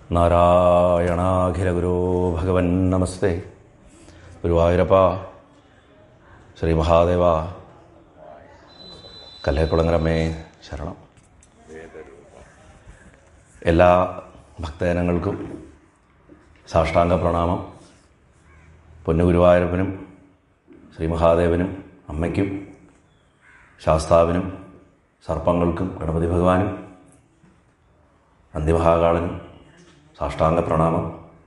നാരായണാഖിലഗുരോ ഭഗവൻ നമസ്തേ ഗുരുവായൂരപ്പ ശ്രീ മഹാദേവ കല്ലേക്കുളങ്ങരമ്മേ ശരണം എല്ലാ ഭക്തജനങ്ങൾക്കും സാഷ്ടാംഗ പ്രണാമം പൊന്നുഗുരുവായൂരപ്പനും ശ്രീ മഹാദേവനും അമ്മയ്ക്കും ശാസ്താവിനും സർപ്പങ്ങൾക്കും ഗണപതി ഭഗവാനും അന്തിമഹാകാളനും സാഷ്ടാംഗ പ്രണാമം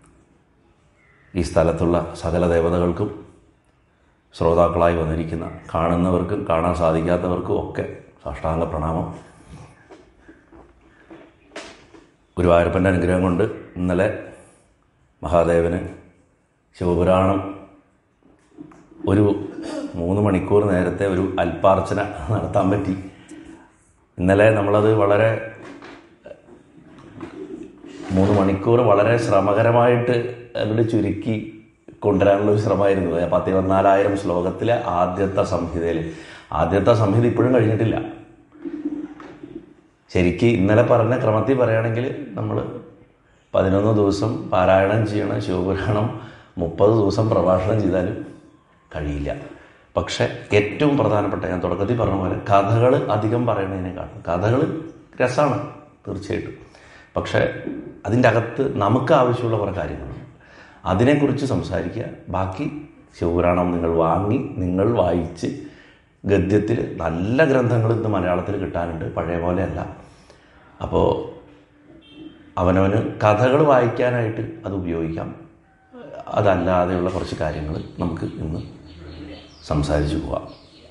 ഈ സ്ഥലത്തുള്ള സകല ദേവതകൾക്കും ശ്രോതാക്കളായി വന്നിരിക്കുന്ന കാണുന്നവർക്കും കാണാൻ സാധിക്കാത്തവർക്കും ഒക്കെ സാഷ്ടാംഗ പ്രണാമം ഗുരുവായൂരപ്പൻ്റെ അനുഗ്രഹം കൊണ്ട് ഇന്നലെ മഹാദേവന് ശിവപുരാണം ഒരു മൂന്ന് മണിക്കൂർ നേരത്തെ ഒരു അല്പാർച്ചന നടത്താൻ പറ്റി ഇന്നലെ നമ്മളത് വളരെ മൂന്ന് മണിക്കൂർ വളരെ ശ്രമകരമായിട്ട് അങ്ങോട്ട് ചുരുക്കി കൊണ്ടുവരാനുള്ള ഒരു ശ്രമമായിരുന്നു പത്ത് പതിനാലായിരം ശ്ലോകത്തിലെ ആദ്യത്തെ സംഹിതയിൽ ആദ്യത്തെ സംഹിത ഇപ്പോഴും കഴിഞ്ഞിട്ടില്ല ശരിക്ക് ഇന്നലെ പറഞ്ഞ ക്രമത്തിൽ പറയുകയാണെങ്കിൽ നമ്മൾ പതിനൊന്ന് ദിവസം പാരായണം ചെയ്യണം ശിവപുരാണം മുപ്പത് ദിവസം പ്രഭാഷണം ചെയ്താലും കഴിയില്ല പക്ഷെ ഏറ്റവും പ്രധാനപ്പെട്ട ഞാൻ തുടക്കത്തിൽ പറഞ്ഞ പോലെ കഥകൾ അധികം പറയണതിനെക്കാട്ടും കഥകൾ രസമാണ് തീർച്ചയായിട്ടും പക്ഷേ അതിൻ്റെ അകത്ത് നമുക്ക് ആവശ്യമുള്ള കുറേ കാര്യങ്ങളുണ്ട് അതിനെക്കുറിച്ച് സംസാരിക്കുക ബാക്കി ശിവപുരാണം നിങ്ങൾ വാങ്ങി നിങ്ങൾ വായിച്ച് ഗദ്യത്തിൽ നല്ല ഗ്രന്ഥങ്ങൾ ഇന്ന് മലയാളത്തിൽ കിട്ടാനുണ്ട് പഴയ പോലെയല്ല അപ്പോൾ അവനവന് കഥകൾ വായിക്കാനായിട്ട് അത് ഉപയോഗിക്കാം അതല്ലാതെയുള്ള കുറച്ച് കാര്യങ്ങൾ നമുക്ക് ഇന്ന് സംസാരിച്ചു പോവാം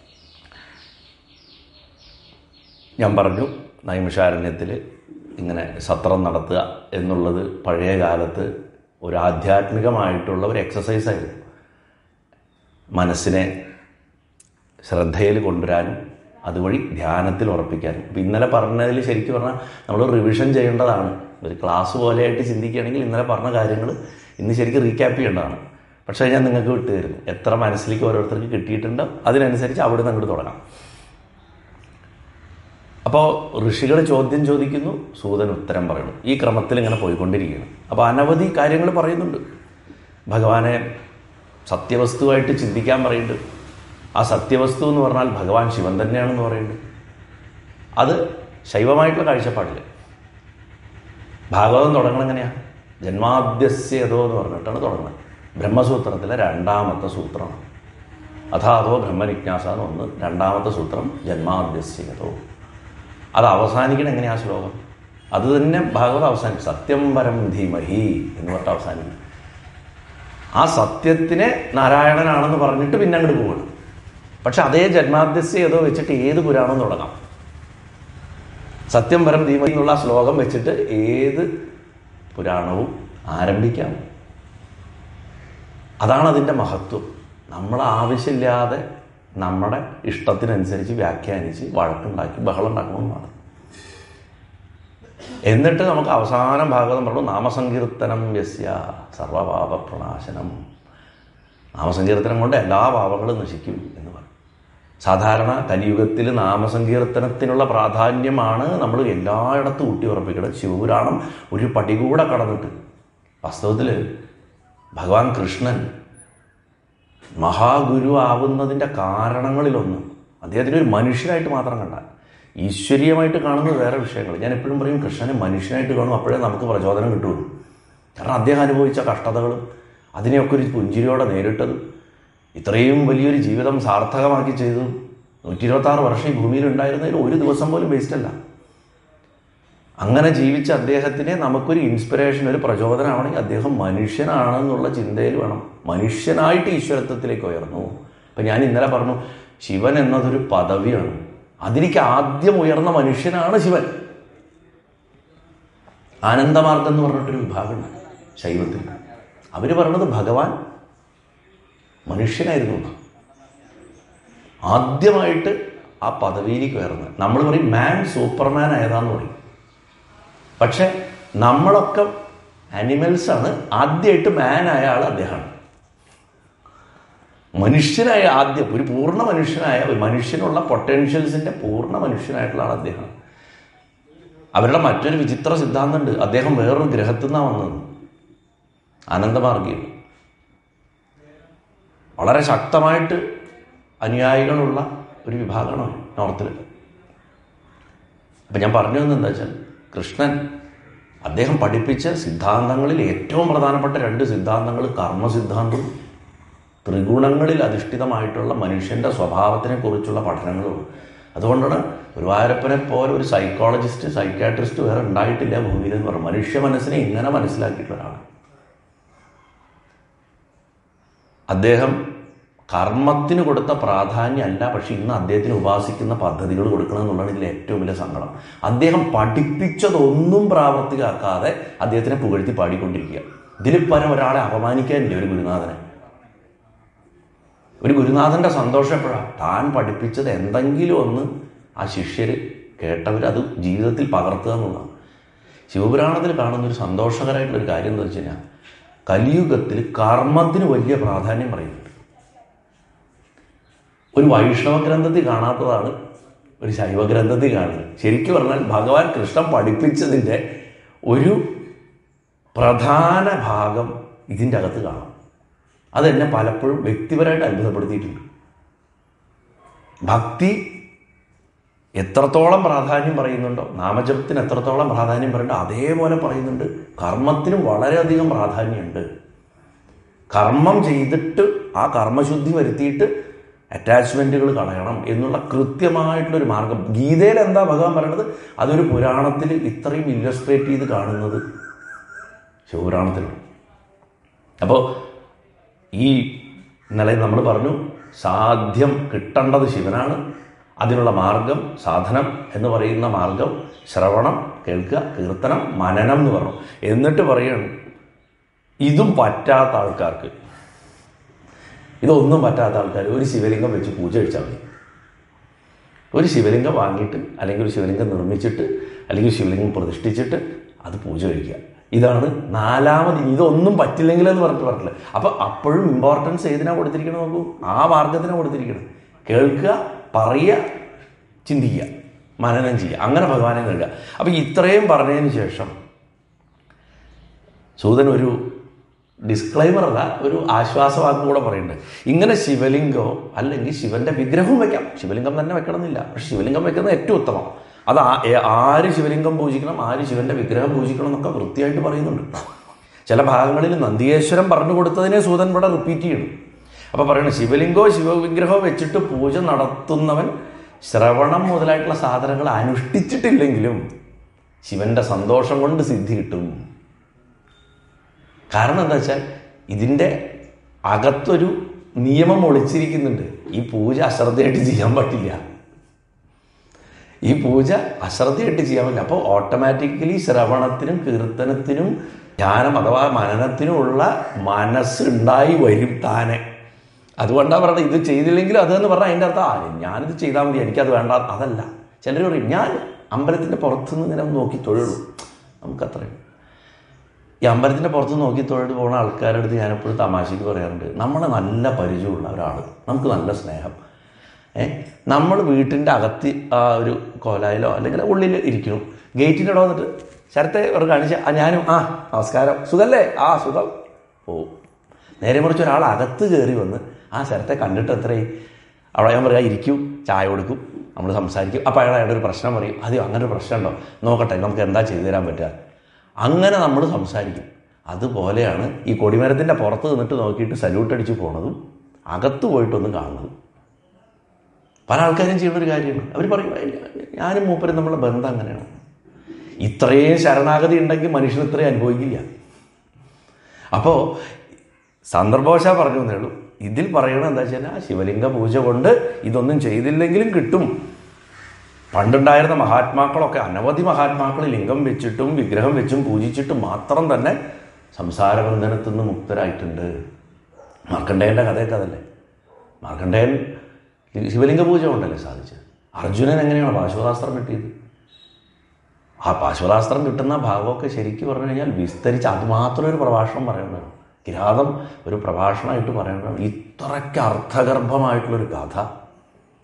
ഞാൻ പറഞ്ഞു നൈമിഷാരണ്യത്തിൽ ഇങ്ങനെ സത്രം നടത്തുക എന്നുള്ളത് പഴയ കാലത്ത് ഒരു ആധ്യാത്മികമായിട്ടുള്ള ഒരു എക്സസൈസായിരുന്നു മനസ്സിനെ ശ്രദ്ധയിൽ കൊണ്ടുവരാനും അതുവഴി ധ്യാനത്തിൽ ഉറപ്പിക്കാനും ഇപ്പം ഇന്നലെ പറഞ്ഞതിൽ ശരിക്കും പറഞ്ഞാൽ നമ്മൾ റിവിഷൻ ചെയ്യേണ്ടതാണ് ഒരു ക്ലാസ് പോലെയായിട്ട് ചിന്തിക്കുകയാണെങ്കിൽ ഇന്നലെ പറഞ്ഞ കാര്യങ്ങൾ ഇന്ന് ശരിക്കും റീക്യാപ്പ് ചെയ്യേണ്ടതാണ് പക്ഷേ ഞാൻ നിങ്ങൾക്ക് വിട്ടു തരുന്നു എത്ര മനസ്സിലേക്ക് ഓരോരുത്തർക്ക് കിട്ടിയിട്ടുണ്ടോ അതിനനുസരിച്ച് അവിടെ നിന്ന് അങ്ങോട്ട് തുടങ്ങാം അപ്പോൾ ഋഷികൾ ചോദ്യം ചോദിക്കുന്നു സൂതൻ ഉത്തരം പറയുന്നു ഈ ക്രമത്തിൽ ഇങ്ങനെ പോയിക്കൊണ്ടിരിക്കുകയാണ് അപ്പോൾ അനവധി കാര്യങ്ങൾ പറയുന്നുണ്ട് ഭഗവാനെ സത്യവസ്തുവായിട്ട് ചിന്തിക്കാൻ പറയുന്നുണ്ട് ആ സത്യവസ്തു എന്ന് പറഞ്ഞാൽ ഭഗവാൻ ശിവൻ തന്നെയാണെന്ന് പറയുന്നുണ്ട് അത് ശൈവമായിട്ടുള്ള കാഴ്ചപ്പാടിൽ ഭാഗവതം തുടങ്ങണം എങ്ങനെയാണ് ജന്മാദ്യസ്യതോ എന്ന് പറഞ്ഞിട്ടാണ് തുടങ്ങുന്നത് ബ്രഹ്മസൂത്രത്തിലെ രണ്ടാമത്തെ സൂത്രമാണ് അഥാതോ ബ്രഹ്മനിജ്ഞാസ എന്ന് ഒന്ന് രണ്ടാമത്തെ സൂത്രം ജന്മാദ്യസ്യതോ അത് അവസാനിക്കണം എങ്ങനെയാ ശ്ലോകം അത് തന്നെ ഭാഗവതം അവസാനിക്കും സത്യം പരം ധീമഹി എന്ന് പറഞ്ഞിട്ട് അവസാനിക്കും ആ സത്യത്തിനെ നാരായണനാണെന്ന് പറഞ്ഞിട്ട് പിന്നെ അങ്ങോട്ട് പോകണം പക്ഷെ അതേ ജന്മാദ്യസ്യ ഏതോ വെച്ചിട്ട് ഏത് പുരാണം തുടങ്ങാം സത്യം പരം ധീമഹി എന്നുള്ള ശ്ലോകം വെച്ചിട്ട് ഏത് പുരാണവും ആരംഭിക്കാം അതാണ് അതിൻ്റെ മഹത്വം നമ്മൾ ആവശ്യമില്ലാതെ നമ്മുടെ ഇഷ്ടത്തിനനുസരിച്ച് വ്യാഖ്യാനിച്ച് വഴക്കുണ്ടാക്കി ബഹളം ഉണ്ടാക്കണമെന്നാണ് എന്നിട്ട് നമുക്ക് അവസാനം ഭാഗവതം പറഞ്ഞു നാമസങ്കീർത്തനം യസ്യ സർവപാപ പ്രണാശനം നാമസങ്കീർത്തനം കൊണ്ട് എല്ലാ പാപങ്ങളും നശിക്കും എന്ന് പറഞ്ഞു സാധാരണ കലിയുഗത്തിൽ നാമസങ്കീർത്തനത്തിനുള്ള പ്രാധാന്യമാണ് നമ്മൾ എല്ലായിടത്തും ഊട്ടി ഉറപ്പിക്കുന്നത് ശിവപുരാണം ഒരു പടി കൂടെ കടന്നിട്ട് വാസ്തവത്തിൽ ഭഗവാൻ കൃഷ്ണൻ മഹാഗുരു ആവുന്നതിൻ്റെ കാരണങ്ങളിലൊന്ന് അദ്ദേഹത്തിന് ഒരു മനുഷ്യനായിട്ട് മാത്രം കണ്ടാൽ ഈശ്വരീയമായിട്ട് കാണുന്നത് വേറെ വിഷയങ്ങൾ ഞാൻ എപ്പോഴും പറയും കൃഷ്ണനെ മനുഷ്യനായിട്ട് കാണും അപ്പോഴേ നമുക്ക് പ്രചോദനം കിട്ടുള്ളൂ കാരണം അദ്ദേഹം അനുഭവിച്ച കഷ്ടതകളും അതിനെയൊക്കെ ഒരു പുഞ്ചിരിയോടെ നേരിട്ടതും ഇത്രയും വലിയൊരു ജീവിതം സാർത്ഥകമാക്കി ചെയ്തതും നൂറ്റി ഇരുപത്താറ് വർഷം ഈ ഭൂമിയിൽ ഉണ്ടായിരുന്നതിൽ ഒരു ദിവസം പോലും വേസ്റ്റല്ല അങ്ങനെ ജീവിച്ച അദ്ദേഹത്തിനെ നമുക്കൊരു ഇൻസ്പിറേഷൻ ഒരു പ്രചോദനമാണെങ്കിൽ അദ്ദേഹം മനുഷ്യനാണെന്നുള്ള ചിന്തയിൽ വേണം മനുഷ്യനായിട്ട് ഈശ്വരത്വത്തിലേക്ക് ഉയർന്നു അപ്പം ഞാൻ ഇന്നലെ പറഞ്ഞു ശിവൻ എന്നതൊരു പദവിയാണ് അതിലേക്ക് ആദ്യം ഉയർന്ന മനുഷ്യനാണ് ശിവൻ ആനന്ദമാർഗം എന്ന് പറഞ്ഞിട്ടൊരു വിഭാഗമുണ്ട് ശൈവത്തിൽ അവർ പറഞ്ഞത് ഭഗവാൻ മനുഷ്യനായിരുന്നു ആദ്യമായിട്ട് ആ പദവിയിലേക്ക് ഉയർന്നത് നമ്മൾ പറയും മാൻ സൂപ്പർമാൻ ആയതാന്ന് പറയും പക്ഷെ നമ്മളൊക്കെ ആനിമൽസാണ് ആദ്യമായിട്ട് മാൻ ആയ ആൾ അദ്ദേഹമാണ് മനുഷ്യനായ ആദ്യം ഒരു പൂർണ്ണ മനുഷ്യനായ ഒരു മനുഷ്യനുള്ള പൊട്ടൻഷ്യൽസിൻ്റെ പൂർണ്ണ മനുഷ്യനായിട്ടുള്ള ആൾ അദ്ദേഹം അവരുടെ മറ്റൊരു വിചിത്ര സിദ്ധാന്തമുണ്ട് അദ്ദേഹം വേറൊരു ഗ്രഹത്തിൽ നിന്നാണ് വന്നത് ആനന്ദമാർഗിയിൽ വളരെ ശക്തമായിട്ട് അനുയായികളുള്ള ഒരു വിഭാഗമാണ് നോർത്തിൽ അപ്പം ഞാൻ പറഞ്ഞു വന്നത് എന്താ വെച്ചാൽ കൃഷ്ണൻ അദ്ദേഹം പഠിപ്പിച്ച സിദ്ധാന്തങ്ങളിൽ ഏറ്റവും പ്രധാനപ്പെട്ട രണ്ട് സിദ്ധാന്തങ്ങൾ കർമ്മ സിദ്ധാന്തവും ത്രിഗുണങ്ങളിൽ അധിഷ്ഠിതമായിട്ടുള്ള മനുഷ്യൻ്റെ സ്വഭാവത്തിനെ കുറിച്ചുള്ള പഠനങ്ങളും അതുകൊണ്ടാണ് ഗുരുവായൂരപ്പനെ പോലെ ഒരു സൈക്കോളജിസ്റ്റ് സൈക്കാട്രിസ്റ്റ് വേറെ ഉണ്ടായിട്ടില്ല ഭൂമിയിൽ എന്ന് പറഞ്ഞു മനുഷ്യ മനസ്സിനെ ഇങ്ങനെ മനസ്സിലാക്കിയിട്ടുള്ള ഒരാളാണ് അദ്ദേഹം കർമ്മത്തിന് കൊടുത്ത പ്രാധാന്യമല്ല പക്ഷെ ഇന്ന് അദ്ദേഹത്തിന് ഉപാസിക്കുന്ന പദ്ധതികൾ കൊടുക്കണം എന്നുള്ളതാണ് ഇതിലെ ഏറ്റവും വലിയ സങ്കടം അദ്ദേഹം പഠിപ്പിച്ചതൊന്നും പ്രാവർത്തികമാക്കാതെ അദ്ദേഹത്തിനെ പുകഴ്ത്തി പാടിക്കൊണ്ടിരിക്കുക ഇതിൽ പരം ഒരാളെ അപമാനിക്കാനില്ല ഒരു ഗുരുനാഥനെ ഒരു ഗുരുനാഥൻ്റെ സന്തോഷം എപ്പോഴാണ് താൻ പഠിപ്പിച്ചത് എന്തെങ്കിലും ഒന്ന് ആ ശിഷ്യർ കേട്ടവർ അത് ജീവിതത്തിൽ പകർത്തുക എന്നുള്ളതാണ് ശിവപുരാണത്തിൽ കാണുന്ന ഒരു സന്തോഷകരമായിട്ടുള്ളൊരു കാര്യം എന്താ വെച്ച് കഴിഞ്ഞാൽ കലിയുഗത്തിൽ കർമ്മത്തിന് വലിയ പ്രാധാന്യം പറയുന്നുണ്ട് ഒരു വൈഷ്ണവ ഗ്രന്ഥത്തിൽ കാണാത്തതാണ് ഒരു ശൈവ ഗ്രന്ഥത്തിൽ കാണുന്നത് ശരിക്കും പറഞ്ഞാൽ ഭഗവാൻ കൃഷ്ണൻ പഠിപ്പിച്ചതിൻ്റെ ഒരു പ്രധാന ഭാഗം ഇതിൻ്റെ അകത്ത് കാണാം അതെന്നെ പലപ്പോഴും വ്യക്തിപരമായിട്ട് അത്ഭുതപ്പെടുത്തിയിട്ടുണ്ട് ഭക്തി എത്രത്തോളം പ്രാധാന്യം പറയുന്നുണ്ടോ നാമജപത്തിന് എത്രത്തോളം പ്രാധാന്യം പറയുന്നുണ്ടോ അതേപോലെ പറയുന്നുണ്ട് കർമ്മത്തിനും വളരെയധികം പ്രാധാന്യമുണ്ട് കർമ്മം ചെയ്തിട്ട് ആ കർമ്മശുദ്ധി വരുത്തിയിട്ട് അറ്റാച്ച്മെൻറ്റുകൾ കളയണം എന്നുള്ള കൃത്യമായിട്ടുള്ളൊരു മാർഗം ഗീതയിൽ എന്താ ഭഗവാൻ പറയണത് അതൊരു പുരാണത്തിൽ ഇത്രയും ഇല്ലസ്ട്രേറ്റ് ചെയ്ത് കാണുന്നത് ശിവപുരാണത്തിലാണ് അപ്പോൾ ഈ ഇന്നലെ നമ്മൾ പറഞ്ഞു സാധ്യം കിട്ടേണ്ടത് ശിവനാണ് അതിനുള്ള മാർഗം സാധനം എന്ന് പറയുന്ന മാർഗം ശ്രവണം കേൾക്കുക കീർത്തനം മനനം എന്ന് പറഞ്ഞു എന്നിട്ട് പറയണം ഇതും പറ്റാത്ത ആൾക്കാർക്ക് ഇതൊന്നും പറ്റാത്ത ആൾക്കാർ ഒരു ശിവലിംഗം വെച്ച് പൂജ കഴിച്ചാൽ മതി ഒരു ശിവലിംഗം വാങ്ങിയിട്ട് അല്ലെങ്കിൽ ഒരു ശിവലിംഗം നിർമ്മിച്ചിട്ട് അല്ലെങ്കിൽ ശിവലിംഗം പ്രതിഷ്ഠിച്ചിട്ട് അത് പൂജ കഴിക്കുക ഇതാണ് നാലാമത് ഇതൊന്നും പറ്റില്ലെങ്കിൽ എന്ന് പറഞ്ഞിട്ട് പറഞ്ഞില്ല അപ്പോൾ അപ്പോഴും ഇമ്പോർട്ടൻസ് ഏതിനാണ് കൊടുത്തിരിക്കണം നോക്കൂ ആ മാർഗത്തിനാണ് കൊടുത്തിരിക്കണം കേൾക്കുക പറയുക ചിന്തിക്കുക മനനം ചെയ്യുക അങ്ങനെ ഭഗവാനെ നേടുക അപ്പോൾ ഇത്രയും പറഞ്ഞതിന് ശേഷം സൂതൻ ഒരു ഡിസ്ക്ലൈമർ അല്ല ഒരു ആശ്വാസവാക്കും കൂടെ പറയുന്നുണ്ട് ഇങ്ങനെ ശിവലിംഗമോ അല്ലെങ്കിൽ ശിവന്റെ വിഗ്രഹവും വെക്കാം ശിവലിംഗം തന്നെ വെക്കണമെന്നില്ല പക്ഷെ ശിവലിംഗം വെക്കുന്നത് ഏറ്റവും ഉത്തമം അത് ആ- ഏ- ആര് ശിവലിംഗം പൂജിക്കണം ആര് ശിവന്റെ വിഗ്രഹം പൂജിക്കണം എന്നൊക്കെ വൃത്തിയായിട്ട് പറയുന്നുണ്ട് ചില ഭാഗങ്ങളിൽ നന്ദിയേശ്വരം പറഞ്ഞു കൊടുത്തതിനെ സൂതൻ ഇവിടെ റിപ്പീറ്റ് ചെയ്യണം അപ്പോൾ പറയണം ശിവലിംഗോ ശിവവിഗ്രഹമോ വെച്ചിട്ട് പൂജ നടത്തുന്നവൻ ശ്രവണം മുതലായിട്ടുള്ള സാധനങ്ങൾ അനുഷ്ഠിച്ചിട്ടില്ലെങ്കിലും ശിവന്റെ സന്തോഷം കൊണ്ട് സിദ്ധി കിട്ടും കാരണം എന്താ വെച്ചാൽ ഇതിൻ്റെ അകത്തൊരു നിയമം ഒളിച്ചിരിക്കുന്നുണ്ട് ഈ പൂജ അശ്രദ്ധയായിട്ട് ചെയ്യാൻ പറ്റില്ല ഈ പൂജ അശ്രദ്ധയായിട്ട് ചെയ്യാൻ പറ്റില്ല അപ്പോൾ ഓട്ടോമാറ്റിക്കലി ശ്രവണത്തിനും കീർത്തനത്തിനും ധ്യാനം അഥവാ മനനത്തിനുമുള്ള മനസ്സ് ഉണ്ടായി വരും താനെ അതുകൊണ്ടാണ് പറയുന്നത് ഇത് ചെയ്തില്ലെങ്കിൽ അതെന്ന് പറഞ്ഞാൽ അതിൻ്റെ അർത്ഥം ആ ഞാനിത് ചെയ്താൽ മതി എനിക്കത് വേണ്ട അതല്ല ചിലർ പറയും ഞാൻ അമ്പലത്തിൻ്റെ പുറത്തുനിന്ന് ഇങ്ങനെ ഒന്ന് നോക്കി തൊഴുള്ളൂ നമുക്കത്രയും ഈ അമ്പലത്തിൻ്റെ പുറത്ത് നോക്കി തൊഴിൽ പോകുന്ന ആൾക്കാരുടെ അടുത്ത് ഞാനെപ്പോഴും തമാശയ്ക്ക് പറയാറുണ്ട് നമ്മളെ നല്ല പരിചയമുള്ള ഒരാൾ നമുക്ക് നല്ല സ്നേഹം ഏ നമ്മൾ വീട്ടിൻ്റെ അകത്ത് ആ ഒരു കോലായിലോ അല്ലെങ്കിൽ ഉള്ളിൽ ഇരിക്കുന്നു ഗേറ്റിൻ്റെ അവിടെ വന്നിട്ട് ശരത്തെ ഒരു കാണിച്ച ആ ഞാനും ആ നമസ്കാരം സുഖല്ലേ ആ സുഖം പോവും നേരെ മറിച്ച് ഒരാൾ അകത്ത് കയറി വന്ന് ആ ശരത്തെ കണ്ടിട്ട് എത്രയായി അവിടെ ഞാൻ പറയാം ഇരിക്കും ചായ കൊടുക്കും നമ്മൾ സംസാരിക്കും അപ്പോൾ അയാൾ അയാളുടെ ഒരു പ്രശ്നം പറയും അത് അങ്ങനെ ഒരു പ്രശ്നമുണ്ടോ നോക്കട്ടെ നമുക്ക് എന്താ ചെയ്തു തരാൻ പറ്റുക അങ്ങനെ നമ്മൾ സംസാരിക്കും അതുപോലെയാണ് ഈ കൊടിമരത്തിൻ്റെ പുറത്ത് നിന്നിട്ട് നോക്കിയിട്ട് സല്യൂട്ട് അടിച്ച് പോണതും അകത്ത് പോയിട്ടൊന്നും കാണുന്നതും പല ആൾക്കാരും ചെയ്യുന്ന ഒരു കാര്യമാണ് അവർ പറയും "ഏയ്, ഞാനും മൂപ്പരും നമ്മളുടെ ബന്ധം അങ്ങനെയാണ് ഇത്രയും ശരണാഗതി ഉണ്ടെങ്കിൽ മനുഷ്യൻ ഇത്രയും അനുഭവിക്കില്ല അപ്പോൾ സന്ദർഭവശ പറഞ്ഞു എന്നേ ഉള്ളൂ ഇതിൽ പറയണത് എന്താ വെച്ചാൽ ആ ശിവലിംഗ പൂജ കൊണ്ട് ഇതൊന്നും ചെയ്തില്ലെങ്കിലും കിട്ടും പണ്ടുണ്ടായിരുന്ന മഹാത്മാക്കളൊക്കെ അനവധി മഹാത്മാക്കൾ ലിംഗം വെച്ചിട്ടും വിഗ്രഹം വെച്ചും പൂജിച്ചിട്ടും മാത്രം തന്നെ സംസാരബന്ധനത്തിൽ നിന്ന് മുക്തരായിട്ടുണ്ട് മാർക്കണ്ഡേയൻ്റെ കഥയൊക്കെ അതല്ലേ മാർക്കണ്ഡേയൻ ശിവലിംഗ പൂജ കൊണ്ടല്ലേ സാധിച്ചത് അർജുനൻ എങ്ങനെയാണ് പാശുപതാസ്ത്രം കിട്ടിയത് ആ പാശുപതാസ്ത്രം കിട്ടുന്ന ഭാഗമൊക്കെ ശരിക്കും പറഞ്ഞു കഴിഞ്ഞാൽ വിസ്തരിച്ച് അതുമാത്രം ഒരു പ്രഭാഷണം പറയേണ്ടതാണ് കിരാതം ഒരു പ്രഭാഷണമായിട്ട് പറയേണ്ടതാണ് ഇത്രയ്ക്ക് അർത്ഥഗർഭമായിട്ടുള്ളൊരു കഥ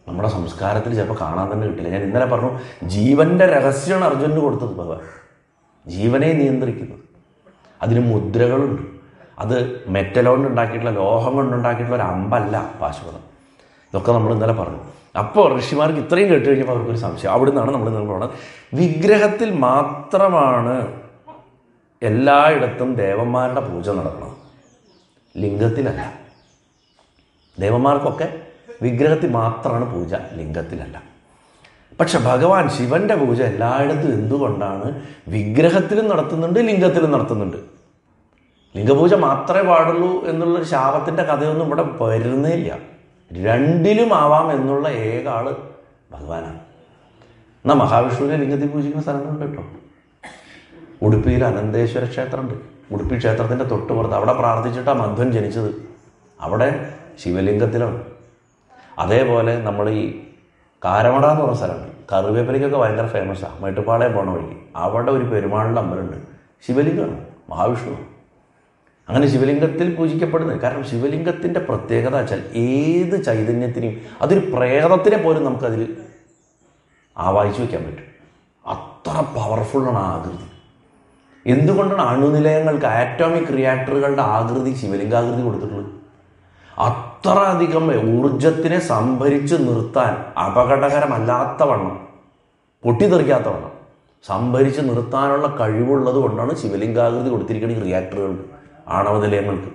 നമ്മുടെ സംസ്കാരത്തിൽ ചിലപ്പോൾ കാണാൻ തന്നെ കിട്ടില്ല ഞാൻ ഇന്നലെ പറഞ്ഞു ജീവന്റെ രഹസ്യമാണ് അർജുനന് കൊടുത്തത് ഭഗവാൻ ജീവനെ നിയന്ത്രിക്കുന്നത് അതിന് മുദ്രകളുണ്ട് അത് മെറ്റൽ കൊണ്ട് ഉണ്ടാക്കിയിട്ടുള്ള ലോഹം കൊണ്ടുണ്ടാക്കിയിട്ടുള്ള ഒരു അമ്പല്ല പാശുപതം ഇതൊക്കെ നമ്മൾ ഇന്നലെ പറഞ്ഞു അപ്പോൾ ഋഷിമാർക്ക് ഇത്രയും കേട്ട് കഴിഞ്ഞപ്പോൾ അവർക്കൊരു സംശയം അവിടെ നിന്നാണ് നമ്മൾ നിങ്ങൾ പറയുന്നത് വിഗ്രഹത്തിൽ മാത്രമാണ് എല്ലായിടത്തും ദേവന്മാരുടെ പൂജ നടക്കുന്നത് ലിംഗത്തിലല്ല ദേവന്മാർക്കൊക്കെ വിഗ്രഹത്തിൽ മാത്രമാണ് പൂജ ലിംഗത്തിലല്ല പക്ഷെ ഭഗവാൻ ശിവന്റെ പൂജ എല്ലായിടത്തും എന്തുകൊണ്ടാണ് വിഗ്രഹത്തിലും നടത്തുന്നുണ്ട് ലിംഗത്തിലും നടത്തുന്നുണ്ട് ലിംഗപൂജ മാത്രമേ പാടുള്ളൂ എന്നുള്ളൊരു ശാപത്തിൻ്റെ കഥയൊന്നും ഇവിടെ വരുന്നേ ഇല്ല രണ്ടിലും ആവാം എന്നുള്ള ഏക ആള് ഭഗവാനാണ് എന്നാൽ മഹാവിഷ്ണുവിനെ ലിംഗത്തിൽ പൂജിക്കുന്ന സ്ഥലങ്ങളുണ്ട് കേട്ടോ ഉടുപ്പിയിൽ അനന്തേശ്വര ക്ഷേത്രമുണ്ട് ഉടുപ്പി ക്ഷേത്രത്തിൻ്റെ തൊട്ട് പുറത്ത് അവിടെ പ്രാർത്ഥിച്ചിട്ടാണ് മധ്വൻ ജനിച്ചത് അവിടെ ശിവലിംഗത്തിലാണ് അതേപോലെ നമ്മൾ ഈ കാരമട എന്ന് പറഞ്ഞ സ്ഥലമുണ്ട് കറിവേപ്പിലേക്കൊക്കെ ഭയങ്കര ഫേമസാണ് മേട്ടുപ്പാളയം പോണ വഴിക്ക് അവിടെ ഒരു പെരുമാളിൻ്റെ അമ്പലമുണ്ട് ശിവലിംഗമാണ് മഹാവിഷ്ണു അങ്ങനെ ശിവലിംഗത്തിൽ പൂജിക്കപ്പെടുന്നത് കാരണം ശിവലിംഗത്തിൻ്റെ പ്രത്യേകത വെച്ചാൽ ഏത് ചൈതന്യത്തിനെയും അതൊരു പ്രേതത്തിനെ പോലും നമുക്കതിൽ ആവാഹിച്ചു വയ്ക്കാൻ പറ്റും അത്ര പവർഫുള്ളാണ് ആ ആകൃതി എന്തുകൊണ്ടാണ് അണുനിലയങ്ങൾക്ക് ആറ്റോമിക് റിയാക്ടറുകളുടെ ആകൃതി ശിവലിംഗാകൃതി കൊടുത്തിട്ടുള്ളത് അത്ര അധികം ഊർജത്തിനെ സംഭരിച്ച് നിർത്താൻ അപകടകരമല്ലാത്ത വണ്ണം പൊട്ടിത്തെറിക്കാത്ത വണ്ണം സംഭരിച്ച് നിർത്താനുള്ള കഴിവുള്ളത് കൊണ്ടാണ് ശിവലിംഗാകൃതി കൊടുത്തിരിക്കുന്ന ഈ റിയാക്ടറുകൾക്ക് ആണവ നിലയങ്ങൾക്ക്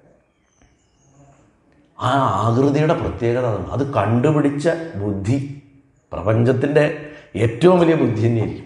ആ ആകൃതിയുടെ പ്രത്യേകത അതാണ് അത് കണ്ടുപിടിച്ച ബുദ്ധി പ്രപഞ്ചത്തിൻ്റെ ഏറ്റവും വലിയ ബുദ്ധി തന്നെയായിരിക്കും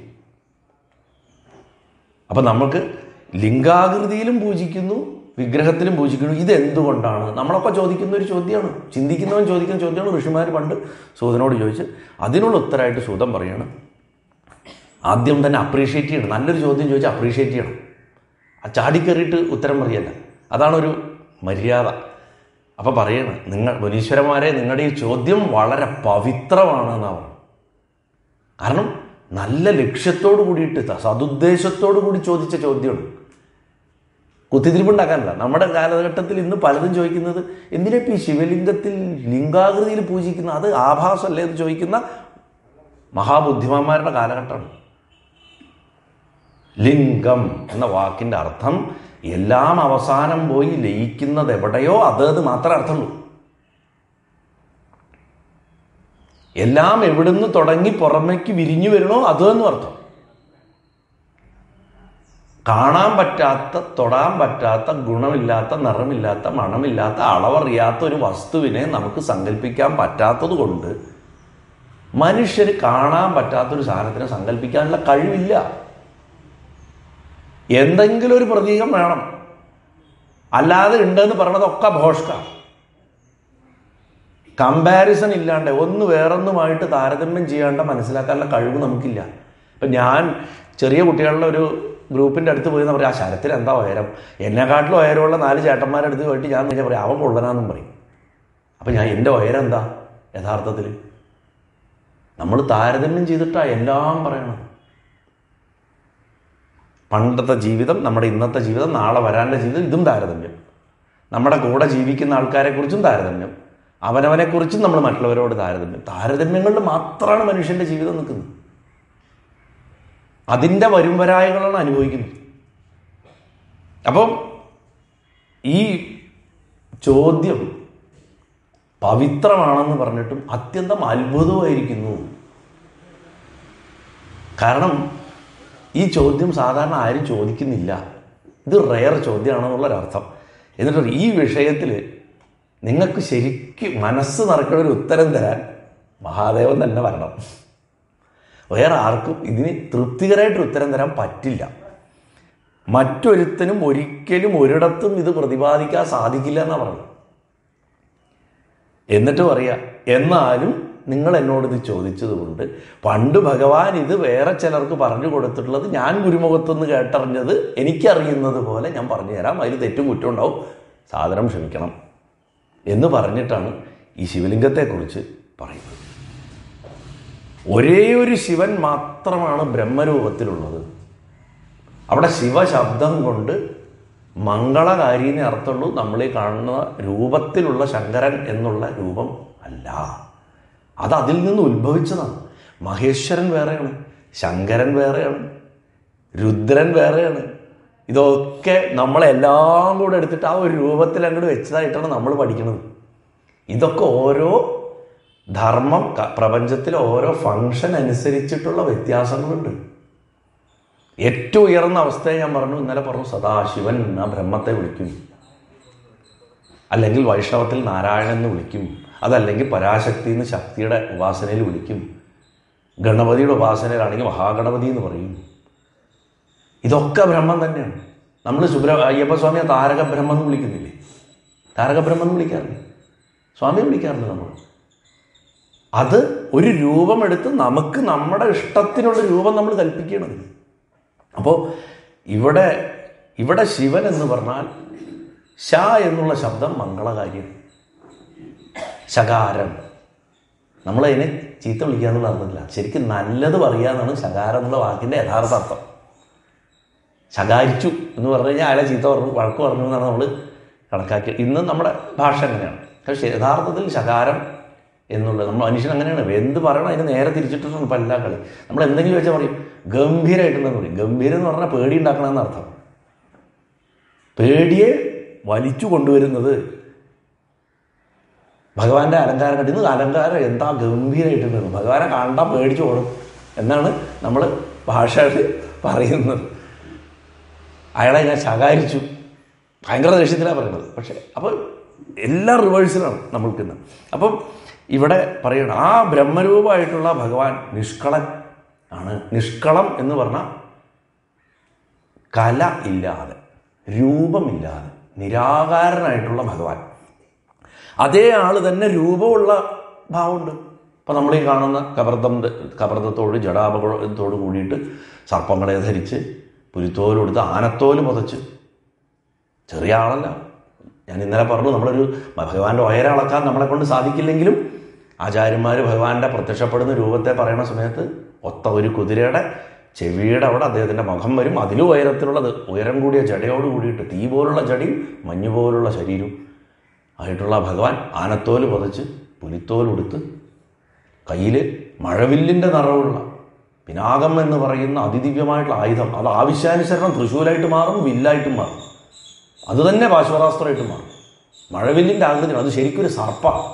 അപ്പം നമുക്ക് ലിംഗാകൃതിയിലും പൂജിക്കുന്നു വിഗ്രഹത്തിലും പൂജിക്കുന്നു ഇതെന്തുകൊണ്ടാണ് നമ്മളൊക്കെ ചോദിക്കുന്ന ഒരു ചോദ്യമാണ് ചിന്തിക്കുന്നവൻ ചോദിക്കുന്ന ചോദ്യമാണ് ഋഷിമാർ പണ്ട് സൂതനോട് ചോദിച്ച് അതിനുള്ള ഉത്തരമായിട്ട് സൂതൻ പറയാണ് ആദ്യം തന്നെ അപ്രീഷിയേറ്റ് ചെയ്യണം നല്ലൊരു ചോദ്യം ചോദിച്ചാൽ അപ്രീഷിയേറ്റ് ചെയ്യണം ആ ചാടിക്കയറിയിട്ട് ഉത്തരം പറയല്ല അതാണൊരു മര്യാദ അപ്പോൾ പറയണം നിങ്ങൾ മുനീശ്വരന്മാരെ നിങ്ങളുടെ ഈ ചോദ്യം വളരെ പവിത്രമാണ് എന്നാണ് പറയുന്നത് കാരണം നല്ല ലക്ഷ്യത്തോട് കൂടിയിട്ട് സതുദ്ദേശത്തോടു കൂടി ചോദിച്ച ചോദ്യമാണ് കുത്തിത്തിരിപ്പുണ്ടാക്കാനല്ല നമ്മുടെ കാലഘട്ടത്തിൽ ഇന്ന് പലതും ചോദിക്കുന്നത് എന്തിനാ ഈ ശിവലിംഗത്തിൽ ലിംഗാകൃതിയിൽ പൂജിക്കുന്ന അത് ആഭാസമല്ലേ എന്ന് ചോദിക്കുന്ന മഹാബുദ്ധിമാന്മാരുടെ കാലഘട്ടമാണ് ലിംഗം എന്ന വാക്കിൻ്റെ അർത്ഥം എല്ലാം അവസാനം പോയി ലയിക്കുന്നത് എവിടെയോ അത് അത് മാത്രമേ അർത്ഥമുള്ളൂ എല്ലാം എവിടുന്ന് തുടങ്ങി പുറമേക്ക് വിരിഞ്ഞു വരണോ അത് എന്നും അർത്ഥം കാണാൻ പറ്റാത്ത തൊടാൻ പറ്റാത്ത ഗുണമില്ലാത്ത നിറമില്ലാത്ത മണമില്ലാത്ത അളവറിയാത്ത ഒരു വസ്തുവിനെ നമുക്ക് സങ്കല്പിക്കാൻ പറ്റാത്തത് കൊണ്ട് മനുഷ്യർ കാണാൻ പറ്റാത്തൊരു സാധനത്തിനെ സങ്കല്പിക്കാനുള്ള കഴിവില്ല എന്തെങ്കിലും ഒരു പ്രതീകം വേണം അല്ലാതെ ഉണ്ടെന്ന് പറയണതൊക്കെ ഭോഷ്ക കമ്പാരിസൺ ഇല്ലാണ്ട് ഒന്ന് വേറൊന്നുമായിട്ട് താരതമ്യം ചെയ്യാണ്ട് മനസ്സിലാക്കാനുള്ള കഴിവ് നമുക്കില്ല ഇപ്പം ഞാൻ ചെറിയ കുട്ടികളുടെ ഒരു ഗ്രൂപ്പിൻ്റെ അടുത്ത് പോയി പറയാം ആ ശരത്തിൽ എന്താ ഉയരം എന്നെക്കാട്ടിലും ഉയരമുള്ള നാല് ചേട്ടന്മാരുടെ അടുത്ത് പോയിട്ട് ഞാൻ കഴിഞ്ഞാൽ പറയാം അവൻ കൊള്ളനാന്നും പറയും അപ്പം ഞാൻ എൻ്റെ ഉയരം എന്താ യഥാർത്ഥത്തിൽ നമ്മൾ താരതമ്യം ചെയ്തിട്ടാണ് എല്ലാം പറയണം പണ്ടത്തെ ജീവിതം നമ്മുടെ ഇന്നത്തെ ജീവിതം നാളെ വരാനുള്ള ജീവിതം ഇതും താരതമ്യം നമ്മുടെ കൂടെ ജീവിക്കുന്ന ആൾക്കാരെക്കുറിച്ചും താരതമ്യം അവനവനെക്കുറിച്ചും നമ്മൾ മറ്റുള്ളവരോട് താരതമ്യം താരതമ്യങ്ങളിൽ മാത്രമാണ് മനുഷ്യൻ്റെ ജീവിതം നിൽക്കുന്നത് അതിൻ്റെ വരുംവരായകളാണ് അനുഭവിക്കുന്നത് അപ്പം ഈ ചോദ്യം പവിത്രമാണെന്ന് പറഞ്ഞിട്ടും അത്യന്തം അത്ഭുതമായിരിക്കുന്നു കാരണം ഈ ചോദ്യം സാധാരണ ആരും ചോദിക്കുന്നില്ല ഇത് റെയർ ചോദ്യമാണെന്നുള്ളൊരർത്ഥം എന്നിട്ട് ഈ വിഷയത്തിൽ നിങ്ങൾക്ക് ശരിക്കും മനസ്സ് നിറയ്ക്കുന്ന ഒരു ഉത്തരം തരാൻ മഹാദേവൻ തന്നെ വരണം വേറെ ആർക്കും ഇതിന് തൃപ്തികരമായിട്ടൊരു ഉത്തരം തരാൻ പറ്റില്ല മറ്റൊരുത്തനും ഒരിക്കലും ഒരിടത്തും ഇത് പ്രതിപാദിക്കാൻ സാധിക്കില്ല എന്നാണ് പറയുന്നത് എന്നിട്ട് പറയാ എന്നാലും നിങ്ങൾ എന്നോട് ഇത് ചോദിച്ചതുകൊണ്ട് പണ്ട് ഭഗവാൻ ഇത് വേറെ ചിലർക്ക് പറഞ്ഞു കൊടുത്തിട്ടുള്ളത് ഞാൻ ഗുരുമുഖത്തുനിന്ന് കേട്ടറിഞ്ഞത് എനിക്കറിയുന്നത് പോലെ ഞാൻ പറഞ്ഞു തരാം അതിൽ തെറ്റും കുറ്റം ഉണ്ടാവും സാധനം ക്ഷമിക്കണം എന്ന് പറഞ്ഞിട്ടാണ് ഈ ശിവലിംഗത്തെക്കുറിച്ച് പറയുന്നത് ഒരേ ഒരു ശിവൻ മാത്രമാണ് ബ്രഹ്മരൂപത്തിലുള്ളത് അവിടെ ശിവശബ്ദം കൊണ്ട് മംഗളകാരിനെ അർത്ഥമുള്ളൂ നമ്മൾ ഈ കാണുന്ന രൂപത്തിലുള്ള ശങ്കരൻ എന്നുള്ള രൂപം അല്ല അത് അതിൽ നിന്ന് ഉത്ഭവിച്ചതാണ് മഹേശ്വരൻ വേറെയാണ് ശങ്കരൻ വേറെയാണ് രുദ്രൻ വേറെയാണ് ഇതൊക്കെ നമ്മളെല്ലാം കൂടെ എടുത്തിട്ട് ആ ഒരു രൂപത്തിൽ അങ്ങോട്ട് വെച്ചതായിട്ടാണ് നമ്മൾ പഠിക്കുന്നത് ഇതൊക്കെ ഓരോ ധർമ്മം ക- പ്രപഞ്ചത്തിലെ ഓരോ ഫങ്ഷൻ അനുസരിച്ചിട്ടുള്ള വ്യത്യാസങ്ങളുണ്ട് ഏറ്റവും ഉയർന്ന അവസ്ഥയെ ഞാൻ പറഞ്ഞു ഇന്നലെ പറഞ്ഞു സദാശിവൻ ആ ബ്രഹ്മത്തെ വിളിക്കും അല്ലെങ്കിൽ വൈഷ്ണവത്തിൽ നാരായണൻ എന്ന് വിളിക്കും അതല്ലെങ്കിൽ പരാശക്തി എന്ന് ശക്തിയുടെ ഉപാസനയിൽ വിളിക്കും ഗണപതിയുടെ ഉപാസനയിലാണെങ്കിൽ മഹാഗണപതി എന്ന് പറയും ഇതൊക്കെ ബ്രഹ്മം തന്നെയാണ് നമ്മൾ സുബ്ര അയ്യപ്പസ്വാമിയെ താരക ബ്രഹ്മം എന്ന് വിളിക്കുന്നില്ലേ താരക ബ്രഹ്മം എന്ന് വിളിക്കാറില്ലേ സ്വാമിയെ വിളിക്കാറുണ്ട് നമ്മൾ അത് ഒരു രൂപമെടുത്ത് നമുക്ക് നമ്മുടെ ഇഷ്ടത്തിനുള്ള രൂപം നമ്മൾ കൽപ്പിക്കുകയാണ് അപ്പോൾ ഇവിടെ ഇവിടെ ശിവൻ എന്ന് പറഞ്ഞാൽ ശ എന്നുള്ള ശബ്ദം മംഗളകാര്യം ശകാരം നമ്മളതിനെ ചീത്ത വിളിക്കുക എന്നുള്ള അർത്ഥമില്ല ശരിക്കും നല്ലത് പറയുക എന്നാണ് ശകാരം എന്നുള്ള വാക്കിൻ്റെ യഥാർത്ഥ അർത്ഥം ശകാരിച്ചു എന്ന് പറഞ്ഞു കഴിഞ്ഞാൽ അയാളെ ചീത്ത പറഞ്ഞു വഴക്ക് പറഞ്ഞു എന്നാണ് നമ്മൾ കണക്കാക്കി ഇന്ന് നമ്മുടെ ഭാഷ അങ്ങനെയാണ് പക്ഷേ യഥാർത്ഥത്തിൽ ശകാരം എന്നുള്ളത് നമ്മൾ മനുഷ്യൻ അങ്ങനെയാണ് എന്ത് പറയണം അതിന് നേരെ തിരിച്ചിട്ടുണ്ട് ഇപ്പം എല്ലാ കളി നമ്മൾ എന്തെങ്കിലും വെച്ചാൽ പറയും ഗംഭീരമായിട്ടുണ്ടെന്ന് പറയും ഗംഭീരം എന്ന് പറഞ്ഞാൽ പേടി ഉണ്ടാക്കണമെന്ന് അർത്ഥം പേടിയെ വലിച്ചു കൊണ്ടുവരുന്നത് ഭഗവാന്റെ അലങ്കാരം കണ്ടി ഇന്ന് അലങ്കാരം എന്താ ഗംഭീരമായിട്ടുണ്ടെന്ന് ഭഗവാനെ കണ്ടാൽ പേടിച്ചു ഓടും എന്നാണ് നമ്മൾ ഭാഷയിൽ പറയുന്നത് അയാളെ ഞാൻ ശകാരിച്ചു ഭയങ്കര ദേഷ്യത്തിലാണ് പറയുന്നത് പക്ഷേ അപ്പോൾ എല്ലാം റിവേഴ്സിലാണ് നമ്മൾക്കിന്ന് അപ്പം ഇവിടെ പറയണം ആ ബ്രഹ്മരൂപമായിട്ടുള്ള ഭഗവാൻ നിഷ്കളൻ ആണ് നിഷ്കളം എന്ന് പറഞ്ഞാൽ കല ഇല്ലാതെ രൂപമില്ലാതെ നിരാകാരനായിട്ടുള്ള ഭഗവാൻ അതേ ആൾ തന്നെ രൂപമുള്ള ഭാവമുണ്ട് ഇപ്പം നമ്മൾ ഈ കാണുന്ന കബർദം കബർദത്തോട് ജടാപകത്തോട് കൂടിയിട്ട് സർപ്പങ്ങളെ ധരിച്ച് പുലിത്തോല് കൊടുത്ത് ആനത്തോല് പുതച്ച് ചെറിയ ആളല്ല ഞാൻ ഇന്നലെ പറഞ്ഞു നമ്മളൊരു ഭഗവാന്റെ ഉയരം അളക്കാൻ നമ്മളെ കൊണ്ട് സാധിക്കില്ലെങ്കിലും ആചാര്യന്മാർ ഭഗവാന്റെ പ്രത്യക്ഷപ്പെടുന്ന രൂപത്തെ പറയുന്ന സമയത്ത് ഒത്ത ഒരു കുതിരയുടെ ചെവിയുടെ അവിടെ അദ്ദേഹത്തിൻ്റെ മുഖം വരും അതിലും ഉയരത്തിലുള്ളത് ഉയരം കൂടിയ ജടയോട് കൂടിയിട്ട് തീ പോലുള്ള ജടയും മഞ്ഞ് പോലുള്ള ശരീരവും ആയിട്ടുള്ള ഭഗവാൻ ആനത്തോല് പുതച്ച് പുലിത്തോൽ ഉടുത്ത് കയ്യിൽ മഴവില്ലിൻ്റെ നിറവുള്ള പിനാകം എന്ന് പറയുന്ന അതിദിവ്യമായിട്ടുള്ള ആയുധം അത് ആവശ്യാനുസരണം തൃശ്ശൂലായിട്ട് മാറും വില്ലായിട്ടും മാറും അത് തന്നെ പാശ്വരാസ്ത്രമായിട്ട് മാറും മഴവില്ലിൻ്റെ ആകൃതി അത് ശരിക്കും ഒരു സർപ്പമാണ്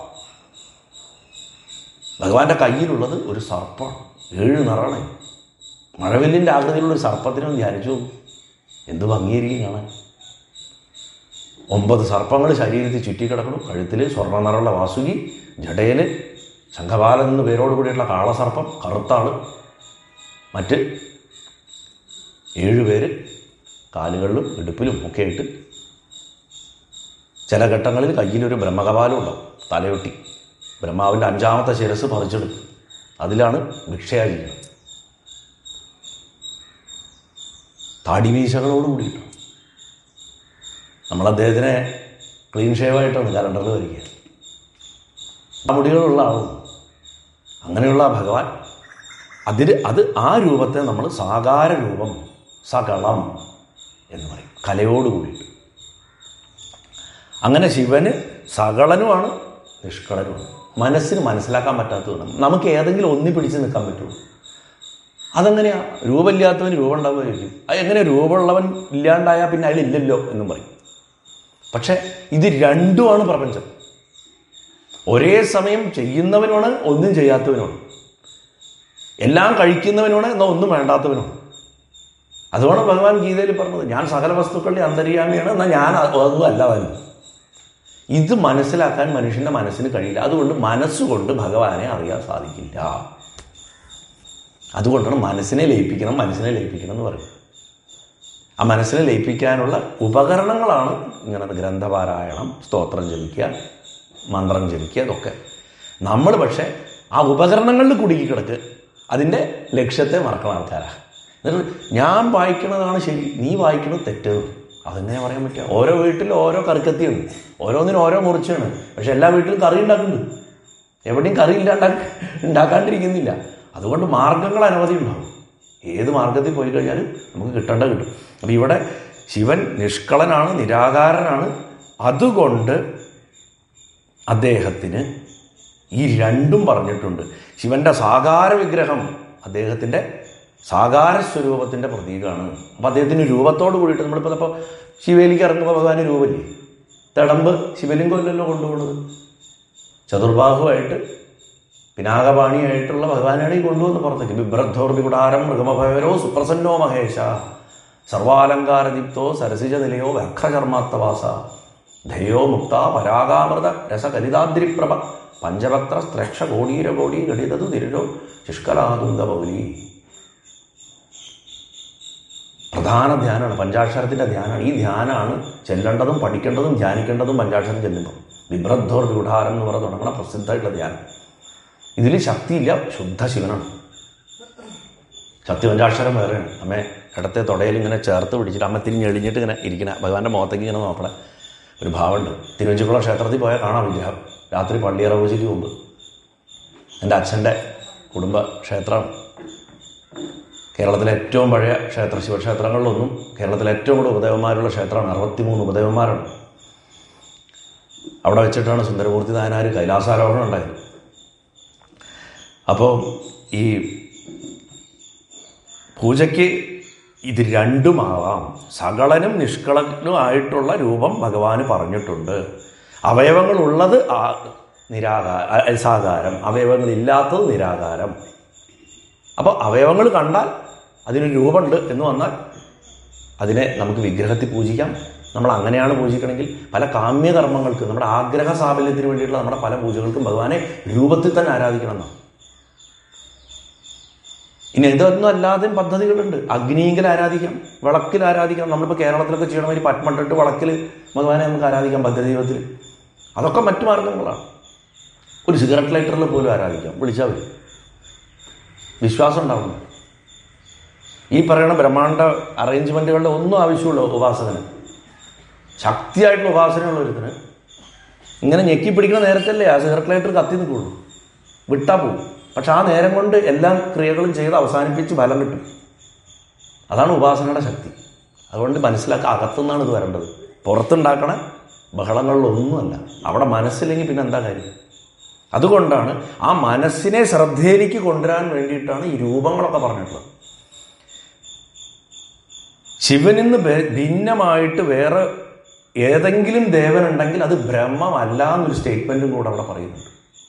ഭഗവാന്റെ കയ്യിലുള്ളത് ഒരു സർപ്പമാണ് ഏഴ് നിറണേ മഴവില്ലിൻ്റെ ആകൃതിയിലുള്ള ഒരു സർപ്പത്തിനും ധ്യാനിച്ചു നോക്കൂ. എന്ത് ഭംഗിയായിരിക്കും കാണാൻ ഒമ്പത് സർപ്പങ്ങൾ ശരീരത്തിൽ ചുറ്റിക്കിടക്കണം കഴുത്തിൽ സ്വർണ്ണ നിറമുള്ള വാസുകി ജടയിൽ ശംഖപാലൻ എന്ന പേരോട് കൂടിയിട്ടുള്ള കാളസർപ്പം കറുത്താണ് മറ്റ് ഏഴുപേര് കാലുകളിലും ഇടുപ്പിലും ഒക്കെ ആയിട്ട് ചില ഘട്ടങ്ങളിൽ കയ്യിലൊരു ബ്രഹ്മകപാലം ഉണ്ടാവും തലയൊട്ടി ബ്രഹ്മാവിൻ്റെ അഞ്ചാമത്തെ ശിരസ് പറിച്ചെടുക്കും അതിലാണ് ഭിക്ഷയായിരിക്കുന്നത് താടിമീശകളോട് കൂടിയിട്ടാണ് നമ്മൾ അദ്ദേഹത്തിനെ ക്ലീൻ ഷേവായിട്ടാണ് കലണ്ടറിൽ വരിക ആ മുടികളുള്ള ആളും അങ്ങനെയുള്ള ആ ഭഗവാൻ അതിൽ അത് ആ രൂപത്തെ നമ്മൾ സാകാര രൂപം സകളം എന്ന് പറയും കലയോട് കൂടിയിട്ട് അങ്ങനെ ശിവന് സകളനുമാണ് നിഷ്കളനുമാണ് മനസ്സിന് മനസ്സിലാക്കാൻ പറ്റാത്തതാണ് നമുക്ക് ഏതെങ്കിലും ഒന്നി പിടിച്ച് നിൽക്കാൻ പറ്റുള്ളൂ അതെങ്ങനെയാ രൂപമില്ലാത്തവന് രൂപം ഉണ്ടാവുമായിരിക്കും അത് എങ്ങനെ രൂപമുള്ളവൻ ഇല്ലാണ്ടായാൽ പിന്നെ അയാൾ ഇല്ലല്ലോ എന്നും പറയും പക്ഷെ ഇത് രണ്ടുമാണ് പ്രപഞ്ചം ഒരേ സമയം ചെയ്യുന്നവനുമാണ് ഒന്നും ചെയ്യാത്തവനുമാണ് എല്ലാം കഴിക്കുന്നവനുമാണ് എന്നാൽ ഒന്നും വേണ്ടാത്തവനുമാണ് അതുകൊണ്ട് ഭഗവാൻ ഗീതയിൽ പറഞ്ഞത് ഞാൻ സകല വസ്തുക്കളുടെ അന്തര്യാമിയാണ് എന്നാൽ ഞാൻ അതും അല്ല തന്നെ ഇത് മനസ്സിലാക്കാൻ മനുഷ്യൻ്റെ മനസ്സിന് കഴിയില്ല അതുകൊണ്ട് മനസ്സുകൊണ്ട് ഭഗവാനെ അറിയാൻ സാധിക്കില്ല അതുകൊണ്ടാണ് മനസ്സിനെ ലയിപ്പിക്കണം മനസ്സിനെ ലയിപ്പിക്കണം എന്ന് പറയുന്നത് ആ മനസ്സിനെ ലയിപ്പിക്കാനുള്ള ഉപകരണങ്ങളാണ് ഇങ്ങനെ ഗ്രന്ഥപാരായണം സ്തോത്രം ജപിക്കുക മന്ത്രം ജപിക്കുക ഇതൊക്കെ നമ്മൾ പക്ഷേ ആ ഉപകരണങ്ങളിൽ കുടുക്കി കിടക്ക് അതിൻ്റെ ലക്ഷ്യത്തെ മറക്കുന്ന ആൾക്കാരാണ് എന്നിട്ട് ഞാൻ വായിക്കണതാണ് ശരി നീ വായിക്കണത് തെറ്റ് അതെങ്ങനെ പറയാൻ പറ്റുക ഓരോ വീട്ടിലും ഓരോ കറിക്കത്തിയാണ് ഓരോന്നിനും ഓരോ മുറിച്ചാണ് പക്ഷെ എല്ലാ വീട്ടിലും കറി ഉണ്ടാക്കുന്നുണ്ട് എവിടെയും കറി ഇല്ലാണ്ടാ ഉണ്ടാക്കാണ്ടിരിക്കുന്നില്ല അതുകൊണ്ട് മാർഗങ്ങൾ അനവധി ഉണ്ടാവും ഏത് മാർഗത്തിൽ പോയി കഴിഞ്ഞാലും നമുക്ക് കിട്ടേണ്ട കിട്ടും അപ്പം ഇവിടെ ശിവൻ നിഷ്കളനാണ് നിരാകാരനാണ് അതുകൊണ്ട് അദ്ദേഹത്തിന് ഈ രണ്ടും പറഞ്ഞിട്ടുണ്ട് ശിവന്റെ സാകാര വിഗ്രഹം അദ്ദേഹത്തിൻ്റെ സാകാര സ്വരൂപത്തിൻ്റെ പ്രതീകമാണ് അപ്പം അദ്ദേഹത്തിന് രൂപത്തോട് കൂടിയിട്ട് നമ്മളിപ്പോൾ ഇപ്പോൾ ശിവേലിക്ക് ഇറങ്ങുമ്പോൾ ഭഗവാന് രൂപമില്ലേ തിടമ്പ് ശിവലിംഗമല്ലല്ലോ കൊണ്ടുപോകുന്നത് ചതുർബാഹുവായിട്ട് പിനാകപാണിയായിട്ടുള്ള ഭഗവാനാണ് ഈ കൊണ്ടുവന്ന് പുറത്തേക്ക് ബിഭ്രദ്ധോർ വികുടാരം മൃഗമഭയരോ സുപ്രസന്നോ മഹേശ സർവാലങ്കാരദീപ്തോ സരസിജ നിലയോ വ്യഘ്രചർമാത്തവാസ ധയോ മുക്ത പരാഗാമൃത രസകലിതാദ്രിപ്രഭ പഞ്ചഭക്ത സ്ത്രക്ഷ കോടീരകോടി ഘടിതതു തിരുരോ ശുഷ്കലാതുന്ത മൗലി പ്രധാന ധ്യാനമാണ് പഞ്ചാക്ഷരത്തിൻ്റെ ധ്യാനമാണ് ഈ ധ്യാനമാണ് ചെല്ലേണ്ടതും പഠിക്കേണ്ടതും ധ്യാനിക്കേണ്ടതും പഞ്ചാക്ഷരം ചെല്ലുമ്പോൾ ബിഭ്രദ്ധോർ വികുടാരം എന്ന് പറഞ്ഞ് തുടങ്ങുന്ന പ്രസിദ്ധമായിട്ടുള്ള ധ്യാനം ഇതിൽ ശക്തിയില്ല ശുദ്ധ ശിവനാണ് ശക്തി പഞ്ചാക്ഷരം വേറെയാണ് അമ്മ ഇടത്തെ തുടയിൽ ഇങ്ങനെ ചേർത്ത് പിടിച്ചിട്ട് അമ്മ തിരിഞ്ഞെളിഞ്ഞിട്ട് ഇങ്ങനെ ഇരിക്കണ ഭഗവാന്റെ മുഖത്തേക്ക് ഇങ്ങനെ നോക്കണ ഒരു ഭാവമുണ്ട് തിരുവഞ്ചിക്കുളം ക്ഷേത്രത്തിൽ പോയാൽ കാണാം വിഗ്രഹം രാത്രി പള്ളിയറ പൂജയ്ക്ക് മുമ്പ് എൻ്റെ അച്ഛൻ്റെ കുടുംബ ക്ഷേത്രമാണ് കേരളത്തിലെ ഏറ്റവും പഴയ ക്ഷേത്ര ശിവക്ഷേത്രങ്ങളിലൊന്നും കേരളത്തിലെ ഏറ്റവും കൂടുതൽ ഉപദേവന്മാരുള്ള ക്ഷേത്രമാണ് അറുപത്തിമൂന്ന് ഉപദേവന്മാരാണ് അവിടെ വെച്ചിട്ടാണ് സുന്ദരമൂർത്തി നായനാർ കൈലാസാരോഹണം ഉണ്ടായത് അപ്പോൾ ഈ പൂജയ്ക്ക് ഇത് രണ്ടുമാവാം സകളനും നിഷ്കളനും ആയിട്ടുള്ള രൂപം ഭഗവാന് പറഞ്ഞിട്ടുണ്ട് അവയവങ്ങളുള്ളത് ആ നിരാകാര സാകാരം അവയവങ്ങളില്ലാത്തത് നിരാകാരം അപ്പോൾ അവയവങ്ങൾ കണ്ടാൽ അതിനൊരു രൂപമുണ്ട് എന്ന് വന്നാൽ അതിനെ നമുക്ക് വിഗ്രഹത്തിൽ പൂജിക്കാം നമ്മൾ അങ്ങനെയാണ് പൂജിക്കണമെങ്കിൽ പല കാമ്യകർമ്മങ്ങൾക്ക് നമ്മുടെ ആഗ്രഹ സാഫല്യത്തിന് വേണ്ടിയിട്ടുള്ള നമ്മുടെ പല പൂജകൾക്കും ഭഗവാനെ രൂപത്തിൽ തന്നെ ആരാധിക്കണം എന്നാണ് ഇനി ഇതൊന്നും അല്ലാതെയും പദ്ധതികളുണ്ട് അഗ്നിയെങ്കിൽ ആരാധിക്കാം വിളക്കിൽ ആരാധിക്കാം നമ്മളിപ്പോൾ കേരളത്തിലൊക്കെ ചെയ്യണ മാതിരി പത്മട്ടിട്ട് വിളക്കിൽ ഭഗവാനെ നമുക്ക് ആരാധിക്കാം പദ്ധതിദൈവത്തിൽ അതൊക്കെ മറ്റു മാർഗങ്ങളാണ് ഒരു സിഗരറ്റ് ലൈറ്ററിൽ പോലും ആരാധിക്കാം വിളിച്ചാൽ വരും വിശ്വാസം ഉണ്ടാവണം ഈ പറയുന്ന ബ്രഹ്മാണ്ട അറേഞ്ച്മെൻറ്റുകളുടെ ഒന്നും ആവശ്യമുള്ള ഉപാസകന് ശക്തിയായിട്ടുള്ള ഉപാസനയുള്ള ഒരുത്തിന് ഇങ്ങനെ ഞെക്കി പിടിക്കുന്ന നേരത്തല്ലേ ആ സിഗരറ്റ് ലൈറ്റർ കത്തി നിൽക്കുള്ളൂ വിട്ടാ പോകും പക്ഷെ ആ നേരം കൊണ്ട് എല്ലാ ക്രിയകളും ചെയ്ത് അവസാനിപ്പിച്ച് ഫലം കിട്ടും അതാണ് ഉപാസനയുടെ ശക്തി അതുകൊണ്ട് മനസ്സിലാക്കുക അകത്തുനിന്നാണ് ഇത് വരേണ്ടത് പുറത്തുണ്ടാക്കണ ബഹളങ്ങളിലൊന്നുമല്ല അവിടെ മനസ്സില്ലെങ്കിൽ പിന്നെ എന്താ കാര്യം അതുകൊണ്ടാണ് ആ മനസ്സിനെ ശ്രദ്ധയിലേക്ക് കൊണ്ടുവരാൻ വേണ്ടിയിട്ടാണ് ഈ രൂപങ്ങളൊക്കെ പറഞ്ഞിട്ടുള്ളത് ശിവനിൽ നിന്ന് ഭേ- ഭിന്നമായിട്ട് വേറെ ഏതെങ്കിലും ദേവനുണ്ടെങ്കിൽ അത് ബ്രഹ്മമല്ല എന്നൊരു സ്റ്റേറ്റ്മെൻറ്റും കൂടെ അവിടെ പറയുന്നുണ്ട്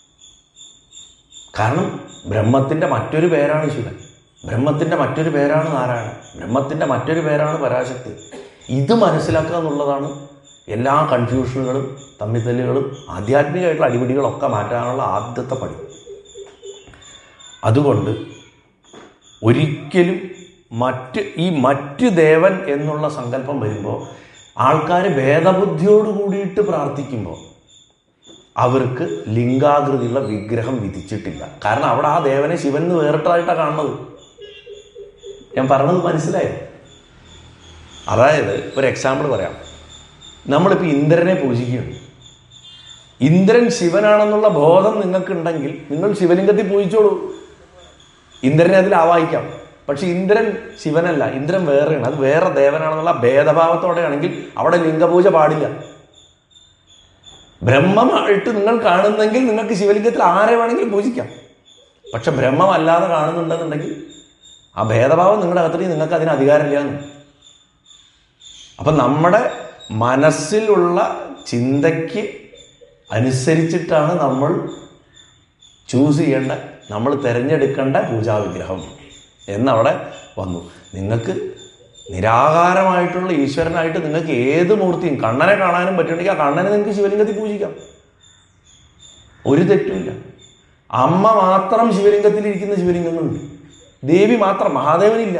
കാരണം ബ്രഹ്മത്തിൻ്റെ മറ്റൊരു പേരാണ് ശിവൻ ബ്രഹ്മത്തിൻ്റെ മറ്റൊരു പേരാണ് നാരായണൻ ബ്രഹ്മത്തിൻ്റെ മറ്റൊരു പേരാണ് പരാശക്തി ഇത് മനസ്സിലാക്കുക എന്നുള്ളതാണ് എല്ലാ കൺഫ്യൂഷനുകളും തമ്മിത്തല്ലുകളും ആധ്യാത്മികമായിട്ടുള്ള അടിപിടികളൊക്കെ മാറ്റാനുള്ള ആദ്യത്തെ പടി അതുകൊണ്ട് ഒരിക്കലും മറ്റ് ഈ മറ്റ് ദേവൻ എന്നുള്ള സങ്കല്പം വരുമ്പോൾ ആൾക്കാർ ഭേദബുദ്ധിയോട് കൂടിയിട്ട് പ്രാർത്ഥിക്കുമ്പോൾ അവർക്ക് ലിംഗാകൃതിയുള്ള വിഗ്രഹം വിധിച്ചിട്ടില്ല കാരണം അവിടെ ആ ദേവനെ ശിവൻ എന്ന് വേറിട്ടതായിട്ടാണ് കാണുന്നത് ഞാൻ പറഞ്ഞത് മനസ്സിലായോ അതായത് ഒരു എക്സാമ്പിൾ പറയാം നമ്മളിപ്പോൾ ഇന്ദ്രനെ പൂജിക്കുകയാണ് ഇന്ദ്രൻ ശിവനാണെന്നുള്ള ബോധം നിങ്ങൾക്കുണ്ടെങ്കിൽ നിങ്ങൾ ശിവലിംഗത്തിൽ പൂജിച്ചോളൂ ഇന്ദ്രനെ അതിൽ ആവാഹിക്കാം പക്ഷെ ഇന്ദ്രൻ ശിവനല്ല ഇന്ദ്രൻ വേറെയാണ് അത് വേറെ ദേവനാണെന്നുള്ള ഭേദഭാവത്തോടെയാണെങ്കിൽ അവിടെ ലിംഗപൂജ പാടില്ല ബ്രഹ്മമായിട്ട് നിങ്ങൾ കാണുന്നെങ്കിൽ നിങ്ങൾക്ക് ശിവലിംഗത്തിൽ ആരെ വേണമെങ്കിലും പൂജിക്കാം പക്ഷെ ബ്രഹ്മമല്ലാതെ കാണുന്നുണ്ടെന്നുണ്ടെങ്കിൽ ആ ഭേദഭാവം നിങ്ങളുടെ അകത്തുണ്ടെങ്കിൽ നിങ്ങൾക്ക് അതിന് അധികാരമില്ല എന്ന് അപ്പം നമ്മുടെ മനസ്സിലുള്ള ചിന്തയ്ക്ക് അനുസരിച്ചിട്ടാണ് നമ്മൾ ചൂസ് ചെയ്യേണ്ട നമ്മൾ തിരഞ്ഞെടുക്കേണ്ട പൂജാവിഗ്രഹം എന്നവിടെ വന്നു നിങ്ങൾക്ക് നിരാകാരമായിട്ടുള്ള ഈശ്വരനായിട്ട് നിങ്ങൾക്ക് ഏത് മൂർത്തിയും കണ്ണനെ കാണാനും പറ്റുന്നുണ്ടെങ്കിൽ ആ കണ്ണനെ നിങ്ങൾക്ക് ശിവലിംഗത്തിൽ പൂജിക്കാം ഒരു തെറ്റുമില്ല അമ്മ മാത്രം ശിവലിംഗത്തിൽ ഇരിക്കുന്ന ശിവലിംഗങ്ങളുണ്ട് ദേവി മാത്രം മഹാദേവനില്ല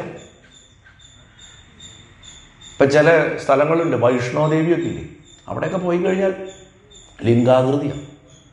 ഇപ്പം ചില സ്ഥലങ്ങളുണ്ട് വൈഷ്ണോദേവിയൊക്കെ ഇല്ലേ അവിടെയൊക്കെ പോയി കഴിഞ്ഞാൽ ലിംഗാകൃതിയാണ്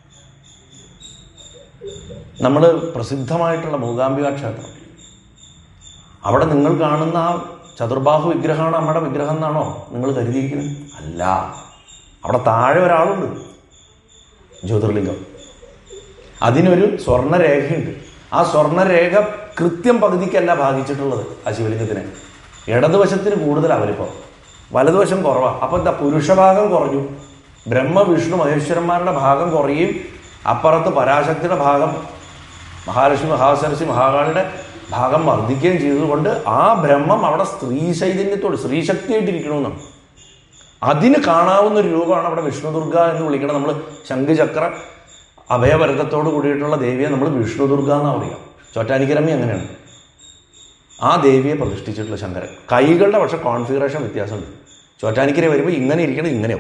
നമ്മൾ പ്രസിദ്ധമായിട്ടുള്ള മൂകാംബിക ക്ഷേത്രം അവിടെ നിങ്ങൾ കാണുന്ന ആ ചതുർബാഹു വിഗ്രഹമാണ് നമ്മുടെ വിഗ്രഹം എന്നാണോ നിങ്ങൾ കരുതിയിരിക്കുന്നത് അല്ല അവിടെ താഴെ ഒരാളുണ്ട് ജ്യോതിർലിംഗം അതിനൊരു സ്വർണ്ണരേഖയുണ്ട് ആ സ്വർണ്ണരേഖ കൃത്യം പകുതിക്കല്ല ഭാഗിച്ചിട്ടുള്ളത് ആ ശിവലിംഗത്തിനെ ഇടതുവശത്തിന് കൂടുതൽ അവലിപ്പം വലതുവശം കുറവാണ് അപ്പം എന്താ പുരുഷഭാഗം കുറഞ്ഞു ബ്രഹ്മ വിഷ്ണു മഹേശ്വരന്മാരുടെ ഭാഗം കുറയും അപ്പുറത്ത് പരാശക്തിയുടെ ഭാഗം മഹാലക്ഷ്മി മഹാസരസി മഹാകാളിയുടെ ഭാഗം വർദ്ധിക്കുകയും ചെയ്തതുകൊണ്ട് ആ ബ്രഹ്മം അവിടെ സ്ത്രീ ചൈതന്യത്തോട് സ്ത്രീശക്തിയായിട്ടിരിക്കണമെന്നാണ് അതിന് കാണാവുന്ന ഒരു രൂപമാണ് അവിടെ വിഷ്ണുദുർഗ എന്ന് വിളിക്കണം നമ്മൾ ശംഖുചക്ര അഭയവരതത്തോട് കൂടിയിട്ടുള്ള ദേവിയെ നമ്മൾ വിഷ്ണുദുർഗ എന്നാണ് പറയുക ചോറ്റാനിക്കരമ്മി അങ്ങനെയാണ് ആ ദേവിയെ പ്രതിഷ്ഠിച്ചിട്ടുള്ള ശങ്കരൻ കൈകളുടെ പക്ഷെ കോൺഫിഗറേഷൻ വ്യത്യാസമുണ്ട് ചോറ്റാനിക്കര വരുമ്പോൾ ഇങ്ങനെ ഇരിക്കണം ഇങ്ങനെയാവും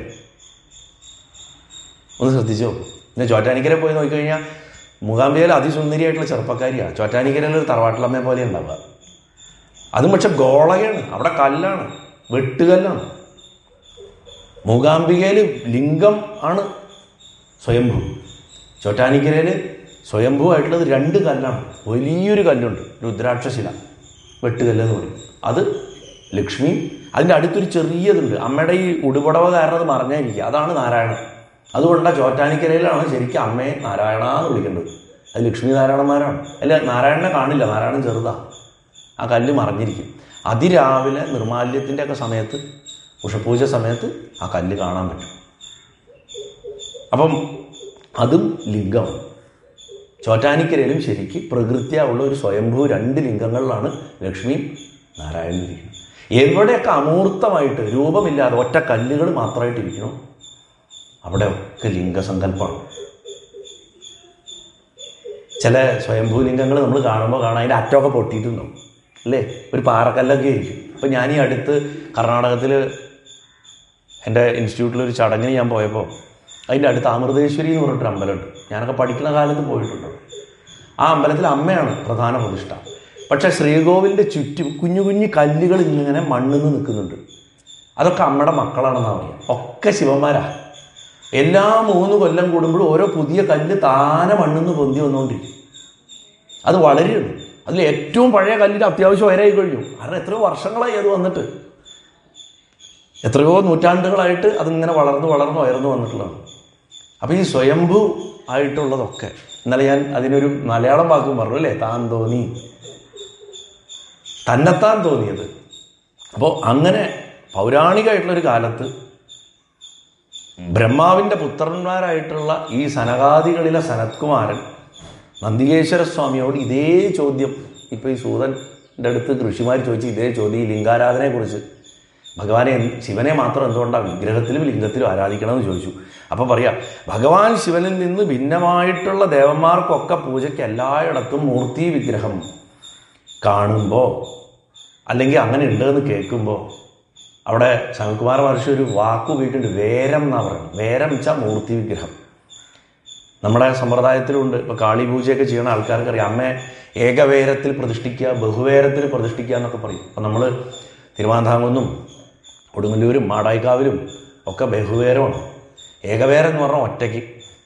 ഒന്ന് ശ്രദ്ധിച്ചോ പിന്നെ ചോറ്റാനിക്കര പോയി നോക്കിക്കഴിഞ്ഞാൽ മൂകാംബികയിൽ അതിസുന്ദരിയായിട്ടുള്ള ചെറുപ്പക്കാരിയാണ് ചോറ്റാനിക്കരയിൽ ഒരു തറവാട്ടിലമ്മയെ പോലെ ഉണ്ടാവുക അതും പക്ഷെ ഗോളകയാണ് അവിടെ കല്ലാണ് വെട്ടുകല്ലാണ് മൂകാംബികയിൽ ലിംഗം ആണ് സ്വയംഭൂ ചോറ്റാനിക്കരയിൽ സ്വയംഭൂ ആയിട്ടുള്ളത് രണ്ട് കല്ലാണ് വലിയൊരു കല്ലുണ്ട് രുദ്രാക്ഷശില വെട്ടുകല്ല് എന്ന് പറയും അത് ലക്ഷ്മി അതിൻ്റെ അടുത്തൊരു ചെറിയതുണ്ട് അമ്മയുടെ ഈ ഉടുപടവ കാരണം അത് മറഞ്ഞായിരിക്കുക അതാണ് നാരായണൻ അതുകൊണ്ടാണ് ചോറ്റാനിക്കരയിലാണ് ശരിക്കും അമ്മയെ നാരായണ എന്ന് വിളിക്കേണ്ടത് അത് ലക്ഷ്മി നാരായണന്മാരാണ് അല്ല നാരായണനെ കാണില്ല നാരായണൻ ചെറുതാ ആ കല്ല് മറിഞ്ഞിരിക്കും അതിരാവിലെ നിർമാല്യത്തിൻ്റെ ഒക്കെ സമയത്ത് ഉഷപൂജ സമയത്ത് ആ കല്ല് കാണാൻ പറ്റും അപ്പം അതും ലിംഗമാണ് ചോറ്റാനിക്കരയിലും ശരിക്ക് പ്രകൃത്യ ഉള്ള ഒരു സ്വയംഭൂ രണ്ട് ലിംഗങ്ങളിലാണ് ലക്ഷ്മിയും നാരായണനും ഇരിക്കുന്നത് എവിടെയൊക്കെ അമൂർത്തമായിട്ട് രൂപമില്ലാതെ ഒറ്റ കല്ലുകൾ മാത്രമായിട്ട് ഇരിക്കണം അവിടെ ഒക്കെ ലിംഗസങ്കല്പമാണ് ചില സ്വയംഭൂ ലിംഗങ്ങൾ നമ്മൾ കാണുമ്പോൾ കാണാം അതിൻ്റെ അറ്റമൊക്കെ പൊട്ടിയിട്ടുണ്ടാവും അല്ലേ ഒരു പാറക്കല്ലൊക്കെ ആയിരിക്കും അപ്പം ഞാൻ ഈ അടുത്ത് കർണാടകത്തിൽ എൻ്റെ ഇൻസ്റ്റിറ്റ്യൂട്ടിലൊരു ചടങ്ങിന് ഞാൻ പോയപ്പോൾ അതിൻ്റെ അടുത്ത് അമൃതേശ്വരി എന്ന് പറഞ്ഞിട്ടൊരു അമ്പലമുണ്ട് ഞാനൊക്കെ പഠിക്കുന്ന കാലത്ത് പോയിട്ടുണ്ട് ആ അമ്പലത്തിൽ അമ്മയാണ് പ്രധാന പ്രതിഷ്ഠ പക്ഷേ ശ്രീകോവിലിൻ്റെ ചുറ്റും കുഞ്ഞു കുഞ്ഞു കല്ലുകൾ ഇങ്ങനെ മണ്ണിന്ന് നിൽക്കുന്നുണ്ട് അതൊക്കെ അമ്മയുടെ മക്കളാണെന്നാണ് പറയുക ഒക്കെ ശിവന്മാരാ എല്ലാ മൂന്ന് കൊല്ലം കൂടുമ്പോഴും ഓരോ പുതിയ കല്ല് താനെ മണ്ണിന്ന് പൊന്തി വന്നുകൊണ്ടിരിക്കും അത് വളരെയുണ്ട് അതിൽ ഏറ്റവും പഴയ കല്ലിന് അത്യാവശ്യം ഉയരായി കഴിഞ്ഞു കാരണം എത്രയോ വർഷങ്ങളായി അത് വന്നിട്ട് എത്രയോ നൂറ്റാണ്ടുകളായിട്ട് അതിങ്ങനെ വളർന്ന് വളർന്ന് ഉയർന്നു വന്നിട്ടുള്ളതാണ് അപ്പോൾ ഈ സ്വയംഭൂ ആയിട്ടുള്ളതൊക്കെ ഇന്നലെ ഞാൻ അതിനൊരു മലയാളം വാക്കും പറഞ്ഞു അല്ലേ താൻ തോന്നി തന്നെത്താൻ തോന്നിയത് അപ്പോൾ അങ്ങനെ പൗരാണികമായിട്ടുള്ളൊരു കാലത്ത് ബ്രഹ്മാവിൻ്റെ പുത്രന്മാരായിട്ടുള്ള ഈ സനകാദികളിലെ സനത്കുമാരൻ നന്ദികേശ്വര സ്വാമിയോട് ഇതേ ചോദ്യം ഇപ്പോൾ ഈ സൂതൻ്റെ അടുത്ത് ഋഷിമാർ ചോദിച്ച് ഇതേ ചോദ്യം ഈ ലിംഗാരാധനയെക്കുറിച്ച് ഭഗവാനെ എന്ത്- ശിവനെ മാത്രം എന്തുകൊണ്ടാണ് വിഗ്രഹത്തിലും ലിംഗത്തിലും ആരാധിക്കണമെന്ന് ചോദിച്ചു അപ്പോൾ പറയാം ഭഗവാൻ ശിവനിൽ നിന്ന് ഭിന്നമായിട്ടുള്ള ദേവന്മാർക്കൊക്കെ പൂജയ്ക്ക് എല്ലായിടത്തും മൂർത്തി വിഗ്രഹം കാണുമ്പോൾ അല്ലെങ്കിൽ അങ്ങനെ ഉണ്ടെന്ന് കേൾക്കുമ്പോൾ അവിടെ ശങ്കകുമാര മഹർഷി ഒരു വാക്ക് ഉപയോഗിക്കുന്നുണ്ട് വേരം എന്നാ പറയുന്നത് വേരം വെച്ചാൽ മൂർത്തി വിഗ്രഹം നമ്മുടെ സമ്പ്രദായത്തിലുണ്ട് ഇപ്പോൾ കാളി പൂജയൊക്കെ ചെയ്യുന്ന ആൾക്കാർക്ക് അറിയാം അമ്മയെ ഏകവേരത്തിൽ പ്രതിഷ്ഠിക്കുക ബഹുവേരത്തിൽ പ്രതിഷ്ഠിക്കുക എന്നൊക്കെ പറയും അപ്പം നമ്മൾ തിരുവാന്താംകുന്നും കൊടുങ്ങല്ലൂരും മാടായിക്കാവിലും ഒക്കെ ബഹുവേരമാണ് ഏകവേരം എന്ന് പറഞ്ഞാൽ ഒറ്റയ്ക്ക്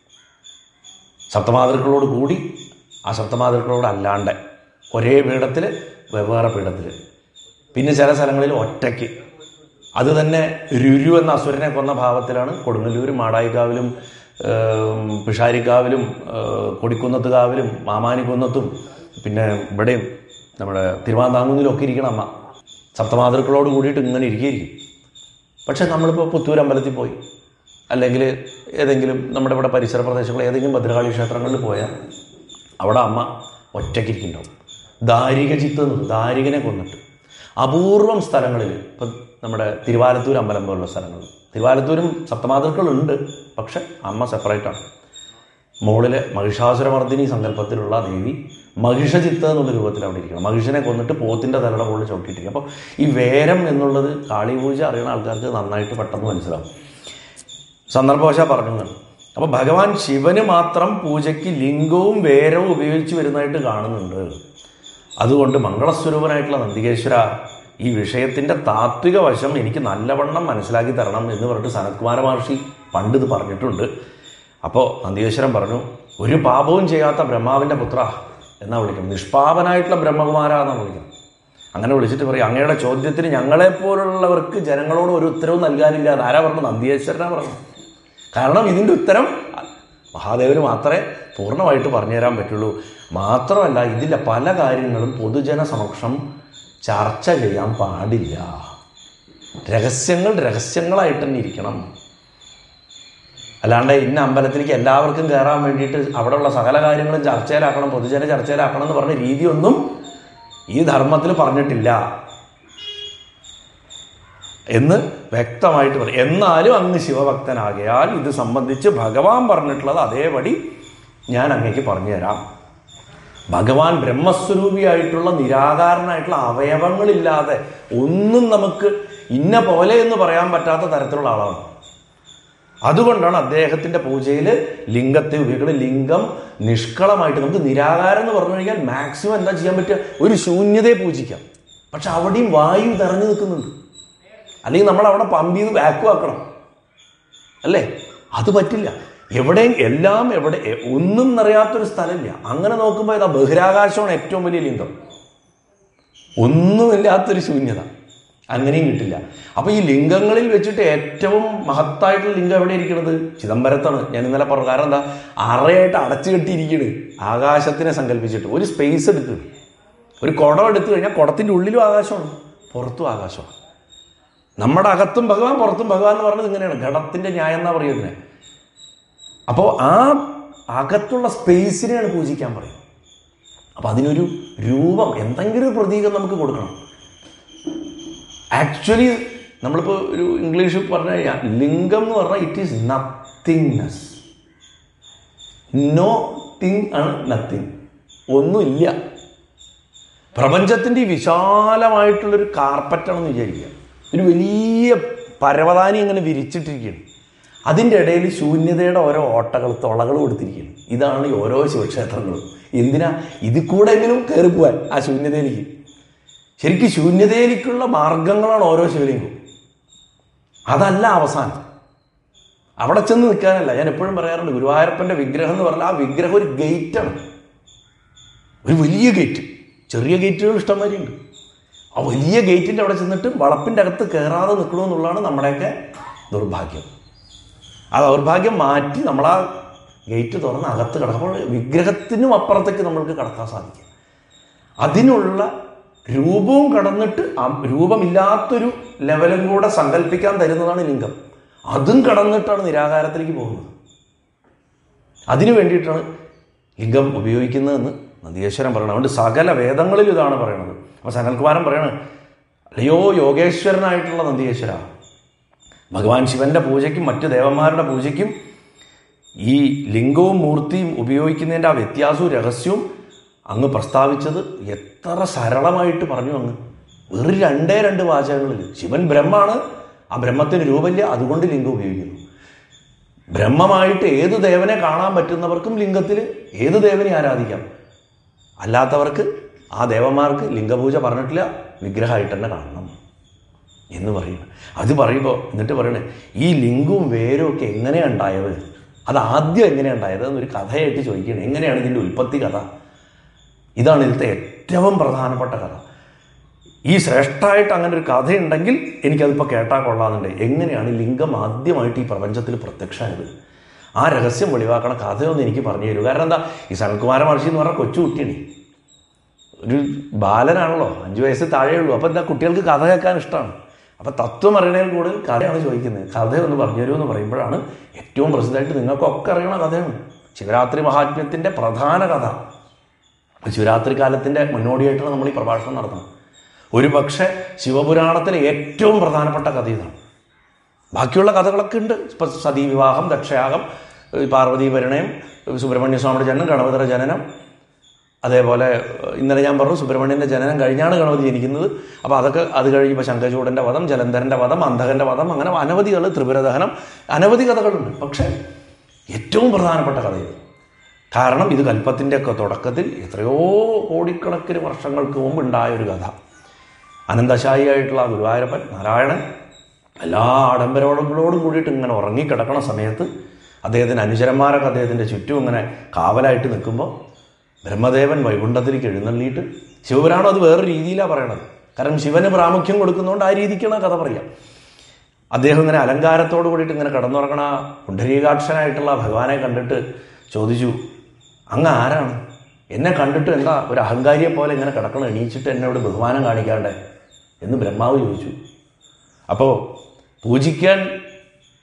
സപ്തമാതൃക്കളോട് കൂടി ആ സപ്തമാതൃക്കളോട് അല്ലാണ്ട് ഒരേ പീഠത്തിൽ വെവ്വേറെ പീഠത്തിൽ പിന്നെ ചില സ്ഥലങ്ങളിൽ ഒറ്റയ്ക്ക് അത് തന്നെ രുരു എന്ന അസുരനെ കൊന്ന ഭാവത്തിലാണ് കൊടുങ്ങല്ലൂരും മാടായിക്കാവിലും ഏം, പിഷാരിക്കാവിലും ഏ, കൊടിക്കുന്നത്തുകാവിലും മാമാനിക്കുന്നത്തും പിന്നെ ഇവിടെയും നമ്മുടെ തിരുവാന്താങ്കുന്നിലും ഒക്കെ ഇരിക്കണം അമ്മ സപ്തമാതൃക്കളോട് കൂടിയിട്ട് ഇങ്ങനെ ഇരിക്കുകയായിരിക്കും പക്ഷേ നമ്മളിപ്പോൾ പുത്തൂർ അമ്പലത്തിൽ പോയി അല്ലെങ്കിൽ ഏതെങ്കിലും നമ്മുടെ ഇവിടെ പരിസര പ്രദേശങ്ങളിൽ ഏതെങ്കിലും ഭദ്രകാളി ക്ഷേത്രങ്ങളിൽ പോയാൽ അവിടെ അമ്മ ഒറ്റയ്ക്കിരിക്കുന്നുണ്ടാവും ദാരിക ചിത്ത് എന്ന് പറയും. ദാരികനെ കൊന്നിട്ട് അപൂർവം സ്ഥലങ്ങളിൽ ഇപ്പം നമ്മുടെ തിരുവാലത്തൂർ അമ്പലം പോലുള്ള സ്ഥലങ്ങൾ തിരുവാലത്തൂരും സപ്തമാതൃക്കളുണ്ട് പക്ഷെ അമ്മ സെപ്പറേറ്റാണ് മുകളിലെ മഹിഷാസുരമർദ്ദിനി സങ്കല്പത്തിലുള്ള ദേവി മഹിഷചിത്ത എന്നുള്ള രൂപത്തിൽ അവിടെ ഇരിക്കണം മഹിഷനെ കൊന്നിട്ട് പോത്തിൻ്റെ തലയുടെ മുകളിൽ ചവിട്ടിയിട്ടിരിക്കും അപ്പോൾ ഈ വേരം എന്നുള്ളത് കാളിപൂജ അറിയുന്ന ആൾക്കാർക്ക് നന്നായിട്ട് പെട്ടെന്ന് മനസ്സിലാവും സന്ദർഭവശാ പറഞ്ഞു എന്നാണ് അപ്പോൾ ഭഗവാൻ ശിവന് മാത്രം പൂജയ്ക്ക് ലിംഗവും വേരവും ഉപയോഗിച്ച് വരുന്നതായിട്ട് കാണുന്നുണ്ട് അതുകൊണ്ട് മംഗളസ്വരൂപനായിട്ടുള്ള നന്ദികേശ്വര ഈ വിഷയത്തിൻ്റെ താത്വിക വശം എനിക്ക് നല്ലവണ്ണം മനസ്സിലാക്കി തരണം എന്ന് പറഞ്ഞിട്ട് സനത്കുമാര മഹർഷി പണ്ട് ഇത് പറഞ്ഞിട്ടുണ്ട് അപ്പോൾ നന്ദികേശ്വരൻ പറഞ്ഞു ഒരു പാപവും ചെയ്യാത്ത ബ്രഹ്മാവിൻ്റെ പുത്ര എന്നാ വിളിക്കണം നിഷ്പാപനായിട്ടുള്ള ബ്രഹ്മകുമാര എന്നാണ് വിളിക്കുന്നത് അങ്ങനെ വിളിച്ചിട്ട് പറയും അങ്ങയുടെ ചോദ്യത്തിന് ഞങ്ങളെപ്പോലുള്ളവർക്ക് ജനങ്ങളോട് ഒരു ഉത്തരവും നൽകാനില്ല അത് ആരാ പറഞ്ഞു നന്ദിയേശ്വരനാ പറഞ്ഞു കാരണം ഇതിൻ്റെ ഉത്തരം മഹാദേവന് മാത്രമേ പൂർണ്ണമായിട്ട് പറഞ്ഞുതരാൻ പറ്റുള്ളൂ മാത്രമല്ല ഇതിലെ പല കാര്യങ്ങളും പൊതുജന സമക്ഷം ചർച്ച ചെയ്യാൻ പാടില്ല രഹസ്യങ്ങൾ രഹസ്യങ്ങളായിട്ട് തന്നെ ഇരിക്കണം അല്ലാണ്ട് ഇന്ന അമ്പലത്തിലേക്ക് എല്ലാവർക്കും കയറാൻ വേണ്ടിയിട്ട് അവിടെയുള്ള സകല കാര്യങ്ങളും ചർച്ചയിലാക്കണം പൊതുജന ചർച്ചയിലാക്കണം എന്ന് പറഞ്ഞ രീതിയൊന്നും ഈ ധർമ്മത്തിൽ പറഞ്ഞിട്ടില്ല എന്ന് വ്യക്തമായിട്ട് പറയും എന്നാലും അങ്ങ് ശിവഭക്തനാകയാൽ ഇത് സംബന്ധിച്ച് ഭഗവാൻ പറഞ്ഞിട്ടുള്ളത് അതേപടി ഞാൻ അങ്ങേക്ക് പറഞ്ഞു തരാം ഭഗവാൻ ബ്രഹ്മസ്വരൂപിയായിട്ടുള്ള നിരാകാരനായിട്ടുള്ള അവയവങ്ങളില്ലാതെ ഒന്നും നമുക്ക് ഇന്ന പോലെ എന്ന് പറയാൻ പറ്റാത്ത തരത്തിലുള്ള ആളാണ് അതുകൊണ്ടാണ് അദ്ദേഹത്തിന്റെ പൂജയിൽ ലിംഗത്തെ ഉപയോഗിക്കുന്നത് ലിംഗം നിഷ്കളമായിട്ട് നമുക്ക് നിരാകാരം എന്ന് പറഞ്ഞു കഴിഞ്ഞാൽ മാക്സിമം എന്താ ചെയ്യാൻ പറ്റുക ഒരു ശൂന്യതയെ പൂജിക്കാം പക്ഷെ അവിടെയും വായു നിറഞ്ഞു നിൽക്കുന്നുണ്ട് അല്ലെങ്കിൽ നമ്മൾ അവിടെ പമ്പ് ചെയ്ത് വാക്കുവാക്കണം അല്ലേ അത് പറ്റില്ല എവിടെയും എല്ലാം എവിടെ എ- ഒന്നും നിറയാത്തൊരു സ്ഥലമില്ല അങ്ങനെ നോക്കുമ്പോൾ ഇതാ ബഹിരാകാശമാണ് ഏറ്റവും വലിയ ലിംഗം ഒന്നുമില്ലാത്തൊരു ശൂന്യത അങ്ങനെയും കിട്ടില്ല അപ്പൊ ഈ ലിംഗങ്ങളിൽ വെച്ചിട്ട് ഏറ്റവും മഹത്തായിട്ടുള്ള ലിംഗം എവിടെ ഇരിക്കുന്നത് ചിദംബരത്താണ് ഞാൻ ഇന്നലെ പറഞ്ഞു കാരണം എന്താ അറയായിട്ട് അടച്ചു കെട്ടിയിരിക്കണ് ആകാശത്തിനെ സങ്കല്പിച്ചിട്ട് ഒരു സ്പേസ് എടുക്കുക ഒരു കുടം എടുത്തു കഴിഞ്ഞാൽ കുടത്തിന്റെ ഉള്ളിലും ആകാശമാണ് പുറത്തും ആകാശമാണ് നമ്മുടെ അകത്തും ഭഗവാൻ പുറത്തും ഭഗവാൻ എന്ന് പറഞ്ഞത് ഇങ്ങനെയാണ് ഘടത്തിന്റെ ന്യായം എന്നാ പറയുന്നത് അപ്പോൾ ആ അകത്തുള്ള സ്പേസിനെയാണ് പൂജിക്കാൻ പറയുന്നത് അപ്പം അതിനൊരു രൂപം എന്തെങ്കിലും ഒരു പ്രതീകം നമുക്ക് കൊടുക്കണം ആക്ച്വലി നമ്മളിപ്പോൾ ഒരു ഇംഗ്ലീഷ് പറഞ്ഞു കഴിഞ്ഞാൽ ലിംഗം എന്ന് പറഞ്ഞാൽ it is nothingness no thing ആണ് നത്തിങ് ഒന്നുമില്ല പ്രപഞ്ചത്തിൻ്റെ ഈ വിശാലമായിട്ടുള്ളൊരു കാർപ്പറ്റാണെന്ന് വിചാരിക്കുക ഒരു വലിയ പരവതാനി ഇങ്ങനെ വിരിച്ചിട്ടിരിക്കുകയാണ് അതിൻ്റെ ഇടയിൽ ശൂന്യതയുടെ ഓരോ ഓട്ടകൾ തുളകൾ കൊടുത്തിരിക്കുകയാണ് ഇതാണ് ഈ ഓരോ ശിവക്ഷേത്രങ്ങളും എന്തിനാ ഇതിൽ കൂടെ എങ്കിലും കയറി പോവാൻ ആ ശൂന്യതയിലേക്ക് ശരിക്കും ശൂന്യതയിലേക്കുള്ള മാർഗങ്ങളാണ് ഓരോ ശിവലിംഗവും അതല്ല അവസാനം അവിടെ ചെന്ന് നിൽക്കാനല്ല ഞാൻ എപ്പോഴും പറയാറുണ്ട് ഗുരുവായൂരപ്പൻ്റെ വിഗ്രഹം എന്ന് പറഞ്ഞാൽ ആ വിഗ്രഹം ഒരു ഗേറ്റാണ് ഒരു വലിയ ഗേറ്റ് ചെറിയ ഗേറ്റുകൾ ഇഷ്ടംമാതിരിയുണ്ട് ആ വലിയ ഗേറ്റിൻ്റെ അവിടെ ചെന്നിട്ട് വളപ്പിൻ്റെ അകത്ത് കയറാതെ നിൽക്കണമെന്നുള്ളതാണ് നമ്മുടെയൊക്കെ ദൗർഭാഗ്യം ആ ദൗർഭാഗ്യം മാറ്റി നമ്മൾ ആ ഗേറ്റ് തുറന്ന് അകത്ത് കിടക്കും അപ്പോൾ വിഗ്രഹത്തിനും അപ്പുറത്തേക്ക് നമ്മൾക്ക് കടക്കാൻ സാധിക്കും അതിനുള്ള രൂപവും കടന്നിട്ട് ആ രൂപമില്ലാത്തൊരു ലെവലും കൂടെ സങ്കല്പിക്കാൻ തരുന്നതാണ് ലിംഗം അതും കടന്നിട്ടാണ് നിരാകാരത്തിലേക്ക് പോകുന്നത് അതിനു വേണ്ടിയിട്ടാണ് ലിംഗം ഉപയോഗിക്കുന്നതെന്ന് നന്ദിയേശ്വരൻ പറയണം അതുകൊണ്ട് സകല വേദങ്ങളിലും ഇതാണ് പറയണത് അപ്പോൾ സനൽകുമാരൻ പറയണത് അല്ലയോ യോഗേശ്വരനായിട്ടുള്ള നന്ദിയേശ്വര ഭഗവാൻ ശിവന്റെ പൂജയ്ക്കും മറ്റു ദേവന്മാരുടെ പൂജയ്ക്കും ഈ ലിംഗവും മൂർത്തിയും ഉപയോഗിക്കുന്നതിൻ്റെ ആ വ്യത്യാസവും രഹസ്യവും അങ്ങ് പ്രസ്താവിച്ചത് എത്ര സരളമായിട്ട് പറഞ്ഞു അങ്ങ് വെറും രണ്ടേ രണ്ട് വാചകങ്ങളിൽ ശിവൻ ബ്രഹ്മാണ് ആ ബ്രഹ്മത്തിന് രൂപമില്ല അതുകൊണ്ട് ലിംഗം ഉപയോഗിക്കുന്നു ബ്രഹ്മമായിട്ട് ഏത് ദേവനെ കാണാൻ പറ്റുന്നവർക്കും ലിംഗത്തിൽ ഏത് ദേവനെ ആരാധിക്കാം അല്ലാത്തവർക്ക് ആ ദേവന്മാർക്ക് ലിംഗപൂജ പറഞ്ഞിട്ടില്ല വിഗ്രഹമായിട്ട് തന്നെ കാണണം എന്ന് പറയുന്നു അത് പറയുമ്പോൾ എന്നിട്ട് പറയണേ ഈ ലിംഗവും വേരും ഒക്കെ എങ്ങനെയാണ് ഉണ്ടായത് അത് ആദ്യം എങ്ങനെയാണ് ഉണ്ടായത് എന്നൊരു കഥയായിട്ട് ചോദിക്കുകയാണ് എങ്ങനെയാണ് ഇതിൻ്റെ ഉൽപ്പത്തി കഥ ഇതാണ് ഇതിലത്തെ ഏറ്റവും പ്രധാനപ്പെട്ട കഥ ഈ ശ്രേഷ്ഠമായിട്ട് അങ്ങനെ ഒരു കഥയുണ്ടെങ്കിൽ എനിക്കതിപ്പോൾ കേട്ടാൽ കൊള്ളാമെന്നുണ്ട് എങ്ങനെയാണ് ലിംഗം ആദ്യമായിട്ട് ഈ പ്രപഞ്ചത്തിൽ പ്രത്യക്ഷമായത് ആ രഹസ്യം വെളിവാക്കണ കഥയൊന്നും എനിക്ക് പറഞ്ഞു തരൂ കാരണം എന്താ ഈ സനൽകുമാര മഹർഷി എന്ന് പറഞ്ഞാൽ കൊച്ചു കുട്ടിയാണ് ഒരു ബാലനാണല്ലോ അഞ്ച് വയസ്സ് താഴെയുള്ളൂ അപ്പോൾ എന്താ കുട്ടികൾക്ക് കഥ കേൾക്കാൻ ഇഷ്ടമാണ് അപ്പോൾ തത്വം അറിയണതിൽ കൂടുതൽ കഥയാണ് ചോദിക്കുന്നത് കഥ ഒന്ന് പറഞ്ഞു തരൂ എന്ന് പറയുമ്പോഴാണ് ഏറ്റവും പ്രസിദ്ധമായിട്ട് നിങ്ങൾക്കൊക്കെ അറിയണ കഥയാണ് ശിവരാത്രി മഹാത്മ്യത്തിൻ്റെ പ്രധാന കഥ ശിവരാത്രി കാലത്തിൻ്റെ മുന്നോടിയായിട്ടാണ് നമ്മൾ ഈ പ്രഭാഷണം നടത്തുന്നത് ഒരു പക്ഷേ ശിവപുരാണത്തിലെ ഏറ്റവും പ്രധാനപ്പെട്ട കഥ ഇതാണ് ബാക്കിയുള്ള കഥകളൊക്കെ ഉണ്ട് ഇപ്പം സതീ വിവാഹം ദക്ഷയാഗം ഏഹ് പാർവതി പരിണയം സുബ്രഹ്മണ്യ സ്വാമിയുടെ ജനനം ഗണപതിയുടെ ജനനം അതേപോലെ ഏഹ് ഇന്നലെ ഞാൻ പറഞ്ഞു സുബ്രഹ്മണ്യൻ്റെ ജനനം കഴിഞ്ഞാണ് ഗണപതി ജനിക്കുന്നത് അപ്പോൾ അതൊക്കെ അത് കഴിയുമ്പോൾ ശങ്കചൂടൻ്റെ വധം ജലന്ധരൻ്റെ വധം അന്ധകൻ്റെ വധം അങ്ങനെ അനവധികൾ ത്രിപുരദഹനം അനവധി കഥകളുണ്ട് പക്ഷേ ഏറ്റവും പ്രധാനപ്പെട്ട കഥ ഇത് കാരണം ഇത് കൽപ്പത്തിൻ്റെ ഒക്കെ തുടക്കത്തിൽ എത്രയോ കോടിക്കണക്കിന് വർഷങ്ങൾക്ക് മുമ്പ് ഉണ്ടായ ഒരു കഥ അനന്തശായിയായിട്ടുള്ള ആ ഗുരുവായൂരപ്പൻ നാരായണൻ എല്ലാ ആഡംബരങ്ങളോടും കൂടിയിട്ട് ഇങ്ങനെ ഉറങ്ങിക്കിടക്കണ സമയത്ത് അദ്ദേഹത്തിൻ്റെ അനുചരന്മാരൊക്കെ അദ്ദേഹത്തിൻ്റെ ചുറ്റും ഇങ്ങനെ കാവലായിട്ട് നിൽക്കുമ്പോൾ ബ്രഹ്മദേവൻ വൈകുണ്ഠത്തിലേക്ക് എഴുന്നള്ളിയിട്ട് ശിവപുരാണം അത് വേറെ രീതിയിലാണ് പറയണത് കാരണം ശിവന് പ്രാമുഖ്യം കൊടുക്കുന്നതുകൊണ്ട് ആ രീതിക്കാണ് ആ കഥ പറയാം അദ്ദേഹം ഇങ്ങനെ അലങ്കാരത്തോട് കൂടിയിട്ട് ഇങ്ങനെ കിടന്നുറങ്ങണ പുണ്ഡരീകാക്ഷനായിട്ടുള്ള ഭഗവാനെ കണ്ടിട്ട് ചോദിച്ചു അങ്ങ് ആരാണ് എന്നെ കണ്ടിട്ട് എന്താ ഒരു അഹങ്കാരിയെ പോലെ ഇങ്ങനെ കിടക്കണം എണീച്ചിട്ട് എന്നോട് ബഹുമാനം കാണിക്കാണ്ടേ എന്ന് ബ്രഹ്മാവ് ചോദിച്ചു അപ്പോൾ പൂജിക്കാൻ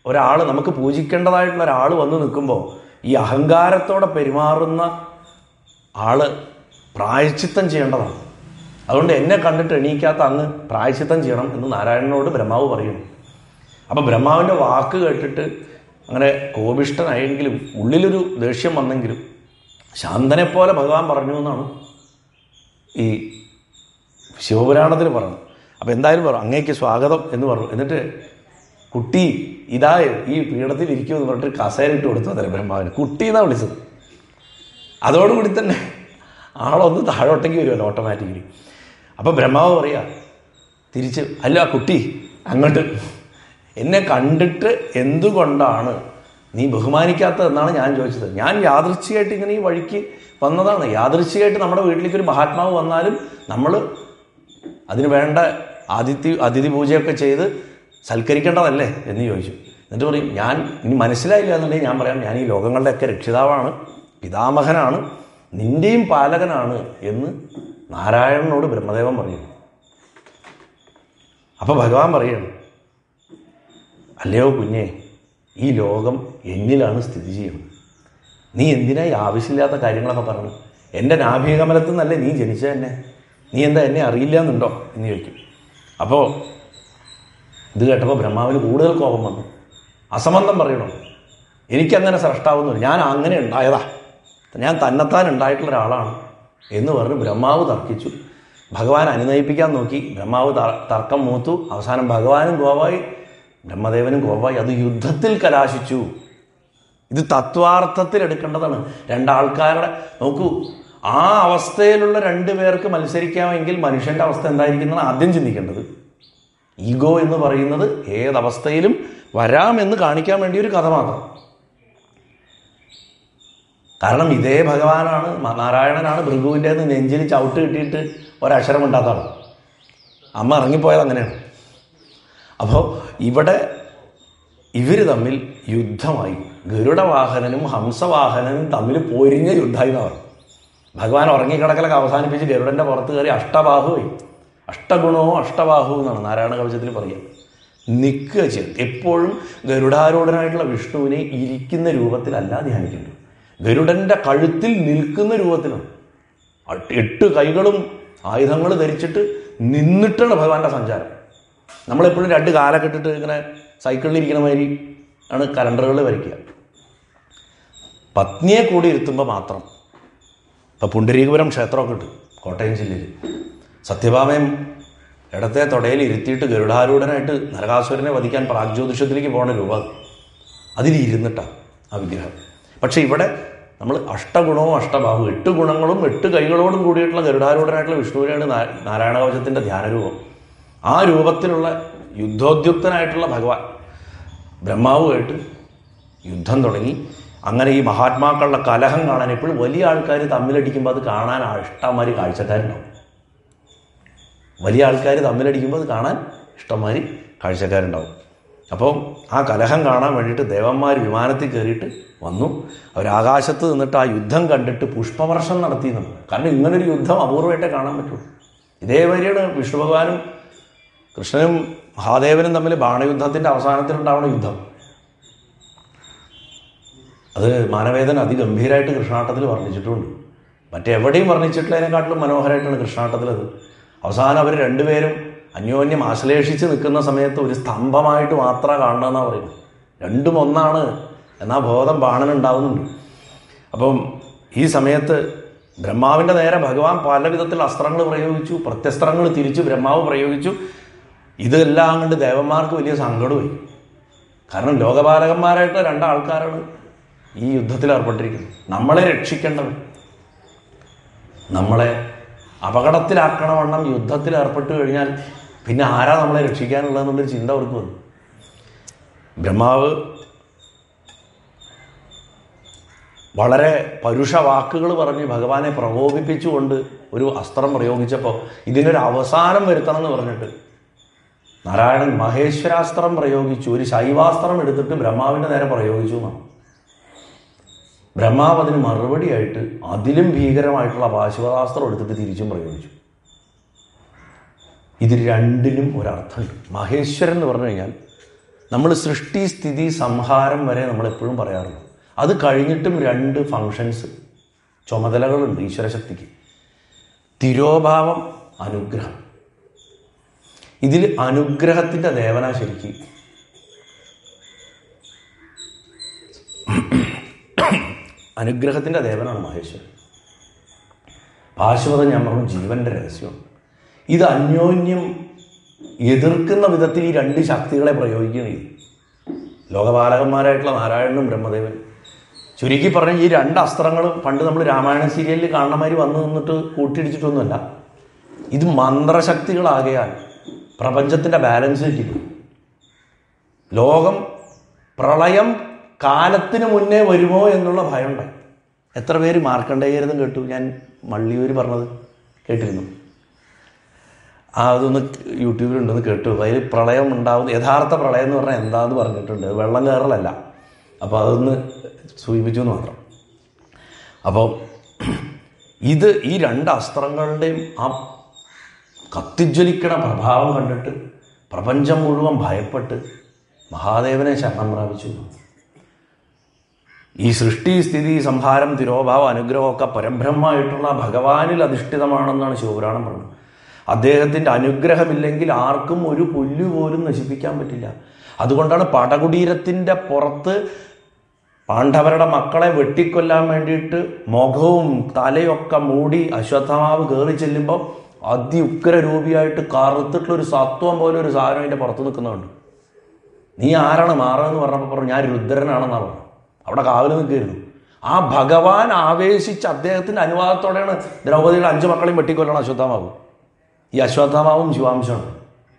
ഒരാൾ നമുക്ക് പൂജിക്കേണ്ടതായിട്ടുള്ള ഒരാൾ വന്ന് നിൽക്കുമ്പോൾ ഈ അഹങ്കാരത്തോടെ പെരുമാറുന്ന ആള് പ്രായച്ചിത്തം ചെയ്യേണ്ടതാണ് അതുകൊണ്ട് എന്നെ കണ്ടിട്ട് എണീക്കാത്ത അങ്ങ് പ്രായച്ചിത്തം ചെയ്യണം എന്ന് നാരായണനോട് ബ്രഹ്മാവ് പറയുന്നു അപ്പം ബ്രഹ്മാവിൻ്റെ വാക്ക് കേട്ടിട്ട് അങ്ങനെ കോപിഷ്ടനായെങ്കിലും ഉള്ളിലൊരു ദേഷ്യം വന്നെങ്കിലും ശാന്തനെ പോലെ ഭഗവാൻ പറഞ്ഞു എന്നാണ് ഈ ശിവപുരാണത്തിൽ പറഞ്ഞു അപ്പോൾ എന്തായാലും പറഞ്ഞു അങ്ങേക്ക് സ്വാഗതം എന്ന് പറഞ്ഞു എന്നിട്ട് കുട്ടി ഇതാ ഈ പീഠത്തിൽ ഇരിക്കുമെന്ന് പറഞ്ഞിട്ട് കസേര ഇട്ട് കൊടുത്തു അതെ ബ്രഹ്മാവിന് കുട്ടി എന്നാണ് വിളിച്ചത് അതോടുകൂടി തന്നെ ആളൊന്ന് താഴോട്ടേക്ക് വരുമല്ലോ ഓട്ടോമാറ്റിക്കലി അപ്പോൾ ബ്രഹ്മാവ് പറയാ തിരിച്ച് അല്ല ആ കുട്ടി അങ്ങോട്ട് എന്നെ കണ്ടിട്ട് എന്തുകൊണ്ടാണ് നീ ബഹുമാനിക്കാത്തതെന്നാണ് ഞാൻ ചോദിച്ചത് ഞാൻ യാദൃച്ഛികമായിട്ട് ഇങ്ങനെ ഈ വഴിക്ക് വന്നതാണ് യാദൃച്ഛികമായിട്ട് നമ്മുടെ വീട്ടിലേക്ക് ഒരു മഹാത്മാവ് വന്നാലും നമ്മൾ അതിന് വേണ്ട അതിഥി അതിഥി പൂജയൊക്കെ ചെയ്ത് സൽക്കരിക്കേണ്ടതല്ലേ എന്ന് ചോദിച്ചു എന്നിട്ട് പറയും ഞാൻ ഇനി മനസ്സിലായില്ല എന്നുണ്ടെങ്കിൽ ഞാൻ പറയാം ഞാൻ ഈ ലോകങ്ങളുടെയൊക്കെ രക്ഷിതാവാണ് പിതാമഹനാണ് നിന്റെയും പാലകനാണ് എന്ന് നാരായണനോട് ബ്രഹ്മദേവൻ പറയുന്നു അപ്പോൾ ഭഗവാൻ പറയാണ് അല്ലയോ കുഞ്ഞെ ഈ ലോകം എന്നിലാണ് സ്ഥിതി ചെയ്യുന്നത് നീ എന്തിനാ ഈ ആവശ്യമില്ലാത്ത കാര്യങ്ങളൊക്കെ പറഞ്ഞു എൻ്റെ നാഭീകമലത്തിൽ നിന്നല്ലേ നീ ജനിച്ച തന്നെ നീ എന്താ എന്നെ അറിയില്ല എന്നുണ്ടോ എന്ന് ചോദിക്കും അപ്പോൾ ഇത് കേട്ടപ്പോൾ ബ്രഹ്മാവിന് കൂടുതൽ കോപം വന്നു അസംബന്ധം പറയണോ എനിക്കങ്ങനെ സ്രഷ്ടാവുന്നില്ല ഞാൻ അങ്ങനെ ഉണ്ടായതാ ഞാൻ തന്നെത്താൻ ഉണ്ടായിട്ടുള്ള ഒരാളാണ് എന്ന് പറഞ്ഞ് ബ്രഹ്മാവ് തർക്കിച്ചു ഭഗവാൻ അനുനയിപ്പിക്കാൻ നോക്കി ബ്രഹ്മാവ് ത- തർക്കം മൂത്തു അവസാനം ഭഗവാനും ഗോവായി ബ്രഹ്മദേവനും ഗോവായി അത് യുദ്ധത്തിൽ കലാശിച്ചു ഇത് തത്വാർത്ഥത്തിൽ എടുക്കേണ്ടതാണ് രണ്ടാൾക്കാരുടെ നോക്കൂ ആ അവസ്ഥയിലുള്ള രണ്ട് പേർക്ക് മത്സരിക്കാമെങ്കിൽ മനുഷ്യന്റെ അവസ്ഥ എന്തായിരിക്കുന്നതാണ് ആദ്യം ചിന്തിക്കേണ്ടത് ഈഗോ എന്ന് പറയുന്നത് ഏതവസ്ഥയിലും വരാമെന്ന് കാണിക്കാൻ വേണ്ടി ഒരു കഥ മാത്രം കാരണം ഇതേ ഭഗവാനാണ് മ- നാരായണനാണ് ഭൃഗുവിൻ്റെ നെഞ്ചിൽ ചവിട്ട് കിട്ടിയിട്ട് ഒരക്ഷരം ഉണ്ടാത്താണ് അമ്മ ഇറങ്ങിപ്പോയത് അങ്ങനെയാണ് അപ്പോൾ ഇവിടെ ഇവർ തമ്മിൽ യുദ്ധമായി ഗരുഡവാഹനനും ഹംസവാഹനനും തമ്മിൽ പൊരിഞ്ഞ യുദ്ധമായി എന്ന് പറഞ്ഞു ഭഗവാൻ ഉറങ്ങിക്കിടക്കലൊക്കെ അവസാനിപ്പിച്ച് ഗരുഡൻ്റെ പുറത്ത് കയറി അഷ്ടബാഹുവായി അഷ്ടഗുണവും അഷ്ടബാഹുവും എന്നാണ് നാരായണ കവചത്തിൽ പറയുക നിൽക്കുക ചെയ്യും എപ്പോഴും ഗരുഡാരൂഢനായിട്ടുള്ള വിഷ്ണുവിനെ ഇരിക്കുന്ന രൂപത്തിലല്ല ധ്യാനിക്കേണ്ടത് ഗരുഡൻ്റെ കഴുത്തിൽ നിൽക്കുന്ന രൂപത്തിലാണ് അട്ട് എട്ട് കൈകളും ആയുധങ്ങൾ ധരിച്ചിട്ട് നിന്നിട്ടാണ് ഭഗവാന്റെ സഞ്ചാരം നമ്മളെപ്പോഴും രണ്ട് കാലൊക്കെ ഇട്ടിട്ട് ഇങ്ങനെ സൈക്കിളിൽ ഇരിക്കുന്ന മാതിരി ആണ് കലണ്ടറുകൾ വരയ്ക്കുക പത്നിയെ കൂടി ഇരുത്തുമ്പോൾ മാത്രം ഇപ്പോൾ പുണ്ടരീകപുരം ക്ഷേത്രമൊക്കെ ഉണ്ട് കോട്ടയം ജില്ലയിൽ സത്യഭാമയും ഇടത്തെ തൊടയിൽ ഇരുത്തിയിട്ട് ഗരുഡാരൂഢനായിട്ട് നരകാസുരനെ വധിക്കാൻ പ്രാഗ്ജ്യോതിഷത്തിലേക്ക് പോകുന്ന രൂപ അത്. അതിലിരുന്നിട്ടാണ് ആ വിഗ്രഹം പക്ഷേ ഇവിടെ നമ്മൾ അഷ്ടഗുണവും അഷ്ടബാഹു എട്ട് ഗുണങ്ങളും എട്ട് കൈകളോടും കൂടിയിട്ടുള്ള ഗരുഡാരൂഢനായിട്ടുള്ള വിഷ്ണുവിനെയാണ് നാ- നാരായണ കവചത്തിൻ്റെ ധ്യാനരൂപം ആ രൂപത്തിലുള്ള യുദ്ധോദ്യുക്തനായിട്ടുള്ള ഭഗവാൻ ബ്രഹ്മാവുമായിട്ട് യുദ്ധം തുടങ്ങി അങ്ങനെ ഈ മഹാത്മാക്കളുടെ കലഹം കാണാൻ എപ്പോഴും വലിയ ആൾക്കാർ തമ്മിലടിക്കുമ്പോൾ അത് കാണാൻ ആ ഇഷ്ടംമാതിരി കാഴ്ചക്കാരുണ്ടാവും വലിയ ആൾക്കാർ തമ്മിലടിക്കുമ്പോൾ അത് കാണാൻ ഇഷ്ടംമാതിരി കാഴ്ചക്കാരുണ്ടാവും അപ്പോൾ ആ കലഹം കാണാൻ വേണ്ടിയിട്ട് ദേവന്മാർ വിമാനത്തിൽ കയറിയിട്ട് വന്നു അവർ ആകാശത്ത് നിന്നിട്ട് ആ യുദ്ധം കണ്ടിട്ട് പുഷ്പവർഷം നടത്തി നമ്മൾ കാരണം ഇങ്ങനൊരു യുദ്ധം അപൂർവമായിട്ടേ കാണാൻ പറ്റുള്ളൂ ഇതേവരെയാണ് വിഷ്ണു ഭഗവാനും കൃഷ്ണനും മഹാദേവനും തമ്മിൽ ബാണയുദ്ധത്തിൻ്റെ അവസാനത്തിലുണ്ടാവുന്ന യുദ്ധം അത് മാനവേദൻ അതിഗംഭീരമായിട്ട് കൃഷ്ണാട്ടത്തിൽ വർണ്ണിച്ചിട്ടുണ്ട് മറ്റെവിടെയും വർണ്ണിച്ചിട്ടുള്ളതിനെക്കാട്ടിലും മനോഹരമായിട്ടാണ് കൃഷ്ണാട്ടത്തിൽ അത് അവസാനം അവർ രണ്ടുപേരും അന്യോന്യം ആശ്ലേഷിച്ച് നിൽക്കുന്ന സമയത്ത് ഒരു സ്തംഭമായിട്ട് മാത്രം കാണണമെന്നാണ് പറയുന്നത് രണ്ടും ഒന്നാണ് എന്നാ ബോധം ബാണനുണ്ടാവുന്നുണ്ട് അപ്പം ഈ സമയത്ത് ബ്രഹ്മാവിൻ്റെ നേരെ ഭഗവാൻ പല വിധത്തിൽ അസ്ത്രങ്ങൾ പ്രയോഗിച്ചു പ്രത്യസ്ത്രങ്ങൾ തിരിച്ചു ബ്രഹ്മാവ് പ്രയോഗിച്ചു ഇതെല്ലാം കണ്ട് ദേവന്മാർക്ക് വലിയ സങ്കടമായി കാരണം ലോകപാലകന്മാരായിട്ട് രണ്ടാൾക്കാരാണ് ഈ യുദ്ധത്തിൽ ഏർപ്പെട്ടിരിക്കുന്നത് നമ്മളെ രക്ഷിക്കേണ്ടവർ നമ്മളെ അപകടത്തിലാക്കണവണ്ണം യുദ്ധത്തിൽ ഏർപ്പെട്ട് കഴിഞ്ഞാൽ പിന്നെ ആരാ നമ്മളെ രക്ഷിക്കാനുള്ളതെന്നുള്ളൊരു ചിന്ത അവർക്ക് വന്നു ബ്രഹ്മാവ് വളരെ പരുഷ വാക്കുകൾ പറഞ്ഞ് ഭഗവാനെ പ്രകോപിപ്പിച്ചുകൊണ്ട് ഒരു അസ്ത്രം പ്രയോഗിച്ചപ്പോൾ ഇതിനൊരു അവസാനം വരുത്തണം എന്ന് പറഞ്ഞിട്ട് നാരായണൻ മഹേശ്വരാസ്ത്രം പ്രയോഗിച്ചു ഒരു ശൈവാസ്ത്രം എടുത്തിട്ട് ബ്രഹ്മാവിൻ്റെ നേരെ പ്രയോഗിച്ചു എന്നാണ് ബ്രഹ്മാവ് അതിന് മറുപടിയായിട്ട് അതിലും ഭീകരമായിട്ടുള്ള പാശുപതാസ്ത്രം എടുത്തിട്ട് തിരിച്ചും പ്രയോഗിച്ചു ഇത് രണ്ടിനും ഒരർത്ഥമുണ്ട് മഹേശ്വരൻ എന്ന് പറഞ്ഞു കഴിഞ്ഞാൽ നമ്മൾ സൃഷ്ടി സ്ഥിതി സംഹാരം വരെ നമ്മൾ എപ്പോഴും പറയാറുണ്ട് അത് കഴിഞ്ഞിട്ടും രണ്ട് ഫങ്ഷൻസ് ചുമതലകളുണ്ട് ഈശ്വരശക്തിക്ക് തിരോഭാവം അനുഗ്രഹം ഇതിൽ അനുഗ്രഹത്തിൻ്റെ ദേവന ശരിക്ക് അനുഗ്രഹത്തിൻ്റെ ദേവനാണ് മഹേശ്വരൻ പാശുപതം ഞാൻ പറഞ്ഞു ജീവന്റെ രഹസ്യമാണ് ഇത് അന്യോന്യം എതിർക്കുന്ന വിധത്തിൽ ഈ രണ്ട് ശക്തികളെ പ്രയോഗിക്കുകയാണ് ചെയ്തു ലോകപാലകന്മാരായിട്ടുള്ള നാരായണനും ബ്രഹ്മദേവനും ചുരുക്കി പറഞ്ഞ ഈ രണ്ട് അസ്ത്രങ്ങളും പണ്ട് നമ്മൾ രാമായണ സീരിയലിൽ കാണണമാതിരി വന്നു നിന്നിട്ട് കൂട്ടിയിടിച്ചിട്ടൊന്നുമല്ല ഇത് മന്ത്രശക്തികളാകയാൽ പ്രപഞ്ചത്തിൻ്റെ ബാലൻസ് തെറ്റിക്കും ലോകം പ്രളയം കാലത്തിന് മുന്നേ വരുമോ എന്നുള്ള ഭയമുണ്ടായി എത്ര പേര് മാർക്കണ്ഡേയരുതും കേട്ടു ഞാൻ മള്ളിയൂർ പറഞ്ഞത് കേട്ടിരുന്നു ആ അതൊന്ന് യൂട്യൂബിലുണ്ടെന്ന് കേട്ടു അതിൽ പ്രളയം ഉണ്ടാവുന്ന യഥാർത്ഥ പ്രളയം എന്ന് പറഞ്ഞാൽ എന്താന്ന് പറഞ്ഞിട്ടുണ്ട് വെള്ളം കയറലല്ല അപ്പോൾ അതൊന്ന് സൂചിപ്പിച്ചു എന്ന് മാത്രം അപ്പോൾ ഇത് ഈ രണ്ട് അസ്ത്രങ്ങളുടെയും ആ കത്തിജ്വലിക്കണ പ്രഭാവം കണ്ടിട്ട് പ്രപഞ്ചം മുഴുവൻ ഭയപ്പെട്ട് മഹാദേവനെ ശരണം പ്രാപിച്ചു ഈ സൃഷ്ടി സ്ഥിതി സംഹാരം തിരോഭാവം അനുഗ്രഹമൊക്കെ പരബ്രഹ്മമായിട്ടുള്ള ഭഗവാനിൽ അധിഷ്ഠിതമാണെന്നാണ് ശിവപുരാണം പറഞ്ഞത് അദ്ദേഹത്തിൻ്റെ അനുഗ്രഹമില്ലെങ്കിൽ ആർക്കും ഒരു പുല്ല് പോലും നശിപ്പിക്കാൻ പറ്റില്ല അതുകൊണ്ടാണ് പടകുടീരത്തിൻ്റെ പുറത്ത് പാണ്ഡവരുടെ മക്കളെ വെട്ടിക്കൊല്ലാൻ വേണ്ടിയിട്ട് മുഖവും തലയൊക്കെ മൂടി അശ്വത്ഥമാവ് കയറി ചെല്ലുമ്പോൾ അതിയുഗ്ര രൂപിയായിട്ട് കറുത്തിട്ടുള്ള ഒരു സത്വം പോലെ ഒരു സാധനം അതിൻ്റെ പുറത്ത് നിൽക്കുന്നുണ്ട് നീ ആരാണ് മാറുകയെന്ന് പറഞ്ഞപ്പോൾ പറഞ്ഞു ഞാൻ രുദ്രനാണെന്നാണ് പറഞ്ഞു അവിടെ കാവൽ നിൽക്കുകയായിരുന്നു ആ ഭഗവാൻ ആവേശിച്ച് അദ്ദേഹത്തിൻ്റെ അനുവാദത്തോടെയാണ് ദ്രൗപദിയുടെ അഞ്ച് മക്കളെയും വെട്ടിക്കൊല്ലണം അശ്വത്ഥമാവ് ഈ അശ്വത്ഥമാവും ശിവാംശമാണ്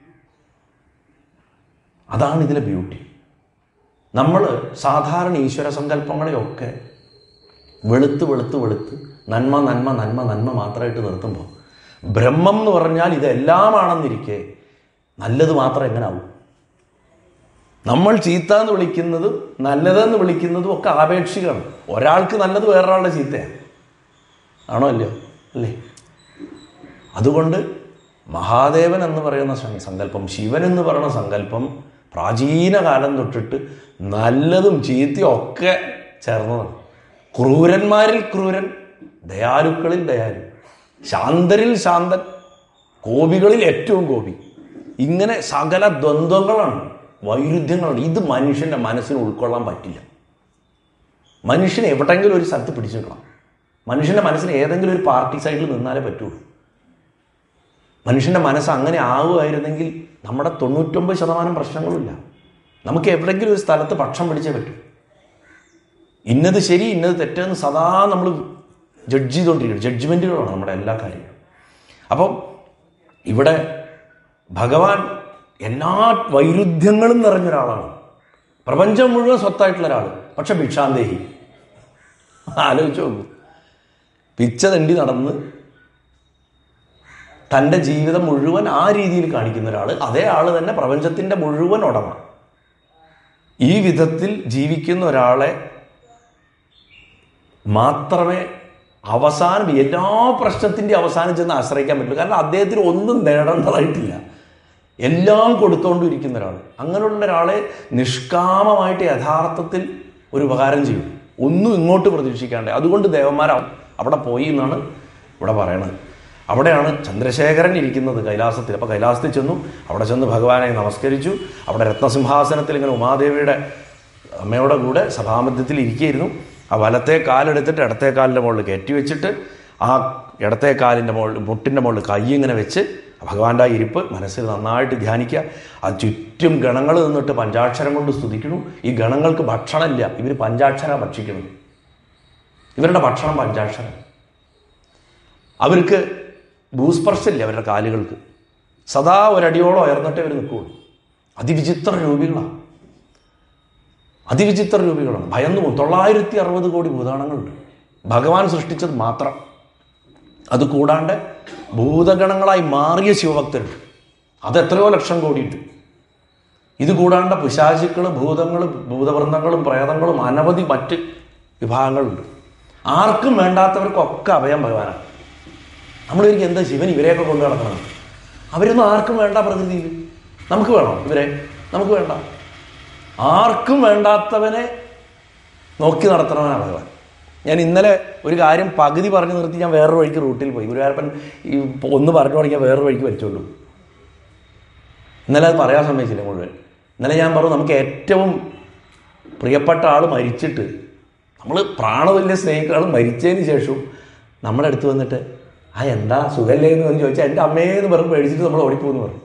അതാണ് ഇതിലെ ബ്യൂട്ടി നമ്മൾ സാധാരണ ഈശ്വര സങ്കല്പങ്ങളെയൊക്കെ വെളുത്ത് വെളുത്ത് വെളുത്ത് നന്മ നന്മ നന്മ നന്മ മാത്രമായിട്ട് നിർത്തുമ്പോൾ ബ്രഹ്മം എന്ന് പറഞ്ഞാൽ ഇതെല്ലാമാണെന്നിരിക്കെ നല്ലത് മാത്രം എങ്ങനെ ആവും നമ്മൾ ചീത്ത എന്ന് വിളിക്കുന്നതും നല്ലതെന്ന് വിളിക്കുന്നതും ഒക്കെ ആപേക്ഷികമാണ് ഒരാൾക്ക് നല്ലത് വേറൊരാളുടെ ചീത്തയാണ് ആണോ അല്ലയോ അല്ലേ അതുകൊണ്ട് മഹാദേവൻ എന്ന് പറയുന്ന സ- സങ്കല്പം ശിവൻ എന്ന് പറയുന്ന സങ്കല്പം പ്രാചീന കാലം തൊട്ടിട്ട് നല്ലതും ചീത്തയും ഒക്കെ ചേർന്നതാണ് ക്രൂരന്മാരിൽ ക്രൂരൻ ദയാലുക്കളിൽ ദയാലു ശാന്തരിൽ ശാന്തൻ കോപികളിൽ ഏറ്റവും കോപി ഇങ്ങനെ സകല ദ്വന്ദ്വങ്ങളാണ് വൈരുദ്ധ്യങ്ങളാണ് ഇത് മനുഷ്യൻ്റെ മനസ്സിന് ഉൾക്കൊള്ളാൻ പറ്റില്ല മനുഷ്യന് എവിടെയെങ്കിലും ഒരു സ്ഥലത്ത് പിടിച്ചു നിൽക്കണം മനുഷ്യൻ്റെ മനസ്സിന് ഏതെങ്കിലും ഒരു പാർട്ടി സൈഡിൽ നിന്നാലേ പറ്റുള്ളൂ മനുഷ്യൻ്റെ മനസ്സ് അങ്ങനെ ആവുമായിരുന്നെങ്കിൽ നമ്മുടെ തൊണ്ണൂറ്റൊമ്പത് ശതമാനം പ്രശ്നങ്ങളുമില്ല നമുക്ക് എവിടെയെങ്കിലും ഒരു സ്ഥലത്ത് പക്ഷം പിടിച്ചേ പറ്റൂ ഇന്നത് ശരി ഇന്നത് തെറ്റെന്ന് സദാ നമ്മൾ ജഡ്ജ് ചെയ്തുകൊണ്ടിരിക്കുകയാണ് ജഡ്ജ്മെൻറ്റുകളാണ് നമ്മുടെ എല്ലാ കാര്യങ്ങളും അപ്പം ഇവിടെ ഭഗവാൻ എല്ലാ വൈരുദ്ധ്യങ്ങളും നിറഞ്ഞ ഒരാളാണ് പ്രപഞ്ചം മുഴുവൻ സ്വത്തായിട്ടുള്ള ഒരാൾ പക്ഷെ ഭിക്ഷാന്തേഹി ആലോചിച്ച് നോക്കൂ പിച്ച തണ്ടി നടന്ന് തൻ്റെ ജീവിതം മുഴുവൻ ആ രീതിയിൽ കാണിക്കുന്ന ഒരാൾ അതേ ആൾ തന്നെ പ്രപഞ്ചത്തിൻ്റെ മുഴുവൻ ഉടമ ഈ വിധത്തിൽ ജീവിക്കുന്ന ഒരാളെ മാത്രമേ അവസാനം എല്ലാ പ്രശ്നത്തിൻ്റെ അവസാനം ചെന്ന് ആശ്രയിക്കാൻ പറ്റുള്ളൂ കാരണം അദ്ദേഹത്തിന് ഒന്നും നേടേണ്ടതായിട്ടില്ല എല്ലാം കൊടുത്തുകൊണ്ടിരിക്കുന്ന ഒരാൾ അങ്ങനെയുള്ള ഒരാളെ നിഷ്കാമമായിട്ട് യഥാർത്ഥത്തിൽ ഒരു ഉപകാരം ചെയ്യും ഒന്നും ഇങ്ങോട്ട് പ്രതീക്ഷിക്കാണ്ട് അതുകൊണ്ട് ദേവന്മാർ അവ- അവിടെ പോയി എന്നാണ് ഇവിടെ പറയണത് അവിടെയാണ് ചന്ദ്രശേഖരൻ ഇരിക്കുന്നത് കൈലാസത്തിൽ അപ്പോൾ കൈലാസത്തിൽ ചെന്നു അവിടെ ചെന്ന് ഭഗവാനെ നമസ്കരിച്ചു അവിടെ രത്നസിംഹാസനത്തിൽ ഇങ്ങനെ ഉമാദേവിയുടെ അമ്മയുടെ കൂടെ സഭാമധ്യത്തിൽ ഇരിക്കുകയായിരുന്നു ആ വലത്തെ കാലെടുത്തിട്ട് ഇടത്തെ കാലിൻ്റെ മുകളിൽ കയറ്റി വെച്ചിട്ട് ആ ഇടത്തെ കാലിൻ്റെ മുകളിൽ മുട്ടിൻ്റെ മുകളിൽ കൈ ഇങ്ങനെ വെച്ച് ഭഗവാന്റെ ആ ഇരിപ്പ് മനസ്സിൽ നന്നായിട്ട് ധ്യാനിക്കുക ആ ചുറ്റും ഗണങ്ങൾ നിന്നിട്ട് പഞ്ചാക്ഷരം കൊണ്ട് സ്തുതിക്കുന്നു ഈ ഗണങ്ങൾക്ക് ഭക്ഷണമില്ല ഇവർ പഞ്ചാക്ഷര ഭക്ഷിക്കണം ഇവരുടെ ഭക്ഷണം പഞ്ചാക്ഷരം അവർക്ക് ഭൂസ്പർശമില്ല അവരുടെ കാലുകൾക്ക് സദാ ഒരടിയോളം ഉയർന്നിട്ടേ അവർ നിൽക്കുകയുള്ളൂ അതിവിചിത്ര രൂപികളാണ് അതിവിചിത്ര രൂപികളാണ് ഭയന്നു പോകും തൊള്ളായിരത്തി അറുപത് കോടി ഭൂതാണങ്ങളുണ്ട് ഭഗവാൻ സൃഷ്ടിച്ചത് മാത്രം അത് കൂടാണ്ട് ഭൂതഗണങ്ങളായി മാറിയ ശിവഭക്തരുണ്ട് അത് എത്രയോ ലക്ഷം കോടിയുണ്ട് ഇത് കൂടാണ്ട് പിശാചുക്കൾ ഭൂതങ്ങൾ ഭൂതവൃന്ദങ്ങളും പ്രേതങ്ങളും അനവധി മറ്റ് വിഭാഗങ്ങളുണ്ട് ആർക്കും വേണ്ടാത്തവർക്കൊക്കെ അഭയം ഭഗവാനാണ് നമ്മൾ ഒരിക്കലും എന്താ ശിവൻ ഇവരെയൊക്കെ കൊണ്ടു നടക്കണം അവരൊന്നും ആർക്കും വേണ്ട പ്രകൃതിയിൽ നമുക്ക് വേണോ ഇവരെ നമുക്ക് വേണ്ട ആർക്കും വേണ്ടാത്തവനെ നോക്കി നടത്തണവനാണ് ഭഗവാൻ ഞാൻ ഇന്നലെ ഒരു കാര്യം പകുതി പറഞ്ഞു നിർത്തി ഞാൻ വേറൊരു വഴിക്ക് റൂട്ടിൽ പോയി ഗുരുവായൂരപ്പൻ ഈ ഒന്ന് പറഞ്ഞു തുടങ്ങിയാൽ വേറൊരു വഴിക്ക് വലിച്ചോളൂ ഇന്നലെ അത് പറയാൻ സമ്മതിച്ചില്ല മുഴുവൻ ഇന്നലെ ഞാൻ പറഞ്ഞു നമുക്ക് ഏറ്റവും പ്രിയപ്പെട്ട ആൾ മരിച്ചിട്ട് നമ്മൾ പ്രാണതുല്യ സ്നേഹിക്കുന്ന ആൾ മരിച്ചതിന് ശേഷവും നമ്മുടെ അടുത്ത് വന്നിട്ട് ആ എന്താ സുഖല്ലേ എന്ന് വന്ന് ചോദിച്ചാൽ എൻ്റെ അമ്മയെന്ന് പറഞ്ഞ് പേടിച്ചിട്ട് നമ്മൾ ഓടിപ്പോകുന്നു പറഞ്ഞു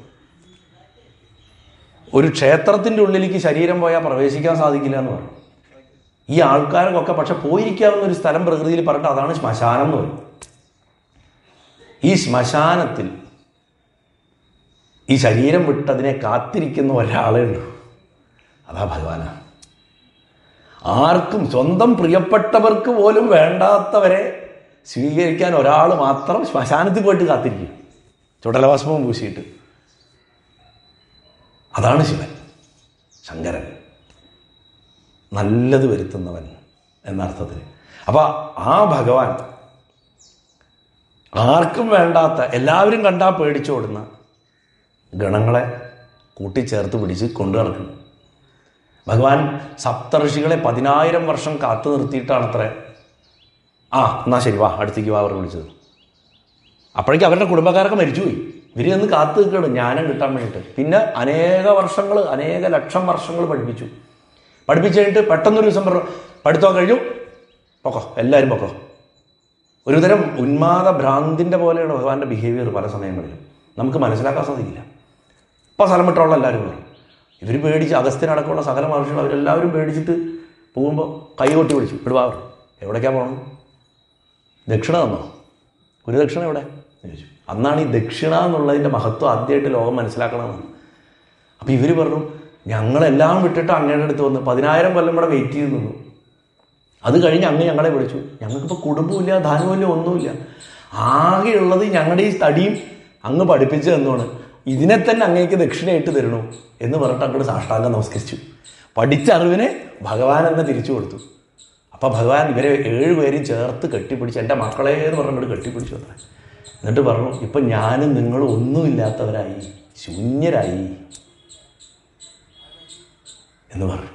ഒരു ക്ഷേത്രത്തിൻ്റെ ഉള്ളിലേക്ക് ശരീരം പോയാൽ പ്രവേശിക്കാൻ സാധിക്കില്ല എന്ന് പറഞ്ഞു ഈ ആൾക്കാർക്കൊക്കെ പക്ഷെ പോയിരിക്കാവുന്ന ഒരു സ്ഥലം പ്രകൃതിയിൽ പറഞ്ഞിട്ട് അതാണ് ശ്മശാനം എന്ന് പറയും ഈ ശ്മശാനത്തിൽ ഈ ശരീരം വിട്ടതിനെ കാത്തിരിക്കുന്ന ഒരാളേ ഉള്ളൂ അതാ ഭഗവാനാണ് ആർക്കും സ്വന്തം പ്രിയപ്പെട്ടവർക്ക് പോലും വേണ്ടാത്തവരെ സ്വീകരിക്കാൻ ഒരാൾ മാത്രം ശ്മശാനത്തിൽ പോയിട്ട് കാത്തിരിക്കും ചുടലഭസ്മം പൂശിയിട്ട് അതാണ് ശിവൻ ശങ്കരൻ നല്ലത് വരുത്തുന്നവൻ എന്നർത്ഥത്തിൽ അപ്പോൾ ആ ഭഗവാൻ ആർക്കും വേണ്ടാത്ത എല്ലാവരും കണ്ടാൽ പേടിച്ചോടുന്ന ഗണങ്ങളെ കൂട്ടിച്ചേർത്ത് പിടിച്ച് കൊണ്ടു നടക്കുന്നു ഭഗവാൻ സപ്തഋഷികളെ പതിനായിരം വർഷം കാത്തു നിർത്തിയിട്ടാണ് അത്ര ആ എന്നാ ശരി വാ അടുത്തേക്ക് വാ അവർ വിളിച്ചത് അപ്പോഴേക്കും അവരുടെ കുടുംബക്കാരൊക്കെ മരിച്ചുപോയി ഇവർ നിന്ന് കാത്തു നിൽക്കുകയാണ് ജ്ഞാനം കിട്ടാൻ വേണ്ടിയിട്ട് പിന്നെ അനേക വർഷങ്ങൾ അനേക ലക്ഷം വർഷങ്ങൾ പഠിപ്പിച്ചു പഠിപ്പിച്ചു കഴിഞ്ഞിട്ട് പെട്ടെന്നൊരു ദിവസം പറഞ്ഞു പഠിത്തം കഴിഞ്ഞു പൊക്കോ എല്ലാവരും പൊക്കോ ഒരുതരം ഉന്മാദ ഭ്രാന്തിൻ്റെ പോലെയാണ് ഭഗവാന്റെ ബിഹേവിയർ പല സമയങ്ങളിലും നമുക്ക് മനസ്സിലാക്കാൻ സാധിക്കില്ല ഇപ്പം സ്ഥലം വിട്ടുള്ള എല്ലാവരും പറയും ഇവർ പേടിച്ച് അഗസ്ത്യനടക്കമുള്ള സകല മഹർഷികൾ അവരെല്ലാവരും പേടിച്ചിട്ട് പോകുമ്പോൾ കൈ കൊട്ടി വിളിച്ചു ഇടുവാർ എവിടേക്കാണ് പോകണം ദക്ഷിണ തന്നോ ഗുരുദക്ഷിണ എവിടെ എന്ന് ചോദിച്ചു അന്നാണ് ഈ ദക്ഷിണ എന്നുള്ളതിൻ്റെ മഹത്വം ആദ്യമായിട്ട് ലോകം മനസ്സിലാക്കണമെന്ന് അപ്പോൾ ഇവർ പറഞ്ഞു ഞങ്ങളെല്ലാം വിട്ടിട്ട് അങ്ങയുടെ അടുത്ത് വന്ന് പതിനായിരം കൊല്ലം ഇവിടെ വെയിറ്റ് ചെയ്ത് നിന്നു അത് കഴിഞ്ഞ് അങ്ങ് ഞങ്ങളെ വിളിച്ചു ഞങ്ങൾക്കിപ്പോൾ കുടുംബമില്ല ധാനമില്ല ഒന്നുമില്ല ആകെയുള്ളത് ഞങ്ങളുടെ ഈ തടിയും അങ്ങ് പഠിപ്പിച്ചു തന്നോണ് ഇതിനെ തന്നെ അങ്ങേക്ക് ദക്ഷിണയായിട്ട് തരണു എന്ന് പറഞ്ഞിട്ട് അങ്ങോട്ട് സാഷ്ടാംഗം നമസ്കരിച്ചു പഠിച്ച അറിവിനെ ഭഗവാൻ എന്ന് തിരിച്ചു കൊടുത്തു അപ്പോൾ ഭഗവാൻ ഇവരെ ഏഴുപേരും ചേർത്ത് കെട്ടിപ്പിടിച്ച് എൻ്റെ മക്കളെ എന്ന് പറഞ്ഞിട്ട് കെട്ടിപ്പിടിച്ചു അത്ര എന്നിട്ട് പറഞ്ഞു ഇപ്പം ഞാനും നിങ്ങളും ഒന്നുമില്ലാത്തവരായി ശൂന്യരായി എന്ന് പറഞ്ഞു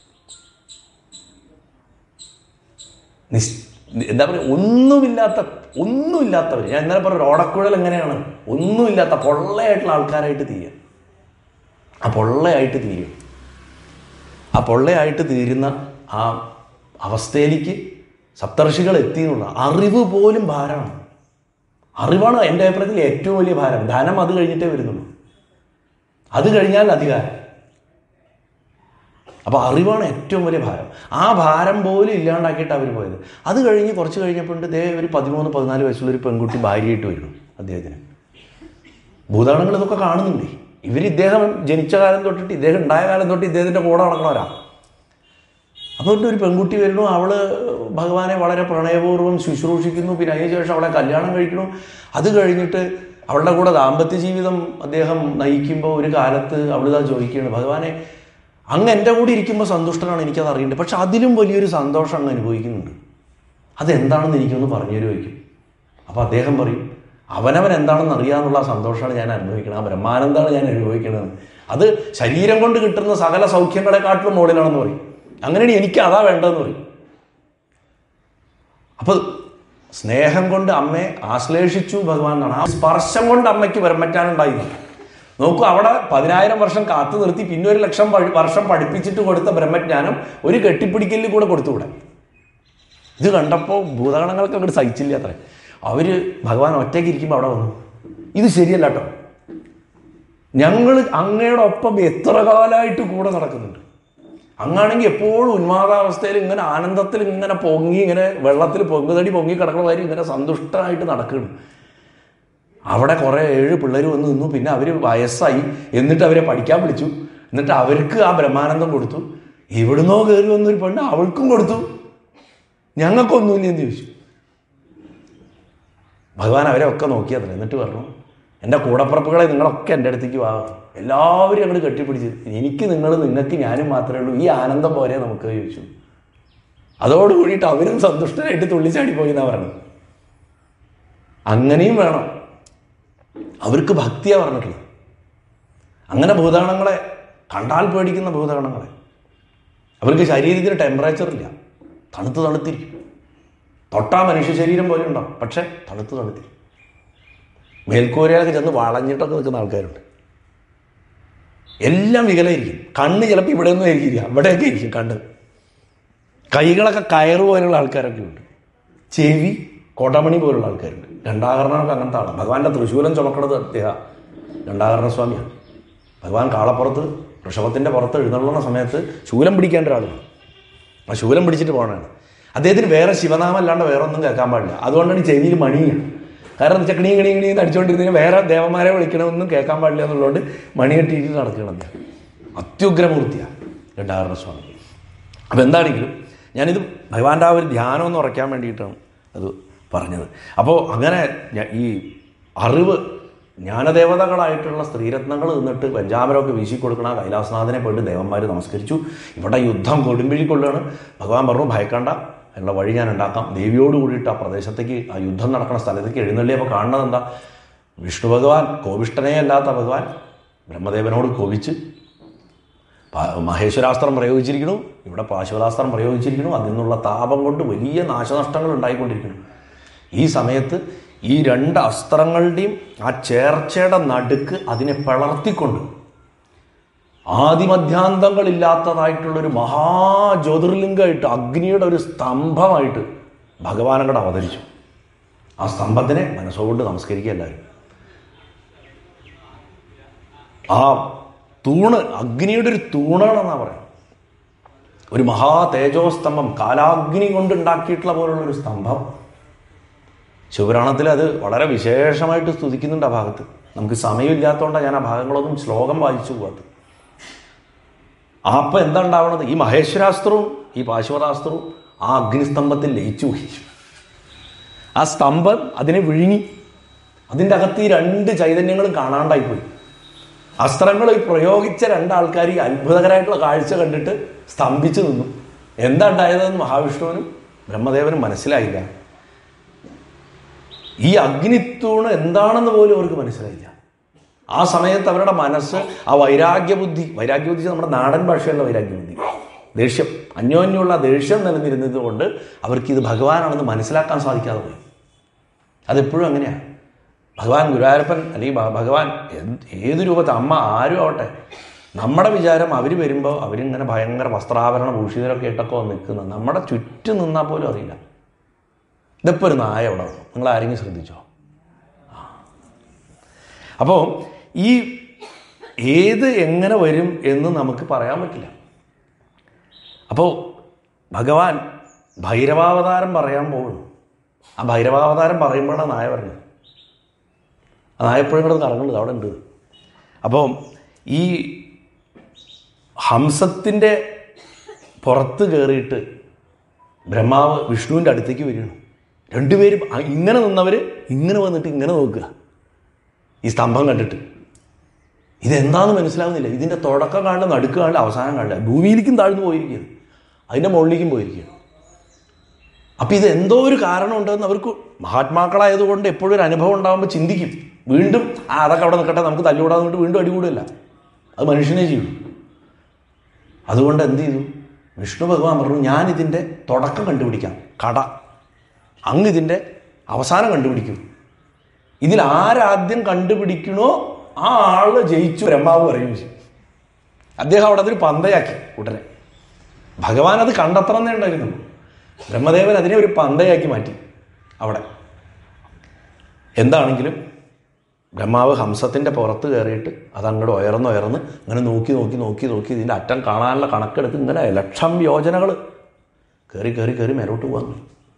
നിസ് എന്താ പറയുക ഒന്നുമില്ലാത്ത ഒന്നുമില്ലാത്തവർ ഞാൻ ഇന്നലെ പറഞ്ഞ ഓടക്കുഴൽ എങ്ങനെയാണ് ഒന്നുമില്ലാത്ത പൊള്ളയായിട്ടുള്ള ആൾക്കാരായിട്ട് തീരുക ആ പൊള്ളയായിട്ട് തീരും ആ പൊള്ളയായിട്ട് തീരുന്ന ആ അവസ്ഥയിലേക്ക് സപ്തർഷികൾ എത്തി എന്നുള്ള അറിവ് പോലും ഭാരമാണ് അറിവാണ് എൻ്റെ അഭിപ്രായത്തിൽ ഏറ്റവും വലിയ ഭാരം ധനം അത് കഴിഞ്ഞിട്ടേ വരുന്നുള്ളൂ അത് കഴിഞ്ഞാൽ അധികാരം അപ്പോൾ അറിവാണ് ഏറ്റവും വലിയ ഭാരം ആ ഭാരം പോലും ഇല്ലാണ്ടാക്കിയിട്ട് അവർ പോയത് അത് കഴിഞ്ഞ് കുറച്ച് കഴിഞ്ഞപ്പോൾ ദേ ഒരു പതിമൂന്ന് പതിനാല് വയസ്സുള്ള ഒരു പെൺകുട്ടി ഭാര്യയായിട്ട് വരുന്നു അദ്ദേഹത്തിന് ഭൂതാണങ്ങൾ ഇതൊക്കെ കാണുന്നുണ്ട് ഇവർ ഇദ്ദേഹം ജനിച്ച കാലം തൊട്ടിട്ട് ഇദ്ദേഹം ഉണ്ടായ കാലം തൊട്ട് ഇദ്ദേഹത്തിൻ്റെ കൂടെ നടക്കണവരാ അതുകൊണ്ട് ഒരു പെൺകുട്ടി വരുന്നു അവള് ഭഗവാനെ വളരെ പ്രണയപൂർവ്വം ശുശ്രൂഷിക്കുന്നു പിന്നെ അതിന് ശേഷം അവളെ കല്യാണം കഴിക്കുന്നു അത് കഴിഞ്ഞിട്ട് അവളുടെ കൂടെ ദാമ്പത്യ ജീവിതം അദ്ദേഹം നയിക്കുമ്പോൾ ഒരു കാലത്ത് അവളിതാ ചോദിക്കുകയാണ് ഭഗവാനെ അങ്ങ് എൻ്റെ കൂടെ ഇരിക്കുമ്പോൾ സന്തുഷ്ടനാണ് എനിക്കത് അറിയേണ്ടത് പക്ഷെ അതിലും വലിയൊരു സന്തോഷം അങ്ങ് അനുഭവിക്കുന്നുണ്ട് അതെന്താണെന്ന് എനിക്കൊന്ന് പറഞ്ഞു തരുമായിരിക്കും അപ്പോൾ അദ്ദേഹം പറയും അവനവൻ എന്താണെന്ന് അറിയാമെന്നുള്ള ആ സന്തോഷമാണ് ഞാൻ അനുഭവിക്കുന്നത് ആ ബ്രഹ്മാനന്ദമാണ് ഞാൻ അനുഭവിക്കുന്നത് അത് ശരീരം കൊണ്ട് കിട്ടുന്ന സകല സൗഖ്യങ്ങളെക്കാട്ടിലും മുകളിലാണെന്ന് പറയും അങ്ങനെയാണ് എനിക്ക് അതാ വേണ്ടതെന്ന് പറയും അപ്പോൾ സ്നേഹം കൊണ്ട് അമ്മയെ ആശ്ലേഷിച്ചു ഭഗവാൻ എന്നാണ് ആ സ്പർശം കൊണ്ട് അമ്മയ്ക്ക് ബ്രഹ്മജ്ഞാനുണ്ടായിരുന്നു നോക്കൂ അവിടെ പതിനായിരം വർഷം കാത്തു നിർത്തി പിന്നെ ഒരു ലക്ഷം പഴി- വർഷം പഠിപ്പിച്ചിട്ട് കൊടുത്ത ബ്രഹ്മജ്ഞാനം ഒരു കെട്ടിപ്പിടിക്കലിൽ കൂടെ കൊടുത്തുകൂടെ ഇത് കണ്ടപ്പോൾ ഭൂതഗണങ്ങൾക്ക് അങ്ങോട്ട് സഹിച്ചില്ല അത്ര അവർ ഭഗവാൻ ഒറ്റയ്ക്ക് ഇരിക്കുമ്പോൾ അവിടെ വന്നു ഇത് ശരിയല്ല കേട്ടോ ഞങ്ങൾ അങ്ങയുടെ ഒപ്പം എത്ര കാലമായിട്ട് കൂടെ നടക്കുന്നുണ്ട് അങ്ങാണെങ്കിൽ എപ്പോഴും ഉന്മാദാവസ്ഥയിൽ ഇങ്ങനെ ആനന്ദത്തിൽ ഇങ്ങനെ പൊങ്ങി ഇങ്ങനെ വെള്ളത്തിൽ പൊങ്ങുതടി പൊങ്ങി കിടക്കണ മാതിരി ഇങ്ങനെ സന്തുഷ്ടമായിട്ട് നടക്കണം അവിടെ കുറേ ഏഴ് പിള്ളേർ വന്ന് നിന്നു പിന്നെ അവർ വയസ്സായി എന്നിട്ട് അവരെ പഠിക്കാൻ വിളിച്ചു എന്നിട്ട് അവർക്ക് ആ ബ്രഹ്മാനന്ദം കൊടുത്തു എവിടുന്നോ കയറി വന്നൊരു പെണ്ണ് അവൾക്കും കൊടുത്തു ഞങ്ങൾക്കൊന്നുമില്ല എന്ന് ചോദിച്ചു ഭഗവാൻ അവരെ ഒക്കെ നോക്കിയതല്ല എന്നിട്ട് പറഞ്ഞു എൻ്റെ കൂടപ്പുറപ്പുകളെ നിങ്ങളൊക്കെ എൻ്റെ അടുത്തേക്ക് വാ എല്ലാവരും അങ്ങോട്ട് കെട്ടിപ്പിടിച്ച് എനിക്ക് നിങ്ങൾ നിങ്ങൾക്ക് ഞാനും മാത്രമേ ഉള്ളൂ ഈ ആനന്ദം പോരെ നമുക്ക് ചോദിച്ചു അതോട് കൂടിയിട്ട് അവരും സന്തുഷ്ടരായിട്ട് തുള്ളിച്ചാടി പോയി എന്നാ പറഞ്ഞത് അങ്ങനെയും വേണം അവർക്ക് ഭക്തിയാണ് പറഞ്ഞിട്ടുള്ളത് അങ്ങനെ ഭൂതഗണങ്ങളെ കണ്ടാൽ പേടിക്കുന്ന ഭൂതഗണങ്ങളെ അവർക്ക് ശരീരത്തിന് ടെമ്പറേച്ചർ ഇല്ല തണുത്ത് തണുത്തിരിക്കും തൊട്ടാ മനുഷ്യ ശരീരം പോലെ ഉണ്ടാവും പക്ഷേ തണുത്ത് തണുത്തിരിക്കും മേൽക്കൂരയിലൊക്കെ ചെന്ന് വളഞ്ഞിട്ടൊക്കെ നിൽക്കുന്ന ആൾക്കാരുണ്ട് എല്ലാം വികലായിരിക്കും കണ്ണ് ചിലപ്പോൾ ഇവിടെ ഒന്നും ആയിരിക്കില്ല അവിടെയൊക്കെ ഇരിക്കും കണ്ണ് കൈകളൊക്കെ കയറ് പോലുള്ള ആൾക്കാരൊക്കെ ഉണ്ട് ചെവി കൊടമണി പോലുള്ള ആൾക്കാരുണ്ട് ഗണ്ടാകരണമൊക്കെ അങ്ങനത്തെ ആളാണ് ഭഗവാന്റെ തൃശൂലം ചുമക്കണത് അദ്ദേഹം ഗണ്ടാകരണ സ്വാമിയാണ് ഭഗവാൻ കാളപ്പുറത്ത് ഋഷഭത്തിൻ്റെ പുറത്ത് എഴുന്നള്ളുന്ന സമയത്ത് ശൂലം പിടിക്കേണ്ട ഒരാളാണ് ആ ശൂലം പിടിച്ചിട്ട് പോകണതാണ് അദ്ദേഹത്തിന് വേറെ ശിവനാമം അല്ലാണ്ട് വേറെ ഒന്നും കേൾക്കാൻ പാടില്ല അതുകൊണ്ടാണ് ഈ ചെവിയിൽ മണിയാണ് കാരണം എന്താ കണി കണി കണി എന്ന് അടിച്ചുകൊണ്ടിരുന്നതിന് വേറെ ദേവന്മാരെ വിളിക്കണമെന്നും കേൾക്കാൻ പാടില്ല എന്നുള്ളതുകൊണ്ട് മണി കെട്ടിയിട്ട് നടക്കണം അദ്ദേഹം അത്യുഗ്രമൂർത്തിയാണ് ഗണ്ടാകരണ സ്വാമി അപ്പോൾ എന്താണെങ്കിലും ഞാനിത് ഭഗവാന്റെ ആ ഒരു ധ്യാനം ഒന്ന് ഉറയ്ക്കാൻ വേണ്ടിയിട്ടാണ് അത് പറഞ്ഞത് അപ്പോൾ അങ്ങനെ ഞ- ഈ അറിവ് ജ്ഞാനദേവതകളായിട്ടുള്ള സ്ത്രീരത്നങ്ങൾ നിന്നിട്ട് വെഞ്ചാമരമൊക്കെ വീശിക്കൊടുക്കണ കൈലാസനാഥനെ പോയിട്ട് ദേവന്മാർ നമസ്കരിച്ചു ഇവിടെ യുദ്ധം കൊടുമ്പിഴിക്കൊള്ളുകയാണ് ഭഗവാൻ പറഞ്ഞു ഭയക്കണ്ട ഉള്ള വഴി ഞാൻ ഉണ്ടാക്കാം ദേവിയോട് കൂടിയിട്ട് ആ പ്രദേശത്തേക്ക് ആ യുദ്ധം നടക്കുന്ന സ്ഥലത്തേക്ക് എഴുന്നള്ളിയപ്പോൾ കാണുന്നത് എന്താ വിഷ്ണു ഭഗവാൻ കോപിഷ്ടനേ അല്ലാത്ത ഭഗവാൻ ബ്രഹ്മദേവനോട് കോപിച്ച് പ- മഹേശ്വരാസ്ത്രം പ്രയോഗിച്ചിരിക്കുന്നു ഇവിടെ പാശുപതാസ്ത്രം പ്രയോഗിച്ചിരിക്കുന്നു അതിൽ നിന്നുള്ള താപം കൊണ്ട് വലിയ നാശനഷ്ടങ്ങൾ ഉണ്ടായിക്കൊണ്ടിരിക്കുന്നു ഈ സമയത്ത് ഈ രണ്ട് അസ്ത്രങ്ങളുടെയും ആ ചേർച്ചയുടെ നടുക്ക് അതിനെ പിളർത്തിക്കൊണ്ട് ആദിമധ്യാന്തങ്ങളില്ലാത്തതായിട്ടുള്ളൊരു മഹാജ്യോതിർലിംഗമായിട്ട് അഗ്നിയുടെ ഒരു സ്തംഭമായിട്ട് ഭഗവാൻ അങ്ങോട്ട് അവതരിച്ചു ആ സ്തംഭത്തിനെ മനസ്സുകൊണ്ട് നമസ്കരിക്കുക എല്ലാവരും ആ തൂണ് അഗ്നിയുടെ ഒരു തൂണാണെന്നാണ് പറയുന്നത് ഒരു മഹാ തേജോസ്തംഭം കാലാഗ്നി കൊണ്ട് ഉണ്ടാക്കിയിട്ടുള്ള പോലുള്ള ഒരു സ്തംഭം ശിവപുരാണത്തിൽ അത് വളരെ വിശേഷമായിട്ട് സ്തുതിക്കുന്നുണ്ട് ആ ഭാഗത്ത് നമുക്ക് സമയമില്ലാത്തതുകൊണ്ടാണ് ഞാൻ ആ ഭാഗങ്ങളൊന്നും ശ്ലോകം വായിച്ചു പോകാത്തത് അപ്പം എന്താ ഉണ്ടാവണത് ഈ മഹേശ്വരാസ്ത്രവും ഈ പാശുപതാസ്ത്രവും ആ അഗ്നിസ്തംഭത്തിൽ ലയിച്ചു പോയി ആ സ്തംഭം അതിനെ വിഴുങ്ങി അതിൻ്റെ അകത്ത് ഈ രണ്ട് ചൈതന്യങ്ങളും കാണാണ്ടായിപ്പോയി അസ്ത്രങ്ങൾ ഈ പ്രയോഗിച്ച രണ്ടാൾക്കാർ ഈ അത്ഭുതകരമായിട്ടുള്ള കാഴ്ച കണ്ടിട്ട് സ്തംഭിച്ചു നിന്നു എന്താ ഉണ്ടായതെന്ന് മഹാവിഷ്ണുവിനും ബ്രഹ്മദേവനും മനസ്സിലായില്ല ഈ അഗ്നിത്തൂണ് എന്താണെന്ന് പോലും അവർക്ക് മനസ്സിലായില്ല ആ സമയത്ത് അവരുടെ മനസ്സ് ആ വൈരാഗ്യബുദ്ധി വൈരാഗ്യബുദ്ധി നമ്മുടെ നാടൻ ഭാഷയുള്ള വൈരാഗ്യബുദ്ധി ദേഷ്യം അന്യോന്യമുള്ള ദേഷ്യം നിലനിരുന്നത് കൊണ്ട് അവർക്ക് ഇത് ഭഗവാനാണെന്ന് മനസ്സിലാക്കാൻ സാധിക്കാതെ പോയി അതെപ്പോഴും അങ്ങനെയാണ് ഭഗവാൻ ഗുരുവായൂരപ്പൻ അല്ലെങ്കിൽ ഭ- ഭഗവാൻ എന്ത് ഏത് രൂപത്തിൽ അമ്മ ആരും ആവട്ടെ നമ്മുടെ വിചാരം അവർ വരുമ്പോൾ അവരിങ്ങനെ ഭയങ്കര വസ്ത്രാഭരണ ഭൂഷിതരൊക്കെ ഇട്ടൊക്കെ വന്ന് നിൽക്കുന്നത് നമ്മുടെ ചുറ്റും നിന്നാൽ പോലും അറിയില്ല ഇതിപ്പോൾ ഒരു നായ അവിടെ വന്നു നിങ്ങൾ ആരെങ്കിലും ശ്രദ്ധിച്ചോ അപ്പോൾ ഈ ഏത് എങ്ങനെ വരും എന്ന് നമുക്ക് പറയാൻ പറ്റില്ല അപ്പോൾ ഭഗവാൻ ഭൈരവാവതാരം പറയാൻ പോകുന്നു ആ ഭൈരവാവതാരം പറയുമ്പോഴാണ് നായ പറഞ്ഞത് ആ നായ എപ്പോഴും കൂടെ കറങ്ങുന്നത് അവിടെ ഉണ്ട് അപ്പോൾ ഈ ഹംസത്തിൻ്റെ പുറത്ത് കയറിയിട്ട് ബ്രഹ്മാവ് വിഷ്ണുവിൻ്റെ അടുത്തേക്ക് വരികയാണ് രണ്ടുപേരും ആ ഇങ്ങനെ നിന്നവർ ഇങ്ങനെ വന്നിട്ട് ഇങ്ങനെ നോക്കുക ഈ സ്തംഭം കണ്ടിട്ട് ഇതെന്താന്ന് മനസ്സിലാവുന്നില്ല ഇതിൻ്റെ തുടക്കം കാണില്ല നടുക്ക് കാണില്ല അവസാനം കാണില്ല ഭൂമിയിലേക്കും താഴ്ന്നു പോയിരിക്കുകയാണ് അതിൻ്റെ മുകളിലേക്കും പോയിരിക്കുകയാണ് അപ്പം ഇത് എന്തോ ഒരു കാരണം ഉണ്ടെന്ന് അവർക്ക് മഹാത്മാക്കളായതുകൊണ്ട് എപ്പോഴും ഒരു അനുഭവം ഉണ്ടാകുമ്പോൾ ചിന്തിക്കും വീണ്ടും ആ അതൊക്കെ അവിടെ നിൽക്കട്ടെ നമുക്ക് തല്ലുകൂടാതെ കൊണ്ട് വീണ്ടും അടികൂടില്ല അത് മനുഷ്യനെ ചെയ്യും അതുകൊണ്ട് എന്ത് ചെയ്തു വിഷ്ണു ഭഗവാൻ പറഞ്ഞു ഞാൻ ഇതിൻ്റെ തുടക്കം കണ്ടുപിടിക്കാം കട അങ്ങ് ഇതിൻ്റെ അവസാനം കണ്ടുപിടിക്കും ഇതിൽ ആരാദ്യം കണ്ടുപിടിക്കണോ ആ ആള് ജയിച്ചു ബ്രഹ്മാവ് പറയും ചെയ്യും അദ്ദേഹം അവിടെ അതൊരു പന്തയാക്കി ഉടനെ ഭഗവാൻ അത് കണ്ടെത്തണമെന്നേ ഉണ്ടായിരുന്നുള്ളൂ ബ്രഹ്മദേവൻ അതിനെ ഒരു പന്തയാക്കി മാറ്റി അവിടെ എന്താണെങ്കിലും ബ്രഹ്മാവ് ഹംസത്തിൻ്റെ പുറത്ത് കയറിയിട്ട് അതങ്ങോട്ട് ഉയർന്ന് ഉയർന്ന് ഇങ്ങനെ നോക്കി നോക്കി നോക്കി നോക്കി ഇതിൻ്റെ അറ്റം കാണാനുള്ള കണക്കെടുത്ത് ഇങ്ങനെ ലക്ഷം യോജനകൾ കയറി കയറി കയറി മേലോട്ട് പോകാൻ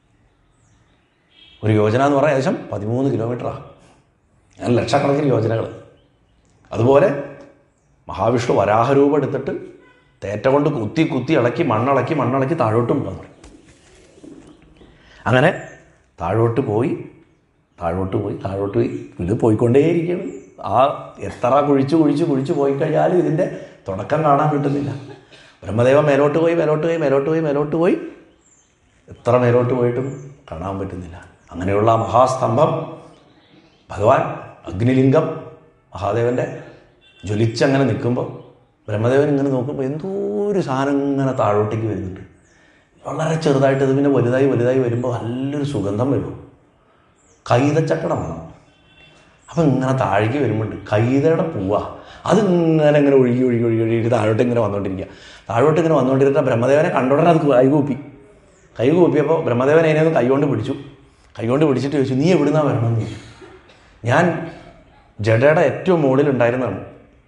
ഒരു യോജന എന്ന് പറഞ്ഞാൽ ഏകദേശം പതിമൂന്ന് കിലോമീറ്ററാണ് അങ്ങനെ ലക്ഷക്കണക്കിന് യോജനകൾ അതുപോലെ മഹാവിഷ്ണു വരാഹരൂപം എടുത്തിട്ട് തേറ്റ കൊണ്ട് കുത്തി കുത്തി ഇളക്കി മണ്ണിളക്കി മണ്ണിളക്കി താഴോട്ടും പോകാൻ തുടങ്ങി അങ്ങനെ താഴോട്ട് പോയി താഴോട്ട് പോയി താഴോട്ട് പോയി ഇത് പോയിക്കൊണ്ടേയിരിക്കുകയാണ് ആ എത്ര കുഴിച്ച് കുഴിച്ച് കുഴിച്ച് പോയി കഴിഞ്ഞാലും ഇതിൻ്റെ തുടക്കം കാണാൻ കിട്ടുന്നില്ല ബ്രഹ്മദേവൻ മേലോട്ട് പോയി മേലോട്ട് പോയി മേലോട്ട് പോയി മേലോട്ട് പോയി എത്ര മേലോട്ട് പോയിട്ടും കാണാൻ പറ്റുന്നില്ല അങ്ങനെയുള്ള ആ മഹാസ്തംഭം ഭഗവാൻ അഗ്നിലിംഗം മഹാദേവൻ്റെ ജ്വലിച്ചങ്ങനെ നിൽക്കുമ്പോൾ ബ്രഹ്മദേവൻ ഇങ്ങനെ നോക്കുമ്പോൾ എന്തോ ഒരു സാധനം ഇങ്ങനെ താഴോട്ടേക്ക് വരുന്നുണ്ട് വളരെ ചെറുതായിട്ട് ഇത് പിന്നെ വലുതായി വലുതായി വരുമ്പോൾ നല്ലൊരു സുഗന്ധം വരും കൈതച്ചക്കട മണം അപ്പം ഇങ്ങനെ താഴേക്ക് വരുമ്പോണ്ട് കൈതയുടെ പൂവ അത് ഇങ്ങനെ ഇങ്ങനെ ഒഴുകി ഒഴുകി ഒഴുകി ഒഴുകി താഴോട്ട് ഇങ്ങനെ വന്നുകൊണ്ടിരിക്കുക താഴോട്ട് ഇങ്ങനെ വന്നുകൊണ്ടിരുന്ന ബ്രഹ്മദേവനെ കണ്ടുടനെ അത് കൈ കൂപ്പി കൈ കൂപ്പിയപ്പോൾ ബ്രഹ്മദേവൻ അതിനെ ഒന്ന് കൈകൊണ്ട് പിടിച്ചു കൈകൊണ്ട് പിടിച്ചിട്ട് ചോദിച്ചു നീ എവിടുന്നാ വരണമെന്ന് ചോദിച്ചു ഞാൻ ജഡയുടെ ഏറ്റവും മുകളിൽ ഉണ്ടായിരുന്നതാണ്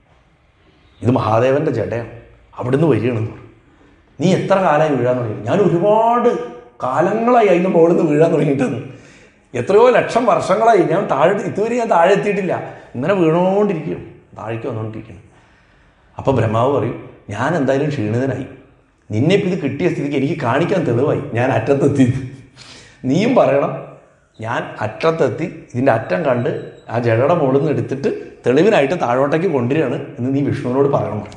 ഇത് മഹാദേവൻ്റെ ജഡയാണ് അവിടുന്ന് വരികയാണെന്ന് പറഞ്ഞു നീ എത്ര കാലമായി വീഴാൻ തുടങ്ങി ഞാൻ ഒരുപാട് കാലങ്ങളായി അതിൻ്റെ മുകളിൽ നിന്ന് വീഴാൻ തുടങ്ങിയിട്ടെന്ന് എത്രയോ ലക്ഷം വർഷങ്ങളായി ഞാൻ താഴെ ഇതുവരെ ഞാൻ താഴെ എത്തിയിട്ടില്ല ഇങ്ങനെ വീണുകൊണ്ടിരിക്കുകയാണ് താഴേക്ക് വന്നുകൊണ്ടിരിക്കുകയാണ് അപ്പോൾ ബ്രഹ്മാവ് പറയും ഞാൻ എന്തായാലും ക്ഷീണിതനായി നിന്നെ ഇപ്പം ഇത് കിട്ടിയ സ്ഥിതിക്ക് എനിക്ക് കാണിക്കാൻ തെളിവായി ഞാൻ അറ്റത്തെത്തി നീയും പറയണം ഞാൻ അറ്റത്തെത്തി ഇതിൻ്റെ അറ്റം കണ്ട് ആ ജടയുടെ മുകളിൽ നിന്ന് എടുത്തിട്ട് തെളിവിനായിട്ട് താഴോട്ടേക്ക് കൊണ്ടുവരികയാണ് എന്ന് നീ വിഷ്ണുവിനോട് പറയണം പറഞ്ഞു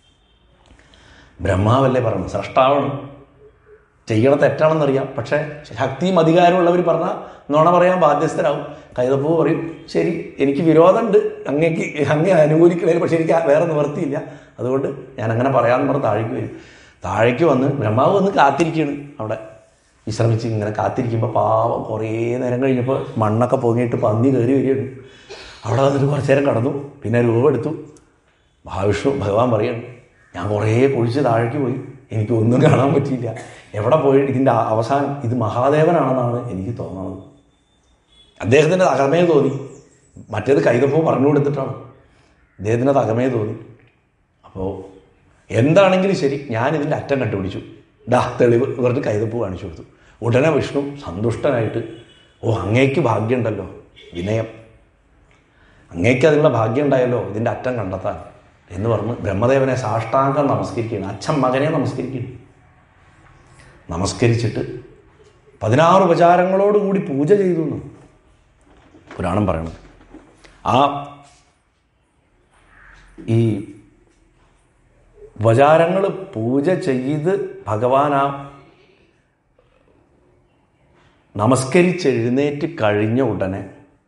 ബ്രഹ്മാവല്ലേ പറഞ്ഞു സൃഷ്ടാവാണ് ചെയ്യണ തെറ്റാണെന്നറിയാം പക്ഷേ ശക്തിയും അധികാരമുള്ളവർ പറഞ്ഞാൽ നുണ പറയാൻ ബാധ്യസ്ഥരാകും കൈതപ്പൂ പറയും ശരി എനിക്ക് വിരോധമുണ്ട് അങ്ങേക്ക് അങ്ങേ അനുകൂലിക്കണേൽ പക്ഷേ എനിക്ക് വേറെ നിവർത്തിയില്ല അതുകൊണ്ട് ഞാൻ അങ്ങനെ പറയാമെന്ന് പറഞ്ഞ് താഴേക്ക് വരും താഴേക്ക് വന്ന് ബ്രഹ്മാവ് വന്ന് കാത്തിരിക്കുകയാണ് അവിടെ വിശ്രമിച്ച് ഇങ്ങനെ കാത്തിരിക്കുമ്പോൾ പാവം കുറേ നേരം കഴിഞ്ഞപ്പോൾ മണ്ണൊക്കെ പൊങ്ങിയിട്ട് പന്നി കയറി വരികയാണ് അവിടെ വന്നിട്ട് കുറച്ച് നേരം കടന്നു പിന്നെ രൂപം എടുത്തു മഹാവിഷ്ണു ഭഗവാൻ പറയാണ് ഞാൻ കുറേ കുഴിച്ച് താഴേക്ക് പോയി എനിക്ക് ഒന്നും കാണാൻ പറ്റിയില്ല എവിടെ പോയി ഇതിൻ്റെ അവസാനം ഇത് മഹാദേവനാണെന്നാണ് എനിക്ക് തോന്നുന്നത് അദ്ദേഹത്തിൻ്റെ അകമേ തോന്നി മറ്റേത് കൈതപ്പോ പറഞ്ഞു കൊടുത്തിട്ടാണ് അദ്ദേഹത്തിൻ്റെ അകമേ തോന്നി അപ്പോൾ എന്താണെങ്കിലും ശരി ഞാൻ ഇതിൻ്റെ അറ്റം കണ്ടുപിടിച്ചു ഡാ തെളിവ് പറഞ്ഞ് കൈതപ്പൂ കാണിച്ചു കൊടുത്തു ഉടനെ വിഷ്ണു സന്തുഷ്ടനായിട്ട് ഓ അങ്ങേക്ക് ഭാഗ്യമുണ്ടല്ലോ വിനയം അങ്ങേക്ക് അതിനുള്ള ഭാഗ്യം ഉണ്ടായല്ലോ ഇതിൻ്റെ അറ്റം കണ്ടെത്താൻ എന്ന് പറഞ്ഞ് ബ്രഹ്മദേവനെ സാഷ്ടാംഗം നമസ്കരിക്കുകയാണ് അച്ഛൻ മകനെ നമസ്കരിക്കുകയാണ് നമസ്കരിച്ചിട്ട് പതിനാറ് ഉപചാരങ്ങളോടുകൂടി പൂജ ചെയ്തു എന്ന് പുരാണം പറയണത് ആ ഈ ഉപചാരങ്ങൾ പൂജ ചെയ്ത് ഭഗവാൻ ആ നമസ്കരിച്ചെഴുന്നേറ്റ് കഴിഞ്ഞ ഉടനെ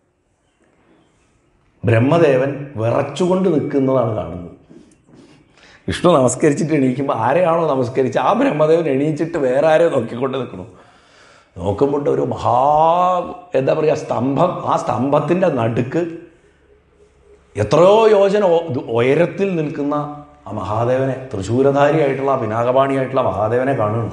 ബ്രഹ്മദേവൻ വിറച്ചുകൊണ്ട് നിൽക്കുന്നതാണ് കാണുന്നത് വിഷ്ണു നമസ്കരിച്ചിട്ട് എണീക്കുമ്പോൾ ആരെയാണോ നമസ്കരിച്ച് ആ ബ്രഹ്മദേവൻ എണീച്ചിട്ട് വേറെ ആരെയോ നോക്കിക്കൊണ്ട് നിൽക്കണു നോക്കുമ്പോൾ ഒരു മഹാ എന്താ പറയുക സ്തംഭം ആ സ്തംഭത്തിൻ്റെ നടുക്ക് എത്രയോ യോജന ഒ- ഇത് ഉയരത്തിൽ നിൽക്കുന്ന ആ മഹാദേവനെ തൃശൂലധാരിയായിട്ടുള്ള ആ പിനാകപാണിയായിട്ടുള്ള മഹാദേവനെ കാണുന്നു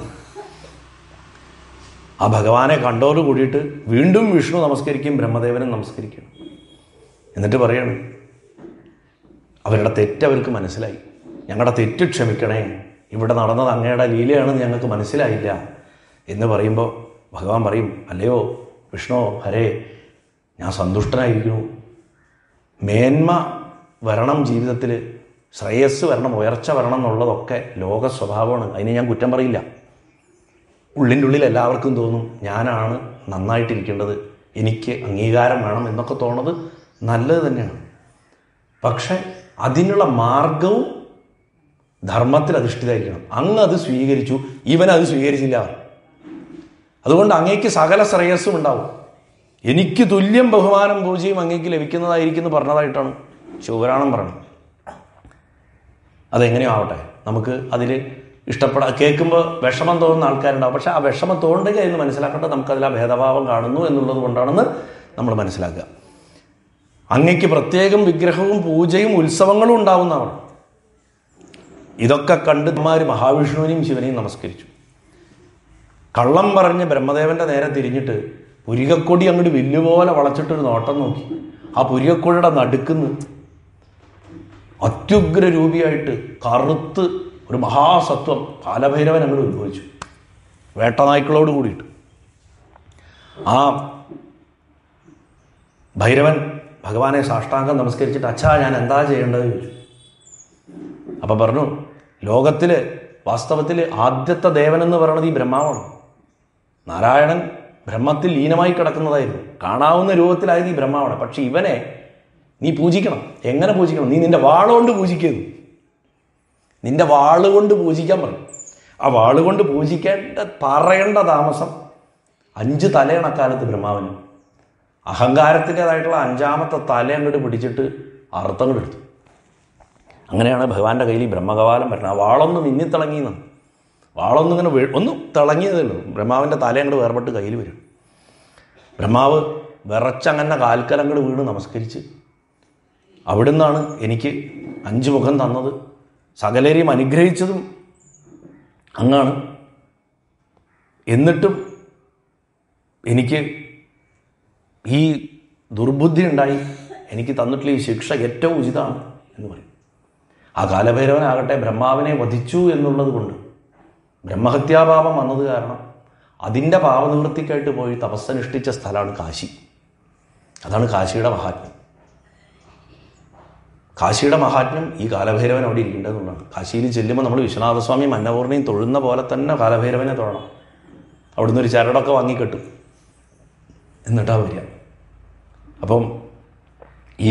ആ ഭഗവാനെ കണ്ടോട് കൂടിയിട്ട് വീണ്ടും വിഷ്ണു നമസ്കരിക്കും ബ്രഹ്മദേവനും നമസ്കരിക്കും എന്നിട്ട് പറയാണ് അവരുടെ തെറ്റ് അവർക്ക് മനസ്സിലായി ഞങ്ങളുടെ തെറ്റ് ക്ഷമിക്കണേ ഇവിടെ നടന്നത് അങ്ങയുടെ ലീലയാണെന്ന് ഞങ്ങൾക്ക് മനസ്സിലായില്ല എന്ന് പറയുമ്പോൾ ഭഗവാൻ പറയും അല്ലയോ വിഷ്ണു ഹരേ ഞാൻ സന്തുഷ്ടനായിരിക്കുന്നു മേന്മ വരണം ജീവിതത്തിൽ ശ്രേയസ് വരണം ഉയർച്ച വരണം എന്നുള്ളതൊക്കെ ലോക സ്വഭാവമാണ് അതിനെ ഞാൻ കുറ്റം പറയില്ല ഉള്ളിൻ്റെ ഉള്ളിൽ എല്ലാവർക്കും തോന്നും ഞാനാണ് നന്നായിട്ടിരിക്കേണ്ടത് എനിക്ക് അംഗീകാരം വേണം എന്നൊക്കെ തോന്നുന്നത് നല്ലത് തന്നെയാണ് പക്ഷെ അതിനുള്ള മാർഗവും ധർമ്മത്തിൽ അധിഷ്ഠിതമായിരിക്കണം അങ്ങ് അത് സ്വീകരിച്ചു ഇവൻ അത് സ്വീകരിച്ചില്ല അതുകൊണ്ട് അങ്ങേക്ക് സകല ശ്രേയസ്സും ഉണ്ടാവും എനിക്ക് തുല്യം ബഹുമാനം പൂജയും അങ്ങേക്ക് ലഭിക്കുന്നതായിരിക്കും എന്ന് പറഞ്ഞതായിട്ടാണ് ശിവപുരാണം പറയുന്നത് അതെങ്ങനെയോ ആവട്ടെ നമുക്ക് അതിൽ ഇഷ്ടപ്പെടാ കേൾക്കുമ്പോൾ വിഷമം തോന്നുന്ന ആൾക്കാരുണ്ടാവും പക്ഷെ ആ വിഷമം തോന്നുക എന്ന് മനസ്സിലാക്കേണ്ടത് നമുക്കതിൽ ആ ഭേദഭാവം കാണുന്നു എന്നുള്ളത് കൊണ്ടാണെന്ന് നമ്മൾ മനസ്സിലാക്കുക അങ്ങയ്ക്ക് പ്രത്യേകം വിഗ്രഹവും പൂജയും ഉത്സവങ്ങളും ഉണ്ടാവുന്നതാണ് ഇതൊക്കെ കണ്ട് അമ്മമാർ മഹാവിഷ്ണുവിനെയും ശിവനെയും നമസ്കരിച്ചു കള്ളം പറഞ്ഞ് ബ്രഹ്മദേവന്റെ നേരെ തിരിഞ്ഞിട്ട് പുരികക്കൊടി അങ്ങോട്ട് വില്ലുപോലെ വളച്ചിട്ടൊരു നോട്ടം നോക്കി ആ പുരികക്കൊടിയുടെ നടുക്കുന്ന് അത്യുഗ്ര രൂപിയായിട്ട് കറുത്ത് ഒരു മഹാസത്വം കാലഭൈരവൻ അങ്ങോട്ട് ഉത്ഭവിച്ചു വേട്ടനായ്ക്കളോട് കൂടിയിട്ട് ആ ഭൈരവൻ ഭഗവാനെ സാഷ്ടാംഗം നമസ്കരിച്ചിട്ട് അച്ഛാ ഞാൻ എന്താ ചെയ്യേണ്ടത് ചോദിച്ചു അപ്പം പറഞ്ഞു ലോകത്തിൽ വാസ്തവത്തിൽ ആദ്യത്തെ ദേവൻ എന്ന് പറയുന്നത് ഈ ബ്രഹ്മാവാണ് നാരായണൻ ബ്രഹ്മത്തിൽ ലീനമായി കിടക്കുന്നതായിരുന്നു കാണാവുന്ന രൂപത്തിലായത് ഈ ബ്രഹ്മാവാണ് പക്ഷെ ഇവനെ നീ പൂജിക്കണം എങ്ങനെ പൂജിക്കണം നീ നിന്റെ വാളുകൊണ്ട് പൂജിക്കുന്നു നിന്റെ വാളുകൊണ്ട് പൂജിക്കാൻ പറഞ്ഞു ആ വാളുകൊണ്ട് പൂജിക്കേണ്ട പറയേണ്ട താമസം അഞ്ച് തലയാണ് അക്കാലത്ത് ബ്രഹ്മാവിന് അഹങ്കാരത്തിൻ്റെതായിട്ടുള്ള അഞ്ചാമത്തെ തല അങ്ങോട്ട് പിടിച്ചിട്ട് അർത്ഥം എടുത്തു അങ്ങനെയാണ് ഭഗവാന്റെ കയ്യിൽ ഈ ബ്രഹ്മകപാലം വരുന്നത് ആ വാളൊന്ന് മിന്നിത്തിളങ്ങിയെന്ന് വാളൊന്നും ഇങ്ങനെ വീ ഒന്ന് തിളങ്ങിയതേ ഉള്ളൂ ബ്രഹ്മാവിൻ്റെ തല അങ്ങോട്ട് വേർപെട്ട് കയ്യിൽ വരും ബ്രഹ്മാവ് വിറച്ചങ്ങനെ കാൽക്കലങ്ങോട് വീണ് നമസ്കരിച്ച് അവിടുന്നാണ് എനിക്ക് അഞ്ച് മുഖം തന്നത് സകലരെയും അനുഗ്രഹിച്ചതും അങ്ങാണ് എന്നിട്ടും എനിക്ക് ഈ ദുർബുദ്ധി ഉണ്ടായി എനിക്ക് തന്നിട്ടുള്ള ഈ ശിക്ഷ ഏറ്റവും ഉചിതമാണ് എന്ന് പറയും ആ കാലഭൈരവനാകട്ടെ ബ്രഹ്മാവിനെ വധിച്ചു എന്നുള്ളത് കൊണ്ട് ബ്രഹ്മഹത്യാപാപം വന്നത് കാരണം അതിൻ്റെ പാപനിവൃത്തിക്കായിട്ട് പോയി തപസ്സനുഷ്ഠിച്ച സ്ഥലമാണ് കാശി അതാണ് കാശിയുടെ മഹാത്മ്യം കാശിയുടെ മഹാത്മ്യം ഈ കാലഭൈരവൻ അവിടെ ഇരിക്കേണ്ടതെന്നുള്ളതാണ് കാശിയിൽ ചെല്ലുമ്പോൾ നമ്മൾ വിശ്വനാഥസ്വാമി മന്നപൂർണയും തൊഴുന്ന പോലെ തന്നെ കാലഭൈരവനെ തൊഴണം അവിടുന്ന് ഒരു ചരടൊക്കെ വാങ്ങിക്കെട്ടും എന്നിട്ടാ വരിക അപ്പം ഈ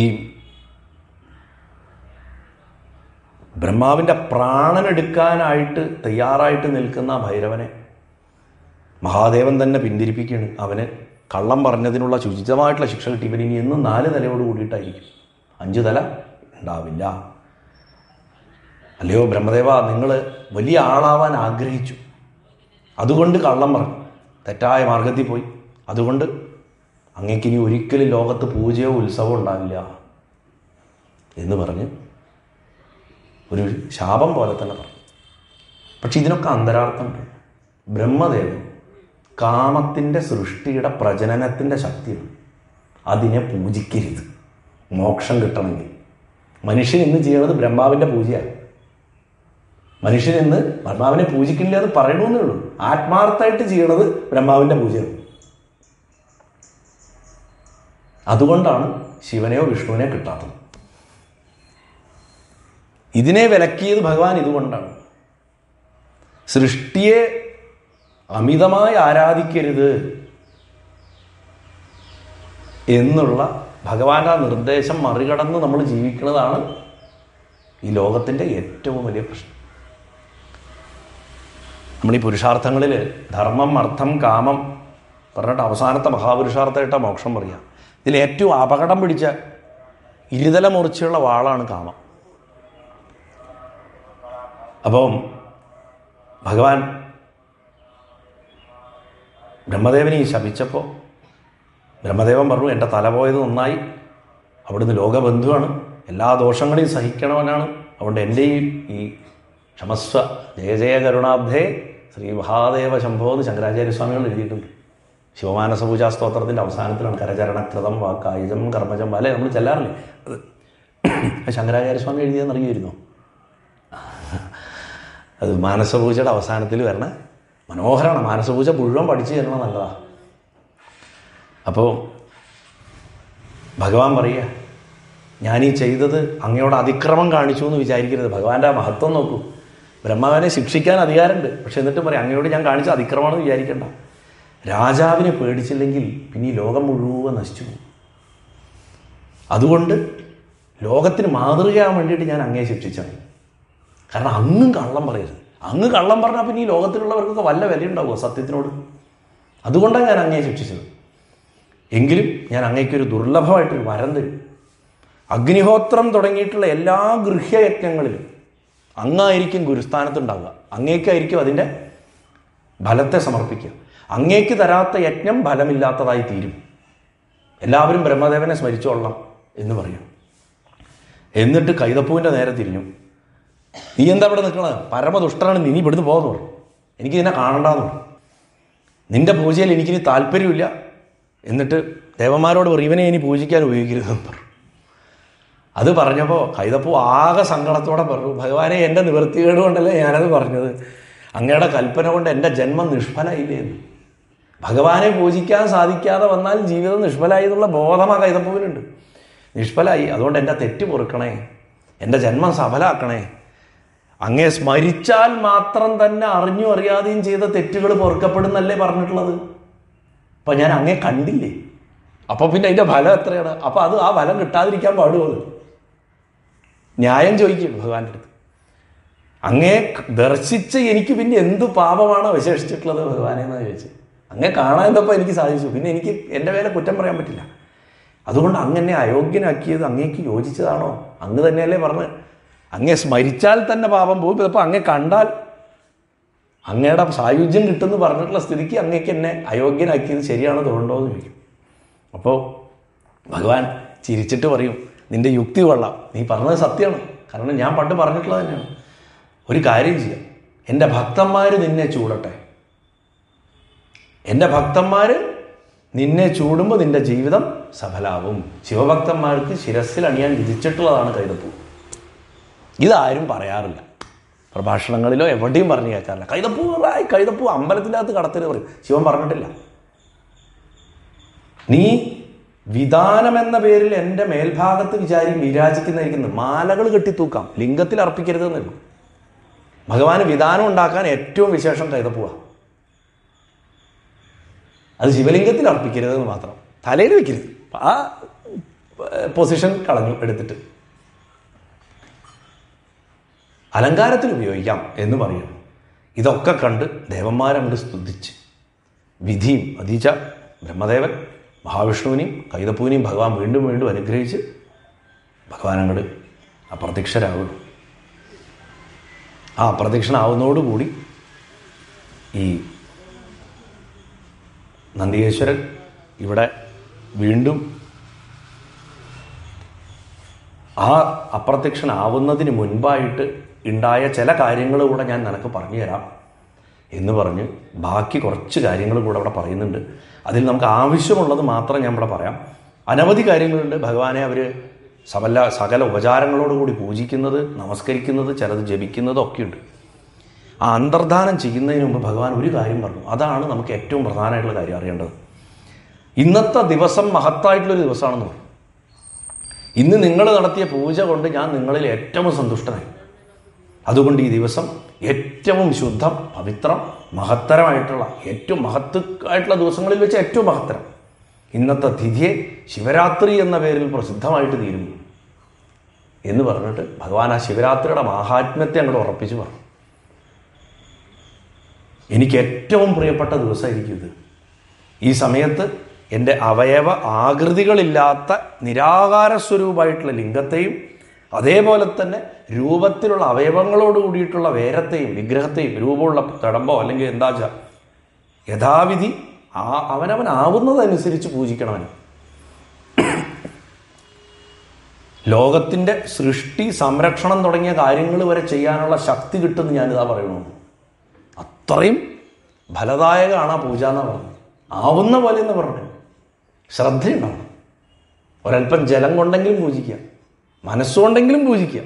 ബ്രഹ്മാവിൻ്റെ പ്രാണനെടുക്കാനായിട്ട് തയ്യാറായിട്ട് നിൽക്കുന്ന ആ ഭൈരവനെ മഹാദേവൻ തന്നെ പിന്തിരിപ്പിക്കുകയാണ് അവന് കള്ളം പറഞ്ഞതിനുള്ള ശുചിതമായിട്ടുള്ള ശിക്ഷ കിട്ടി ഇവൻ ഇനി എന്നും നാല് തലയോട് കൂടിയിട്ടായിരിക്കും അഞ്ച് തല ഉണ്ടാവില്ല അല്ലയോ ബ്രഹ്മദേവ നിങ്ങൾ വലിയ ആളാവാൻ ആഗ്രഹിച്ചു അതുകൊണ്ട് കള്ളം പറഞ്ഞു തെറ്റായ മാർഗത്തിൽ പോയി അതുകൊണ്ട് അങ്ങേക്ക് ഇനി ഒരിക്കലും ലോകത്ത് പൂജയോ ഉത്സവമോ ഉണ്ടാവില്ല എന്ന് പറഞ്ഞ് ഒരു ശാപം പോലെ തന്നെ പറഞ്ഞു പക്ഷെ ഇതിനൊക്കെ അന്തരാർത്ഥമുണ്ട് ബ്രഹ്മദേവൻ കാമത്തിൻ്റെ സൃഷ്ടിയുടെ പ്രജനനത്തിൻ്റെ ശക്തിയാണ് അതിനെ പൂജിക്കരുത് മോക്ഷം കിട്ടണമെങ്കിൽ മനുഷ്യൻ ഇന്ന് ചെയ്യുന്നത് ബ്രഹ്മാവിൻ്റെ പൂജയാണ് മനുഷ്യൻ ഇന്ന് ബ്രഹ്മാവിനെ പൂജിക്കില്ല എന്ന് പറയണമെന്നേ ഉള്ളൂ ആത്മാർത്ഥമായിട്ട് ചെയ്യണത് ബ്രഹ്മാവിൻ്റെ പൂജയാണ് അതുകൊണ്ടാണ് ശിവനെയോ വിഷ്ണുവിനെയോ കിട്ടാത്തത് ഇതിനെ വിലക്കിയത് ഭഗവാൻ ഇതുകൊണ്ടാണ് സൃഷ്ടിയെ അമിതമായി ആരാധിക്കരുത് എന്നുള്ള ഭഗവാന്റെ ആ നിർദ്ദേശം മറികടന്ന് നമ്മൾ ജീവിക്കുന്നതാണ് ഈ ലോകത്തിൻ്റെ ഏറ്റവും വലിയ പ്രശ്നം നമ്മൾ ഈ പുരുഷാർത്ഥങ്ങളിൽ ധർമ്മം അർത്ഥം കാമം പറഞ്ഞിട്ട് അവസാനത്തെ മഹാപുരുഷാർത്ഥമായിട്ടാണ് മോക്ഷം പറയുക ഇതിൽ ഏറ്റവും അപകടം പിടിച്ച ഇരുതല മുറിച്ചുള്ള വാളാണ് കാമം അപ്പം ഭഗവാൻ ബ്രഹ്മദേവനെ ഈ ശപിച്ചപ്പോൾ ബ്രഹ്മദേവൻ പറഞ്ഞു എൻ്റെ തല പോയത് നന്നായി അവിടുന്ന് ലോകബന്ധുവാണ് എല്ലാ ദോഷങ്ങളെയും സഹിക്കണവനാണ് അതുകൊണ്ട് എൻ്റെയും ഈ ക്ഷമസ്വ ജയ ജയ കരുണാബ്ധേ ശ്രീ മഹാദേവ ശംഭോ എന്ന് ശങ്കരാചാര്യസ്വാമികൾ എഴുതിയിട്ടുണ്ട് ശിവമാനസ പൂജാ സ്തോത്രത്തിൻ്റെ അവസാനത്തിലാണ് കരചരണകൃതം വാക്കായുജം കർമ്മജം അല്ലെ നമ്മൾ ചെല്ലാറില്ലേ അത് അത് ശങ്കരാചാര്യസ്വാമി എഴുതിയെന്ന് അറിയുമായിരുന്നോ അത് മാനസപൂജയുടെ അവസാനത്തിൽ വരണ മനോഹരമാണ് മാനസപൂജ മുഴുവൻ പഠിച്ചു തരണം നല്ലതാണ് അപ്പോൾ ഭഗവാൻ പറയുക ഞാനീ ചെയ്തത് അങ്ങയോട് അതിക്രമം കാണിച്ചു എന്ന് വിചാരിക്കരുത് ഭഗവാന്റെ ആ മഹത്വം നോക്കൂ ബ്രഹ്മാവിനെ ശിക്ഷിക്കാൻ അധികാരമുണ്ട് പക്ഷെ എന്നിട്ടും പറയാം അങ്ങയോട് ഞാൻ കാണിച്ച അതിക്രമമാണെന്ന് വിചാരിക്കണ്ട രാജാവിനെ പേടിച്ചില്ലെങ്കിൽ പിന്നെ ഈ ലോകം മുഴുവൻ നശിച്ചു പോകും അതുകൊണ്ട് ലോകത്തിന് മാതൃകയാകാൻ വേണ്ടിയിട്ട് ഞാൻ അങ്ങയെ ശിക്ഷിച്ചാണ് കാരണം അങ്ങും കള്ളം പറയരുത് അങ്ങ് കള്ളം പറഞ്ഞാൽ പിന്നെ ഈ ലോകത്തിലുള്ളവർക്കൊക്കെ വല്ല വിലയുണ്ടാവുമോ സത്യത്തിനോട് അതുകൊണ്ടാണ് ഞാൻ അങ്ങയെ ശിക്ഷിച്ചത് എങ്കിലും ഞാൻ അങ്ങേക്കൊരു ദുർലഭമായിട്ടൊരു വരം തരും അഗ്നിഹോത്രം തുടങ്ങിയിട്ടുള്ള എല്ലാ ഗൃഹ്യയജ്ഞങ്ങളിലും അങ്ങായിരിക്കും ഗുരുസ്ഥാനത്തുണ്ടാവുക അങ്ങേക്കായിരിക്കും അതിൻ്റെ ഫലത്തെ സമർപ്പിക്കുക അങ്ങേക്ക് തരാത്ത യജ്ഞം ഫലമില്ലാത്തതായി തീരും എല്ലാവരും ബ്രഹ്മദേവനെ സ്മരിച്ചോളണം എന്ന് പറയും എന്നിട്ട് കൈതപ്പൂവിൻ്റെ നേരെ തിരിഞ്ഞു നീ എന്താ ഇവിടെ നിൽക്കണത് പരമദുഷ്ടനാണ് നീ ഇവിടുന്ന് പോകുന്നു പറഞ്ഞു എനിക്ക് ഇതിനെ കാണണ്ടെന്ന് പറഞ്ഞു നിന്റെ പൂജയിൽ എനിക്കിനി താല്പര്യമില്ല എന്നിട്ട് ദേവന്മാരോട് പറയും ഇവനെ ഇനി പൂജിക്കാൻ ഉപയോഗിക്കരുതെന്ന് പറഞ്ഞു അത് പറഞ്ഞപ്പോൾ കൈതപ്പൂ ആകെ സങ്കടത്തോടെ പറഞ്ഞു ഭഗവാനെ എൻ്റെ നിവൃത്തികേട് കൊണ്ടല്ലേ ഞാനത് പറഞ്ഞത് അങ്ങയുടെ കൽപ്പന കൊണ്ട് എൻ്റെ ജന്മം നിഷ്ഫലമായില്ലേ എന്ന് ഭഗവാനെ പൂജിക്കാൻ സാധിക്കാതെ വന്നാൽ ജീവിതം നിഷ്ഫലമായി എന്നുള്ള ബോധം ആ കൈതപ്പൂവിനുണ്ട് നിഷ്ഫലമായി അതുകൊണ്ട് എൻ്റെ തെറ്റ് പൊറുക്കണേ എൻ്റെ ജന്മം സഫലാക്കണേ അങ്ങേ സ്മരിച്ചാൽ മാത്രം തന്നെ അറിഞ്ഞു അറിയാതെയും ചെയ്ത തെറ്റുകൾ പൊറുക്കപ്പെടുന്നല്ലേ പറഞ്ഞിട്ടുള്ളത് അപ്പം ഞാൻ അങ്ങേ കണ്ടില്ലേ അപ്പോൾ പിന്നെ അതിൻ്റെ ഫലം എത്രയാണ് അപ്പോൾ അത് ആ ഫലം കിട്ടാതിരിക്കാൻ പാടുമോ അത് ന്യായം ചോദിക്കും ഭഗവാന്റെ അടുത്ത് അങ്ങേ ദർശിച്ച് എനിക്ക് പിന്നെ എന്ത് പാപമാണോ വിശേഷിച്ചിട്ടുള്ളത് ഭഗവാനെ എന്ന് ചോദിച്ചു അങ്ങേ കാണാൻ എന്തപ്പോൾ എനിക്ക് സാധിച്ചു പിന്നെ എനിക്ക് എൻ്റെ പേരെ കുറ്റം പറയാൻ പറ്റില്ല അതുകൊണ്ട് അങ്ങനെ അയോഗ്യനാക്കിയത് അങ്ങേക്ക് യോജിച്ചതാണോ അങ്ങ് തന്നെയല്ലേ പറഞ്ഞ് അങ്ങേ സ്മരിച്ചാൽ തന്നെ പാപം പോകും ചിലപ്പോൾ അങ്ങേ കണ്ടാൽ അങ്ങയുടെ സായുജ്യം കിട്ടുമെന്ന് പറഞ്ഞിട്ടുള്ള സ്ഥിതിക്ക് അങ്ങേക്ക് എന്നെ അയോഗ്യനാക്കിയത് ശരിയാണോ തോന്നുണ്ടോ എന്ന് ചോദിക്കും അപ്പോൾ ഭഗവാൻ ചിരിച്ചിട്ട് പറയും നിന്റെ യുക്തി കൊള്ളാം നീ പറഞ്ഞത് സത്യമാണ് കാരണം ഞാൻ പണ്ട് പറഞ്ഞിട്ടുള്ളത് തന്നെയാണ് ഒരു കാര്യം ചെയ്യാം എൻ്റെ ഭക്തന്മാർ നിന്നെ ചൂടട്ടെ എൻ്റെ ഭക്തന്മാർ നിന്നെ ചൂടുമ്പോൾ നിന്റെ ജീവിതം സഫലാവും ശിവഭക്തന്മാർക്ക് ശിരസിൽ അണിയാൻ വിധിച്ചിട്ടുള്ളതാണ് കൈതപ്പൂ ഇതാരും പറയാറില്ല പ്രഭാഷണങ്ങളിലോ എവിടെയും പറഞ്ഞു കേൾക്കാറില്ല കൈതപ്പൂ റായ് കൈതപ്പൂ അമ്പലത്തിനകത്ത് കടത്തരുത് പറയും ശിവൻ പറഞ്ഞിട്ടില്ല നീ വിധാനം എന്ന പേരിൽ എൻ്റെ മേൽഭാഗത്ത് വിചാരി വിരാജിക്കുന്നതായിരിക്കുന്നു മാലകൾ കെട്ടിത്തൂക്കാം ലിംഗത്തിൽ അർപ്പിക്കരുതെന്നുള്ളൂ ഭഗവാന് വിധാനം ഉണ്ടാക്കാൻ ഏറ്റവും വിശേഷം കൈതപ്പൂവ അത് ശിവലിംഗത്തിൽ അർപ്പിക്കരുതെന്ന് മാത്രം തലയിൽ വെക്കരുത് ആ പൊസിഷൻ കളഞ്ഞു എടുത്തിട്ട് അലങ്കാരത്തിൽ ഉപയോഗിക്കാം എന്ന് പറയണം ഇതൊക്കെ കണ്ട് ദേവന്മാരങ്ങോട്ട് സ്തുതിച്ച് വിധിയും അതീച്ച ബ്രഹ്മദേവൻ മഹാവിഷ്ണുവിനെയും കൈതപ്പൂവിനെയും ഭഗവാൻ വീണ്ടും വീണ്ടും അനുഗ്രഹിച്ച് ഭഗവാൻ അങ്ങോട്ട് അപ്രത്യക്ഷരാകുന്നു ആ അപ്രത്യക്ഷനാവുന്നതോടുകൂടി ഈ നന്ദികേശ്വരൻ ഇവിടെ വീണ്ടും ആ അപ്രത്യക്ഷനാവുന്നതിന് മുൻപായിട്ട് ഉണ്ടായ ചില കാര്യങ്ങൾ കൂടെ ഞാൻ നിനക്ക് പറഞ്ഞു തരാം എന്ന് പറഞ്ഞ് ബാക്കി കുറച്ച് കാര്യങ്ങൾ കൂടെ അവിടെ പറയുന്നുണ്ട് അതിൽ നമുക്ക് ആവശ്യമുള്ളത് മാത്രം ഞാൻ ഇവിടെ പറയാം അനവധി കാര്യങ്ങളുണ്ട് ഭഗവാനെ അവർ സകല സകല ഉപചാരങ്ങളോടുകൂടി പൂജിക്കുന്നത് നമസ്കരിക്കുന്നത് ചിലത് ജപിക്കുന്നത് ഒക്കെയുണ്ട് ആ അന്തർധാനം ചെയ്യുന്നതിന് മുമ്പ് ഭഗവാൻ ഒരു കാര്യം പറഞ്ഞു അതാണ് നമുക്ക് ഏറ്റവും പ്രധാനമായിട്ടുള്ള കാര്യം അറിയേണ്ടത് ഇന്നത്തെ ദിവസം മഹത്തായിട്ടുള്ളൊരു ദിവസമാണെന്ന് പറയും ഇന്ന് നിങ്ങൾ നടത്തിയ പൂജ കൊണ്ട് ഞാൻ നിങ്ങളിൽ ഏറ്റവും സന്തുഷ്ടനായി അതുകൊണ്ട് ഈ ദിവസം ഏറ്റവും ശുദ്ധം പവിത്രം മഹത്തരമായിട്ടുള്ള ഏറ്റവും മഹത്ത് ആയിട്ടുള്ള ദിവസങ്ങളിൽ വെച്ച് ഏറ്റവും മഹത്തരം ഇന്നത്തെ തിഥിയെ ശിവരാത്രി എന്ന പേരിൽ പ്രസിദ്ധമായിട്ട് തീരുന്നു എന്ന് പറഞ്ഞിട്ട് ഭഗവാൻ ആ ശിവരാത്രിയുടെ മാഹാത്മ്യത്തെ അങ്ങോട്ട് ഉറപ്പിച്ച് പറഞ്ഞു എനിക്ക് ഏറ്റവും പ്രിയപ്പെട്ട ദിവസമായിരിക്കും ഇത് ഈ സമയത്ത് എൻ്റെ അവയവ ആകൃതികളില്ലാത്ത നിരാകാര സ്വരൂപമായിട്ടുള്ള ലിംഗത്തെയും അതേപോലെ തന്നെ രൂപത്തിലുള്ള അവയവങ്ങളോട് കൂടിയിട്ടുള്ള വേരത്തെയും വിഗ്രഹത്തെയും രൂപമുള്ള തടമ്പോ അല്ലെങ്കിൽ എന്താ വെച്ചാൽ യഥാവിധി ആ അവനവൻ ആവുന്നതനുസരിച്ച് പൂജിക്കണവന് ലോകത്തിൻ്റെ സൃഷ്ടി സംരക്ഷണം തുടങ്ങിയ കാര്യങ്ങൾ വരെ ചെയ്യാനുള്ള ശക്തി കിട്ടുമെന്ന് ഞാനിതാ പറയണു അത്രയും ഫലദായകമാണ് ആ പൂജ എന്ന് പറഞ്ഞത് ആവുന്ന പോലെ എന്ന് പറഞ്ഞു ശ്രദ്ധയുണ്ടാവണം ഒരല്പം ജലം കൊണ്ടെങ്കിലും പൂജിക്കുക മനസ്സുകൊണ്ടെങ്കിലും പൂജിക്കുക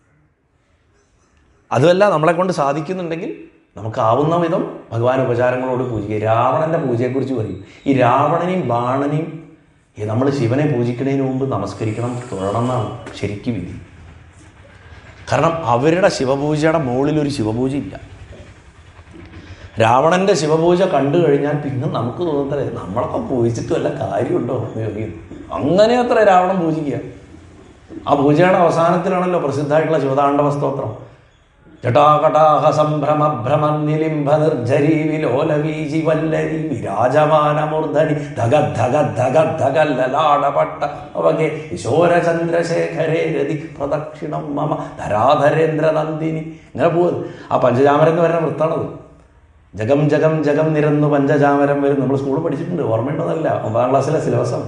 അതുമല്ല നമ്മളെ കൊണ്ട് സാധിക്കുന്നുണ്ടെങ്കിൽ നമുക്ക് ആവുന്ന വിധം ഭഗവാൻ ഉപചാരങ്ങളോട് പൂജിക്കുക രാവണന്റെ പൂജയെക്കുറിച്ച് പറയും ഈ രാവണനെയും ബാണനെയും ഈ നമ്മൾ ശിവനെ പൂജിക്കുന്നതിന് മുമ്പ് നമസ്കരിക്കണം തൊഴണം എന്നാണ് ശരിക്കും വിധി കാരണം അവരുടെ ശിവപൂജയുടെ മുകളിൽ ഒരു ശിവപൂജ ഇല്ല രാവണന്റെ ശിവപൂജ കണ്ടു കഴിഞ്ഞാൽ പിന്നെ നമുക്ക് തോന്നത്തല്ലേ നമ്മളൊക്കെ പൂജിച്ചിട്ട് വല്ല കാര്യമുണ്ടോ എന്ന് ചോദിക്കുന്നു അങ്ങനെ അത്ര രാവണൻ പൂജിക്കുക ആ പൂജയുടെ അവസാനത്തിലാണല്ലോ പ്രസിദ്ധമായിട്ടുള്ള ശിവതാണ്ഡവ സ്തോത്രം ജടാകടാഹ സംഭ്രമ ഭ്രമനിലിംബ നിർജരി വിലോലവീജി വല്ലരി വിരാജമാനമൂർധനി ധഗ ധഗ ധഗ ധഗ ലലാടപട്ട അവകെ കിശോര ചന്ദ്രശേഖരേ രതി പ്രദക്ഷിണം മമ ധരാധരേന്ദ്ര നന്ദിനി ഇങ്ങനെ പോകുന്നത് ആ പഞ്ചജാമരം എന്ന് പറയുന്ന വൃത്താണത് ജഗം ജഗം ജഗം നിരന്നു പഞ്ചജാമരം വരും നമ്മൾ സ്കൂളിൽ പഠിച്ചിട്ടുണ്ട് ഓർമ്മയുണ്ടതല്ല ഒമ്പതാം ക്ലാസ്സിലെ സിലബസാണ്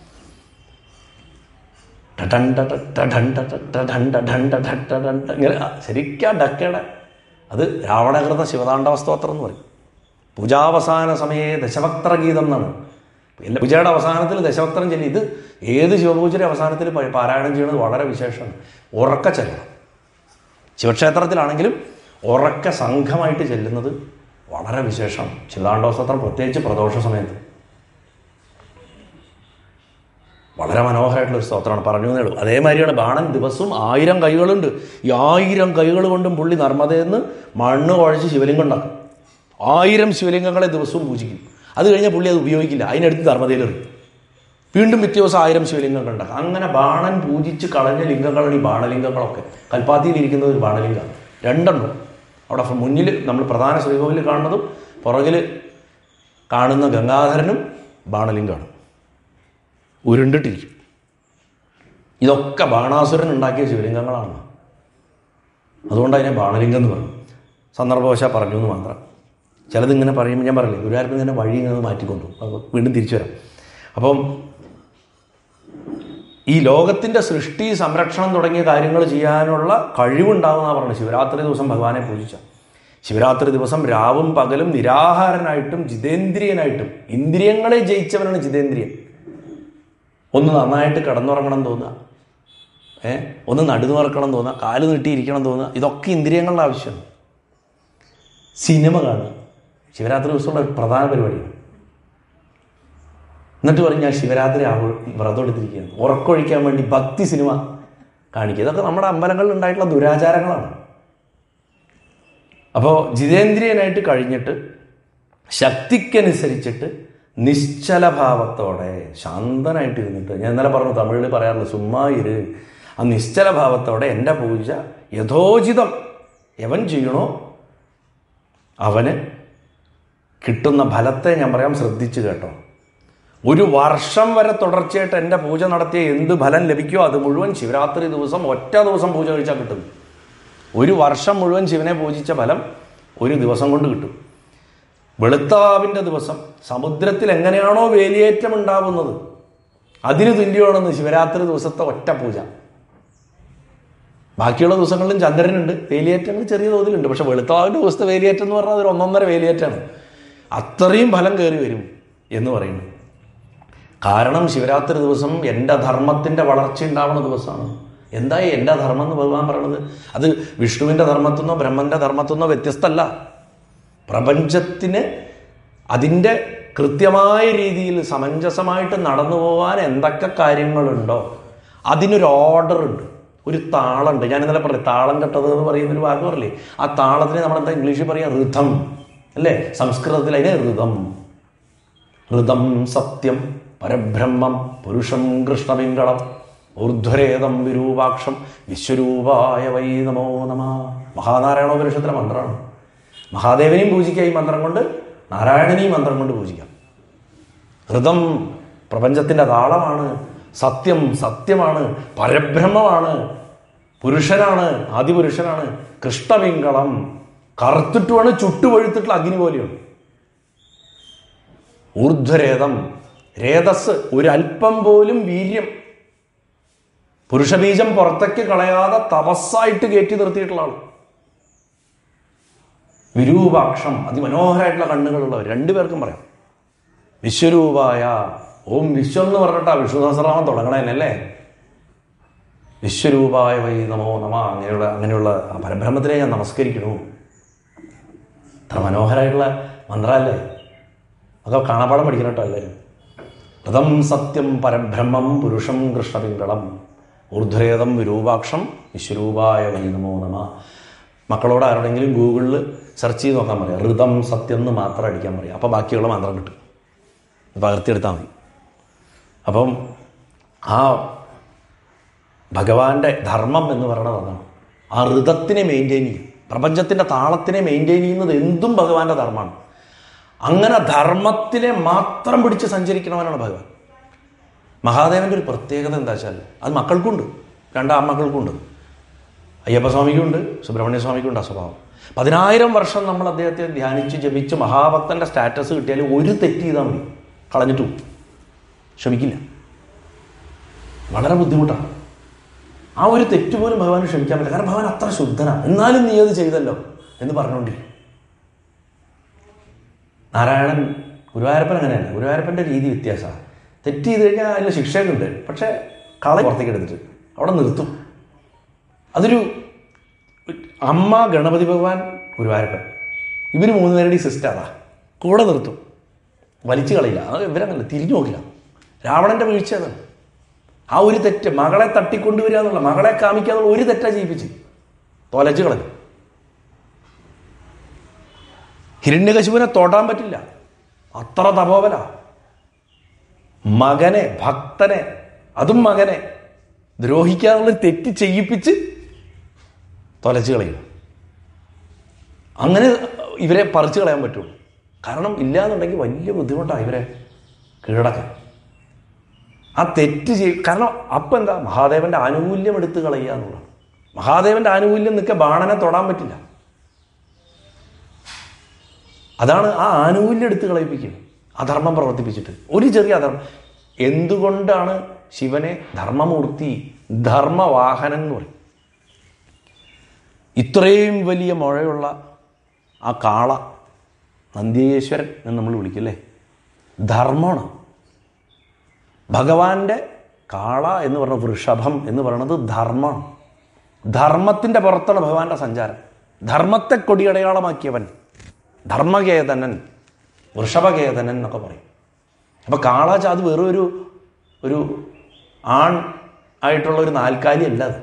ഇങ്ങനെ ശരിക്കും ഡക്കയുടെ അത് രാവണകൃത ശിവതാണ്ഡവ സ്തോത്രം എന്ന് പറയും പൂജാവസാന സമയേ ദശഭക്ത്ര ഗീതം എന്നാണ് എല്ലാ പൂജയുടെ അവസാനത്തിൽ ദശഭക്തരം ചൊല്ലി ഇത് ഏത് ശിവപൂജയുടെ അവസാനത്തിൽ പ- പാരായണം ചെയ്യുന്നത് വളരെ വിശേഷമാണ് ഉറക്ക ചെല്ലണം ശിവക്ഷേത്രത്തിലാണെങ്കിലും ഉറക്ക സംഘമായിട്ട് ചെല്ലുന്നത് വളരെ വിശേഷം ശിവതാണ്ഡവ സ്തോത്രം പ്രത്യേകിച്ച് പ്രദോഷ സമയത്ത് വളരെ മനോഹരമായിട്ടുള്ള ഒരു സ്തോത്രമാണ് പറഞ്ഞു എന്നേ ഉള്ളൂ അതേമാതിരിയാണ് ബാണൻ ദിവസവും ആയിരം കൈകളുണ്ട് ഈ ആയിരം കൈകൾ കൊണ്ടും പുള്ളി നർമ്മദയിൽ നിന്ന് മണ്ണ് കുഴച്ച് ശിവലിംഗം ഉണ്ടാക്കും ആയിരം ശിവലിംഗങ്ങളെ ദിവസവും പൂജിക്കും അത് കഴിഞ്ഞാൽ പുള്ളി അത് ഉപയോഗിക്കില്ല അതിനടുത്ത് നർമ്മദയിലെറിയും വീണ്ടും പിറ്റേ ദിവസം ആയിരം ശിവലിംഗങ്ങൾ ഉണ്ടാക്കും അങ്ങനെ ബാണൻ പൂജിച്ച് കളഞ്ഞ ലിംഗങ്ങളാണ് ഈ ബാണലിംഗങ്ങളൊക്കെ കൽപ്പാത്തിയിൽ ഇരിക്കുന്നത് ഒരു ബാണലിംഗം രണ്ടെണ്ണം അവിടെ മുന്നിൽ നമ്മൾ പ്രധാന ശ്രീകോവിൽ കാണുന്നതും പുറകിൽ കാണുന്ന ഗംഗാധരനും ബാണലിംഗമാണ് ഉരുണ്ടിട്ടിരിക്കും ഇതൊക്കെ ബാണാസുരൻ ഉണ്ടാക്കിയ ശിവലിംഗങ്ങളാണ് അതുകൊണ്ട് അതിനെ ബാണലിംഗം എന്ന് പറഞ്ഞു സന്ദർഭവശാൽ പറഞ്ഞു എന്ന് മാത്രം ചിലതിങ്ങനെ പറയുമ്പോൾ ഞാൻ പറയില്ലേ ഗുരുവായൂരപ്പൻ ഇങ്ങനെ വഴി ഇങ്ങനെ മാറ്റിക്കൊണ്ടു അപ്പോൾ വീണ്ടും തിരിച്ചു വരാം അപ്പം ഈ ലോകത്തിൻ്റെ സൃഷ്ടി സംരക്ഷണം തുടങ്ങിയ കാര്യങ്ങൾ ചെയ്യാനുള്ള കഴിവുണ്ടാകുന്ന പറഞ്ഞു ശിവരാത്രി ദിവസം ഭഗവാനെ പൂജിച്ച ശിവരാത്രി ദിവസം രാവും പകലും നിരാഹാരനായിട്ടും ജിതേന്ദ്രിയനായിട്ടും ഇന്ദ്രിയങ്ങളെ ജയിച്ചവനാണ് ജിതേന്ദ്രിയൻ ഒന്ന് നന്നായിട്ട് കിടന്നുറങ്ങണം തോന്നുക ഏ ഒന്ന് നടുന്നുറക്കണം തോന്നുക കാല് നീട്ടിയിരിക്കണം തോന്നുക ഇതൊക്കെ ഇന്ദ്രിയങ്ങളുടെ ആവശ്യമാണ് സിനിമ കാണുക ശിവരാത്രി ദിവസമുള്ള ഒരു പ്രധാന പരിപാടിയാണ് എന്നിട്ട് പറയും ഞാൻ ശിവരാത്രി ആവ വ്രതം എടുത്തിരിക്കുകയാണ് ഉറക്കൊഴിക്കാൻ വേണ്ടി ഭക്തി സിനിമ കാണിക്കുക ഇതൊക്കെ നമ്മുടെ അമ്പലങ്ങളിൽ ഉണ്ടായിട്ടുള്ള ദുരാചാരങ്ങളാണ് അപ്പോൾ ജിതേന്ദ്രിയനായിട്ട് കഴിഞ്ഞിട്ട് ശക്തിക്കനുസരിച്ചിട്ട് നിശ്ചലഭാവത്തോടെ ശാന്തനായിട്ട് ഇരുന്നിട്ട് ഞാൻ ഇന്നലെ പറഞ്ഞു തമിഴിൽ പറയാറുണ്ട് സുമ്മാ ഇര് ആ നിശ്ചലഭാവത്തോടെ എൻ്റെ പൂജ യഥോചിതം എവൻ ചെയ്യണോ അവന് കിട്ടുന്ന ഫലത്തെ ഞാൻ പറയാം ശ്രദ്ധിച്ച് കേട്ടോ ഒരു വർഷം വരെ തുടർച്ചയായിട്ട് എൻ്റെ പൂജ നടത്തിയ എന്ത് ഫലം ലഭിക്കുമോ അത് മുഴുവൻ ശിവരാത്രി ദിവസം ഒറ്റ ദിവസം പൂജ കഴിച്ചാൽ കിട്ടും ഒരു വർഷം മുഴുവൻ ശിവനെ പൂജിച്ച ഫലം ഒരു ദിവസം കൊണ്ട് കിട്ടും വെളുത്താവിൻ്റെ ദിവസം സമുദ്രത്തിൽ എങ്ങനെയാണോ വേലിയേറ്റം ഉണ്ടാവുന്നത് അതിന് തുല്യമാണെന്ന് ശിവരാത്രി ദിവസത്തെ ഒറ്റ പൂജ ബാക്കിയുള്ള ദിവസങ്ങളിലും ചന്ദ്രനുണ്ട് വേലിയേറ്റങ്ങൾ ചെറിയ തോതിലുണ്ട് പക്ഷെ വെളുത്താവിൻ്റെ ദിവസത്തെ വേലിയേറ്റം എന്ന് പറഞ്ഞാൽ ഒരു ഒന്നൊന്നര വേലിയേറ്റാണ് അത്രയും ഫലം കയറി വരും എന്ന് പറയുന്നു കാരണം ശിവരാത്രി ദിവസം എൻ്റെ ധർമ്മത്തിൻ്റെ വളർച്ച ഉണ്ടാവുന്ന ദിവസമാണ് എന്തായി എൻ്റെ ധർമ്മം എന്ന് ഭഗവാൻ പറയണത് അത് വിഷ്ണുവിൻ്റെ ധർമ്മത്തിൽ നിന്നോ ബ്രഹ്മൻ്റെ ധർമ്മത്തിൽ നിന്നോ വ്യത്യസ്തമല്ല പ്രപഞ്ചത്തിന് അതിൻ്റെ കൃത്യമായ രീതിയിൽ സമഞ്ജസമായിട്ട് നടന്നു പോകാൻ എന്തൊക്കെ കാര്യങ്ങളുണ്ടോ അതിനൊരു ഓർഡർ ഉണ്ട് ഒരു താളുണ്ട് ഞാൻ ഇന്നലെ പറഞ്ഞു താളം കെട്ടത് എന്ന് പറയുന്ന ഒരു വാക്ക് പറയില്ലേ ആ താളത്തിന് നമ്മളെന്താ ഇംഗ്ലീഷിൽ പറയാം ഋതം അല്ലേ സംസ്കൃതത്തിൽ അതിനെ ഋതം ഋതം സത്യം പരബ്രഹ്മം പുരുഷം കൃഷ്ണപിങ്കളം ഊർധ്വരേതം വിരൂപാക്ഷം വിശ്വരൂപായ വൈ നമോ നമ മഹാനാരായണോപനിഷത്തിലെ മന്ത്രമാണ് മഹാദേവനെയും പൂജിക്കാം ഈ മന്ത്രം കൊണ്ട് നാരായണനെയും മന്ത്രം കൊണ്ട് പൂജിക്കാം ഋതം പ്രപഞ്ചത്തിൻ്റെ താളമാണ് സത്യം സത്യമാണ് പരബ്രഹ്മമാണ് പുരുഷനാണ് ആദിപുരുഷനാണ് കൃഷ്ണപിങ്കളം കറുത്തിട്ടുമാണ് ചുട്ടുപഴുത്തിട്ടുള്ള അഗ്നി പോലെയാണ് ഊർധ്വരേതം രേതസ് ഒരല്പം പോലും വീര്യം പുരുഷബീജം പുറത്തേക്ക് കളയാതെ തപസ്സായിട്ട് കയറ്റി നിർത്തിയിട്ടുള്ള ആൾ വിരൂപാക്ഷം അതിമനോഹരമായിട്ടുള്ള കണ്ണുകളുള്ളവർ രണ്ടുപേർക്കും പറയാം വിശ്വരൂപായ ഓം വിശ്വം എന്ന് പറഞ്ഞിട്ടാ വിഷ്ണു സഹസ്രനാമം തുടങ്ങണേനല്ലേ വിശ്വരൂപായ വൈ നമോ നമ അങ്ങനെയുള്ള അങ്ങനെയുള്ള ആ പരബ്രഹ്മത്തിനെ ഞാൻ നമസ്കരിക്കണു അത്ര മനോഹരമായിട്ടുള്ള മന്ത്രമല്ലേ അതൊക്കെ കാണാപ്പാടം പഠിക്കണം കേട്ടോ എല്ലാവരും ഋതം സത്യം പരബ്രഹ്മം പുരുഷം കൃഷ്ണപിങ്കളം ഊർധ്വരേതം വിരൂപാക്ഷം വിശ്വരൂപായ വൈ നമോ നമ മക്കളോട് ആരോടെങ്കിലും ഗൂഗിളിൽ സെർച്ച് ചെയ്ത് നോക്കാൻ പറയാം ഋതം സത്യം എന്ന് മാത്രം അടിക്കാൻ പറയാം അപ്പോൾ ബാക്കിയുള്ള മന്ത്രം കിട്ടും പകർത്തിയെടുത്താൽ മതി അപ്പം ആ ഭഗവാന്റെ ധർമ്മം എന്ന് പറയുന്നത് അതാണ് ആ ഋതത്തിനെ മെയിൻറ്റെയിൻ ചെയ്യും പ്രപഞ്ചത്തിൻ്റെ താളത്തിനെ മെയിൻറ്റെയിൻ ചെയ്യുന്നത് എന്തും ഭഗവാന്റെ ധർമ്മമാണ് അങ്ങനെ ധർമ്മത്തിനെ മാത്രം പിടിച്ച് സഞ്ചരിക്കണവനാണ് ഭഗവാൻ മഹാദേവൻ്റെ ഒരു പ്രത്യേകത എന്താ വെച്ചാൽ അത് മക്കൾക്കുണ്ട് രണ്ട് ആൺമക്കൾക്കുണ്ട് അയ്യപ്പസ്വാമിക്കുണ്ട് സുബ്രഹ്മണ്യ സ്വാമിക്കുണ്ട് ആ സ്വഭാവം പതിനായിരം വർഷം നമ്മൾ അദ്ദേഹത്തെ ധ്യാനിച്ച് ജപിച്ച് മഹാഭക്തൻ്റെ സ്റ്റാറ്റസ് കിട്ടിയാൽ ഒരു തെറ്റ് ചെയ്താൽ മതി കളഞ്ഞിട്ടു ക്ഷമിക്കില്ല വളരെ ബുദ്ധിമുട്ടാണ് ആ ഒരു തെറ്റ് പോലും ഭഗവാന് ക്ഷമിക്കാൻ പറ്റില്ല കാരണം ഭഗവാൻ അത്ര ശുദ്ധനാണ് എന്നാലും നീ അത് ചെയ്തല്ലോ എന്ന് പറഞ്ഞുകൊണ്ടിരിക്കും നാരായണൻ ഗുരുവായൂരപ്പൻ അങ്ങനെയല്ല ഗുരുവായൂരപ്പൻ്റെ രീതി വ്യത്യാസമാണ് തെറ്റ് ചെയ്ത് കഴിഞ്ഞാൽ അതിൽ ശിക്ഷയൊക്കെ ഉണ്ട് പക്ഷേ കള പുറത്തേക്ക് എടുത്തിട്ട് അവിടെ നിർത്തും അതൊരു അമ്മ ഗണപതി ഭഗവാൻ ഗുരുവായൂരപ്പൻ ഇവർ മൂന്നുപേരുടെ ഈ സിസ്റ്റം അതാ കൂടെ നിർത്തും വലിച്ചു കളയില്ല അത് ഇവരങ്ങല്ല തിരിഞ്ഞു നോക്കില്ല രാവണൻ്റെ വീഴ്ച അതാണ് ആ ഒരു തെറ്റ് മകളെ തട്ടിക്കൊണ്ടുവരിക എന്നുള്ള മകളെ കാമിക്കാന്നുള്ള ഒരു തെറ്റാ ചെയ്യിപ്പിച്ച് തോലച്ച് കളഞ്ഞു ഹിരണ്യകശുവിനെ തൊടാൻ പറ്റില്ല അത്ര തപോവല മകനെ ഭക്തനെ അതും മകനെ ദ്രോഹിക്കാനുള്ള തെറ്റ് ചെയ്യിപ്പിച്ച് തൊലച്ച് കളയും അങ്ങനെ ഇവരെ പറിച്ചു കളയാൻ പറ്റുള്ളൂ കാരണം ഇല്ലാന്നുണ്ടെങ്കിൽ വലിയ ബുദ്ധിമുട്ടാണ് ഇവരെ കീഴടക്കാൻ ആ തെറ്റ് ചെയ്യും കാരണം അപ്പം എന്താ മഹാദേവന്റെ ആനുകൂല്യം എടുത്ത് കളയുക എന്നുള്ളതാണ് മഹാദേവന്റെ ആനുകൂല്യം നിൽക്കെ ബാണനെ തൊടാൻ പറ്റില്ല അതാണ് ആ ആനുകൂല്യം എടുത്ത് കളയിപ്പിക്കുന്നത് അധർമ്മം പ്രവർത്തിപ്പിച്ചിട്ട് ഒരു ചെറിയ അധർമ്മം എന്തുകൊണ്ടാണ് ശിവനെ ധർമ്മമൂർത്തി ധർമ്മവാഹനൻ എന്ന് പറയും ഇത്രയും വലിയ മുഴയുള്ള ആ കാള നന്ദിയേശ്വരൻ എന്ന് നമ്മൾ വിളിക്കില്ലേ ധർമ്മമാണ് ഭഗവാന്റെ കാള എന്ന് പറഞ്ഞ വൃഷഭം എന്ന് പറയുന്നത് ധർമ്മമാണ് ധർമ്മത്തിൻ്റെ പുറത്താണ് ഭഗവാന്റെ സഞ്ചാരം ധർമ്മത്തെ കൊടിയടയാളമാക്കിയവൻ ധർമ്മകേതനൻ വൃഷഭകേതനൻ എന്നൊക്കെ പറയും അപ്പോൾ കാളാച്ച അത് വെറും ഒരു ഒരു ആൺ ആയിട്ടുള്ള ഒരു നാൽക്കാലി അല്ല അത്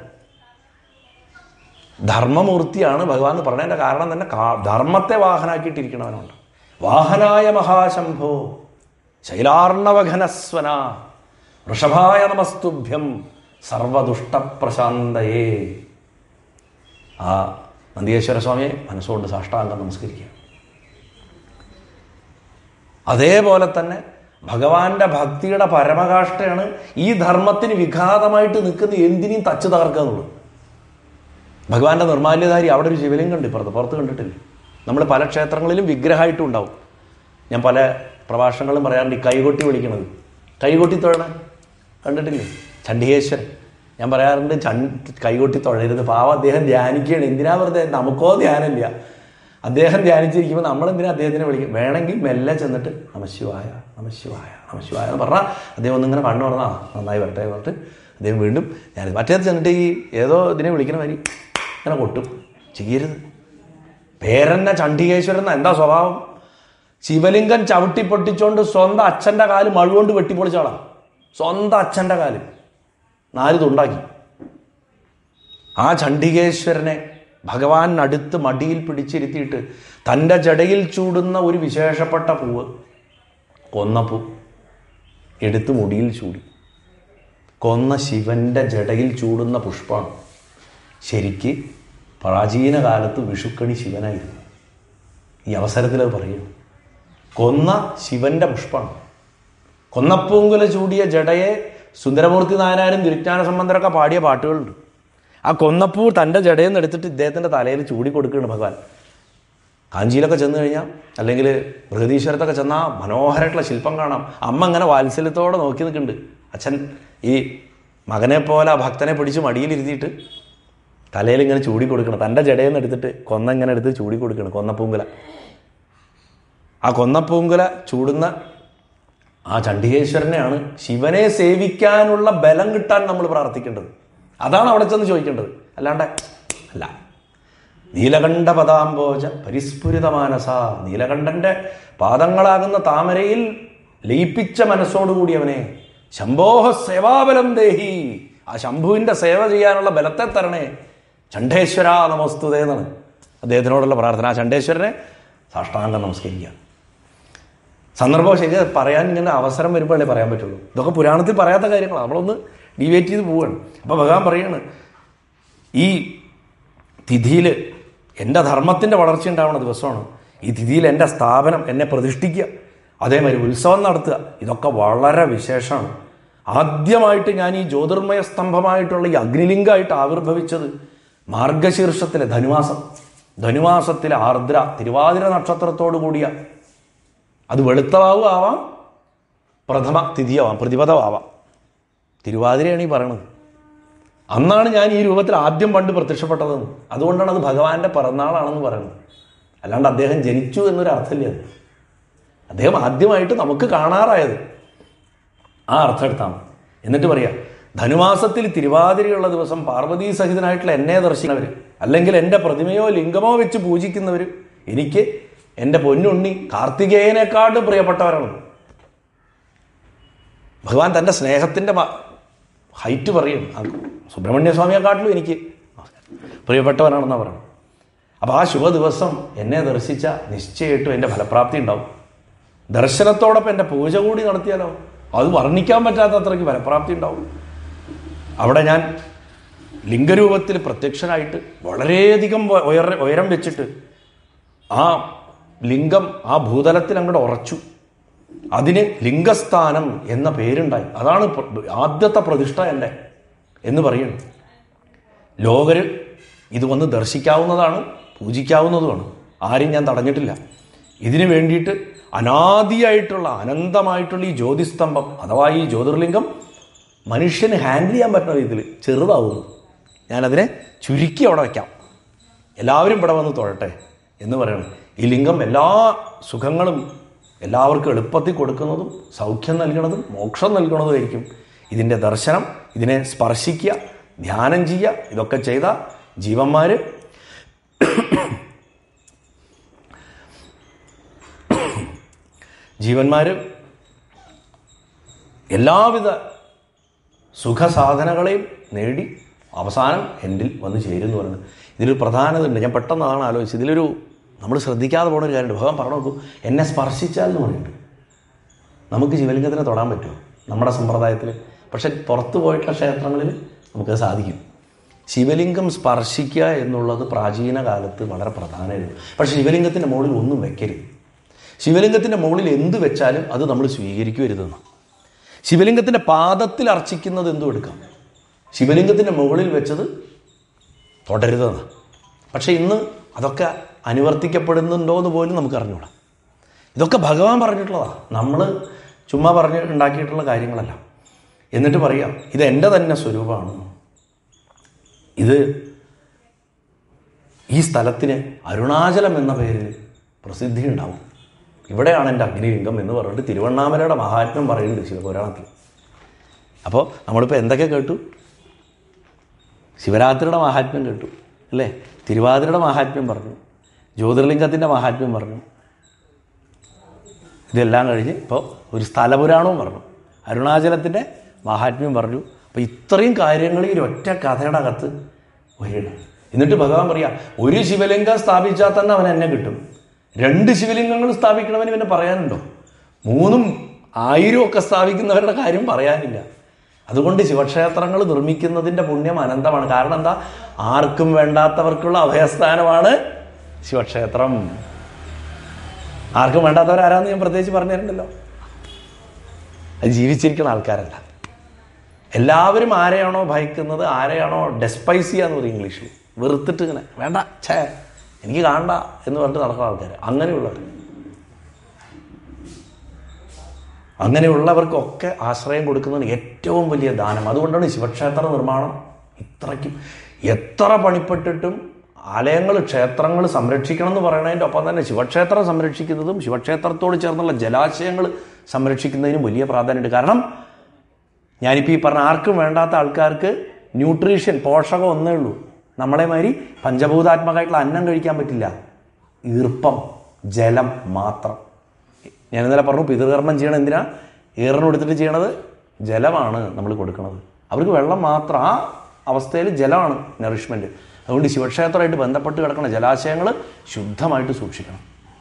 ധർമ്മമൂർത്തിയാണ് ഭഗവാൻ എന്ന് പറഞ്ഞതിൻ്റെ കാരണം തന്നെ കാ- ധർമ്മത്തെ വാഹനാക്കിയിട്ടിരിക്കണവനുണ്ട് വാഹനായ മഹാശംഭോ ശൈലാർണവഘനസ്വന വൃഷഭായ നമസ്തുഭ്യം സർവദുഷ്ടപ്രശാന്തയേ ആ നന്ദിയേശ്വര സ്വാമിയെ മനസ്സുകൊണ്ട് സാഷ്ടാംഗം നമസ്കരിക്കുക അതേപോലെ തന്നെ ഭഗവാന്റെ ഭക്തിയുടെ പരമകാഷ്ഠയാണ് ഈ ധർമ്മത്തിന് വിഘാതമായിട്ട് നിൽക്കുന്ന എന്തിനേയും തച്ച് തകർക്കുക എന്നുള്ളത് ഭഗവാന്റെ നിർമാല്യധാരി അവിടെ ഒരു ശിവലിംഗം ഉണ്ട് ഇപ്പുറത്ത് പുറത്ത് കണ്ടിട്ടില്ല നമ്മൾ പല ക്ഷേത്രങ്ങളിലും വിഗ്രഹമായിട്ടും ഉണ്ടാവും ഞാൻ പല പ്രഭാഷണങ്ങളും പറയാറുണ്ട് ഈ കൈകൊട്ടി വിളിക്കണത് കൈകൊട്ടി തൊഴണ കണ്ടിട്ടില്ലേ ചണ്ഡികേശ്വരൻ ഞാൻ പറയാറുണ്ട് ചൺ കൈകൊട്ടി തൊഴരുത് പാവം അദ്ദേഹം ധ്യാനിക്കുകയാണ് എന്തിനാ വെറുതെ നമുക്കോ ധ്യാനമില്ല അദ്ദേഹം ധ്യാനിച്ചിരിക്കുമ്പോൾ നമ്മളെന്തിനാ അദ്ദേഹത്തിനെ വിളിക്കും വേണമെങ്കിൽ മെല്ലെ ചെന്നിട്ട് നമശിവായ നമശിവായ നമശിവായ എന്ന് പറഞ്ഞാൽ അദ്ദേഹം ഒന്നിങ്ങനെ കണ്ണു പറഞ്ഞാൽ നന്നായി വരട്ടെ പറഞ്ഞിട്ട് അദ്ദേഹം വീണ്ടും ഞാൻ മറ്റേത് ചെന്നിട്ട് ഈ ഏതോ ഇതിനെ വിളിക്കണ വരി ഇങ്ങനെ കൊട്ടും ചെയ്യരുത് പേരെന്നെ ചണ്ഡികേശ്വരൻ എന്നാ എന്താ സ്വഭാവം ശിവലിംഗം ചവിട്ടി പൊട്ടിച്ചോണ്ട് സ്വന്തം അച്ഛൻ്റെ കാല് മഴുകൊണ്ട് വെട്ടിപ്പൊളിച്ചാളാ സ്വന്തം അച്ഛൻ്റെ കാല് നാല് തുണ്ടാക്കി ആ ചണ്ഡികേശ്വരനെ ഭഗവാൻ അടുത്ത് മടിയിൽ പിടിച്ചിരുത്തിയിട്ട് തൻ്റെ ജടയിൽ ചൂടുന്ന ഒരു വിശേഷപ്പെട്ട പൂവ് കൊന്നപ്പൂ എടുത്ത് മുടിയിൽ ചൂടി കൊന്ന ശിവന്റെ ജടയിൽ ചൂടുന്ന പുഷ്പമാണ് ശരിക്ക് പ്രാചീന കാലത്ത് വിഷുക്കണി ശിവനായിരുന്നു ഈ അവസരത്തിൽ അത് പറയുന്നു കൊന്ന ശിവന്റെ പുഷ്പമാണ് കൊന്നപ്പൂങ്കുല ചൂടിയ ജടയെ സുന്ദരമൂർത്തി നായനാരും ഗുരുജ്ഞാന സംബന്ധരൊക്കെ പാടിയ പാട്ടുകളുണ്ട് ആ കൊന്നപ്പൂ തൻ്റെ ജടയിൽ നിന്ന് എടുത്തിട്ട് ഇദ്ദേഹത്തിൻ്റെ തലയിൽ ചൂടി കൊടുക്കുകയാണ് ഭഗവാൻ കാഞ്ചിയിലൊക്കെ ചെന്ന് കഴിഞ്ഞാൽ അല്ലെങ്കിൽ ബൃഹദീശ്വരത്തൊക്കെ ചെന്നാൽ മനോഹരമായിട്ടുള്ള ശില്പം കാണാം അമ്മ ഇങ്ങനെ വാത്സല്യത്തോടെ നോക്കി നിൽക്കുന്നുണ്ട് അച്ഛൻ ഈ മകനെ പോലെ ആ ഭക്തനെ പിടിച്ച് മടിയിലിരുത്തിയിട്ട് തലയിൽ ഇങ്ങനെ ചൂടി കൊടുക്കണം തൻ്റെ ജടയിൽ നിന്ന് എടുത്തിട്ട് കൊന്ന ഇങ്ങനെ എടുത്ത് ചൂടി കൊടുക്കണം കൊന്നപ്പൂങ്കുല ആ കൊന്നപ്പൂങ്കുല ചൂടുന്ന ആ ചണ്ഡികേശ്വരനെയാണ് ശിവനെ സേവിക്കാനുള്ള ബലം കിട്ടാൻ നമ്മൾ പ്രാർത്ഥിക്കേണ്ടത് അതാണ് അവിടെ ചെന്ന് ചോദിക്കേണ്ടത് അല്ലാണ്ട് അല്ല നീലകണ്ഠ പദാംബോജ പരിസ്ഫുരിത മാനസ നീലകണ്ഠന്റെ പാദങ്ങളാകുന്ന താമരയിൽ ലയിപ്പിച്ച മനസ്സോടുകൂടിയവനെ ശംഭോഹ സേവാബലം ദേഹി ആ ശംഭുവിൻ്റെ സേവ ചെയ്യാനുള്ള ബലത്തെ തരണേ ചണ്ഡേശ്വര നമസ്തുതേ എന്നാണ് അദ്ദേഹത്തിനോടുള്ള പ്രാർത്ഥന ആ ചണ്ഡേശ്വരനെ സാഷ്ടാംഗം നമസ്കരിക്കുക സന്ദർഭം ശരി അത് പറയാൻ ഇങ്ങനെ അവസരം വരുമ്പോഴല്ലേ പറയാൻ പറ്റുള്ളൂ ഇതൊക്കെ പുരാണത്തിൽ പറയാത്ത കാര്യങ്ങളാണ് നമ്മളൊന്ന് ഡിവേറ്റ് ചെയ്ത് പോവുകയാണ് അപ്പോൾ ഭഗവാൻ പറയാണ് ഈ തിഥിയിൽ എൻ്റെ ധർമ്മത്തിൻ്റെ വളർച്ച ഉണ്ടാവുന്ന ദിവസമാണ് ഈ തിഥിയിൽ എൻ്റെ സ്ഥാപനം എന്നെ പ്രതിഷ്ഠിക്കുക അതേമാതിരി ഉത്സവം നടത്തുക ഇതൊക്കെ വളരെ വിശേഷമാണ് ആദ്യമായിട്ട് ഞാൻ ഈ ജ്യോതിർമയ സ്തംഭമായിട്ടുള്ള ഈ അഗ്നിലിംഗമായിട്ട് ആവിർഭവിച്ചത് മാർഗശീർഷത്തിലെ ധനുമാസം ധനുമാസത്തിലെ ആർദ്ര തിരുവാതിര നക്ഷത്രത്തോടു കൂടിയ അത് വെളുത്തവാവും ആവാം പ്രഥമ തിഥിയാവാം പ്രതിപദമാവാം തിരുവാതിരയാണ് ഈ പറയണത് അന്നാണ് ഞാൻ ഈ രൂപത്തിൽ ആദ്യം പണ്ട് പ്രത്യക്ഷപ്പെട്ടതെന്ന് അതുകൊണ്ടാണ് അത് ഭഗവാന്റെ പിറന്നാളാണെന്ന് പറയുന്നത് അല്ലാണ്ട് അദ്ദേഹം ജനിച്ചു എന്നൊരു അർത്ഥമില്ല അത് അദ്ദേഹം ആദ്യമായിട്ട് നമുക്ക് കാണാറായത് ആ അർത്ഥം എടുത്താണ് എന്നിട്ട് പറയാം ധനുമാസത്തിൽ തിരുവാതിരയുള്ള ദിവസം പാർവതീ സഹിതനായിട്ടുള്ള എന്നെ ദർശിക്കുന്നവർ അല്ലെങ്കിൽ എൻ്റെ പ്രതിമയോ ലിംഗമോ വെച്ച് പൂജിക്കുന്നവർ എനിക്ക് എൻ്റെ പൊന്നുണ്ണി കാർത്തികേയനെക്കാട്ടും പ്രിയപ്പെട്ടവരാണ് ഭഗവാൻ തൻ്റെ സ്നേഹത്തിൻ്റെ ഹൈറ്റ് പറയും ആ സുബ്രഹ്മണ്യ സ്വാമിയെക്കാട്ടിലും എനിക്ക് പ്രിയപ്പെട്ടവനാണെന്നാണ് പറയുന്നത് അപ്പോൾ ആ ശുഭ ദിവസം എന്നെ ദർശിച്ച നിശ്ചയമായിട്ടും എൻ്റെ ഫലപ്രാപ്തി ഉണ്ടാവും ദർശനത്തോടൊപ്പം എൻ്റെ പൂജ കൂടി നടത്തിയാലോ അത് വർണ്ണിക്കാൻ പറ്റാത്ത അത്രയ്ക്ക് ഫലപ്രാപ്തി ഉണ്ടാവും അവിടെ ഞാൻ ലിംഗരൂപത്തിൽ പ്രത്യക്ഷനായിട്ട് വളരെയധികം ഉയര ഉയരം വെച്ചിട്ട് ആ ലിംഗം ആ ഭൂതലത്തിൽ അങ്ങോട്ട് ഉറച്ചു അതിന് ലിംഗസ്ഥാനം എന്ന പേരുണ്ടായി അതാണ് പ്ര- ആദ്യത്തെ പ്രതിഷ്ഠ എൻ്റെ എന്ന് പറയുന്നു ലോകര് ഇത് വന്ന് ദർശിക്കാവുന്നതാണ് പൂജിക്കാവുന്നതുമാണ് ആരെയും ഞാൻ തടഞ്ഞിട്ടില്ല ഇതിനു വേണ്ടിയിട്ട് അനാദിയായിട്ടുള്ള അനന്തമായിട്ടുള്ള ഈ ജ്യോതിസ്തംഭം അഥവാ ഈ ജ്യോതിർലിംഗം മനുഷ്യന് ഹാൻഡിൽ ചെയ്യാൻ പറ്റുന്ന രീതിയിൽ ചെറുതാവുന്നു ഞാനതിനെ ചുരുക്കി അവിടെ വയ്ക്കാം എല്ലാവരും ഇവിടെ വന്ന് തൊഴട്ടെ എന്ന് പറയണം ഈ ലിംഗം എല്ലാ സുഖങ്ങളും എല്ലാവർക്കും എളുപ്പത്തിൽ കൊടുക്കുന്നതും സൗഖ്യം നൽകണതും മോക്ഷം നൽകണതുമായിരിക്കും ഇതിൻ്റെ ദർശനം ഇതിനെ സ്പർശിക്കുക ധ്യാനം ചെയ്യുക ഇതൊക്കെ ചെയ്ത ജീവന്മാർ ജീവന്മാർ എല്ലാവിധ സുഖസാധനങ്ങളെയും നേടി അവസാനം എൻഡിൽ വന്ന് ചേരുന്നു പറയുന്നത് ഇതിലൊരു പ്രധാനതയുണ്ട് ഞാൻ പെട്ടെന്ന് അതാണ് ആലോചിച്ചത് ഇതിലൊരു നമ്മൾ ശ്രദ്ധിക്കാതെ പോകുന്ന ഒരു കാര്യമുണ്ട് ഭഗവാൻ പറഞ്ഞു നോക്കൂ എന്നെ സ്പർശിച്ചാൽ എന്ന് പറയുന്നുണ്ട് നമുക്ക് ശിവലിംഗത്തിനെ തൊടാൻ പറ്റുമോ നമ്മുടെ സമ്പ്രദായത്തിൽ പക്ഷെ പുറത്തു പോയിട്ടുള്ള ക്ഷേത്രങ്ങളിൽ നമുക്കത് സാധിക്കും ശിവലിംഗം സ്പർശിക്കുക എന്നുള്ളത് പ്രാചീന കാലത്ത് വളരെ പ്രധാനമായിരുന്നു പക്ഷേ ശിവലിംഗത്തിൻ്റെ മുകളിൽ ഒന്നും വെക്കരുത് ശിവലിംഗത്തിൻ്റെ മുകളിൽ എന്ത് വെച്ചാലും അത് നമ്മൾ സ്വീകരിക്കുവരുതെന്ന് ശിവലിംഗത്തിൻ്റെ പാദത്തിൽ അർച്ചിക്കുന്നത് എന്തും എടുക്കാം ശിവലിംഗത്തിൻ്റെ മുകളിൽ വെച്ചത് തുടരുതെന്ന് പക്ഷേ ഇന്ന് അതൊക്കെ അനുവർത്തിക്കപ്പെടുന്നുണ്ടോ എന്ന് പോലും നമുക്ക് അറിഞ്ഞൂടാ ഇതൊക്കെ ഭഗവാൻ പറഞ്ഞിട്ടുള്ളതാണ് നമ്മൾ ചുമ്മാ പറഞ്ഞ് ഉണ്ടാക്കിയിട്ടുള്ള കാര്യങ്ങളല്ല എന്നിട്ട് പറയാം ഇത് എൻ്റെ തന്നെ സ്വരൂപമാണ് ഇത് ഈ സ്ഥലത്തിന് അരുണാചലം എന്ന പേരിൽ പ്രസിദ്ധി ഉണ്ടാവും ഇവിടെയാണ് എൻ്റെ അഗ്നിലിംഗം എന്ന് പറഞ്ഞിട്ട് തിരുവണ്ണാമലയുടെ മഹാത്മ്യം പറയുന്നുണ്ട് ശിവപുരാണത്തിൽ അപ്പോൾ നമ്മളിപ്പോൾ എന്തൊക്കെ കേട്ടു ശിവരാത്രിയുടെ മഹാത്മ്യം കേട്ടു അല്ലേ തിരുവാതിരയുടെ മഹാത്മ്യം പറഞ്ഞു ജ്യോതിർലിംഗത്തിൻ്റെ മഹാത്മ്യം പറഞ്ഞു ഇതെല്ലാം കഴിഞ്ഞ് ഇപ്പോൾ ഒരു സ്ഥലപുരാണവും പറഞ്ഞു അരുണാചലത്തിൻ്റെ മഹാത്മ്യം പറഞ്ഞു അപ്പോൾ ഇത്രയും കാര്യങ്ങൾ ഈ ഒറ്റ കഥയുടെ അകത്ത് വരികയാണ് എന്നിട്ട് ഭഗവാൻ പറയാ ഒരു ശിവലിംഗം സ്ഥാപിച്ചാൽ തന്നെ അവൻ എന്നെ കിട്ടും രണ്ട് ശിവലിംഗങ്ങൾ സ്ഥാപിക്കണമെന്ന് പിന്നെ പറയാനുണ്ടോ മൂന്നും ആയിരം ഒക്കെ സ്ഥാപിക്കുന്നവരുടെ കാര്യം പറയാനില്ല അതുകൊണ്ട് ശിവക്ഷേത്രങ്ങൾ നിർമ്മിക്കുന്നതിൻ്റെ പുണ്യം അനന്തമാണ് കാരണം എന്താ ആർക്കും വേണ്ടാത്തവർക്കുള്ള അഭയസ്ഥാനമാണ് ശിവക്ഷേത്രം ആർക്കും വേണ്ടാത്തവരാരാന്ന് ഞാൻ പ്രത്യേകിച്ച് പറഞ്ഞു തരണ്ടല്ലോ അത് ജീവിച്ചിരിക്കുന്ന ആൾക്കാരല്ല എല്ലാവരും ആരെയാണോ ഭയക്കുന്നത് ആരെയാണോ ഡെസ്പൈസ് ചെയ്യാന്ന് പറയും ഇംഗ്ലീഷിൽ വെറുത്തിട്ട് ഇങ്ങനെ വേണ്ട ഛേ എനിക്ക് കാണണ്ട എന്ന് പറഞ്ഞിട്ട് നടക്കുന്ന ആൾക്കാർ അങ്ങനെയുള്ളവർ അങ്ങനെയുള്ളവർക്കൊക്കെ ആശ്രയം കൊടുക്കുന്നതാണ് ഏറ്റവും വലിയ ദാനം അതുകൊണ്ടാണ് ശിവക്ഷേത്ര നിർമ്മാണം ഇത്രയ്ക്കും എത്ര പണിപ്പെട്ടിട്ടും ആലയങ്ങൾ ക്ഷേത്രങ്ങൾ സംരക്ഷിക്കണം എന്ന് പറയുന്നതിൻ്റെ ഒപ്പം തന്നെ ശിവക്ഷേത്രം സംരക്ഷിക്കുന്നതും ശിവക്ഷേത്രത്തോട് ചേർന്നുള്ള ജലാശയങ്ങൾ സംരക്ഷിക്കുന്നതിനും വലിയ പ്രാധാന്യമുണ്ട് കാരണം ഞാനിപ്പോൾ ഈ പറഞ്ഞ ആർക്കും വേണ്ടാത്ത ആൾക്കാർക്ക് ന്യൂട്രീഷൻ പോഷകം ഒന്നേ ഉള്ളൂ നമ്മളെ മാതിരി പഞ്ചഭൂതാത്മകമായിട്ടുള്ള അന്നം കഴിക്കാൻ പറ്റില്ല ഈർപ്പം ജലം മാത്രം ഞാൻ ഇന്നലെ പറഞ്ഞു പിതൃകർമ്മം ചെയ്യണം എന്തിനാ ഈറൻ കൊടുത്തിട്ട് ചെയ്യണത് ജലമാണ് നമ്മൾ കൊടുക്കുന്നത് അവർക്ക് വെള്ളം മാത്രം ആ അവസ്ഥയിൽ ജലമാണ് നറിഷ്മെൻറ്റ് അതുകൊണ്ട് ശിവക്ഷേത്രമായിട്ട് ബന്ധപ്പെട്ട് കിടക്കുന്ന ജലാശയങ്ങൾ ശുദ്ധമായിട്ട് സൂക്ഷിക്കണം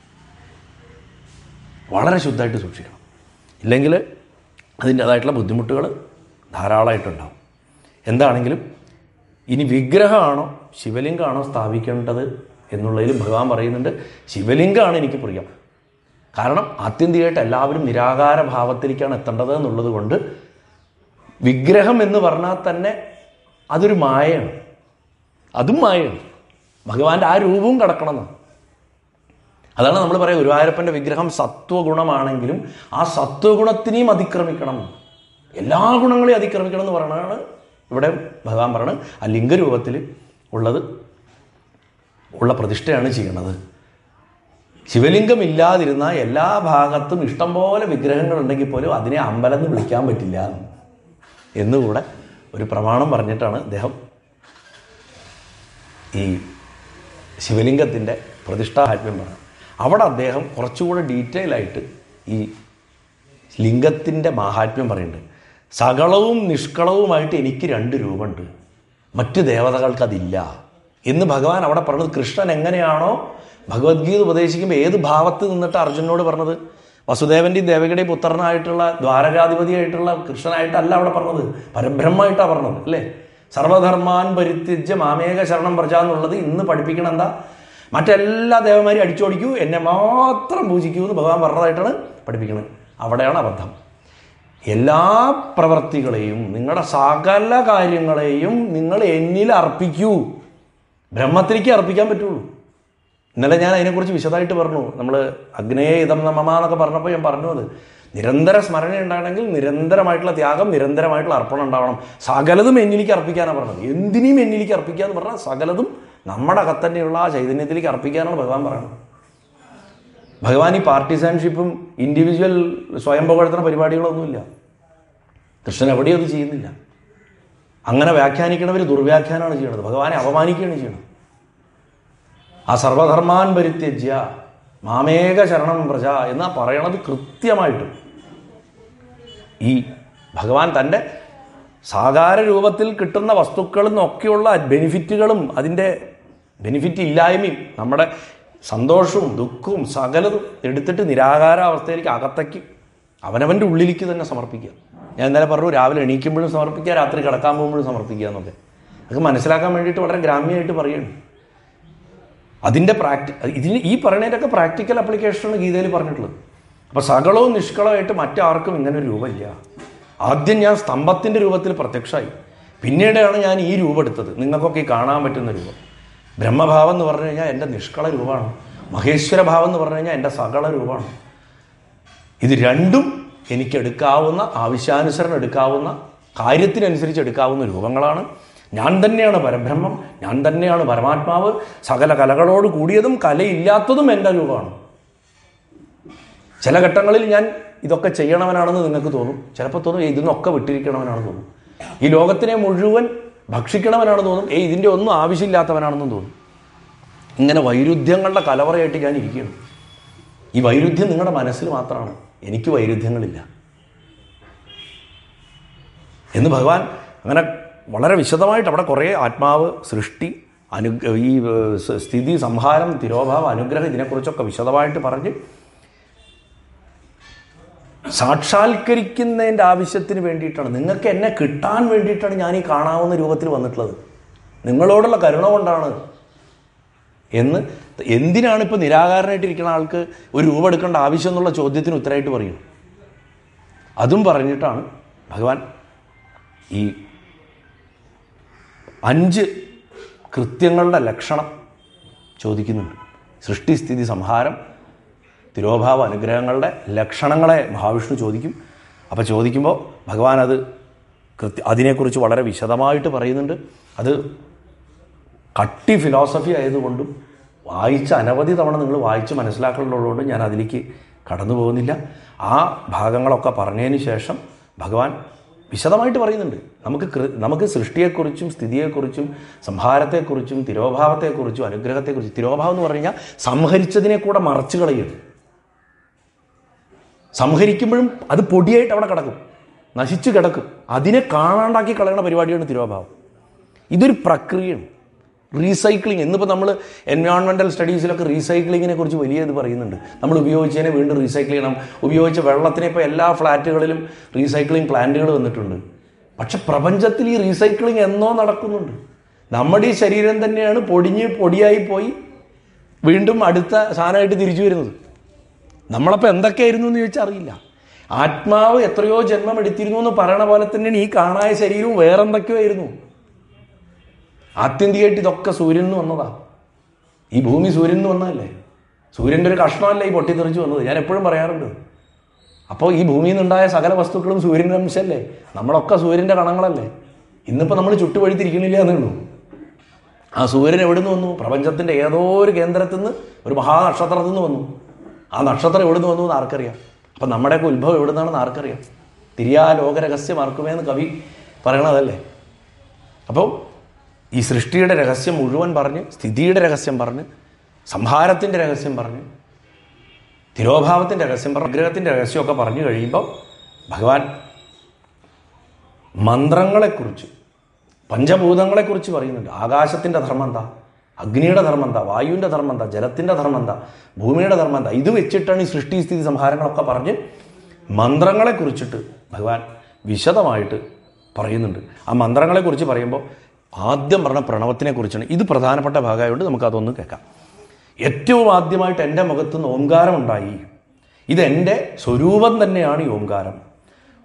വളരെ ശുദ്ധമായിട്ട് സൂക്ഷിക്കണം ഇല്ലെങ്കിൽ അതിൻ്റേതായിട്ടുള്ള ബുദ്ധിമുട്ടുകൾ ധാരാളമായിട്ടുണ്ടാവും എന്താണെങ്കിലും ഇനി വിഗ്രഹമാണോ ശിവലിംഗമാണോ സ്ഥാപിക്കേണ്ടത് എന്നുള്ളതിൽ ഭഗവാൻ പറയുന്നുണ്ട് ശിവലിംഗമാണ് എനിക്ക് പ്രിയം കാരണം ആത്യന്തികമായിട്ട് എല്ലാവരും നിരാകാര ഭാവത്തിലേക്കാണ് എത്തേണ്ടത് എന്നുള്ളത് കൊണ്ട് വിഗ്രഹം എന്ന് പറഞ്ഞാൽ തന്നെ അതൊരു മായയാണ് അതും മായയാണ് ഭഗവാന്റെ ആ രൂപവും കിടക്കണമെന്നാണ് അതാണ് നമ്മൾ പറയുക ഗുരുവായൂരപ്പൻ്റെ വിഗ്രഹം സത്വഗുണമാണെങ്കിലും ആ സത്വഗുണത്തിനെയും അതിക്രമിക്കണം എല്ലാ ഗുണങ്ങളെയും അതിക്രമിക്കണം എന്ന് പറയുന്നതാണ് ഇവിടെ ഭഗവാൻ പറയുന്നത് ആ ലിംഗരൂപത്തിൽ ഉള്ളത് ഉള്ള പ്രതിഷ്ഠയാണ് ചെയ്യണത് ശിവലിംഗം ഇല്ലാതിരുന്ന എല്ലാ ഭാഗത്തും ഇഷ്ടംപോലെ വിഗ്രഹങ്ങൾ ഉണ്ടെങ്കിൽ പോലും അതിനെ അമ്പലം എന്ന് വിളിക്കാൻ പറ്റില്ല എന്നുകൂടെ ഒരു പ്രമാണം പറഞ്ഞിട്ടാണ് അദ്ദേഹം ഈ ശിവലിംഗത്തിൻ്റെ പ്രതിഷ്ഠാഹാത്മ്യം പറഞ്ഞത് അവിടെ അദ്ദേഹം കുറച്ചുകൂടെ ഡീറ്റെയിൽ ആയിട്ട് ഈ ലിംഗത്തിൻ്റെ മാഹാത്മ്യം പറയുന്നുണ്ട് സകളവും നിഷ്കളവുമായിട്ട് എനിക്ക് രണ്ട് രൂപമുണ്ട് മറ്റ് ദേവതകൾക്ക് അതില്ല എന്ന് ഭഗവാൻ അവിടെ പറഞ്ഞത് കൃഷ്ണൻ എങ്ങനെയാണോ ഭഗവത്ഗീത ഉപദേശിക്കുമ്പോൾ ഏത് ഭാവത്ത് നിന്നിട്ട് അർജുനോട് പറഞ്ഞത് വസുദേവൻ്റെയും ദേവകിയുടെയും പുത്രനായിട്ടുള്ള ദ്വാരകാധിപതിയായിട്ടുള്ള കൃഷ്ണനായിട്ടല്ല അവിടെ പറഞ്ഞത് പരബ്രഹ്മമായിട്ടാണ് പറഞ്ഞത് അല്ലേ സർവധർമാൻ പരിത്യജ്യ മാമേക ശരണം പ്രജ എന്നുള്ളത് ഇന്ന് പഠിപ്പിക്കണം എന്താ മറ്റെല്ലാ ദേവന്മാരെയും അടിച്ചോടിക്കൂ എന്നെ മാത്രം പൂജിക്കൂ എന്ന് ഭഗവാൻ പറഞ്ഞതായിട്ടാണ് പഠിപ്പിക്കുന്നത് അവിടെയാണ് അബദ്ധം എല്ലാ പ്രവർത്തികളെയും നിങ്ങളുടെ സകല കാര്യങ്ങളെയും നിങ്ങൾ എന്നിൽ അർപ്പിക്കൂ ബ്രഹ്മത്തിലേക്ക് അർപ്പിക്കാൻ പറ്റുള്ളൂ ഇന്നലെ ഞാൻ അതിനെക്കുറിച്ച് വിശദമായിട്ട് പറഞ്ഞു നമ്മൾ അഗ്നേയ ഇതം നമമ എന്നൊക്കെ പറഞ്ഞപ്പോൾ ഞാൻ പറഞ്ഞു അത് നിരന്തര സ്മരണ ഉണ്ടാകണമെങ്കിൽ നിരന്തരമായിട്ടുള്ള ത്യാഗം നിരന്തരമായിട്ടുള്ള അർപ്പണം ഉണ്ടാവണം സകലതും എന്നിലേക്ക് അർപ്പിക്കാനാണ് പറഞ്ഞത് എന്തിനേയും എന്നിലേക്ക് അർപ്പിക്കുക എന്ന് പറഞ്ഞാൽ സകലതും നമ്മുടെ അകത്തന്നെയുള്ള ആ ചൈതന്യത്തിലേക്ക് അർപ്പിക്കാനാണ് ഭഗവാൻ പറയുന്നത് ഭഗവാൻ ഈ പാർട്ടിസാൻഷിപ്പും ഇൻഡിവിജ്വൽ സ്വയം പുകഴ്ത്തുന്ന പരിപാടികളൊന്നുമില്ല കൃഷ്ണൻ എവിടെയും അത് ചെയ്യുന്നില്ല അങ്ങനെ വ്യാഖ്യാനിക്കണവർ ദുർവ്യാഖ്യാനമാണ് ചെയ്യണത് ഭഗവാനെ അപമാനിക്കുകയാണ് ചെയ്യണത് ആ സർവധർമാൻ പരിത്യജ്യ മാമേക ശരണം പ്രജ എന്നാ പറയണത് കൃത്യമായിട്ട് ഈ ഭഗവാൻ തൻ്റെ സാകാര രൂപത്തിൽ കിട്ടുന്ന വസ്തുക്കളിൽ നിന്നൊക്കെയുള്ള ബെനിഫിറ്റുകളും അതിൻ്റെ ബെനിഫിറ്റ് ഇല്ലായ്മയും നമ്മുടെ സന്തോഷവും ദുഃഖവും സകലതും എടുത്തിട്ട് നിരാകാരാവസ്ഥയിലേക്ക് അകത്തേക്ക് അവനവൻ്റെ ഉള്ളിലേക്ക് തന്നെ സമർപ്പിക്കുക ഞാൻ ഇന്നലെ പറഞ്ഞു രാവിലെ എണീക്കുമ്പോഴും സമർപ്പിക്കുക രാത്രി കിടക്കാൻ പോകുമ്പോഴും സമർപ്പിക്കുക എന്നൊക്കെ അതൊക്കെ മനസ്സിലാക്കാൻ വേണ്ടിയിട്ട് വളരെ ഗ്രാമ്യമായിട്ട് പറയുന്നു അതിൻ്റെ പ്രാക്ടി ഇതിന് ഈ പറയുന്നതിൻ്റെയൊക്കെ പ്രാക്ടിക്കൽ ആപ്ലിക്കേഷനാണ് ഗീതയിൽ പറഞ്ഞിട്ടുള്ളത് അപ്പോൾ സകളവും നിഷ്കളമായിട്ട് മറ്റാർക്കും ഇങ്ങനെ ഒരു രൂപമില്ല ആദ്യം ഞാൻ സ്തംഭത്തിൻ്റെ രൂപത്തിൽ പ്രത്യക്ഷമായി പിന്നീടാണ് ഞാൻ ഈ രൂപം എടുത്തത് നിങ്ങൾക്കൊക്കെ ഈ കാണാൻ പറ്റുന്ന രൂപം ബ്രഹ്മഭാവം എന്ന് പറഞ്ഞു കഴിഞ്ഞാൽ എൻ്റെ നിഷ്കള രൂപമാണ് മഹേശ്വര ഭാവം എന്ന് പറഞ്ഞു കഴിഞ്ഞാൽ എൻ്റെ സകള രൂപമാണ് ഇത് രണ്ടും എനിക്ക് എടുക്കാവുന്ന ആവശ്യാനുസരണം എടുക്കാവുന്ന കാര്യത്തിനനുസരിച്ച് എടുക്കാവുന്ന രൂപങ്ങളാണ് ഞാൻ തന്നെയാണ് പരബ്രഹ്മം ഞാൻ തന്നെയാണ് പരമാത്മാവ് സകല കലകളോട് കൂടിയതും കലയില്ലാത്തതും എൻ്റെ രൂപമാണ് ചില ഘട്ടങ്ങളിൽ ഞാൻ ഇതൊക്കെ ചെയ്യണവനാണെന്ന് നിങ്ങൾക്ക് തോന്നും ചിലപ്പോൾ തോന്നും "ഏയ് ഇതിന്നൊക്കെ വിട്ടിരിക്കണവനാണെന്ന് തോന്നും ഈ ലോകത്തിനെ മുഴുവൻ ഭക്ഷിക്കണവനാണെന്ന് തോന്നും ഏയ് ഇതിൻ്റെ ഒന്നും ആവശ്യമില്ലാത്തവനാണെന്നും തോന്നും ഇങ്ങനെ വൈരുദ്ധ്യങ്ങളുടെ കലവറയായിട്ട് ഞാൻ ഇരിക്കുകയാണ് ഈ വൈരുദ്ധ്യം നിങ്ങളുടെ മനസ്സിൽ മാത്രമാണ് എനിക്ക് വൈരുദ്ധ്യങ്ങളില്ല എന്ന് ഭഗവാൻ അങ്ങനെ വളരെ വിശദമായിട്ട് അവിടെ കുറേ ആത്മാവ് സൃഷ്ടി അനു ഈ ഏഹ്, സ് സ്ഥിതി സംഹാരം തിരോഭാവം അനുഗ്രഹം ഇതിനെക്കുറിച്ചൊക്കെ വിശദമായിട്ട് പറഞ്ഞ് സാക്ഷാത്കരിക്കുന്നതിൻ്റെ ആവശ്യത്തിന് വേണ്ടിയിട്ടാണ് നിങ്ങൾക്ക് എന്നെ കിട്ടാൻ വേണ്ടിയിട്ടാണ് ഞാൻ ഈ കാണാവുന്ന രൂപത്തിൽ വന്നിട്ടുള്ളത് നിങ്ങളോടുള്ള കരുണ കൊണ്ടാണ് എന്ന് എന്തിനാണ് ഇപ്പോൾ നിരാകാരനായിട്ടിരിക്കുന്ന ആൾക്ക് ഒരു രൂപം എടുക്കേണ്ട ആവശ്യം എന്നുള്ള ചോദ്യത്തിന് ഉത്തരമായിട്ട് പറയും അതും പറഞ്ഞിട്ടാണ് ഭഗവാൻ ഈ അഞ്ച് കൃത്യങ്ങളുടെ ലക്ഷണം ചോദിക്കുന്നുണ്ട് സൃഷ്ടിസ്ഥിതി സംഹാരം തിരോഭാവ അനുഗ്രഹങ്ങളുടെ ലക്ഷണങ്ങളെ മഹാവിഷ്ണു ചോദിക്കും അപ്പോൾ ചോദിക്കുമ്പോൾ ഭഗവാൻ അത് കൃത്യ അതിനെക്കുറിച്ച് വളരെ വിശദമായിട്ട് പറയുന്നുണ്ട് അത് കട്ടി ഫിലോസഫി ആയതുകൊണ്ടും വായിച്ച അനവധി തവണ നിങ്ങൾ വായിച്ച് മനസ്സിലാക്കലുള്ളതുകൊണ്ട് ഞാൻ അതിലേക്ക് കടന്നു പോകുന്നില്ല ആ ഭാഗങ്ങളൊക്കെ പറഞ്ഞതിന് ശേഷം ഭഗവാൻ വിശദമായിട്ട് പറയുന്നുണ്ട് നമുക്ക് കൃ- നമുക്ക് സൃഷ്ടിയെക്കുറിച്ചും സ്ഥിതിയെക്കുറിച്ചും സംഹാരത്തെക്കുറിച്ചും തിരോഭാവത്തെക്കുറിച്ചും അനുഗ്രഹത്തെക്കുറിച്ചും തിരോഭാവം എന്ന് പറഞ്ഞു കഴിഞ്ഞാൽ സംഹരിച്ചതിനെ കൂടെ മറച്ചു കളയരുത് സംഹരിക്കുമ്പോഴും അത് പൊടിയായിട്ട് അവിടെ കിടക്കും നശിച്ചു കിടക്കും അതിനെ കാണാണ്ടാക്കി കളയുന്ന പരിപാടിയാണ് തിരോഭാവം ഇതൊരു പ്രക്രിയയാണ് റീസൈക്ലിംഗ് എന്നിപ്പോൾ നമ്മൾ എൻവയോൺമെൻറ്റൽ സ്റ്റഡീസിലൊക്കെ റീസൈക്ലിങ്ങിനെ കുറിച്ച് വലിയ ഇത് പറയുന്നുണ്ട് നമ്മൾ ഉപയോഗിച്ചതിനെ വീണ്ടും റീസൈക്കിൾ ചെയ്യണം ഉപയോഗിച്ച വെള്ളത്തിനെ ഇപ്പോൾ എല്ലാ ഫ്ലാറ്റുകളിലും റീസൈക്ലിംഗ് പ്ലാന്റുകൾ വന്നിട്ടുണ്ട് പക്ഷെ പ്രപഞ്ചത്തിൽ ഈ റീസൈക്ലിംഗ് എന്നോ നടക്കുന്നുണ്ട് നമ്മുടെ ഈ ശരീരം തന്നെയാണ് പൊടിഞ്ഞ് പൊടിയായി പോയി വീണ്ടും അടുത്ത സാധനമായിട്ട് തിരിച്ചു വരുന്നത് നമ്മളപ്പോൾ എന്തൊക്കെയായിരുന്നു എന്ന് ചോദിച്ചാൽ അറിയില്ല ആത്മാവ് എത്രയോ ജന്മം എടുത്തിരുന്നു എന്ന് പറയണ പോലെ തന്നെയാണ് ഈ കാണായ ശരീരവും വേറെന്തൊക്കെയോ ആയിരുന്നു ആത്യന്തികമായിട്ട് ഇതൊക്കെ സൂര്യൻ നിന്ന് വന്നതാ ഈ ഭൂമി സൂര്യൻ നിന്ന് വന്നതല്ലേ സൂര്യൻ്റെ ഒരു കഷ്ണമല്ല ഈ പൊട്ടിത്തെറിച്ച് വന്നത് ഞാൻ എപ്പോഴും പറയാറുണ്ട് അപ്പോൾ ഈ ഭൂമിയിൽ നിന്നുണ്ടായ സകല വസ്തുക്കളും സൂര്യൻ്റെ അംശമല്ലേ നമ്മളൊക്കെ സൂര്യൻ്റെ കണങ്ങളല്ലേ ഇന്നിപ്പോൾ നമ്മൾ ചുട്ടുവഴിത്തിരിക്കണില്ല എന്നേ ഉള്ളൂ ആ സൂര്യൻ എവിടെ നിന്ന് വന്നു പ്രപഞ്ചത്തിൻ്റെ ഏതോ ഒരു കേന്ദ്രത്തിൽ നിന്ന് ഒരു മഹാനക്ഷത്രത്തിൽ നിന്ന് വന്നു ആ നക്ഷത്രം എവിടെ നിന്ന് വന്നു എന്ന് ആർക്കറിയാം അപ്പം നമ്മുടെയൊക്കെ ഉത്ഭവം എവിടെ നിന്നാണെന്ന് ആർക്കറിയാം തിരിയാ ലോകരഹസ്യം ആർക്കുമേ എന്ന് കവി പറയണതല്ലേ അപ്പോൾ ഈ സൃഷ്ടിയുടെ രഹസ്യം മുഴുവൻ പറഞ്ഞ് സ്ഥിതിയുടെ രഹസ്യം പറഞ്ഞ് സംഹാരത്തിൻ്റെ രഹസ്യം പറഞ്ഞ് തിരോഭാവത്തിൻ്റെ രഹസ്യം പറഞ്ഞ് വിഗ്രഹത്തിൻ്റെ രഹസ്യമൊക്കെ പറഞ്ഞു കഴിയുമ്പോൾ ഭഗവാൻ മന്ത്രങ്ങളെക്കുറിച്ച് പഞ്ചഭൂതങ്ങളെക്കുറിച്ച് പറയുന്നുണ്ട് ആകാശത്തിൻ്റെ ധർമ്മം എന്താ അഗ്നിയുടെ ധർമ്മം എന്താ വായുവിൻ്റെ ധർമ്മം എന്താ ജലത്തിൻ്റെ ധർമ്മം എന്താ ഭൂമിയുടെ ധർമ്മം എന്താ ഇത് വെച്ചിട്ടാണ് ഈ സൃഷ്ടി സ്ഥിതി സംഹാരങ്ങളൊക്കെ പറഞ്ഞ് മന്ത്രങ്ങളെക്കുറിച്ചിട്ട് ഭഗവാൻ വിശദമായിട്ട് പറയുന്നുണ്ട് ആ മന്ത്രങ്ങളെക്കുറിച്ച് പറയുമ്പോൾ ആദ്യം പറഞ്ഞ പ്രണവത്തിനെ കുറിച്ചാണ് ഇത് പ്രധാനപ്പെട്ട ഭാഗമായതുകൊണ്ട് നമുക്കതൊന്ന് കേൾക്കാം ഏറ്റവും ആദ്യമായിട്ട് എൻ്റെ മുഖത്ത് നിന്ന് ഓങ്കാരം ഉണ്ടായി ഇതെൻ്റെ സ്വരൂപം തന്നെയാണ് ഈ ഓങ്കാരം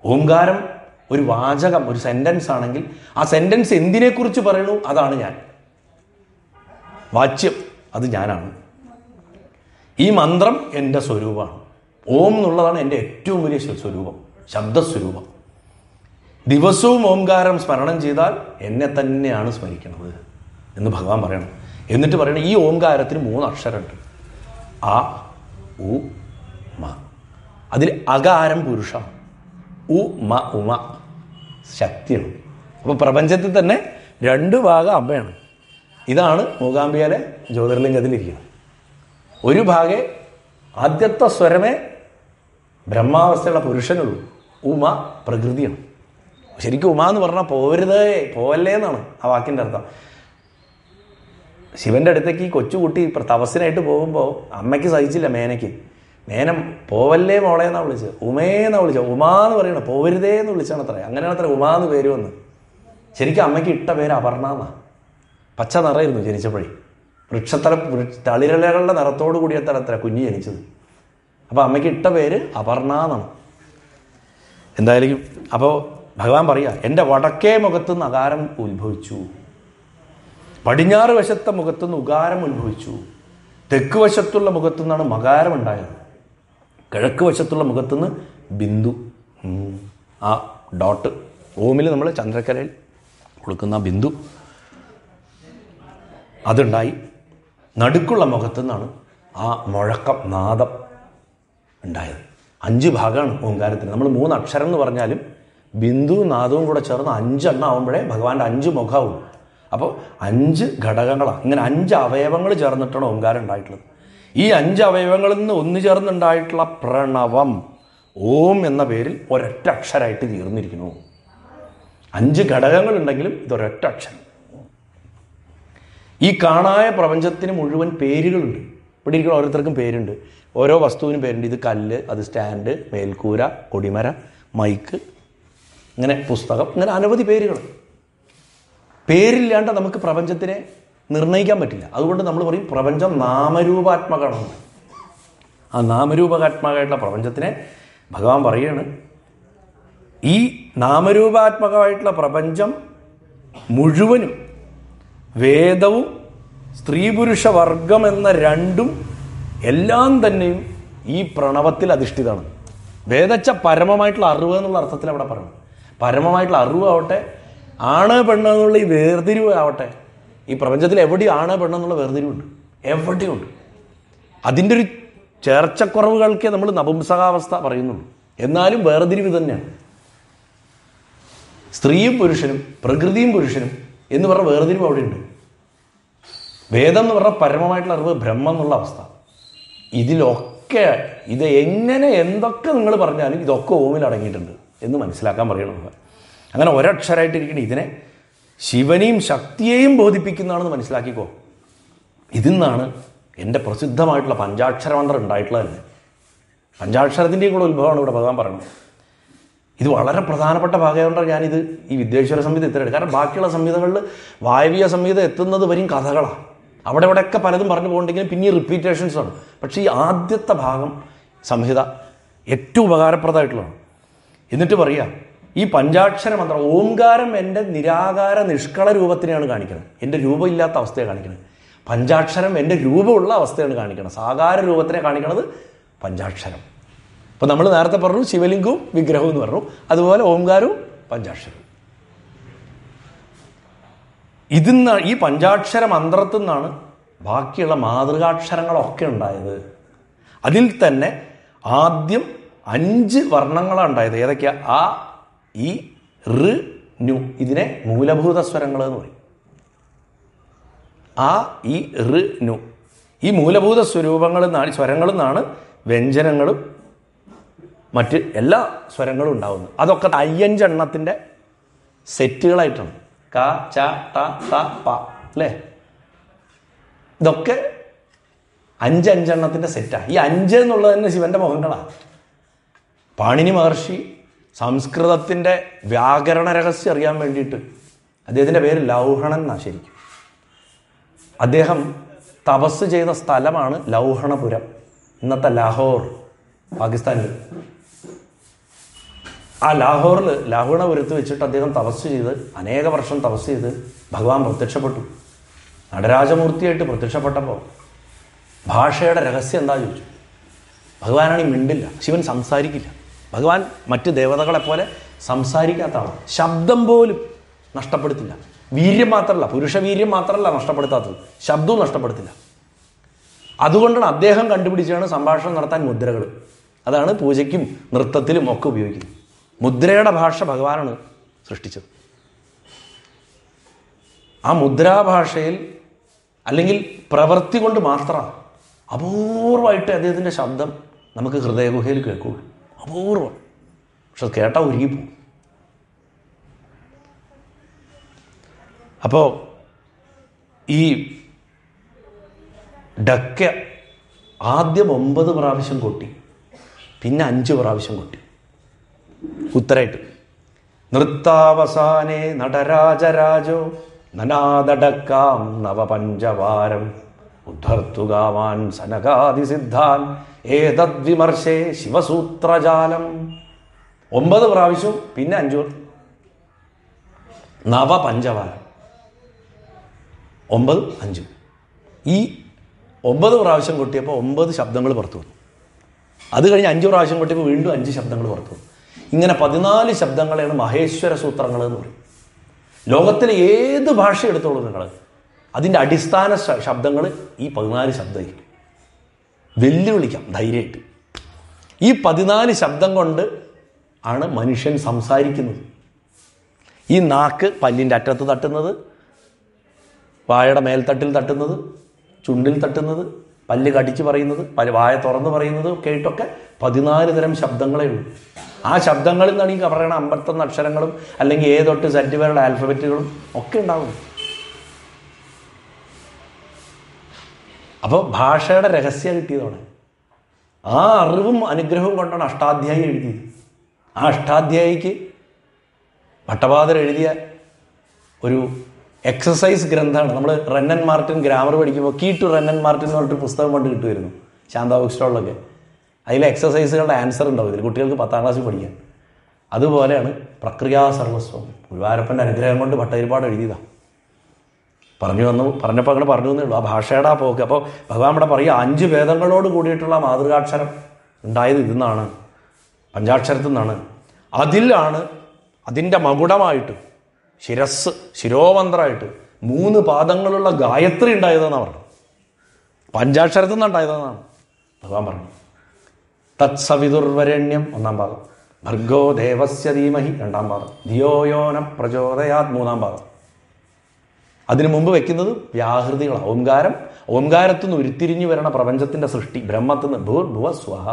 ഓംകാരം ഒരു വാചകം ഒരു സെൻറ്റൻസ് ആണെങ്കിൽ ആ സെൻറ്റൻസ് എന്തിനെക്കുറിച്ച് പറയണു അതാണ് ഞാൻ വാച്യം അത് ഞാനാണ് ഈ മന്ത്രം എൻ്റെ സ്വരൂപമാണ് ഓം എന്നുള്ളതാണ് എൻ്റെ ഏറ്റവും വലിയ സ്വ- സ്വരൂപം ശബ്ദസ്വരൂപം ദിവസവും ഓംകാരം സ്മരണം ചെയ്താൽ എന്നെ തന്നെയാണ് സ്മരിക്കുന്നത് എന്ന് ഭഗവാൻ പറയണം എന്നിട്ട് പറയണം ഈ ഓംകാരത്തിന് മൂന്ന് അക്ഷരമുണ്ട് ആ ഉ മ അതിൽ അകാരം പുരുഷം ഉ മ ഉമ ശക്തിയാണ് അപ്പോൾ പ്രപഞ്ചത്തിൽ തന്നെ രണ്ട് ഭാഗം അമ്മയാണ് ഇതാണ് മൂകാംബികയിലെ ജ്യോതിർലിംഗത്തിലിരിക്കുന്നത് ഒരു ഭാഗെ ആദ്യത്തെ സ്വരമേ ബ്രഹ്മാവസ്ഥയുള്ള പുരുഷനുള്ളൂ ഉമ പ്രകൃതിയാണ് ശരിക്കും ഉമ എന്ന് പറഞ്ഞാൽ പോരുതേ പോവല്ലേ എന്നാണ് ആ വാക്കിൻ്റെ അർത്ഥം ശിവന്റെ അടുത്തേക്ക് ഈ കൊച്ചുകുട്ടി പ്ര- തപസ്സിനായിട്ട് പോകുമ്പോൾ അമ്മയ്ക്ക് സഹിച്ചില്ല മേനയ്ക്ക് മേനം പോവല്ലേ മോളെ എന്നാ വിളിച്ചത് ഉമേന്നാ വിളിച്ചത് ഉമാ എന്ന് പറയണം പോവരുതേ എന്ന് വിളിച്ചാണ് അത്ര അങ്ങനെയാണ് അത്ര ഉമാ എന്ന് പേര് വന്ന് ശരിക്കും അമ്മയ്ക്ക് ഇട്ട പേര് അപർണ എന്നാ പച്ച നിറയിരുന്നു ജനിച്ചപ്പോഴേ വൃക്ഷത്തല വൃക്ഷ തളിരലകളുടെ നിറത്തോട് കൂടിയത്തര അത്ര കുഞ്ഞ് ജനിച്ചത് അപ്പോൾ അമ്മയ്ക്ക് ഇട്ട പേര് അപർണ എന്നാണ് എന്തായാലും അപ്പോൾ ഭഗവാൻ പറയുക എൻ്റെ വടക്കേ മുഖത്തുനിന്ന് അകാരം ഉത്ഭവിച്ചു പടിഞ്ഞാറ് വശത്തെ മുഖത്തുനിന്ന് ഉകാരം ഉത്ഭവിച്ചു തെക്ക് വശത്തുള്ള മുഖത്തു നിന്നാണ് മകാരം ഉണ്ടായത് കിഴക്ക് വശത്തുള്ള മുഖത്തുനിന്ന് ബിന്ദു ഉം. ആ ഡോട്ട് ഓമിൽ നമ്മൾ ചന്ദ്രക്കലയിൽ കൊടുക്കുന്ന ആ ബിന്ദു അതുണ്ടായി നടുക്കുള്ള മുഖത്തു നിന്നാണ് ആ മുഴക്കം നാദം ഉണ്ടായത് അഞ്ച് ഭാഗമാണ് ഓങ്കാരത്തിന് നമ്മൾ മൂന്ന് അക്ഷരം എന്ന് പറഞ്ഞാലും ബിന്ദു നാദവും കൂടെ ചേർന്ന് അഞ്ചെണ്ണം ആവുമ്പോഴേ ഭഗവാന്റെ അഞ്ച് മുഖമാവും അപ്പോൾ അഞ്ച് ഘടകങ്ങളാണ് ഇങ്ങനെ അഞ്ച് അവയവങ്ങൾ ചേർന്നിട്ടാണ് ഓങ്കാരം ഉണ്ടായിട്ടുള്ളത് ഈ അഞ്ച് അവയവങ്ങളിൽ നിന്ന് ഒന്നു ചേർന്നുണ്ടായിട്ടുള്ള പ്രണവം ഓം എന്ന പേരിൽ ഒരൊറ്റ അക്ഷരമായിട്ട് തീർന്നിരിക്കുന്നു അഞ്ച് ഘടകങ്ങളുണ്ടെങ്കിലും ഇതൊരൊറ്റ അക്ഷരം ഈ കാണായ പ്രപഞ്ചത്തിന് മുഴുവൻ പേരുകളുണ്ട് ഇവിടെ ഇരിക്കുന്ന ഓരോരുത്തർക്കും പേരുണ്ട് ഓരോ വസ്തുവിനും പേരുണ്ട് ഇത് കല്ല് അത് സ്റ്റാൻഡ് മേൽക്കൂര കൊടിമര മൈക്ക് ഇങ്ങനെ പുസ്തകം ഇങ്ങനെ അനവധി പേരുകൾ പേരില്ലാണ്ട് നമുക്ക് പ്രപഞ്ചത്തിനെ നിർണ്ണയിക്കാൻ പറ്റില്ല അതുകൊണ്ട് നമ്മൾ പറയും പ്രപഞ്ചം നാമരൂപാത്മകമാണ് ആ നാമരൂപാത്മകമായിട്ടുള്ള പ്രപഞ്ചത്തിനെ ഭഗവാൻ പറയുകയാണ് ഈ നാമരൂപാത്മകമായിട്ടുള്ള പ്രപഞ്ചം മുഴുവനും വേദവും സ്ത്രീ പുരുഷ വർഗം എന്ന രണ്ടും എല്ലാം തന്നെയും ഈ പ്രണവത്തിൽ അധിഷ്ഠിതമാണ് വേദച്ച പരമമായിട്ടുള്ള അറിവ് എന്നുള്ള അർത്ഥത്തിൽ അവിടെ പറയണം പരമമായിട്ടുള്ള അറിവ് ആവട്ടെ ആണ് പെണ്ണ് എന്നുള്ള ഈ വേർതിരിവ് ആവട്ടെ ഈ പ്രപഞ്ചത്തിൽ എവിടെയും ആണ് പെണ്ണ് എന്നുള്ള വേർതിരിവുണ്ട് എവിടെയുണ്ട് അതിൻ്റെ ഒരു ചേർച്ചക്കുറവുകൾക്കേ നമ്മൾ നപുംസകാവസ്ഥ പറയുന്നുള്ളൂ എന്നാലും വേർതിരിവ് തന്നെയാണ് സ്ത്രീയും പുരുഷനും പ്രകൃതിയും പുരുഷനും എന്ന് പറഞ്ഞ വേർതിരിവ് അവിടെയുണ്ട് വേദം എന്ന് പറഞ്ഞ പരമമായിട്ടുള്ള അറിവ് ബ്രഹ്മം എന്നുള്ള അവസ്ഥ ഇതിലൊക്കെ ഇത് എങ്ങനെ എന്തൊക്കെ നിങ്ങൾ പറഞ്ഞാലും ഇതൊക്കെ ഓമിൽ അടങ്ങിയിട്ടുണ്ട് എന്ന് മനസ്സിലാക്കാൻ പറയണം ഭഗവാൻ. അങ്ങനെ ഒരക്ഷരമായിട്ടിരിക്കണം ഇതിനെ ശിവനെയും ശക്തിയെയും ബോധിപ്പിക്കുന്നതാണെന്ന് മനസ്സിലാക്കിക്കോ ഇതിൽ നിന്നാണ് എൻ്റെ പ്രസിദ്ധമായിട്ടുള്ള പഞ്ചാക്ഷര മന്ത്രം ഉണ്ടായിട്ടുള്ളത് പഞ്ചാക്ഷരത്തിൻ്റെയും കൂടെ ഉത്ഭവമാണ് ഇവിടെ ഭഗവാൻ പറയുന്നത് ഇത് വളരെ പ്രധാനപ്പെട്ട ഭാഗമായതുകൊണ്ടാണ് ഞാനിത് ഈ വിദ്വേശ്വര സംഹിത ഇത്ര എടുക്കുക കാരണം ബാക്കിയുള്ള സംഹിതകളിൽ വായവീയ സംഹിത എത്തുന്നത് വരെയും കഥകളാണ് അവിടെ ഇവിടെയൊക്കെ പലതും പറഞ്ഞു പോകണ്ടെങ്കിലും പിന്നെ റിപ്പീറ്റേഷൻസ് ആണ് പക്ഷേ ഈ ആദ്യത്തെ ഭാഗം സംഹിത ഏറ്റവും ഉപകാരപ്രദമായിട്ടുള്ളതാണ് എന്നിട്ട് പറയുക ഈ പഞ്ചാക്ഷര മന്ത്രം ഓംകാരം എൻ്റെ നിരാകാര നിഷ്കള രൂപത്തിനെയാണ് കാണിക്കുന്നത് എൻ്റെ രൂപമില്ലാത്ത അവസ്ഥയെ കാണിക്കുന്നത് പഞ്ചാക്ഷരം എൻ്റെ രൂപമുള്ള അവസ്ഥയാണ് കാണിക്കുന്നത് സാകാര രൂപത്തിനെ കാണിക്കുന്നത് പഞ്ചാക്ഷരം അപ്പോൾ നമ്മൾ നേരത്തെ പറഞ്ഞു ശിവലിംഗവും വിഗ്രഹവും എന്ന് പറഞ്ഞു അതുപോലെ ഓംകാരവും പഞ്ചാക്ഷരവും ഇതിന്ന് ഈ പഞ്ചാക്ഷര മന്ത്രത്തിൽ നിന്നാണ് ബാക്കിയുള്ള മാതൃകാക്ഷരങ്ങളൊക്കെ ഉണ്ടായത് അതിൽ തന്നെ ആദ്യം അഞ്ച് വർണ്ണങ്ങളാണ് ഉണ്ടായത് ഏതൊക്കെയാ ആ ഈ ഋ നു ഇതിനെ മൂലഭൂത സ്വരങ്ങൾ എന്ന് പറയും ആ ഈ ഋ നു ഈ മൂലഭൂത സ്വരൂപങ്ങളിൽ നിന്നാണ് സ്വരങ്ങളിൽ നിന്നാണ് വ്യഞ്ജനങ്ങളും മറ്റ് എല്ലാ സ്വരങ്ങളും ഉണ്ടാകുന്നത് അതൊക്കെ അയ്യഞ്ചെണ്ണത്തിൻ്റെ സെറ്റുകളായിട്ടാണ് ക ച ട ത പ അല്ലേ ഇതൊക്കെ അഞ്ചഞ്ചെണ്ണത്തിൻ്റെ സെറ്റാണ് ഈ അഞ്ച് എന്നുള്ളത് തന്നെ ശിവന്റെ മുഖങ്ങളാണ് പാണിനി മഹർഷി സംസ്കൃതത്തിൻ്റെ വ്യാകരണ രഹസ്യം അറിയാൻ വേണ്ടിയിട്ട് അദ്ദേഹത്തിൻ്റെ പേര് ലൗഹണൻ എന്നാ ശരിക്കും അദ്ദേഹം തപസ് ചെയ്ത സ്ഥലമാണ് ലൗഹണപുരം ഇന്നത്തെ ലാഹോർ പാകിസ്ഥാനിൽ ആ ലാഹോറിൽ ലാഹോണപുരത്ത് വെച്ചിട്ട് അദ്ദേഹം തപസ് ചെയ്ത് അനേക വർഷം തപസ് ചെയ്ത് ഭഗവാൻ പ്രത്യക്ഷപ്പെട്ടു നടരാജമൂർത്തിയായിട്ട് പ്രത്യക്ഷപ്പെട്ടപ്പോൾ ഭാഷയുടെ രഹസ്യം എന്താ ചോദിച്ചു ഭഗവാനാണെങ്കിൽ മിണ്ടില്ല ശിവൻ സംസാരിക്കില്ല ഭഗവാൻ മറ്റ് ദേവതകളെപ്പോലെ സംസാരിക്കാത്ത ആളാണ് ശബ്ദം പോലും നഷ്ടപ്പെടുത്തില്ല വീര്യം മാത്രമല്ല പുരുഷവീര്യം മാത്രമല്ല നഷ്ടപ്പെടുത്താത്തത് ശബ്ദവും നഷ്ടപ്പെടുത്തില്ല അതുകൊണ്ടാണ് അദ്ദേഹം കണ്ടുപിടിച്ചാണ് സംഭാഷണം നടത്താൻ മുദ്രകൾ അതാണ് പൂജയ്ക്കും നൃത്തത്തിലും ഒക്കെ ഉപയോഗിക്കുന്നത് മുദ്രയുടെ ഭാഷ ഭഗവാനാണ് സൃഷ്ടിച്ചത് ആ മുദ്രാഭാഷയിൽ അല്ലെങ്കിൽ പ്രവൃത്തി കൊണ്ട് മാത്രം അപൂർവമായിട്ട് അദ്ദേഹത്തിൻ്റെ ശബ്ദം നമുക്ക് ഹൃദയഗുഹയിൽ കേൾക്കുള്ളൂ അപൂർവം പക്ഷെ അത് കേട്ടാൽ ഉരുകിപ്പോവും അപ്പോൾ ഈ ഡക്ക ആദ്യം ഒമ്പത് പ്രാവശ്യം കൊട്ടി പിന്നെ അഞ്ച് പ്രാവശ്യം കൊട്ടി ഉത്തരായിട്ട് നൃത്താവസാനേ നടരാജരാജോ നനാദടക്കാം നവപഞ്ചവാരം ഉദ്ധർത്തുകാവാൻ സനകാതിസിദ്ധാൻ ഏതദ്വിമർശേ ശിവസൂത്രജാലം ഒമ്പത് പ്രാവശ്യം പിന്നെ അഞ്ചു നവപഞ്ചവാരം ഒമ്പത് അഞ്ചും ഈ ഒമ്പത് പ്രാവശ്യം കൊട്ടിയപ്പോൾ ഒമ്പത് ശബ്ദങ്ങൾ പുറത്തു വന്നു അത് കഴിഞ്ഞ് അഞ്ച് പ്രാവശ്യം കൊട്ടിയപ്പോൾ വീണ്ടും അഞ്ച് ശബ്ദങ്ങൾ പുറത്തു വന്നു ഇങ്ങനെ പതിനാല് ശബ്ദങ്ങളെയാണ് മഹേശ്വര സൂത്രങ്ങൾ എന്ന് പറയും ലോകത്തിലെ ഏത് ഭാഷ എടുത്തോളൂ നിങ്ങൾ അതിൻ്റെ അടിസ്ഥാന ശ- ശബ്ദങ്ങൾ ഈ പതിനാല് ശബ്ദമായിരിക്കും വെല്ലുവിളിക്കാം ധൈര്യമായിട്ട് ഈ പതിനാല് ശബ്ദം കൊണ്ട് ആണ് മനുഷ്യൻ സംസാരിക്കുന്നത് ഈ നാക്ക് പല്ലിൻ്റെ അറ്റത്ത് തട്ടുന്നത് വായയുടെ മേൽത്തട്ടിൽ തട്ടുന്നത് ചുണ്ടിൽ തട്ടുന്നത് പല്ല് കടിച്ച് പറയുന്നത് പല്ല് വായ തുറന്ന് പറയുന്നത് ഒക്കെ ആയിട്ടൊക്കെ പതിനാല് തരം ശബ്ദങ്ങളേ ഉള്ളൂ ആ ശബ്ദങ്ങളിൽ നിന്നാണ് ഈ പറയുന്ന അമ്പത്തൊന്ന് അക്ഷരങ്ങളും അല്ലെങ്കിൽ ഏ തൊട്ട് സെറ്റ് വരെയുള്ള ആൽഫബറ്റുകളും ഒക്കെ ഉണ്ടാവും അപ്പോൾ ഭാഷയുടെ രഹസ്യം കിട്ടിയതാണ് ആ അറിവും അനുഗ്രഹവും കൊണ്ടാണ് അഷ്ടാധ്യായി എഴുതിയത് ആ അഷ്ടാധ്യായിക്ക് ഭട്ടപാദർ എഴുതിയ ഒരു എക്സസൈസ് ഗ്രന്ഥമാണ് നമ്മൾ റെന്നൻ മാർട്ടിൻ ഗ്രാമർ പഠിക്കുമ്പോൾ കീ ടു റെന്നൻ മാർട്ടിൻ എന്ന് പറഞ്ഞിട്ട് പുസ്തകം കൊണ്ട് കിട്ടുമായിരുന്നു ശാന്ത ബുക്ക് സ്റ്റോളിലൊക്കെ അതിലെ എക്സസൈസുകളുടെ ആൻസർ ഉണ്ടാവും ഇതിൽ കുട്ടികൾക്ക് പത്താം ക്ലാസ്സിൽ പഠിക്കാൻ അതുപോലെയാണ് പ്രക്രിയാ സർവസ്വം ഗുരുവായൂരപ്പൻ്റെ അനുഗ്രഹം കൊണ്ട് ഭട്ടതിരിപ്പാട് എഴുതിയതാണ് പറഞ്ഞു വന്നു പറഞ്ഞപ്പോൾ അങ്ങനെ പറഞ്ഞു എന്നേ ഉള്ളൂ ആ ഭാഷയുടെ ആ പോക്ക് അപ്പോൾ ഭഗവാൻ ഇവിടെ പറയുക അഞ്ച് വേദങ്ങളോട് കൂടിയിട്ടുള്ള മാതൃകാക്ഷരം ഉണ്ടായത് ഇതിൽ നിന്നാണ് പഞ്ചാക്ഷരത്തിൽ നിന്നാണ് അതിലാണ് അതിൻ്റെ മകുടമായിട്ട് ശിരസ് ശിരോമന്ത്രമായിട്ട് മൂന്ന് പാദങ്ങളുള്ള ഗായത്രി ഉണ്ടായതെന്നാണ് പറഞ്ഞു പഞ്ചാക്ഷരത്തിൽ നിന്നുണ്ടായതെന്നാണ് ഭഗവാൻ പറഞ്ഞു തത്സവിതുർവരണ്യം ഒന്നാം പാദം ഭർഗോ ദേവസ്യ ധീമഹി രണ്ടാം പാദം ധിയോയോന പ്രചോദയാത് മൂന്നാം പാദം അതിനു മുമ്പ് വെക്കുന്നത് വ്യാഹൃതികളാണ് ഓംകാരം ഓംകാരത്തു നിന്ന് ഉരുത്തിരിഞ്ഞു വരണ പ്രപഞ്ചത്തിൻ്റെ സൃഷ്ടി ബ്രഹ്മത്തിൽ നിന്ന് ഭൂർ ഭുവ സ്വഹ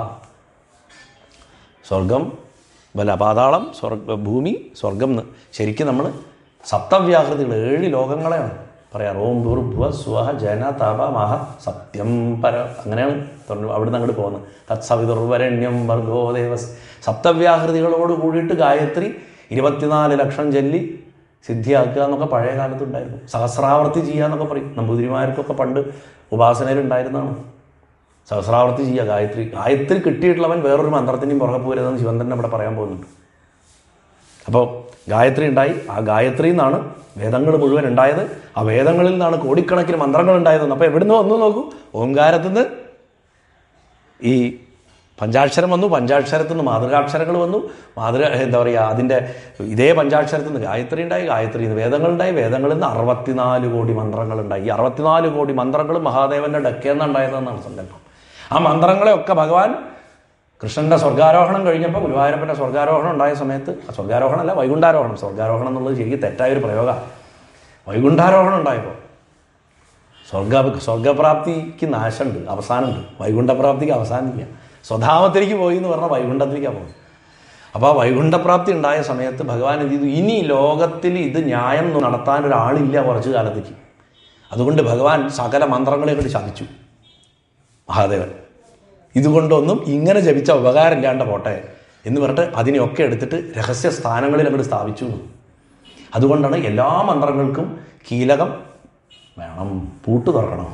സ്വർഗം വല്ല പാതാളം സ്വർഗ ഭൂമി സ്വർഗം എന്ന് ശരിക്കും നമ്മൾ സപ്തവ്യാഹൃതികൾ ഏഴ് ലോകങ്ങളെയാണ് പറയാം ഓം ഭൂർഭുവ സ്വഹ ജന തപ മഹ സത്യം പര അങ്ങനെയാണ് തൊണ്ണൂ അവിടുന്ന് അങ്ങോട്ട് പോകുന്നത് തത്സവിതുർവരണ്യം ഭർഗോ ദേവസ് സപ്തവ്യാഹൃതികളോട് കൂടിയിട്ട് ഗായത്രി ഇരുപത്തിനാല് ലക്ഷം ചൊല്ലി സിദ്ധിയാക്കുക എന്നൊക്കെ പഴയ കാലത്തുണ്ടായിരുന്നു സഹസ്രാവർത്തി ചെയ്യുക എന്നൊക്കെ പറയും നമ്പൂതിരിമാർക്കൊക്കെ പണ്ട് ഉപാസനയിലുണ്ടായിരുന്നതാണ് സഹസ്രാവർത്തി ചെയ്യുക ഗായത്രി ഗായത്രി കിട്ടിയിട്ടുള്ളവൻ വേറൊരു മന്ത്രത്തിൻ്റെയും പുറകെ പോരുതെന്ന് ശിവൻ തന്നെ ഇവിടെ പറയാൻ പോകുന്നുണ്ട് അപ്പോൾ ഗായത്രി ഉണ്ടായി ആ ഗായത്രിയിൽ നിന്നാണ് വേദങ്ങൾ മുഴുവൻ ഉണ്ടായത് ആ വേദങ്ങളിൽ നിന്നാണ് കോടിക്കണക്കിന് മന്ത്രങ്ങൾ ഉണ്ടായതെന്ന് അപ്പോൾ എവിടുന്ന് വന്നു നോക്കൂ ഓംകാരത്തിൽ നിന്ന് ഈ പഞ്ചാക്ഷരം വന്നു പഞ്ചാക്ഷരത്തിൽ നിന്ന് മാതൃകാക്ഷരങ്ങൾ വന്നു മാതൃക എന്താ പറയുക അതിൻ്റെ ഇതേ പഞ്ചാക്ഷരത്തിൽ നിന്ന് ഗായത്രി ഉണ്ടായി ഗായത്രി നിന്ന് വേദങ്ങളുണ്ടായി വേദങ്ങളിൽ നിന്ന് അറുപത്തിനാല് കോടി മന്ത്രങ്ങളുണ്ടായി ഈ അറുപത്തിനാല് കോടി മന്ത്രങ്ങളും മഹാദേവൻ്റെ ഡക്കേന്നുണ്ടായതെന്നാണ് സങ്കല്പം ആ മന്ത്രങ്ങളെയൊക്കെ ഭഗവാൻ കൃഷ്ണൻ്റെ സ്വർഗാരോഹണം കഴിഞ്ഞപ്പോൾ ഗുരുവായൂരപ്പൻ്റെ സ്വർഗാരോഹണം ഉണ്ടായ സമയത്ത് ആ സ്വർഗാരോഹണമല്ല വൈകുണ്ഠാരോഹണം സ്വർഗാരോഹണം എന്നുള്ളത് ശരിക്കും തെറ്റായൊരു പ്രയോഗമാണ് വൈകുണ്ഠാരോഹണം ഉണ്ടായപ്പോൾ സ്വർഗ സ്വർഗപ്രാപ്തിക്ക് നാശമുണ്ട് അവസാനമുണ്ട് വൈകുണ്ഠപ്രാപ്തിക്ക് അവസാനമില്ല സ്വധാമത്തിലേക്ക് പോയി എന്ന് പറഞ്ഞാൽ വൈകുണ്ഠത്തിലേക്കാണ് പോകുന്നത് അപ്പോൾ ആ വൈകുണ്ഠപ്രാപ്തി ഉണ്ടായ സമയത്ത് ഭഗവാൻ എന്ത് ചെയ്തു ഇനി ലോകത്തിൽ ഇത് ന്യായം നടത്താൻ ഒരാളില്ല കുറച്ച് കാലത്തേക്ക് അതുകൊണ്ട് ഭഗവാൻ സകല മന്ത്രങ്ങളെ കൊണ്ട് ശപിച്ചു മഹാദേവൻ ഇതുകൊണ്ടൊന്നും ഇങ്ങനെ ജപിച്ച ഉപകാരമില്ലാണ്ട് പോട്ടെ എന്ന് പറഞ്ഞിട്ട് അതിനെയൊക്കെ എടുത്തിട്ട് രഹസ്യ സ്ഥാനങ്ങളിൽ അങ്ങോട്ട് സ്ഥാപിച്ചു എന്ന്. അതുകൊണ്ടാണ് എല്ലാ മന്ത്രങ്ങൾക്കും കീലകം വേണം പൂട്ട് തുറക്കണം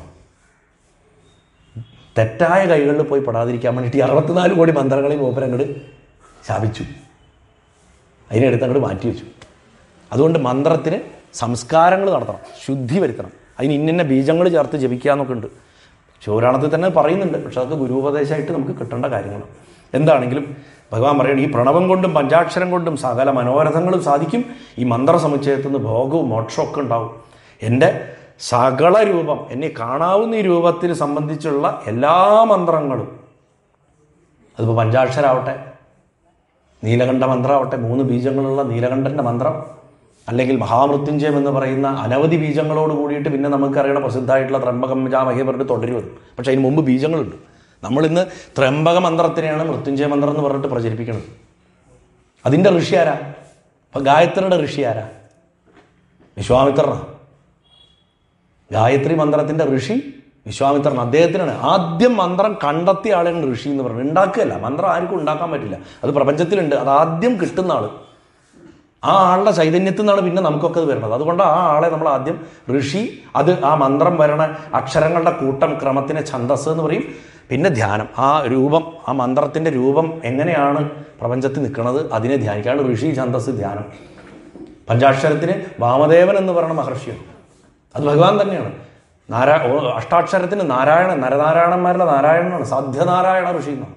തെറ്റായ കൈകളിൽ പോയി പെടാതിരിക്കാൻ വേണ്ടിയിട്ട് ഈ അറുപത്തിനാല് കോടി മന്ത്രങ്ങളെയും മൂപ്പരങ്ങോട്ട് ശാപിച്ചു അതിനെടുത്ത് അങ്ങോട്ട് മാറ്റി വെച്ചു അതുകൊണ്ട് മന്ത്രത്തിന് സംസ്കാരങ്ങൾ നടത്തണം ശുദ്ധി വരുത്തണം അതിന് ഇന്നിന്ന ബീജങ്ങൾ ചേർത്ത് ജപിക്കുക എന്നൊക്കെ ഉണ്ട് ശിവപുരാണത്തിൽ തന്നെ പറയുന്നുണ്ട് പക്ഷെ അതൊക്കെ ഗുരുപദേശമായിട്ട് നമുക്ക് കിട്ടേണ്ട കാര്യങ്ങൾ എന്താണെങ്കിലും ഭഗവാൻ പറയണം ഈ പ്രണവം കൊണ്ടും പഞ്ചാക്ഷരം കൊണ്ടും സകല മനോരഥങ്ങളും സാധിക്കും ഈ മന്ത്രസമുച്ചയത്തിൽ നിന്ന് ഭോഗവും മോക്ഷവും ഒക്കെ ഉണ്ടാവും എൻ്റെ സകല രൂപം എന്നെ കാണാവുന്ന ഈ രൂപത്തിന് സംബന്ധിച്ചുള്ള എല്ലാ മന്ത്രങ്ങളും അതിപ്പോൾ പഞ്ചാക്ഷരാവട്ടെ നീലകണ്ഠ മന്ത്രമാവട്ടെ മൂന്ന് ബീജങ്ങളുള്ള നീലകണ്ഠൻ്റെ മന്ത്രം അല്ലെങ്കിൽ മഹാമൃത്യുഞ്ജയം എന്ന് പറയുന്ന അനവധി ബീജങ്ങളോട് കൂടിയിട്ട് പിന്നെ നമുക്കറിയണ പ്രസിദ്ധമായിട്ടുള്ള ത്രംബകം ജാമഹേ പറഞ്ഞിട്ട് തുടരുവത് പക്ഷേ അതിന് മുമ്പ് ബീജങ്ങളുണ്ട് നമ്മളിന്ന് ത്രംബക മന്ത്രത്തിനെയാണ് മൃത്യുഞ്ജയ മന്ത്രം എന്ന് പറഞ്ഞിട്ട് പ്രചരിപ്പിക്കുന്നത് അതിൻ്റെ ഋഷി ആരാ അപ്പം ഗായത്രിയുടെ ഋഷി ആരാ വിശ്വാമിത്രനാണ് ഗായത്രി മന്ത്രത്തിൻ്റെ ഋഷി വിശ്വാമിത്രൻ അദ്ദേഹത്തിനാണ് ആദ്യം മന്ത്രം കണ്ടെത്തിയ ആളാണ് ഋഷി എന്ന് പറയുന്നത് ഉണ്ടാക്കുകയല്ല മന്ത്രം ആർക്കും ഉണ്ടാക്കാൻ പറ്റില്ല അത് പ്രപഞ്ചത്തിലുണ്ട് അത് ആദ്യം കിട്ടുന്ന ആൾ ആ ആളുടെ ചൈതന്യത്തിൽ നിന്നാണ് പിന്നെ നമുക്കൊക്കെ അത് വരുന്നത് അതുകൊണ്ട് ആ ആളെ നമ്മൾ ആദ്യം ഋഷി അത് ആ മന്ത്രം വരണ അക്ഷരങ്ങളുടെ കൂട്ടം ക്രമത്തിന് ഛന്ദസ് എന്ന് പറയും പിന്നെ ധ്യാനം ആ രൂപം ആ മന്ത്രത്തിൻ്റെ രൂപം എങ്ങനെയാണ് പ്രപഞ്ചത്തിൽ നിൽക്കുന്നത് അതിനെ ധ്യാനിക്കാണ് ഋഷി ഛന്ദസ് ധ്യാനം പഞ്ചാക്ഷരത്തിന് വാമദേവൻ എന്ന് പറയുന്ന മഹർഷിയാണ് അത് ഭഗവാൻ തന്നെയാണ് നാരാ ഓ, അഷ്ടാക്ഷരത്തിന് നാരായണൻ നരനാരായണന്മാരുടെ നാരായണനാണ് സാധ്യനാരായണ ഋഷി എന്നാണ്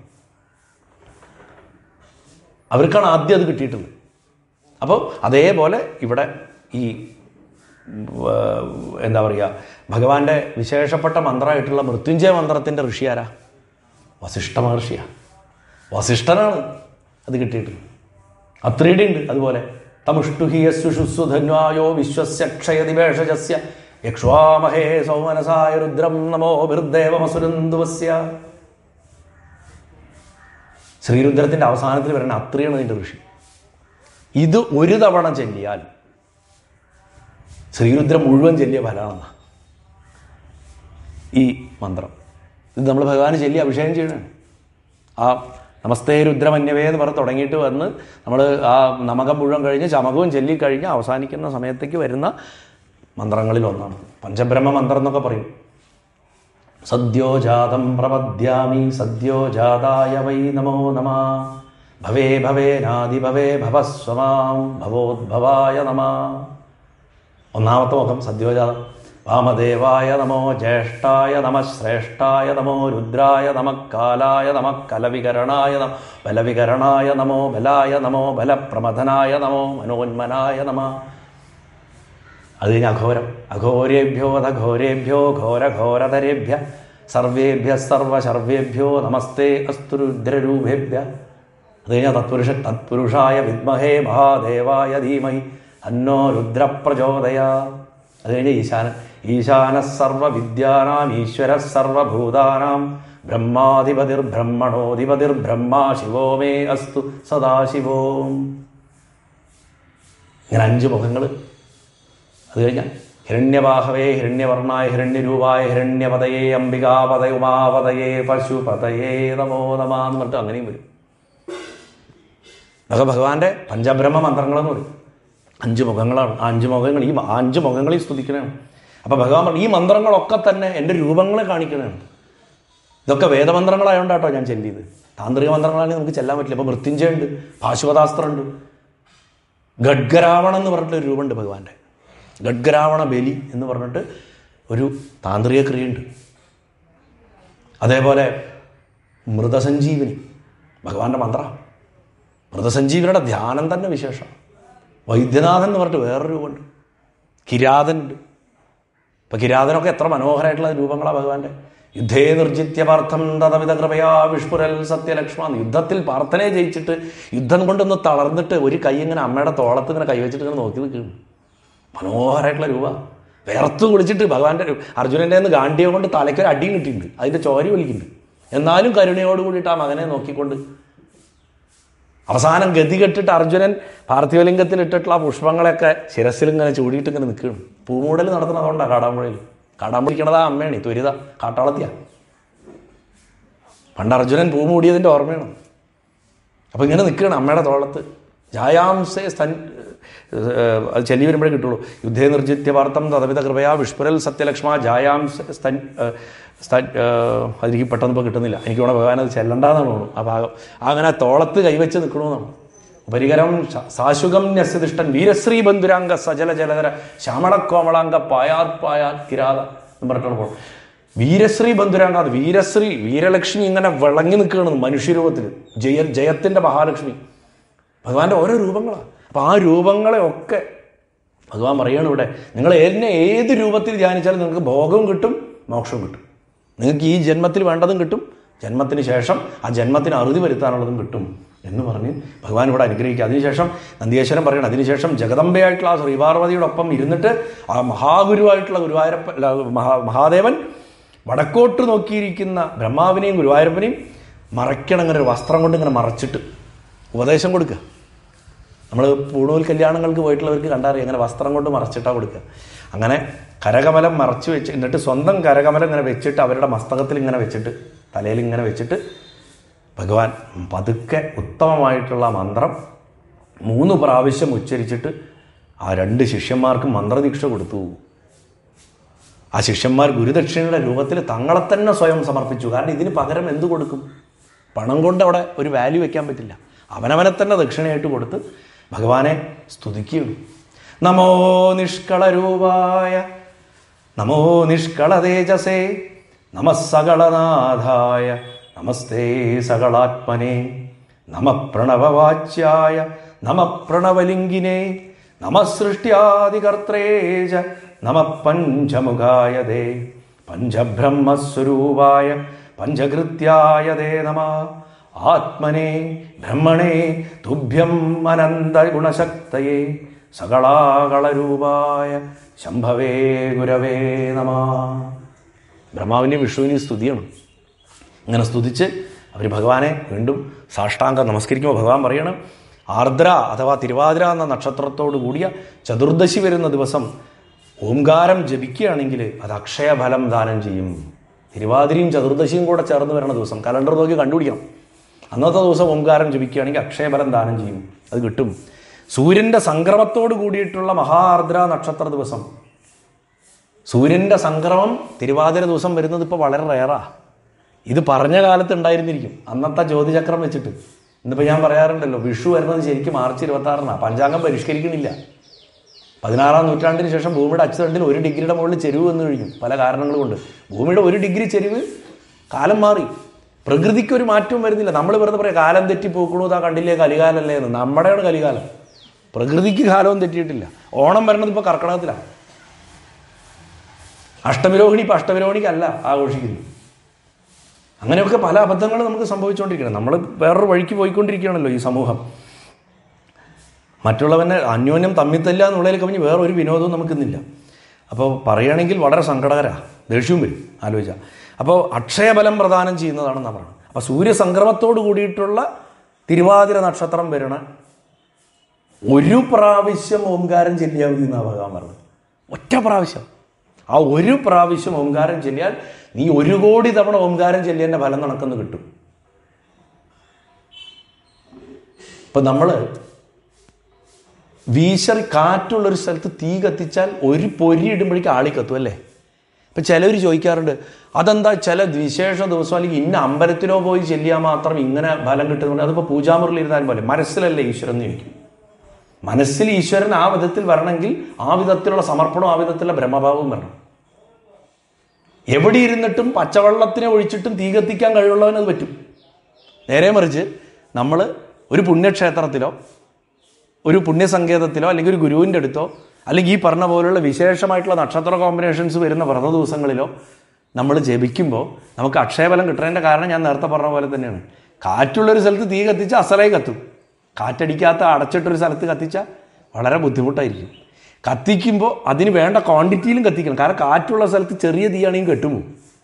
അവർക്കാണ് ആദ്യം അത് കിട്ടിയിട്ടുള്ളത് അപ്പോൾ അതേപോലെ ഇവിടെ ഈ ഉം, എന്താ പറയുക ഭഗവാന്റെ വിശേഷപ്പെട്ട മന്ത്രമായിട്ടുള്ള മൃത്യുഞ്ജയ മന്ത്രത്തിൻ്റെ ഋഷി ആരാ വസിഷ്ഠ മഹർഷിയാണ് വസിഷ്ഠനാണ് അത് കിട്ടിയിട്ടുള്ളത് അത്രയുടെ ഉണ്ട് അതുപോലെ തമുഷ്ടുഹിയസ്സുഷുസ്സു ധന്വായോ വിശ്വസ്യ ക്ഷയതിവേഷജസ്യ യക്ഷ്വാമഹേ സൗമനസായ രുദ്രം നമോ ഭൃദേവമസുരന്തുവസ്യ ശ്രീരുദ്രത്തിൻ്റെ അവസാനത്തിൽ വരുന്ന അത്രയാണ് അതിൻ്റെ ഋഷി ഇത് ഒരു തവണ ചെല്ലിയാൽ ശ്രീരുദ്രം മുഴുവൻ ചെല്ലിയ ഫലമാണെന്ന ഈ മന്ത്രം ഇത് നമ്മൾ ഭഗവാന് ചെല്ലി അഭിഷേകം ചെയ്യണം ആ നമസ്തേ രുദ്രമന്യവേ എന്ന് പറഞ്ഞ് തുടങ്ങിയിട്ട് വന്ന് നമ്മൾ ആ നമകം മുഴുവൻ കഴിഞ്ഞ് ചമകവും ചൊല്ലി കഴിഞ്ഞ് അവസാനിക്കുന്ന സമയത്തേക്ക് വരുന്ന മന്ത്രങ്ങളിൽ ഒന്നാണ് പഞ്ചബ്രഹ്മ മന്ത്രം എന്നൊക്കെ പറയും സദ്യോജാതം പ്രപദ്യാമി സദ്യോജാതായ വൈ നമോ നമ ഭവേ ഭവേനാദി ഭവേ ഭവസ്വമാം ഭവോദ്ഭവായ നമ ഒന്നാമത്തെ മുഖം സദ്യോജാതം വാമദേവായ നമോ ജ്യേഷ്ഠായ നമ ശ്രേഷ്ഠായ നമോ രുദ്രായ നമ കാലായ നമ കലവികരണായ നമ ബലവികരണായ നമോ ബലായ നമോ ബലപ്രമഥനായ നമോ മനോന്മനായ നമ അത് കഴിഞ്ഞ് അഘോരം അഘോരേഭ്യോ അധഘോരേഭ്യോ ഘോരഘോരതരേഭ്യ സർവേഭ്യ സർവശർവേഭ്യോ നമസ്തേ അസ്തു രുദ്രരൂപേഭ്യ അത് കഴിഞ്ഞാൽ തത്പുരുഷ തത്പുരുഷായ വിദ്മഹേ മഹാദേവായ ധീമഹി അന്നോ രുദ്രപ്രചോദയ അത് കഴിഞ്ഞ് ഈശാനൻ ഈശാന സർവവിദ്യാനാം ഈശ്വര സർവഭൂതാനാം ബ്രഹ്മാധിപതിർ ബ്രഹ്മണോധിപതിർ ബ്രഹ്മാ ശിവോ മേ അസ്തു സദാശിവോം ഇങ്ങനെ അഞ്ച് മുഖങ്ങൾ അത് കഴിഞ്ഞാൽ ഹിരണ്യവാഹവേ ഹിരണ്യവർണായ ഹിരണ്യരൂപായ ഹിരണ്യപതയേ അംബികാപതയ ഉമാപതയേ പശുപതയേ നമോ നമ എന്ന് പറഞ്ഞിട്ട് അങ്ങനെയും വരും അതൊക്കെ ഭഗവാന്റെ പഞ്ചബ്രഹ്മ മന്ത്രങ്ങളെന്ന് പറയും അഞ്ച് മുഖങ്ങളാണ് ആ അഞ്ച് മുഖങ്ങൾ ഈ ആ അഞ്ച് മുഖങ്ങളിൽ സ്തുതിക്കണതാണ് അപ്പോൾ ഭഗവാൻ പറഞ്ഞു ഈ മന്ത്രങ്ങളൊക്കെ തന്നെ എൻ്റെ രൂപങ്ങളെ കാണിക്കണതാണ് ഇതൊക്കെ വേദമന്ത്രങ്ങളായതുകൊണ്ടാട്ടോ ഞാൻ ചെല്ലിയത് താന്ത്രിക മന്ത്രങ്ങളാണെങ്കിൽ നമുക്ക് ചെല്ലാൻ പറ്റില്ല അപ്പോൾ മൃത്യുഞ്ജയുണ്ട് പാശുപതാസ്ത്രമുണ്ട് ഗഡ്ഗരാവണം എന്ന് പറഞ്ഞിട്ട് ഒരു രൂപമുണ്ട് ഭഗവാന്റെ ഗഡ്ഗരാവണ ബലി എന്ന് പറഞ്ഞിട്ട് ഒരു താന്ത്രിക ക്രിയയുണ്ട് അതേപോലെ മൃതസഞ്ജീവനി ഭഗവാന്റെ മന്ത്ര മൃതസഞ്ജീവനിയുടെ ധ്യാനം തന്നെ വിശേഷം വൈദ്യനാഥൻ എന്ന് പറഞ്ഞിട്ട് വേറൊരു രൂപമുണ്ട് കിരാതനുണ്ട് ഇപ്പം കിരാതനൊക്കെ എത്ര മനോഹരമായിട്ടുള്ള രൂപങ്ങളാണ് ഭഗവാന്റെ യുദ്ധേ നിർജിത്യപാർത്ഥം തഥവിധ കൃപയാ വിഷ്പുരൽ സത്യലക്ഷ്മ യുദ്ധത്തിൽ പ്രാർത്ഥനയെ ജയിച്ചിട്ട് യുദ്ധം കൊണ്ടൊന്ന് തളർന്നിട്ട് ഒരു കൈ ഇങ്ങനെ അമ്മയുടെ തോളത്ത് ഇങ്ങനെ കൈവച്ചിട്ട് ഇങ്ങനെ നോക്കി നിൽക്കുന്നു മനോഹരമായിട്ടുള്ള രൂപ വിയർത്ത് കുളിച്ചിട്ട് ഭഗവാന്റെ രു- അർജുനൻ്റെ നിന്ന് ഗാന്ധിയെ കൊണ്ട് തലയ്ക്കൊരു അടിയും കിട്ടിയിട്ടുണ്ട് അതിൻ്റെ ചോരി ഒലിക്കുന്നുണ്ട് എന്നാലും കരുണയോട് കൂടിയിട്ട് ആ മകനെ നോക്കിക്കൊണ്ട് അവസാനം ഗതി കെട്ടിട്ട് അർജുനൻ പാർത്ഥിവലിംഗത്തിൽ ഇട്ടിട്ടുള്ള ആ പുഷ്പങ്ങളൊക്കെ ശിരസിൽ ഇങ്ങനെ ചൂടിയിട്ട് ഇങ്ങനെ നിൽക്കുകയാണ് പൂമൂടൽ നടത്തുന്നതുകൊണ്ടാണ് കാടാമ്പുഴയിൽ കാടാമ്പുഴിക്കണത് ആ അമ്മയാണ് ത്വരിത കാട്ടാളത്തിയ പണ്ട് അർജുനൻ പൂ മൂടിയതിൻ്റെ ഓർമ്മയാണ് അപ്പോൾ ഇങ്ങനെ നിൽക്കുകയാണ് അമ്മയുടെ തോളത്ത് ജായാംസേ സ്തൻ ഏഹ്, അത് ചെല്ലി വരുമ്പോഴേ കിട്ടുള്ളൂ യുദ്ധേ നിർജിത്യ വാർത്തം തഥവിധ കൃപയാ വിഷ്പുരൽ സത്യലക്ഷ്മ ജായാംസ സ്തൻ ഏഹ്, സ്തൻ ഏഹ്, അതെനിക്ക് പെട്ടെന്ന് ഇപ്പോൾ കിട്ടുന്നില്ല എനിക്ക് വേണം ഭഗവാൻ അത് ചെല്ലണ്ടെന്നാണ് തോന്നുന്നു ആ ഭാഗം ആ അങ്ങനെ തോളത്ത് കൈവച്ച് നിൽക്കണമെന്നാണ് ഉപരികരം ശ- സാശുകം ന്യസ്യതിഷ്ടൻ വീരശ്രീ ബന്ധുരാംഗ സജല ജലധര ശ്യാമളക്കോമളാംഗ പായാർ പായാർ കിരാത എന്ന് പറഞ്ഞിട്ടാണ് പോകുന്നത് വീരശ്രീ ബന്ധുരാംഗ അത് വീരശ്രീ വീരലക്ഷ്മി ഇങ്ങനെ വിളങ്ങി നിൽക്കുകയാണ് മനുഷ്യരൂപത്തിൽ ജയ ജയത്തിന്റെ മഹാലക്ഷ്മി ഭഗവാന്റെ ഓരോ രൂപങ്ങളാണ് അപ്പൊ ആ രൂപങ്ങളെ ഒക്കെ ഭഗവാൻ പറയാണ് ഇവിടെ നിങ്ങൾ എന്നെ ഏത് രൂപത്തിൽ ധ്യാനിച്ചാലും നിങ്ങൾക്ക് ഭോഗവും കിട്ടും മോക്ഷവും കിട്ടും നിങ്ങൾക്ക് ഈ ജന്മത്തിൽ വേണ്ടതും കിട്ടും ജന്മത്തിന് ശേഷം ആ ജന്മത്തിന് അറുതി വരുത്താനുള്ളതും കിട്ടും എന്ന് പറഞ്ഞ് ഭഗവാൻ ഇവിടെ അനുഗ്രഹിക്കുക അതിനുശേഷം നന്ദിയേശ്വരൻ പറയണം അതിനുശേഷം ജഗദമ്പയായിട്ടുള്ള ആ ശ്രീപാർവതിയോടൊപ്പം ഇരുന്നിട്ട് ആ മഹാഗുരുവായിട്ടുള്ള ഗുരുവായൂരപ്പ അല്ല, മഹാ മഹാദേവൻ വടക്കോട്ട് നോക്കിയിരിക്കുന്ന ബ്രഹ്മാവിനെയും ഗുരുവായൂരപ്പനെയും മറയ്ക്കണം ഇങ്ങനെ ഒരു വസ്ത്രം കൊണ്ട് ഇങ്ങനെ മറച്ചിട്ട് ഉപദേശം കൊടുക്കുക നമ്മൾ പൂണൂൽ കല്യാണങ്ങൾക്ക് പോയിട്ടുള്ളവർക്ക് കണ്ടറിയാം ഇങ്ങനെ വസ്ത്രം കൊണ്ട് മറച്ചിട്ടാണ് കൊടുക്കുക അങ്ങനെ കരകമലം മറച്ചു വെച്ച് എന്നിട്ട് സ്വന്തം കരകമലം ഇങ്ങനെ വെച്ചിട്ട് അവരുടെ മസ്തകത്തിൽ ഇങ്ങനെ വെച്ചിട്ട് തലയിൽ ഇങ്ങനെ വെച്ചിട്ട് ഭഗവാൻ പതുക്കെ ഉത്തമമായിട്ടുള്ള മന്ത്രം മൂന്ന് പ്രാവശ്യം ഉച്ചരിച്ചിട്ട് ആ രണ്ട് ശിഷ്യന്മാർക്ക് മന്ത്രദീക്ഷ കൊടുത്തു ആ ശിഷ്യന്മാർ ഗുരുദക്ഷിണയുടെ രൂപത്തിൽ തങ്ങളെ തന്നെ സ്വയം സമർപ്പിച്ചു കാരണം ഇതിന് പകരം എന്ത് കൊടുക്കും പണം കൊണ്ട് അവിടെ ഒരു വാല്യൂ വെക്കാൻ പറ്റില്ല അവനവനെ തന്നെ ദക്ഷിണയായിട്ട് കൊടുത്ത് ഭഗവാനെ സ്തുതിക്കുകയുള്ളൂ നമോ നിഷ്കളരൂപായ നമോ നിഷ്കള തേജസേ നമ സകളനാഥായ നമസ്തേ സകളാത്മനെ നമ പ്രണവവാച്യായ നമ പ്രണവലിംഗിനെ നമ സൃഷ്ട്യാദികർത്രേ ച നമ പഞ്ചമുഖായ ദേ പഞ്ചബ്രഹ്മസ്വരൂപായ പഞ്ചകൃത്യായ ദേ നമ ആത്മനെ ബ്രഹ്മണേ തുഭ്യം അനന്ത ഗുണശക്തയേ സകളാകളരൂപായ ശംഭവേ ഗുരവേ നമ ബ്രഹ്മാവിൻ്റെയും വിഷ്ണുവിനെയും സ്തുതിയാണ് ഇങ്ങനെ സ്തുതിച്ച് അവർ ഭഗവാനെ വീണ്ടും സാഷ്ടാംഗം നമസ്കരിക്കുമ്പോൾ ഭഗവാൻ പറയണം ആർദ്ര അഥവാ തിരുവാതിര എന്ന നക്ഷത്രത്തോടു കൂടിയ ചതുർദശി വരുന്ന ദിവസം ഓംകാരം ജപിക്കുകയാണെങ്കിൽ അത് അക്ഷയഫലം ദാനം ചെയ്യും തിരുവാതിരയും ചതുർദശിയും കൂടെ ചേർന്ന് വരുന്ന ദിവസം കലണ്ടർ നോക്കി കണ്ടുപിടിക്കണം അന്നത്തെ ദിവസം ഓംകാരം ജപിക്കുകയാണെങ്കിൽ അക്ഷയഫലം ദാനം ചെയ്യും അത് കിട്ടും സൂര്യൻ്റെ സംക്രമത്തോട് കൂടിയിട്ടുള്ള മഹാർദ്ര നക്ഷത്ര ദിവസം സൂര്യൻ്റെ സംക്രമം തിരുവാതിര ദിവസം വരുന്നത് ഇപ്പോൾ വളരെ റയറാ ഇത് പറഞ്ഞ കാലത്ത് ഉണ്ടായിരുന്നിരിക്കും അന്നത്തെ ജ്യോതിചക്രം വെച്ചിട്ട് ഇന്നിപ്പോൾ ഞാൻ പറയാറുണ്ടല്ലോ വിഷു വരുന്നത് ശരിക്കും മാർച്ച് ഇരുപത്തി ആറിനാണ് പഞ്ചാംഗം പരിഷ്കരിക്കണില്ല പതിനാറാം നൂറ്റാണ്ടിന് ശേഷം ഭൂമിയുടെ അച്ചുതണ്ടിൽ ഒരു ഡിഗ്രിയുടെ മുകളിൽ ചെരിവ് വന്നു കഴിഞ്ഞു പല കാരണങ്ങൾ കൊണ്ട് ഭൂമിയുടെ ഒരു ഡിഗ്രി ചെരിവ് കാലം മാറി പ്രകൃതിക്ക് ഒരു മാറ്റവും വരുന്നില്ല നമ്മൾ വെറുതെ പറയാം കാലം തെറ്റി പോക്കണു ഇതാ കണ്ടില്ലേ കലികാലല്ലേ എന്ന് നമ്മുടെയാണ് കലികാലം പ്രകൃതിക്ക് കാലവും തെറ്റിയിട്ടില്ല ഓണം വരുന്നത് ഇപ്പോൾ കർക്കിടകത്തിലാണ് അഷ്ടമിരോഹിണി ഇപ്പം അഷ്ടമിരോഹിണിക്കല്ല ആഘോഷിക്കുന്നു അങ്ങനെയൊക്കെ പല അബദ്ധങ്ങളും നമുക്ക് സംഭവിച്ചുകൊണ്ടിരിക്കണം നമ്മൾ വേറൊരു വഴിക്ക് പോയിക്കൊണ്ടിരിക്കുകയാണല്ലോ ഈ സമൂഹം മറ്റുള്ളവനെ അന്യോന്യം തമ്മിത്തല്ല എന്നുള്ളതിൽ കവിഞ്ഞ് വേറൊരു വിനോദവും നമുക്കിന്നില്ല അപ്പോൾ പറയുകയാണെങ്കിൽ വളരെ സങ്കടകരമാണ് ദേഷ്യവും വരും ആലോചിച്ച അപ്പോൾ അക്ഷയബലം പ്രദാനം ചെയ്യുന്നതാണെന്നാണ് പറയുന്നത് അപ്പോൾ സൂര്യസംക്രമത്തോട് കൂടിയിട്ടുള്ള തിരുവാതിര നക്ഷത്രം വരണ ഒരു പ്രാവശ്യം ഓംകാരം ചെല്ലിയാൽ മതി എന്നാണ് ഭഗവാൻ പറഞ്ഞത് ഒറ്റ പ്രാവശ്യം ആ ഒരു പ്രാവശ്യം ഓംകാരം ചെല്ലിയാൽ നീ ഒരു കോടി തവണ ഓംകാരം ചെല്ലിയതിൻ്റെ ഫലം നടക്കുന്നു കിട്ടും ഇപ്പം നമ്മൾ വീശറി കാറ്റുള്ളൊരു സ്ഥലത്ത് തീ കത്തിച്ചാൽ ഒരു പൊരി ഇടുമ്പോഴേക്കും ആളി കത്തും അല്ലേ ഇപ്പം ചിലവർ ചോദിക്കാറുണ്ട് അതെന്താ ചില വിശേഷ ദിവസം അല്ലെങ്കിൽ ഇന്ന അമ്പലത്തിലോ പോയി ചെല്ലിയാൽ മാത്രം ഇങ്ങനെ ഫലം കിട്ടുന്നുണ്ട് അതിപ്പോൾ പൂജാമുറിൽ ഇരുന്നാലും പോലെ മനസ്സിലല്ലേ ഈശ്വരൻ എന്ന് ചോദിക്കും മനസ്സിൽ ഈശ്വരൻ ആ വിധത്തിൽ വരണമെങ്കിൽ ആ വിധത്തിലുള്ള സമർപ്പണവും ആ വിധത്തിലുള്ള ബ്രഹ്മഭാവവും വരണം എവിടെ ഇരുന്നിട്ടും പച്ചവെള്ളത്തിനെ ഒഴിച്ചിട്ടും തീ കത്തിക്കാൻ കഴിവുള്ളവന് അത് പറ്റും നേരെ മറിച്ച് നമ്മൾ ഒരു പുണ്യക്ഷേത്രത്തിലോ ഒരു പുണ്യസങ്കേതത്തിലോ അല്ലെങ്കിൽ ഒരു ഗുരുവിൻ്റെ അടുത്തോ അല്ലെങ്കിൽ ഈ പറഞ്ഞ പോലുള്ള വിശേഷമായിട്ടുള്ള നക്ഷത്ര കോമ്പിനേഷൻസ് വരുന്ന വ്രത ദിവസങ്ങളിലോ നമ്മൾ ജപിക്കുമ്പോൾ നമുക്ക് അക്ഷയബലം കിട്ടുന്നതിൻ്റെ കാരണം ഞാൻ നേരത്തെ പറഞ്ഞ പോലെ തന്നെയാണ് കാറ്റുള്ളൊരു സ്ഥലത്ത് തീ കത്തിച്ച അസലായി കത്തും കാറ്റടിക്കാത്ത അടച്ചിട്ടൊരു സ്ഥലത്ത് കത്തിച്ചാൽ വളരെ ബുദ്ധിമുട്ടായിരിക്കും കത്തിക്കുമ്പോൾ അതിന് വേണ്ട ക്വാണ്ടിറ്റിയിലും കത്തിക്കണം കാരണം കാറ്റുള്ള സ്ഥലത്ത് ചെറിയ തീയാണെങ്കിൽ കെട്ടുമോ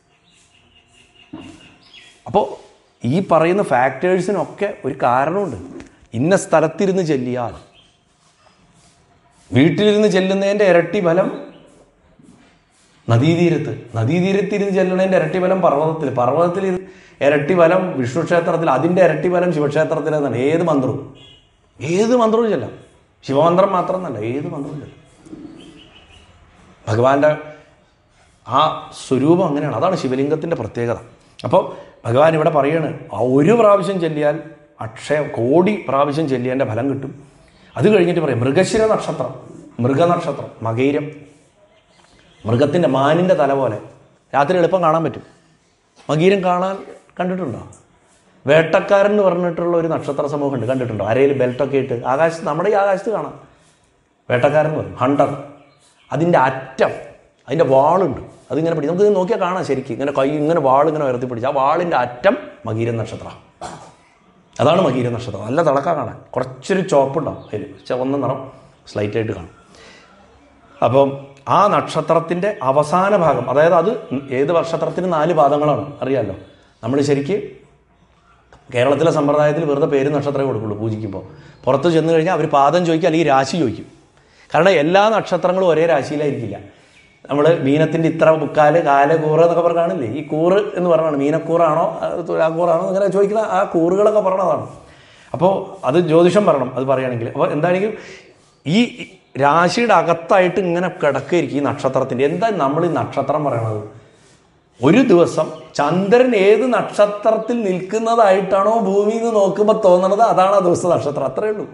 അപ്പോൾ ഈ പറയുന്ന ഫാക്ടേഴ്സിനൊക്കെ ഒരു കാരണമുണ്ട് ഇന്ന സ്ഥലത്തിരുന്ന് ചെല്ലിയാൽ വീട്ടിലിരുന്ന് ചെല്ലുന്നതിൻ്റെ ഇരട്ടി ഫലം നദീതീരത്ത് നദീതീരത്തിരുന്ന് ചെല്ലുന്നതിൻ്റെ ഇരട്ടി ഫലം പർവ്വതത്തിൽ പർവ്വതത്തിൽ ഇരു- ഇരട്ടി ഫലം വിഷ്ണു ക്ഷേത്രത്തിൽ അതിൻ്റെ ഇരട്ടി ഫലം ശിവക്ഷേത്രത്തിൽ എന്നാണ് ഏത് മന്ത്രവും ഏത് മന്ത്രവും ചെല്ലാം ശിവമന്ത്രം മാത്രമെന്നല്ല ഏത് മന്ത്രവും ചെല്ലാം ഭഗവാന്റെ ആ സ്വരൂപം അങ്ങനെയാണ് അതാണ് ശിവലിംഗത്തിൻ്റെ പ്രത്യേകത അപ്പോൾ ഭഗവാൻ ഇവിടെ പറയാണ് ആ ഒരു പ്രാവശ്യം ചെല്ലിയാൽ അക്ഷയ കോടി പ്രാവശ്യം ചെല്ലിയതിൻ്റെ ഫലം കിട്ടും അത് കഴിഞ്ഞിട്ട് പറയും മൃഗശിര നക്ഷത്രം മൃഗനക്ഷത്രം മകൈരം മൃഗത്തിൻ്റെ മാനിൻ്റെ തല പോലെ രാത്രി എളുപ്പം കാണാൻ പറ്റും മകീരം കാണാൻ കണ്ടിട്ടുണ്ടോ വേട്ടക്കാരൻ എന്ന് പറഞ്ഞിട്ടുള്ള ഒരു നക്ഷത്ര സമൂഹമുണ്ട് കണ്ടിട്ടുണ്ടോ അരയിൽ ബെൽറ്റൊക്കെ ഇട്ട് ആകാശത്ത് നമ്മുടെ ഈ ആകാശത്ത് കാണാം വേട്ടക്കാരൻ എന്ന് പറയും ഹണ്ടർ അതിൻ്റെ അറ്റം അതിൻ്റെ വാളുണ്ട് അതിങ്ങനെ പിടിച്ച് നമുക്ക് നോക്കിയാൽ കാണാം ശരിക്കും ഇങ്ങനെ കൈ ഇങ്ങനെ വാൾ ഇങ്ങനെ ഉയർത്തി പിടിച്ച് ആ വാളിൻ്റെ അറ്റം മകീരൻ നക്ഷത്രം അതാണ് മകീര നക്ഷത്രം നല്ല തിളക്കം കാണാൻ കുറച്ചൊരു ചോപ്പുണ്ടാവും അതിൽ ചുവന്ന നിറം സ്ലൈറ്റായിട്ട് കാണും അപ്പം ആ നക്ഷത്രത്തിൻ്റെ അവസാന ഭാഗം അതായത് അത് ഏത് നക്ഷത്രത്തിന് നാല് പാദങ്ങളാണ് അറിയാമല്ലോ നമ്മൾ ശരിക്ക് കേരളത്തിലെ സമ്പ്രദായത്തിൽ വെറുതെ പേര് നക്ഷത്രമേ കൊടുക്കുള്ളൂ പൂജിക്കുമ്പോൾ പുറത്ത് ചെന്ന് കഴിഞ്ഞാൽ അവർ പാദം ചോദിക്കും അല്ലെങ്കിൽ രാശി ചോദിക്കും കാരണം എല്ലാ നക്ഷത്രങ്ങളും ഒരേ രാശിയിലായിരിക്കില്ല നമ്മൾ മീനത്തിൻ്റെ ഇത്ര മുക്കാല് കാല് കൂറ് എന്നൊക്കെ പറഞ്ഞ് കാണില്ലേ ഈ കൂറ് എന്ന് പറഞ്ഞാണ് മീനക്കൂറാണോ അത് തുലാക്കൂറാണോ ഇങ്ങനെ ചോദിക്കുന്ന ആ കൂറുകളൊക്കെ പറയണതാണ് അപ്പോൾ അത് ജ്യോതിഷം പറയണം അത് പറയുകയാണെങ്കിൽ അപ്പോൾ എന്താണെങ്കിലും ഈ രാശിയുടെ അകത്തായിട്ട് ഇങ്ങനെ കിടക്കുകയായിരിക്കും ഈ നക്ഷത്രത്തിൻ്റെ എന്താ നമ്മൾ ഈ നക്ഷത്രം പറയണത് ഒരു ദിവസം ചന്ദ്രൻ ഏത് നക്ഷത്രത്തിൽ നിൽക്കുന്നതായിട്ടാണോ ഭൂമിയിൽ നിന്ന് നോക്കുമ്പോൾ തോന്നണത് അതാണ് ആ ദിവസത്തെ നക്ഷത്രം അത്രേ ഉള്ളൂ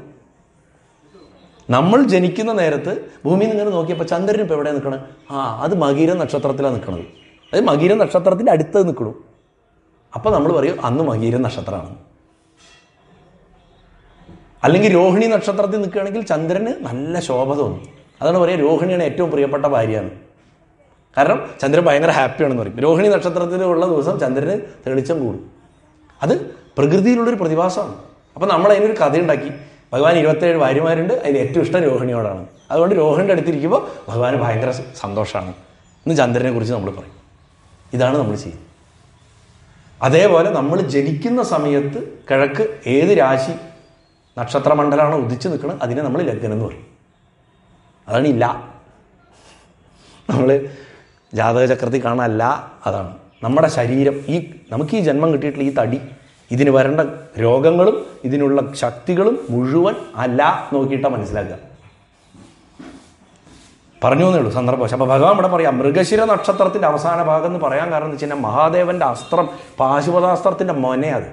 നമ്മൾ ജനിക്കുന്ന നേരത്ത് ഭൂമിയിൽ നിന്ന് ഇങ്ങനെ നോക്കിയപ്പോൾ ചന്ദ്രൻ ഇപ്പോൾ എവിടെ നിൽക്കണത് ആ അത് മകീര നക്ഷത്രത്തിലാണ് നിൽക്കണത് അത് മകീര നക്ഷത്രത്തിൻ്റെ അടുത്ത് നിൽക്കണു അപ്പോൾ നമ്മൾ പറയും അന്ന് മകീര നക്ഷത്രമാണ് അല്ലെങ്കിൽ രോഹിണി നക്ഷത്രത്തിൽ നിൽക്കുകയാണെങ്കിൽ ചന്ദ്രന് നല്ല ശോഭ തോന്നും അതാണ് പറയുക രോഹിണിയാണ് ഏറ്റവും പ്രിയപ്പെട്ട ഭാര്യയാണ് കാരണം ചന്ദ്രൻ ഭയങ്കര ഹാപ്പിയാണെന്ന് പറയും രോഹിണി നക്ഷത്രത്തിലുള്ള ദിവസം ചന്ദ്രന് തെളിച്ചം കൂടും അത് പ്രകൃതിയിലുള്ളൊരു പ്രതിഭാസമാണ് അപ്പോൾ നമ്മൾ അതിനൊരു കഥയുണ്ടാക്കി ഭഗവാൻ ഇരുപത്തേഴ് ഭാര്യമാരുണ്ട് അതിൽ ഏറ്റവും ഇഷ്ടം രോഹിണിയോടാണ് അതുകൊണ്ട് രോഹിണിയുടെ അടുത്തിരിക്കുമ്പോൾ ഭഗവാന് ഭയങ്കര സന്തോഷമാണ് എന്ന് ചന്ദ്രനെ കുറിച്ച് നമ്മൾ പറയും ഇതാണ് നമ്മൾ ചെയ്യുന്നത് അതേപോലെ നമ്മൾ ജനിക്കുന്ന സമയത്ത് കിഴക്ക് ഏത് രാശി നക്ഷത്രമണ്ഡലമാണോ ഉദിച്ചു നിൽക്കുന്നത് അതിനെ നമ്മൾ ലഗ്നം എന്ന് പറയും അതാണ് ഇല്ല നമ്മൾ ജാതകചക്രത്തിൽ കാണാനല്ല അതാണ് നമ്മുടെ ശരീരം ഈ നമുക്ക് ഈ ജന്മം കിട്ടിയിട്ടുള്ള ഈ തടി ഇതിന് വരേണ്ട രോഗങ്ങളും ഇതിനുള്ള ശക്തികളും മുഴുവൻ അല്ല നോക്കിയിട്ടാണ് മനസ്സിലാക്കുക പറഞ്ഞു എന്നേ ഉള്ളൂ സന്ദർഭം അപ്പോൾ ഭഗവാൻ ഇവിടെ പറയാം മൃഗശിര നക്ഷത്രത്തിൻ്റെ അവസാന ഭാഗം എന്ന് പറയാൻ കാരണം എന്ന് വെച്ച് കഴിഞ്ഞാൽ മഹാദേവന്റെ അസ്ത്രം പാശുപതാസ്ത്രത്തിൻ്റെ മൊനയത്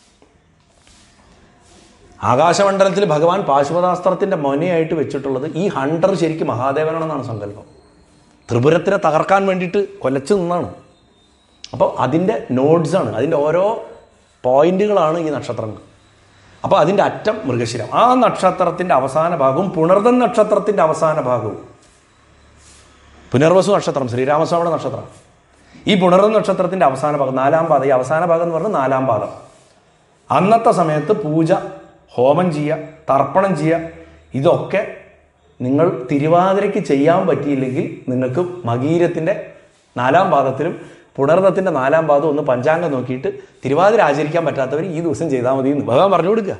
ആകാശമണ്ഡലത്തിൽ ഭഗവാൻ പാശുപതാസ്ത്രത്തിൻ്റെ മൊനയായിട്ട് വെച്ചിട്ടുള്ളത് ഈ ഹണ്ടർ ശരിക്കും മഹാദേവനാണെന്നാണ് സങ്കല്പം ത്രിപുരത്തിനെ തകർക്കാൻ വേണ്ടിയിട്ട് കൊലച്ചു നിന്നാണ് അപ്പോൾ അതിൻ്റെ നോഡ്സാണ് അതിൻ്റെ ഓരോ പോയിന്റുകളാണ് ഈ നക്ഷത്രങ്ങൾ അപ്പോൾ അതിൻ്റെ അറ്റം മൃഗശിരം ആ നക്ഷത്രത്തിൻ്റെ അവസാന ഭാഗവും പുണർദൻ നക്ഷത്രത്തിൻ്റെ അവസാന ഭാഗവും പുനർവസു നക്ഷത്രം ശ്രീരാമസ്വാമിയുടെ നക്ഷത്രം ഈ പുണർദൻ നക്ഷത്രത്തിൻ്റെ അവസാന ഭാഗം നാലാം പാദം ഈ അവസാന ഭാഗം എന്ന് പറഞ്ഞാൽ നാലാം പാദം അന്നത്തെ സമയത്ത് പൂജ ഹോമം ചെയ്യുക തർപ്പണം ചെയ്യുക ഇതൊക്കെ നിങ്ങൾ തിരുവാതിരയ്ക്ക് ചെയ്യാൻ പറ്റിയില്ലെങ്കിൽ നിങ്ങൾക്ക് മകീരത്തിൻ്റെ നാലാം പാദത്തിലും പുണർദത്തിൻ്റെ നാലാം പാദം ഒന്ന് പഞ്ചാംഗം നോക്കിയിട്ട് തിരുവാതിര ആചരിക്കാൻ പറ്റാത്തവർ ഈ ദിവസം ചെയ്താൽ മതി എന്ന് ഭഗവാൻ പറഞ്ഞു കൊടുക്കുക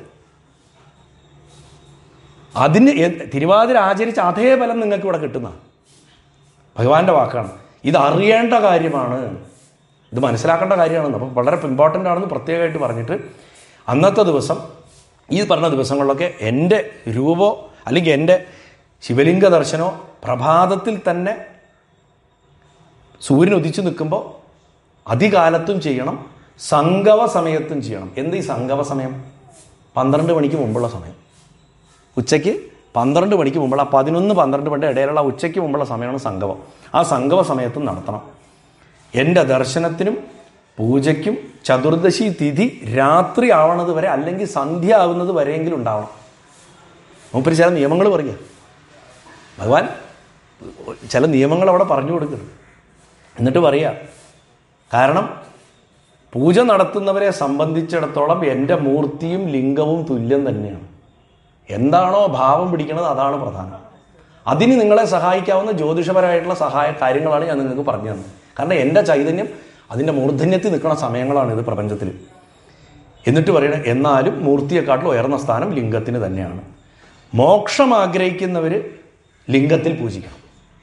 അതിന് എ- തിരുവാതിര ആചരിച്ച അതേ ഫലം നിങ്ങൾക്ക് ഇവിടെ കിട്ടുന്ന ഭഗവാന്റെ വാക്കാണ് ഇത് അറിയേണ്ട കാര്യമാണ് ഇത് മനസ്സിലാക്കേണ്ട കാര്യമാണെന്ന് അപ്പം വളരെ ഇമ്പോർട്ടൻ്റ് ആണെന്ന് പ്രത്യേകമായിട്ട് പറഞ്ഞിട്ട് അന്നത്തെ ദിവസം ഈ പറഞ്ഞ ദിവസങ്ങളിലൊക്കെ എൻ്റെ രൂപോ അല്ലെങ്കിൽ എൻ്റെ ശിവലിംഗ ദർശനോ പ്രഭാതത്തിൽ തന്നെ സൂര്യൻ ഉദിച്ചു നിൽക്കുമ്പോൾ അധികാലത്തും ചെയ്യണം സംഗമ സമയത്തും ചെയ്യണം എന്ത് ഈ സംഗമ സമയം പന്ത്രണ്ട് മണിക്ക് മുമ്പുള്ള സമയം ഉച്ചയ്ക്ക് പന്ത്രണ്ട് മണിക്ക് മുമ്പുള്ള ആ പതിനൊന്ന് പന്ത്രണ്ട് മണിയുടെ ഇടയിലുള്ള ആ ഉച്ചയ്ക്ക് മുമ്പുള്ള സമയമാണ് സംഗമം ആ സംഗമ സമയത്തും നടത്തണം എൻ്റെ ദർശനത്തിനും പൂജയ്ക്കും ചതുർദശി തിഥി രാത്രി ആവണത് വരെ അല്ലെങ്കിൽ സന്ധ്യ ആവുന്നത് വരെയെങ്കിലും ഉണ്ടാവണം മൂപ്പര് ചില നിയമങ്ങൾ പറയുക ഭഗവാൻ ചില നിയമങ്ങൾ അവിടെ പറഞ്ഞു കൊടുക്കുന്നു എന്നിട്ട് പറയുക കാരണം പൂജ നടത്തുന്നവരെ സംബന്ധിച്ചിടത്തോളം എൻ്റെ മൂർത്തിയും ലിംഗവും തുല്യം തന്നെയാണ് എന്താണോ ഭാവം പിടിക്കുന്നത് അതാണ് പ്രധാനം അതിന് നിങ്ങളെ സഹായിക്കാവുന്ന ജ്യോതിഷപരമായിട്ടുള്ള സഹായ കാര്യങ്ങളാണ് ഞാൻ നിങ്ങൾക്ക് പറഞ്ഞു തന്നത് കാരണം എൻ്റെ ചൈതന്യം അതിൻ്റെ മൂർധന്യത്തിൽ നിൽക്കുന്ന സമയങ്ങളാണ് ഇത് പ്രപഞ്ചത്തിൽ എന്നിട്ട് പറയണേ എന്നാലും മൂർത്തിയെക്കാട്ടിലും ഉയർന്ന സ്ഥാനം ലിംഗത്തിന് തന്നെയാണ് മോക്ഷം ആഗ്രഹിക്കുന്നവർ ലിംഗത്തിൽ പൂജിക്കണം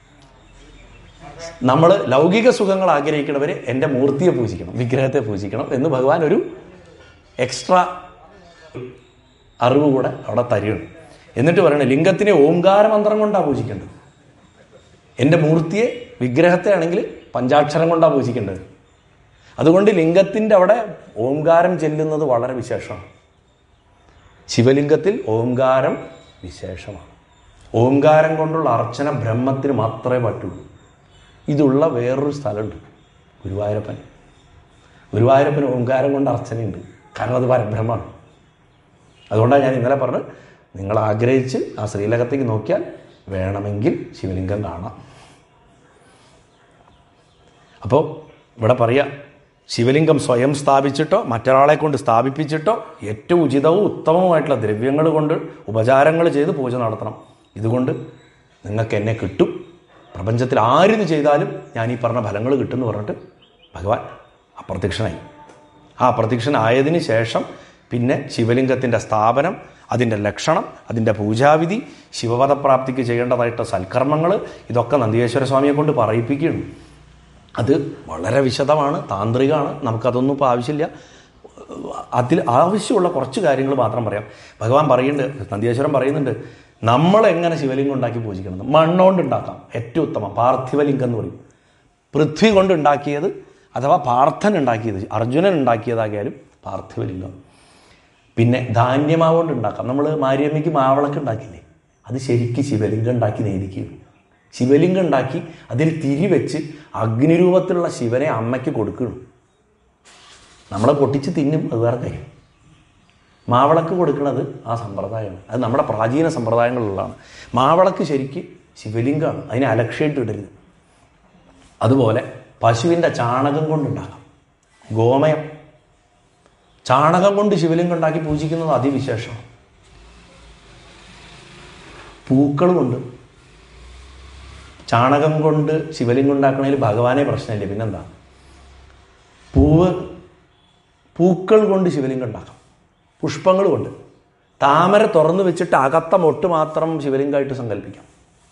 നമ്മൾ ലൗകിക സുഖങ്ങൾ ആഗ്രഹിക്കുന്നവർ എൻ്റെ മൂർത്തിയെ പൂജിക്കണം വിഗ്രഹത്തെ പൂജിക്കണം എന്ന് ഭഗവാൻ ഒരു എക്സ്ട്രാ അറിവ് കൂടെ അവിടെ തരുകയാണ് എന്നിട്ട് പറയണേ ലിംഗത്തിനെ ഓംകാര മന്ത്രം കൊണ്ടാണ് പൂജിക്കേണ്ടത് എൻ്റെ മൂർത്തിയെ വിഗ്രഹത്തെ ആണെങ്കിൽ പഞ്ചാക്ഷരം കൊണ്ടാണ് പൂജിക്കേണ്ടത് അതുകൊണ്ട് ലിംഗത്തിൻ്റെ അവിടെ ഓംകാരം ചെല്ലുന്നത് വളരെ വിശേഷമാണ് ശിവലിംഗത്തിൽ ഓംകാരം വിശേഷമാണ് ഓംകാരം കൊണ്ടുള്ള അർച്ചന ബ്രഹ്മത്തിന് മാത്രമേ പറ്റുള്ളൂ ഇതുള്ള വേറൊരു സ്ഥലമുണ്ട് ഗുരുവായൂരപ്പൻ ഗുരുവായൂരപ്പന് ഓംകാരം കൊണ്ട് അർച്ചനയുണ്ട് കാരണം അത് പരബ്രഹ്മമാണ് അതുകൊണ്ടാണ് ഞാൻ ഇന്നലെ പറഞ്ഞത് നിങ്ങൾ ആഗ്രഹിച്ച് ആ ശ്രീലകത്തേക്ക് നോക്കിയാൽ വേണമെങ്കിൽ ശിവലിംഗം കാണാം അപ്പോൾ ഇവിടെ പറയാം ശിവലിംഗം സ്വയം സ്ഥാപിച്ചിട്ടോ മറ്റൊരാളെ കൊണ്ട് സ്ഥാപിപ്പിച്ചിട്ടോ ഏറ്റവും ഉചിതവും ഉത്തമവുമായിട്ടുള്ള ദ്രവ്യങ്ങൾ കൊണ്ട് ഉപചാരങ്ങൾ ചെയ്ത് പൂജ നടത്തണം ഇതുകൊണ്ട് നിങ്ങൾക്ക് എന്നെ കിട്ടും പ്രപഞ്ചത്തിൽ ആരിത് ചെയ്താലും ഞാൻ ഈ പറഞ്ഞ ഫലങ്ങൾ കിട്ടുമെന്ന് പറഞ്ഞിട്ട് ഭഗവാൻ അപ്രത്യക്ഷനായി ആ അപ്രത്യക്ഷനായതിന് ശേഷം പിന്നെ ശിവലിംഗത്തിൻ്റെ സ്ഥാപനം അതിൻ്റെ ലക്ഷണം അതിൻ്റെ പൂജാവിധി ശിവപദപ്രാപ്തിക്ക് ചെയ്യേണ്ടതായിട്ട് സൽക്കർമ്മങ്ങൾ ഇതൊക്കെ നന്ദികേശ്വര സ്വാമിയെ കൊണ്ട് പറയിപ്പിക്കുകയാണ് അത് വളരെ വിശദമാണ് താന്ത്രികമാണ് നമുക്കതൊന്നും ഇപ്പോൾ ആവശ്യമില്ല അതിൽ ആവശ്യമുള്ള കുറച്ച് കാര്യങ്ങൾ മാത്രം പറയാം ഭഗവാൻ പറയുന്നുണ്ട് നന്ദിയേശ്വരൻ പറയുന്നുണ്ട് നമ്മളെങ്ങനെ ശിവലിംഗം ഉണ്ടാക്കി പൂജിക്കണം മണ്ണുകൊണ്ട് ഉണ്ടാക്കാം ഏറ്റവും ഉത്തമം പാർത്ഥിവലിംഗം എന്ന് പറയും പൃഥ്വി കൊണ്ട് ഉണ്ടാക്കിയത് അഥവാ പാർത്ഥൻ ഉണ്ടാക്കിയത് അർജുനൻ ഉണ്ടാക്കിയതാകിയാലും പാർത്ഥിവലിംഗം പിന്നെ ധാന്യമാവ് കൊണ്ട് ഉണ്ടാക്കാം നമ്മൾ മാരിയമ്മയ്ക്ക് മാവളക്ക് ഉണ്ടാക്കില്ലേ അത് ശരിക്കും ശിവലിംഗം ഉണ്ടാക്കി നേദിക്കുകയും ശിവലിംഗം ഉണ്ടാക്കി അതിൽ തിരി വെച്ച് അഗ്നിരൂപത്തിലുള്ള ശിവനെ അമ്മയ്ക്ക് കൊടുക്കണം നമ്മളെ പൊട്ടിച്ച് തിന്നും അത് വേറെ കാര്യം മാവളക്ക് കൊടുക്കുന്നത് ആ സമ്പ്രദായമാണ് അത് നമ്മുടെ പ്രാചീന സമ്പ്രദായങ്ങളിലുള്ളതാണ് മാവളക്ക് ശരിക്ക് ശിവലിംഗമാണ് അതിനെ അലക്ഷ്യമായിട്ട് ഇടരുത് അതുപോലെ പശുവിൻ്റെ ചാണകം കൊണ്ടുണ്ടാക്കാം ഗോമയം ചാണകം കൊണ്ട് ശിവലിംഗം ഉണ്ടാക്കി പൂജിക്കുന്നത് അതിവിശേഷമാണ് പൂക്കൾ കൊണ്ട് ചാണകം കൊണ്ട് ശിവലിംഗം ഉണ്ടാക്കണതിൽ ഭഗവാനെ പ്രശ്നമില്ല പിന്നെന്താ പൂവ് പൂക്കൾ കൊണ്ട് ശിവലിംഗം ഉണ്ടാക്കാം പുഷ്പങ്ങൾ കൊണ്ട് താമര തുറന്നു വെച്ചിട്ട് അകത്ത മൊട്ട് മാത്രം ശിവലിംഗമായിട്ട് സങ്കല്പിക്കാം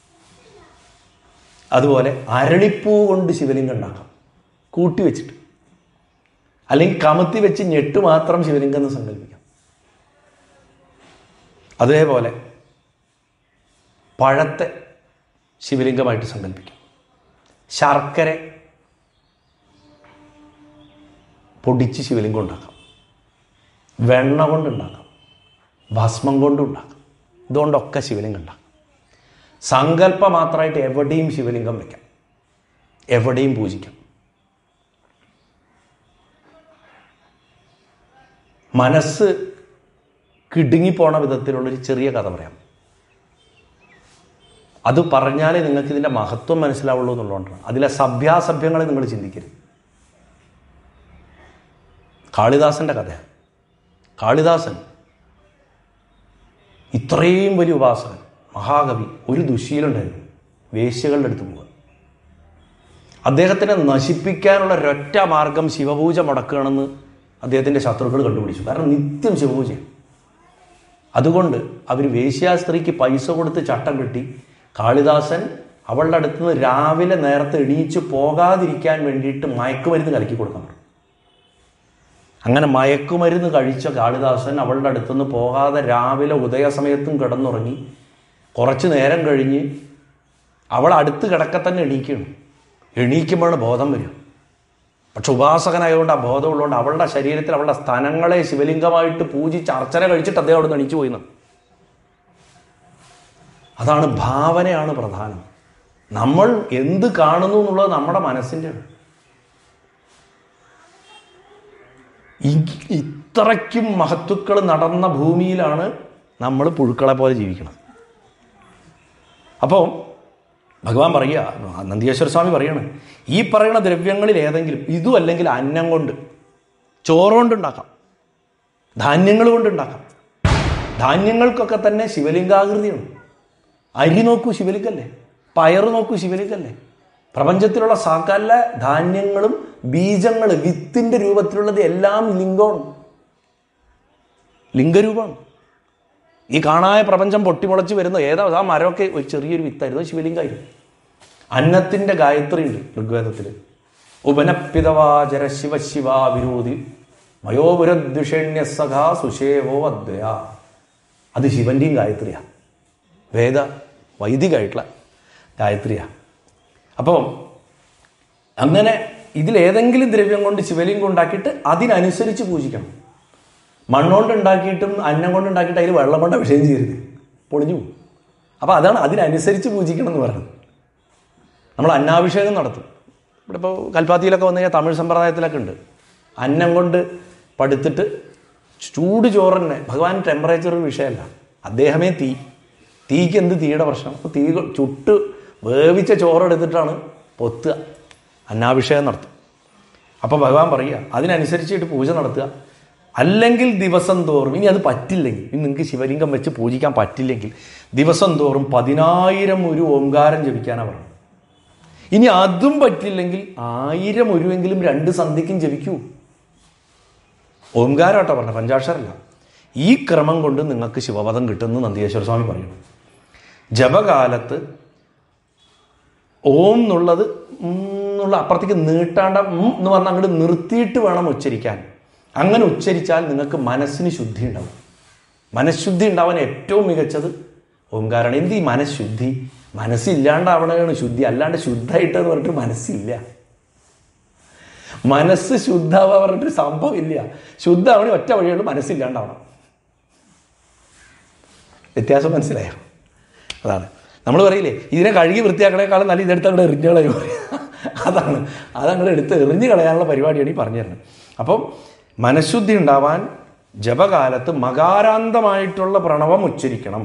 അതുപോലെ അരളിപ്പൂ കൊണ്ട് ശിവലിംഗം ഉണ്ടാക്കാം കൂട്ടി വെച്ചിട്ട് അല്ലെങ്കിൽ കമത്തി വെച്ച് ഞെട്ട് മാത്രം ശിവലിംഗം എന്ന് സങ്കല്പിക്കാം അതേപോലെ പഴത്തെ ശിവലിംഗമായിട്ട് സങ്കല്പിക്കാം ശർക്കര പൊടിച്ച് ശിവലിംഗം ഉണ്ടാക്കാം വെണ്ണ കൊണ്ടുണ്ടാക്കാം ഭസ്മം കൊണ്ടുണ്ടാക്കാം ഇതുകൊണ്ടൊക്കെ ശിവലിംഗം ഉണ്ടാക്കാം സങ്കല്പം മാത്രമായിട്ട് എവിടെയും ശിവലിംഗം വയ്ക്കാം എവിടെയും പൂജിക്കാം മനസ്സ് കിടുങ്ങിപ്പോണ വിധത്തിലുള്ളൊരു ചെറിയ കഥ പറയാം അത് പറഞ്ഞാലേ നിങ്ങൾക്ക് ഇതിൻ്റെ മഹത്വം മനസ്സിലാവുള്ളൂ എന്നുള്ളതുകൊണ്ടാണ് അതിലെ സഭ്യാസഭ്യങ്ങളെ നിങ്ങൾ ചിന്തിക്കരുത് കാളിദാസൻ്റെ കഥയാണ് കാളിദാസൻ ഇത്രയും വലിയ ഉപാസകൻ മഹാകവി ഒരു ദുശീലുണ്ടായിരുന്നു വേശ്യകളുടെ അടുത്ത് പോവുക അദ്ദേഹത്തിനെ നശിപ്പിക്കാനുള്ള ഒരൊറ്റ മാർഗം ശിവപൂജ മുടക്കുകയാണെന്ന് അദ്ദേഹത്തിൻ്റെ ശത്രുക്കൾ കണ്ടുപിടിച്ചു കാരണം നിത്യം ശിവപൂജയാണ് അതുകൊണ്ട് അവർ വേശ്യാസ്ത്രീക്ക് പൈസ കൊടുത്ത് ചട്ടം കിട്ടി കാളിദാസൻ അവളുടെ അടുത്ത് നിന്ന് രാവിലെ നേരത്തെ എണീച്ച് പോകാതിരിക്കാൻ വേണ്ടിയിട്ട് മയക്കുമരുന്ന് കലക്കി കൊടുക്കാൻ പറഞ്ഞു അങ്ങനെ മയക്കുമരുന്ന് കഴിച്ച കാളിദാസൻ അവളുടെ അടുത്തുനിന്ന് പോകാതെ രാവിലെ ഉദയസമയത്തും കിടന്നുറങ്ങി കുറച്ച് നേരം കഴിഞ്ഞ് അവൾ അടുത്ത് കിടക്കെ തന്നെ എണീക്കണം എണീക്കുമ്പോഴാണ് ബോധം വരിക പക്ഷെ ഉപാസകനായതുകൊണ്ട് ആ ബോധമുള്ളതുകൊണ്ട് അവളുടെ ശരീരത്തിൽ അവളുടെ സ്ഥലങ്ങളെ ശിവലിംഗമായിട്ട് പൂജിച്ച് അർച്ചന കഴിച്ചിട്ട് അദ്ദേഹം അവിടെ നിന്ന് എണീച്ചു പോയിന്ന് അതാണ് ഭാവനയാണ് പ്രധാനം നമ്മൾ എന്ത് കാണുന്നു എന്നുള്ളത് നമ്മുടെ മനസ്സിൻ്റെ ഇത്രയ്ക്കും മഹത്തുക്കൾ നടന്ന ഭൂമിയിലാണ് നമ്മൾ പുഴുക്കളെ പോലെ ജീവിക്കുന്നത് അപ്പോൾ ഭഗവാൻ പറയുക നന്ദിയേശ്വര സ്വാമി പറയാണ് ഈ പറയുന്ന ദ്രവ്യങ്ങളിൽ ഏതെങ്കിലും ഇതും അല്ലെങ്കിൽ അന്നം കൊണ്ട് ചോറ് കൊണ്ടുണ്ടാക്കാം ധാന്യങ്ങൾ കൊണ്ടുണ്ടാക്കാം ധാന്യങ്ങൾക്കൊക്കെ തന്നെ ശിവലിംഗാകൃതിയാണ് അരി നോക്കൂ ശിവലിംഗല്ലേ പയറ് നോക്കൂ ശിവലിംഗല്ലേ പ്രപഞ്ചത്തിലുള്ള സകല ധാന്യങ്ങളും ബീജങ്ങൾ വിത്തിൻ്റെ രൂപത്തിലുള്ളത് എല്ലാം ലിംഗമാണ് ലിംഗരൂപമാണ് ഈ കാണായ പ്രപഞ്ചം പൊട്ടിമുളച്ച് വരുന്ന ഏതാ ആ മരമൊക്കെ ഒരു ചെറിയൊരു വിത്തായിരുന്നു അത് ശിവലിംഗമായിരുന്നു അന്നത്തിൻ്റെ ഗായത്രി ഉണ്ട് ഋഗ്വേദത്തിൽ ഉപനപ്പിതവാചര ശിവ ശിവ വിരോധി മയോപുരദ്വിഷേണ്യ സഖാ സുഷേവോ അദ്വയ അത് ശിവന്റെയും ഗായത്രിയാണ് വേദ വൈദികമായിട്ടുള്ള ഗായത്രിയാണ് അപ്പോൾ അങ്ങനെ ഇതിലേതെങ്കിലും ദ്രവ്യം കൊണ്ട് ശിവലിംഗം ഉണ്ടാക്കിയിട്ട് അതിനനുസരിച്ച് പൂജിക്കണം മണ്ണുകൊണ്ട് ഉണ്ടാക്കിയിട്ടും അന്നം കൊണ്ട് ഉണ്ടാക്കിയിട്ട് അതിൽ വെള്ളം കൊണ്ട് അഭിഷേകം ചെയ്യരുത് പൊളിഞ്ഞു പോകും അപ്പോൾ അതാണ് അതിനനുസരിച്ച് പൂജിക്കണം എന്ന് പറയുന്നത് നമ്മൾ അന്നാഭിഷേകം നടത്തും ഇവിടെ ഇപ്പോൾ കൽപ്പാത്തിയിലൊക്കെ വന്നു കഴിഞ്ഞാൽ തമിഴ് സമ്പ്രദായത്തിലൊക്കെ ഉണ്ട് അന്നം കൊണ്ട് പടുത്തിട്ട് ചൂട് ചോറ് തന്നെ ഭഗവാൻ ടെമ്പറേച്ചർ ഒരു വിഷയമല്ല അദ്ദേഹമേ തീ തീക്ക് എന്ത് തീയുടെ പ്രശ്നം അപ്പോൾ തീ ചുട്ട് വേവിച്ച ചോറെടുത്തിട്ടാണ് പൊത്തുക അന്നാഭിഷേകം നടത്തും അപ്പോൾ ഭഗവാൻ പറയുക അതിനനുസരിച്ചിട്ട് പൂജ നടത്തുക അല്ലെങ്കിൽ ദിവസം തോറും ഇനി അത് പറ്റില്ലെങ്കിൽ ഇനി നിങ്ങൾക്ക് ശിവലിംഗം വെച്ച് പൂജിക്കാൻ പറ്റില്ലെങ്കിൽ ദിവസം തോറും പതിനായിരം ഒരു ഓംകാരം ജപിക്കാനാണ് പറഞ്ഞത് ഇനി അതും പറ്റില്ലെങ്കിൽ ആയിരം ഒരുവെങ്കിലും രണ്ട് സന്ധിക്കും ജപിക്കൂ ഓംകാരമാട്ടോ പറഞ്ഞത് പഞ്ചാക്ഷരല്ല ഈ ക്രമം കൊണ്ട് നിങ്ങൾക്ക് ശിവപദം കിട്ടുമെന്ന് നന്ദികേശ്വര സ്വാമി പറയുന്നു ജപകാലത്ത് ഓം എന്നുള്ളത് ഉം എന്നുള്ള അപ്പുറത്തേക്ക് നീട്ടാണ്ട ഉം എന്ന് പറഞ്ഞാൽ അങ്ങോട്ട് നിർത്തിയിട്ട് വേണം ഉച്ചരിക്കാൻ അങ്ങനെ ഉച്ചരിച്ചാൽ നിങ്ങൾക്ക് മനസ്സിന് ശുദ്ധി ഉണ്ടാവും മനഃശുദ്ധി ഉണ്ടാവാൻ ഏറ്റവും മികച്ചത് ഓംകാരാണ് എന്ത് ഈ മനഃശുദ്ധി മനസ്സില്ലാണ്ടാവണതാണ് ശുദ്ധി അല്ലാണ്ട് ശുദ്ധമായിട്ട് എന്ന് പറഞ്ഞിട്ട് മനസ്സില്ല മനസ്സ് ശുദ്ധാവുക പറഞ്ഞിട്ട് സംഭവം ഇല്ല ശുദ്ധമാവണി ഒറ്റ വഴിയുള്ളൂ മനസ്സില്ലാണ്ടാവണം വ്യത്യാസം മനസ്സിലായോ അതാണ് നമ്മൾ പറയില്ലേ ഇതിനെ കഴുകി വൃത്തിയാക്കണേക്കാളും നല്ല ഇതെടുത്ത് അങ്ങോട്ട് എറിഞ്ഞു കളയും അതാണ് അതങ്ങോട്ട് എടുത്ത് എറിഞ്ഞു കളയാനുള്ള പരിപാടിയാണ് ഈ പറഞ്ഞു തരുന്നത് അപ്പം മനഃശുദ്ധി ഉണ്ടാവാൻ ജപകാലത്ത് മകാരാന്തമായിട്ടുള്ള പ്രണവം ഉച്ചരിക്കണം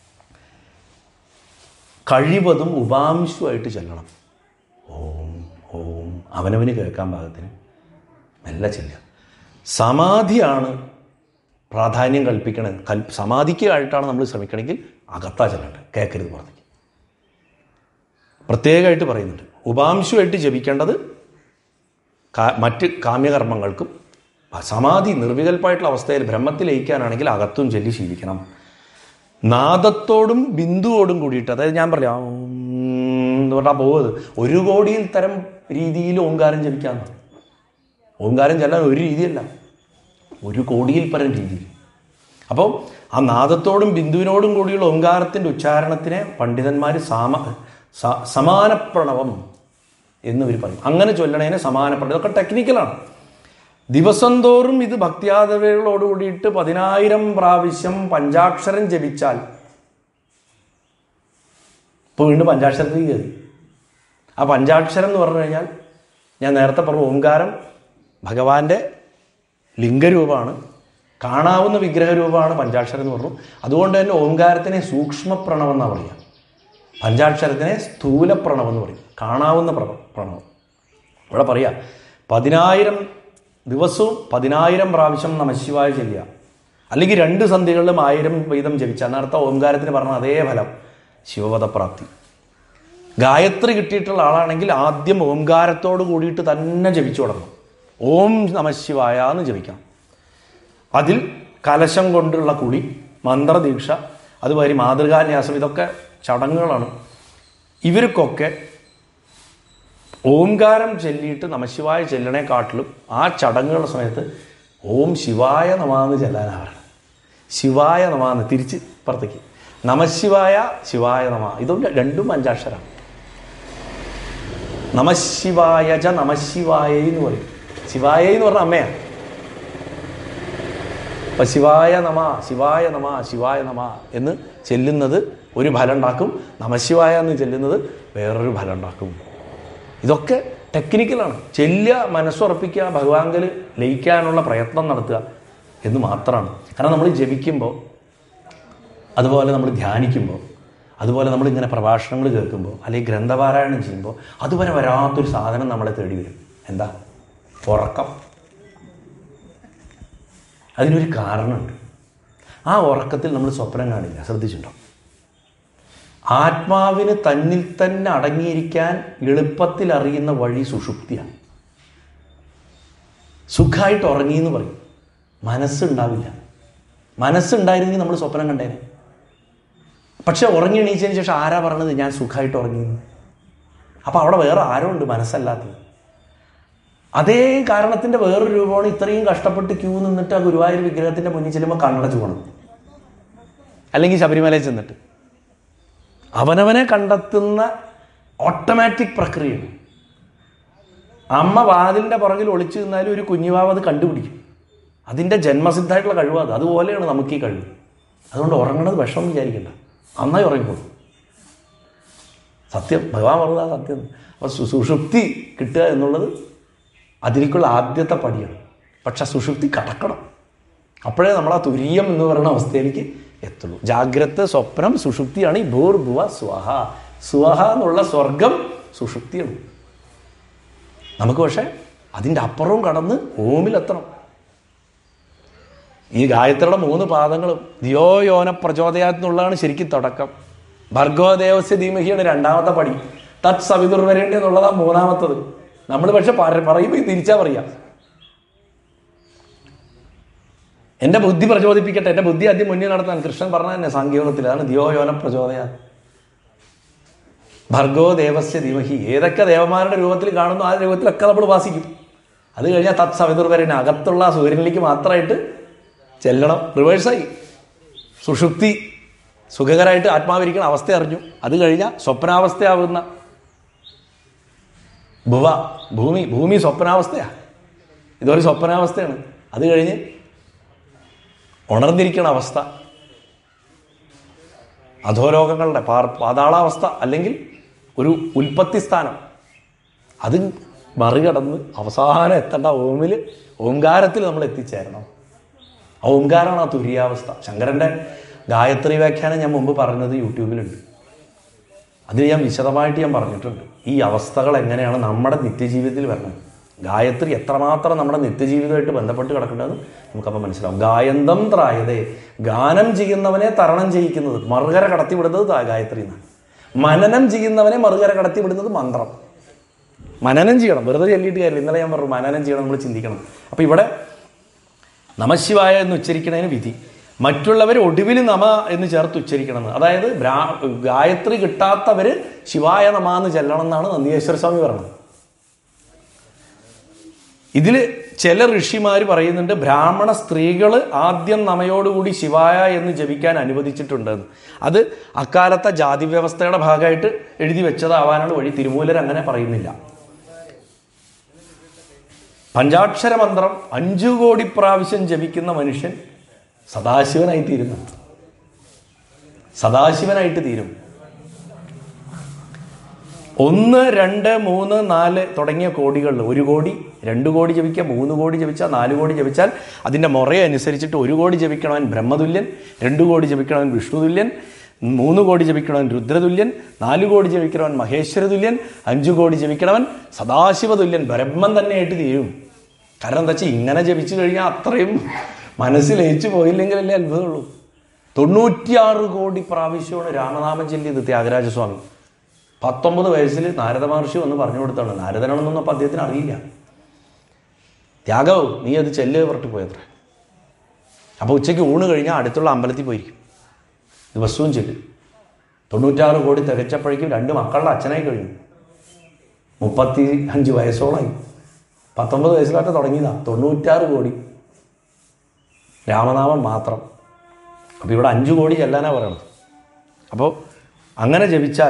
കഴിവതും ഉപാംശുമായിട്ട് ചെല്ലണം ഓം ഓം അവനവന് കേൾക്കാൻ പാകത്തിന് മെല്ലെ ചെല്ലുക സമാധിയാണ് പ്രാധാന്യം കൽപ്പിക്കണത് കൽ സമാധിക്കായിട്ടാണ് നമ്മൾ ശ്രമിക്കണമെങ്കിൽ അകത്താ ചെല്ലണ്ടത് കേൾക്കരുത് പുറത്തേക്ക് പ്രത്യേകമായിട്ട് പറയുന്നുണ്ട് ഉപാംശുമായിട്ട് ജപിക്കേണ്ടത് കാ- മറ്റ് കാമ്യകർമ്മങ്ങൾക്കും സമാധി നിർവികൽപ്പായിട്ടുള്ള അവസ്ഥയിൽ ബ്രഹ്മത്തിൽ ലയിക്കാനാണെങ്കിൽ അകത്തും ചൊല്ലി ശീലിക്കണം നാദത്തോടും ബിന്ദുവോടും കൂടിയിട്ട് അതായത് ഞാൻ പറയാം ആ, ഉം എന്ന് പറഞ്ഞാൽ പോകരുത് ഒരു കോടിയിൽ തരം രീതിയിൽ ഓങ്കാരം ജപിക്കാമെന്ന് ഓങ്കാരം ചെല്ലാൻ ഒരു രീതിയല്ല ഒരു കോടിയിൽ പരം രീതിയിൽ അപ്പോൾ ആ നാദത്തോടും ബിന്ദുവിനോടും കൂടിയുള്ള ഓങ്കാരത്തിൻ്റെ ഉച്ചാരണത്തിനെ പണ്ഡിതന്മാർ സാമ സ- സമാനപ്രണവം എന്ന് ഇവർ പറയും അങ്ങനെ ചൊല്ലണേനെ സമാനപ്രണവം ഇതൊക്കെ ടെക്നിക്കലാണ് ദിവസം തോറും ഇത് ഭക്തിയാദവകളോട് കൂടിയിട്ട് പതിനായിരം പ്രാവശ്യം പഞ്ചാക്ഷരം ജപിച്ചാൽ ഇപ്പോൾ വീണ്ടും പഞ്ചാക്ഷരത്തിൽ കയറി ആ പഞ്ചാക്ഷരം എന്ന് പറഞ്ഞു കഴിഞ്ഞാൽ ഞാൻ നേരത്തെ പറഞ്ഞു ഓംകാരം ഭഗവാന്റെ ലിംഗരൂപമാണ് കാണാവുന്ന വിഗ്രഹരൂപമാണ് പഞ്ചാക്ഷരം എന്ന് പറഞ്ഞു അതുകൊണ്ട് തന്നെ ഓംകാരത്തിനെ സൂക്ഷ്മ പ്രണവം എന്നാണ് പറയുക പഞ്ചാക്ഷരത്തിനെ സ്ഥൂല പ്രണവം എന്ന് പറയും കാണാവുന്ന പ്രണവ പ്രണവം ഇവിടെ പറയാ പതിനായിരം ദിവസവും പതിനായിരം പ്രാവശ്യം നമശിവായ ചെല്ലുക അല്ലെങ്കിൽ രണ്ട് സന്ധികളിലും ആയിരം വീതം ജപിച്ച നേരത്തെ ഓംകാരത്തിന് പറഞ്ഞ അതേ ഫലം ശിവപദപ്രാപ്തി ഗായത്രി കിട്ടിയിട്ടുള്ള ആളാണെങ്കിൽ ആദ്യം ഓംകാരത്തോട് കൂടിയിട്ട് തന്നെ ജപിച്ചു തുടങ്ങും ഓം നമശിവായ എന്ന് ജപിക്കാം അതിൽ കലശം കൊണ്ടുള്ള കുളി മന്ത്രദീക്ഷ അതുമാതിരി മാതൃകാന്യാസം ഇതൊക്കെ ചടങ്ങുകളാണ് ഇവർക്കൊക്കെ ഓംകാരം ചൊല്ലിയിട്ട് നമശിവായ ചെല്ലണേക്കാട്ടിലും ആ ചടങ്ങുകളുടെ സമയത്ത് ഓം ശിവായ നമാന്ന് ചെല്ലാനാണ് പറയുന്നത് ശിവായ നമാന്ന് തിരിച്ച് പുറത്തേക്ക് നമശിവായ ശിവായ നമ ഇതും രണ്ടും അഞ്ചാക്ഷരം നമശിവായ ച നമശിവായ എന്ന് പറയും ശിവായ എന്ന് പറഞ്ഞ അമ്മയാണ് അപ്പൊ ശിവായ നമ ശിവായ നമ ശിവായ നമ എന്ന് ചെല്ലുന്നത് ഒരു ഫലം ഉണ്ടാക്കും നമശിവായ എന്ന് ചെല്ലുന്നത് വേറൊരു ഫലം ഉണ്ടാക്കും ഇതൊക്കെ ടെക്നിക്കലാണ് ചെല്ലുക മനസ്സുറപ്പിക്കുക ഭഗവാങ്കൽ ലയിക്കാനുള്ള പ്രയത്നം നടത്തുക എന്ന് മാത്രമാണ് കാരണം നമ്മൾ ജപിക്കുമ്പോൾ അതുപോലെ നമ്മൾ ധ്യാനിക്കുമ്പോൾ അതുപോലെ നമ്മൾ ഇങ്ങനെ പ്രഭാഷണങ്ങൾ കേൾക്കുമ്പോൾ അല്ലെങ്കിൽ ഗ്രന്ഥപാരായണം ചെയ്യുമ്പോൾ അതുവരെ വരാത്തൊരു സാധനം നമ്മളെ തേടി വരും എന്താ ഉറക്കം അതിനൊരു കാരണമുണ്ട് ആ ഉറക്കത്തിൽ നമ്മൾ സ്വപ്നം കാണില്ല ശ്രദ്ധിച്ചിട്ടുണ്ടോ ആത്മാവിന് തന്നിൽ തന്നെ അടങ്ങിയിരിക്കാൻ എളുപ്പത്തിൽ അറിയുന്ന വഴി സുഷുപ്തിയാണ് സുഖമായിട്ട് ഉറങ്ങി എന്ന് പറയും മനസ്സുണ്ടാവില്ല മനസ്സുണ്ടായിരുന്നെങ്കിൽ നമ്മൾ സ്വപ്നം കണ്ടേനെ പക്ഷെ ഉറങ്ങി എണീച്ചതിന് ശേഷം ആരാ പറഞ്ഞത് ഞാൻ സുഖമായിട്ട് ഉറങ്ങിയെന്ന് അപ്പോൾ അവിടെ വേറെ ആരോ ഉണ്ട് മനസ്സല്ലാത്തത് അതേ കാരണത്തിൻ്റെ വേറൊരു രൂപമാണ് ഇത്രയും കഷ്ടപ്പെട്ട് ക്യൂ നിന്നിട്ട് ആ ഗുരുവായൂർ വിഗ്രഹത്തിൻ്റെ മുന്നിൽ ചെല്ലുമ്പോൾ കണ്ണടച്ചു പോകണം അല്ലെങ്കിൽ ശബരിമലയിൽ ചെന്നിട്ട് അവനവനെ കണ്ടെത്തുന്ന ഓട്ടോമാറ്റിക് പ്രക്രിയയാണ് അമ്മ വാതിലിൻ്റെ പുറകിൽ ഒളിച്ചു നിന്നാലും ഒരു കുഞ്ഞുവാവ് അത് കണ്ടുപിടിക്കും അതിൻ്റെ ജന്മസിദ്ധമായിട്ടുള്ള കഴിവ് അത് അതുപോലെയാണ് നമുക്ക് ഈ കഴിവ് അതുകൊണ്ട് ഉറങ്ങണത് വിഷമം വിചാരിക്കണ്ട നന്നായി ഉറങ്ങിക്കോളൂ സത്യം ഭഗവാൻ പറഞ്ഞത് സത്യം അപ്പോൾ സു- സുഷുപ്തി കിട്ടുക എന്നുള്ളത് അതിലേക്കുള്ള ആദ്യത്തെ പടിയാണ് പക്ഷെ സുഷുപ്തി കടക്കണം അപ്പോഴേ നമ്മൾ ആ തുരീയം എന്ന് പറയുന്ന അവസ്ഥയിലേക്ക് എത്തുള്ളൂ ജാഗ്രത സ്വപ്നം സുഷുപ്തിയാണ് ഈ ഭൂർഭുവ സ്വഹ സ്വഹ എന്നുള്ള സ്വർഗം സുഷുപ്തിയാണ് നമുക്ക് പക്ഷേ അതിൻ്റെ അപ്പുറവും കടന്ന് ഓമിലെത്തണം ഈ ഗായത്രിയുടെ മൂന്ന് പാദങ്ങളും ദിയോ യോന പ്രചോദയാത് എന്നുള്ളതാണ് ശരിക്കും തുടക്കം ഭർഗോദേവസ്യ ധീമഹിയാണ് രണ്ടാമത്തെ പടി തത് സവിതുർവരേണ്ടി എന്നുള്ളതാണ് മൂന്നാമത്തത് നമ്മൾ പക്ഷെ പറ- പറയുമ്പോൾ തിരിച്ചാ പറയാ എന്റെ ബുദ്ധി പ്രചോദിപ്പിക്കട്ടെ എന്റെ ബുദ്ധി ആദ്യം മുന്നിൽ നടത്താൻ കൃഷ്ണൻ പറഞ്ഞ തന്നെ സാങ്കേതികത്തിൽ അതാണ് ദിയോ യോന പ്രചോദയാ ഭർഗോ ദേവസ്യ ധീമഹി ഏതൊക്കെ ദേവന്മാരുടെ രൂപത്തിൽ കാണുന്നു ആ രൂപത്തിലൊക്കെ നമ്മൾ ഉപാസിക്കും അത് കഴിഞ്ഞാൽ തത് സവിതുർവരന് അകത്തുള്ള ആ സൂര്യനിലേക്ക് മാത്രമായിട്ട് ചെല്ലണം റിവേഴ്സായി സുഷുപ്തി സുഖകരമായിട്ട് ആത്മാവിരിക്കണ അവസ്ഥ അറിഞ്ഞു അത് കഴിഞ്ഞാൽ സ്വപ്നാവസ്ഥയാവുന്ന ഭുവ ഭൂമി ഭൂമി സ്വപ്നാവസ്ഥയാണ് ഇതൊരു സ്വപ്നാവസ്ഥയാണ് അത് കഴിഞ്ഞ് ഉണർന്നിരിക്കണ അവസ്ഥ അധോലോകങ്ങളുടെ പാർ പാതാളാവസ്ഥ അല്ലെങ്കിൽ ഒരു ഉൽപ്പത്തി സ്ഥാനം അത് മറികടന്ന് അവസാനം എത്തേണ്ട ഓമിൽ ഓംകാരത്തിൽ നമ്മൾ എത്തിച്ചേരണം ആ ഓംകാരമാണ് ആ തുര്യാവസ്ഥ ശങ്കരൻ്റെ ഗായത്രി വ്യാഖ്യാനം ഞാൻ മുമ്പ് പറഞ്ഞത് യൂട്യൂബിലുണ്ട് അതിൽ ഞാൻ വിശദമായിട്ട് ഞാൻ പറഞ്ഞിട്ടുണ്ട് ഈ അവസ്ഥകൾ എങ്ങനെയാണ് നമ്മുടെ നിത്യജീവിതത്തിൽ വരണം ഗായത്രി എത്രമാത്രം നമ്മുടെ നിത്യജീവിതമായിട്ട് ബന്ധപ്പെട്ട് കിടക്കേണ്ടതെന്ന് നമുക്കപ്പോൾ മനസ്സിലാവും ഗായന്തം ത്രായതേ ഗാനം ചെയ്യുന്നവനെ തരണം ചെയ്യിക്കുന്നത് മറുകര കടത്തിവിടുന്നത് താ- ഗായത്രി എന്നാണ് മനനം ചെയ്യുന്നവനെ മറുകര കടത്തിവിടുന്നത് മന്ത്രം മനനം ചെയ്യണം വെറുതെ ചൊല്ലിയിട്ട് കാര്യമില്ല ഇന്നലെ ഞാൻ പറഞ്ഞു മനനം ചെയ്യണം നമ്മൾ ചിന്തിക്കണം അപ്പോൾ ഇവിടെ നമശിവായ എന്ന് ഉച്ചരിക്കണതിന് വിധി മറ്റുള്ളവർ ഒടുവിൽ നമ എന്ന് ചേർത്ത് ഉച്ചരിക്കണം എന്ന് അതായത് ബ്രാ ഗായത്രി കിട്ടാത്തവർ ശിവായ നമ എന്ന് ചെല്ലണം എന്നാണ് നന്ദിയേശ്വര സ്വാമി പറഞ്ഞത് ഇതിൽ ചില ഋഷിമാർ പറയുന്നുണ്ട് ബ്രാഹ്മണ സ്ത്രീകൾ ആദ്യം നമയോടുകൂടി ശിവായ എന്ന് ജപിക്കാൻ അനുവദിച്ചിട്ടുണ്ടെന്ന് അത് അക്കാലത്തെ ജാതി വ്യവസ്ഥയുടെ ഭാഗമായിട്ട് എഴുതി വെച്ചതാവാനാണ് വഴി തിരുമൂലർ അങ്ങനെ പറയുന്നില്ല പഞ്ചാക്ഷര മന്ത്രം അഞ്ചു കോടി പ്രാവശ്യം ജപിക്കുന്ന മനുഷ്യൻ സദാശിവനായി തീരുന്നു സദാശിവനായിട്ട് തീരും ഒന്ന് രണ്ട് മൂന്ന് നാല് തുടങ്ങിയ കോടികളിൽ ഒരു കോടി രണ്ട് കോടി ജപിക്കുക മൂന്ന് കോടി ജപിച്ചാൽ നാല് കോടി ജപിച്ചാൽ അതിൻ്റെ മുറയെ അനുസരിച്ചിട്ട് ഒരു കോടി ജപിക്കണവൻ ബ്രഹ്മതുല്യൻ രണ്ട് കോടി ജപിക്കണവൻ വിഷ്ണുതുല്യൻ മൂന്ന് കോടി ജപിക്കണവൻ രുദ്രതുല്യൻ നാല് കോടി ജപിക്കണവൻ മഹേശ്വരതുല്യൻ അഞ്ചു കോടി ജപിക്കണവൻ സദാശിവതുല്യൻ ബ്രഹ്മം തന്നെയായിട്ട് തീരും കാരണം എന്താ വെച്ചാൽ ഇങ്ങനെ ജപിച്ചു കഴിഞ്ഞാൽ അത്രയും മനസ്സിൽ ലയിച്ചു പോയില്ലെങ്കിലല്ലേ അത്ഭുതമുള്ളൂ തൊണ്ണൂറ്റിയാറ് കോടി പ്രാവശ്യമാണ് രാമനാമം ചൊല്ലിയത് ത്യാഗരാജസ്വാമി പത്തൊമ്പത് വയസ്സിൽ നാരദ മഹർഷി വന്ന് പറഞ്ഞു കൊടുത്താണ് നാരദനാണെന്നൊന്നും അപ്പം അദ്ദേഹത്തിന് അറിയില്ല ത്യാഗവും നീ അത് ചെല്ല് പറഞ്ഞിട്ട് പോയത്ര അപ്പോൾ ഉച്ചയ്ക്ക് ഊണ് കഴിഞ്ഞാൽ അടുത്തുള്ള അമ്പലത്തിൽ പോയിരിക്കും ദിവസവും ചെല്ലും തൊണ്ണൂറ്റാറ് കോടി തികച്ചപ്പോഴേക്കും രണ്ട് മക്കളുടെ അച്ഛനായി കഴിഞ്ഞു മുപ്പത്തി അഞ്ച് വയസ്സോളായി പത്തൊമ്പത് വയസ്സിലായിട്ട് തുടങ്ങിയതാ തൊണ്ണൂറ്റാറ് കോടി രാമനാമം മാത്രം അപ്പോൾ ഇവിടെ അഞ്ച് കോടി ചെല്ലാനാണ് പറയണത് അപ്പോൾ അങ്ങനെ ജപിച്ചാൽ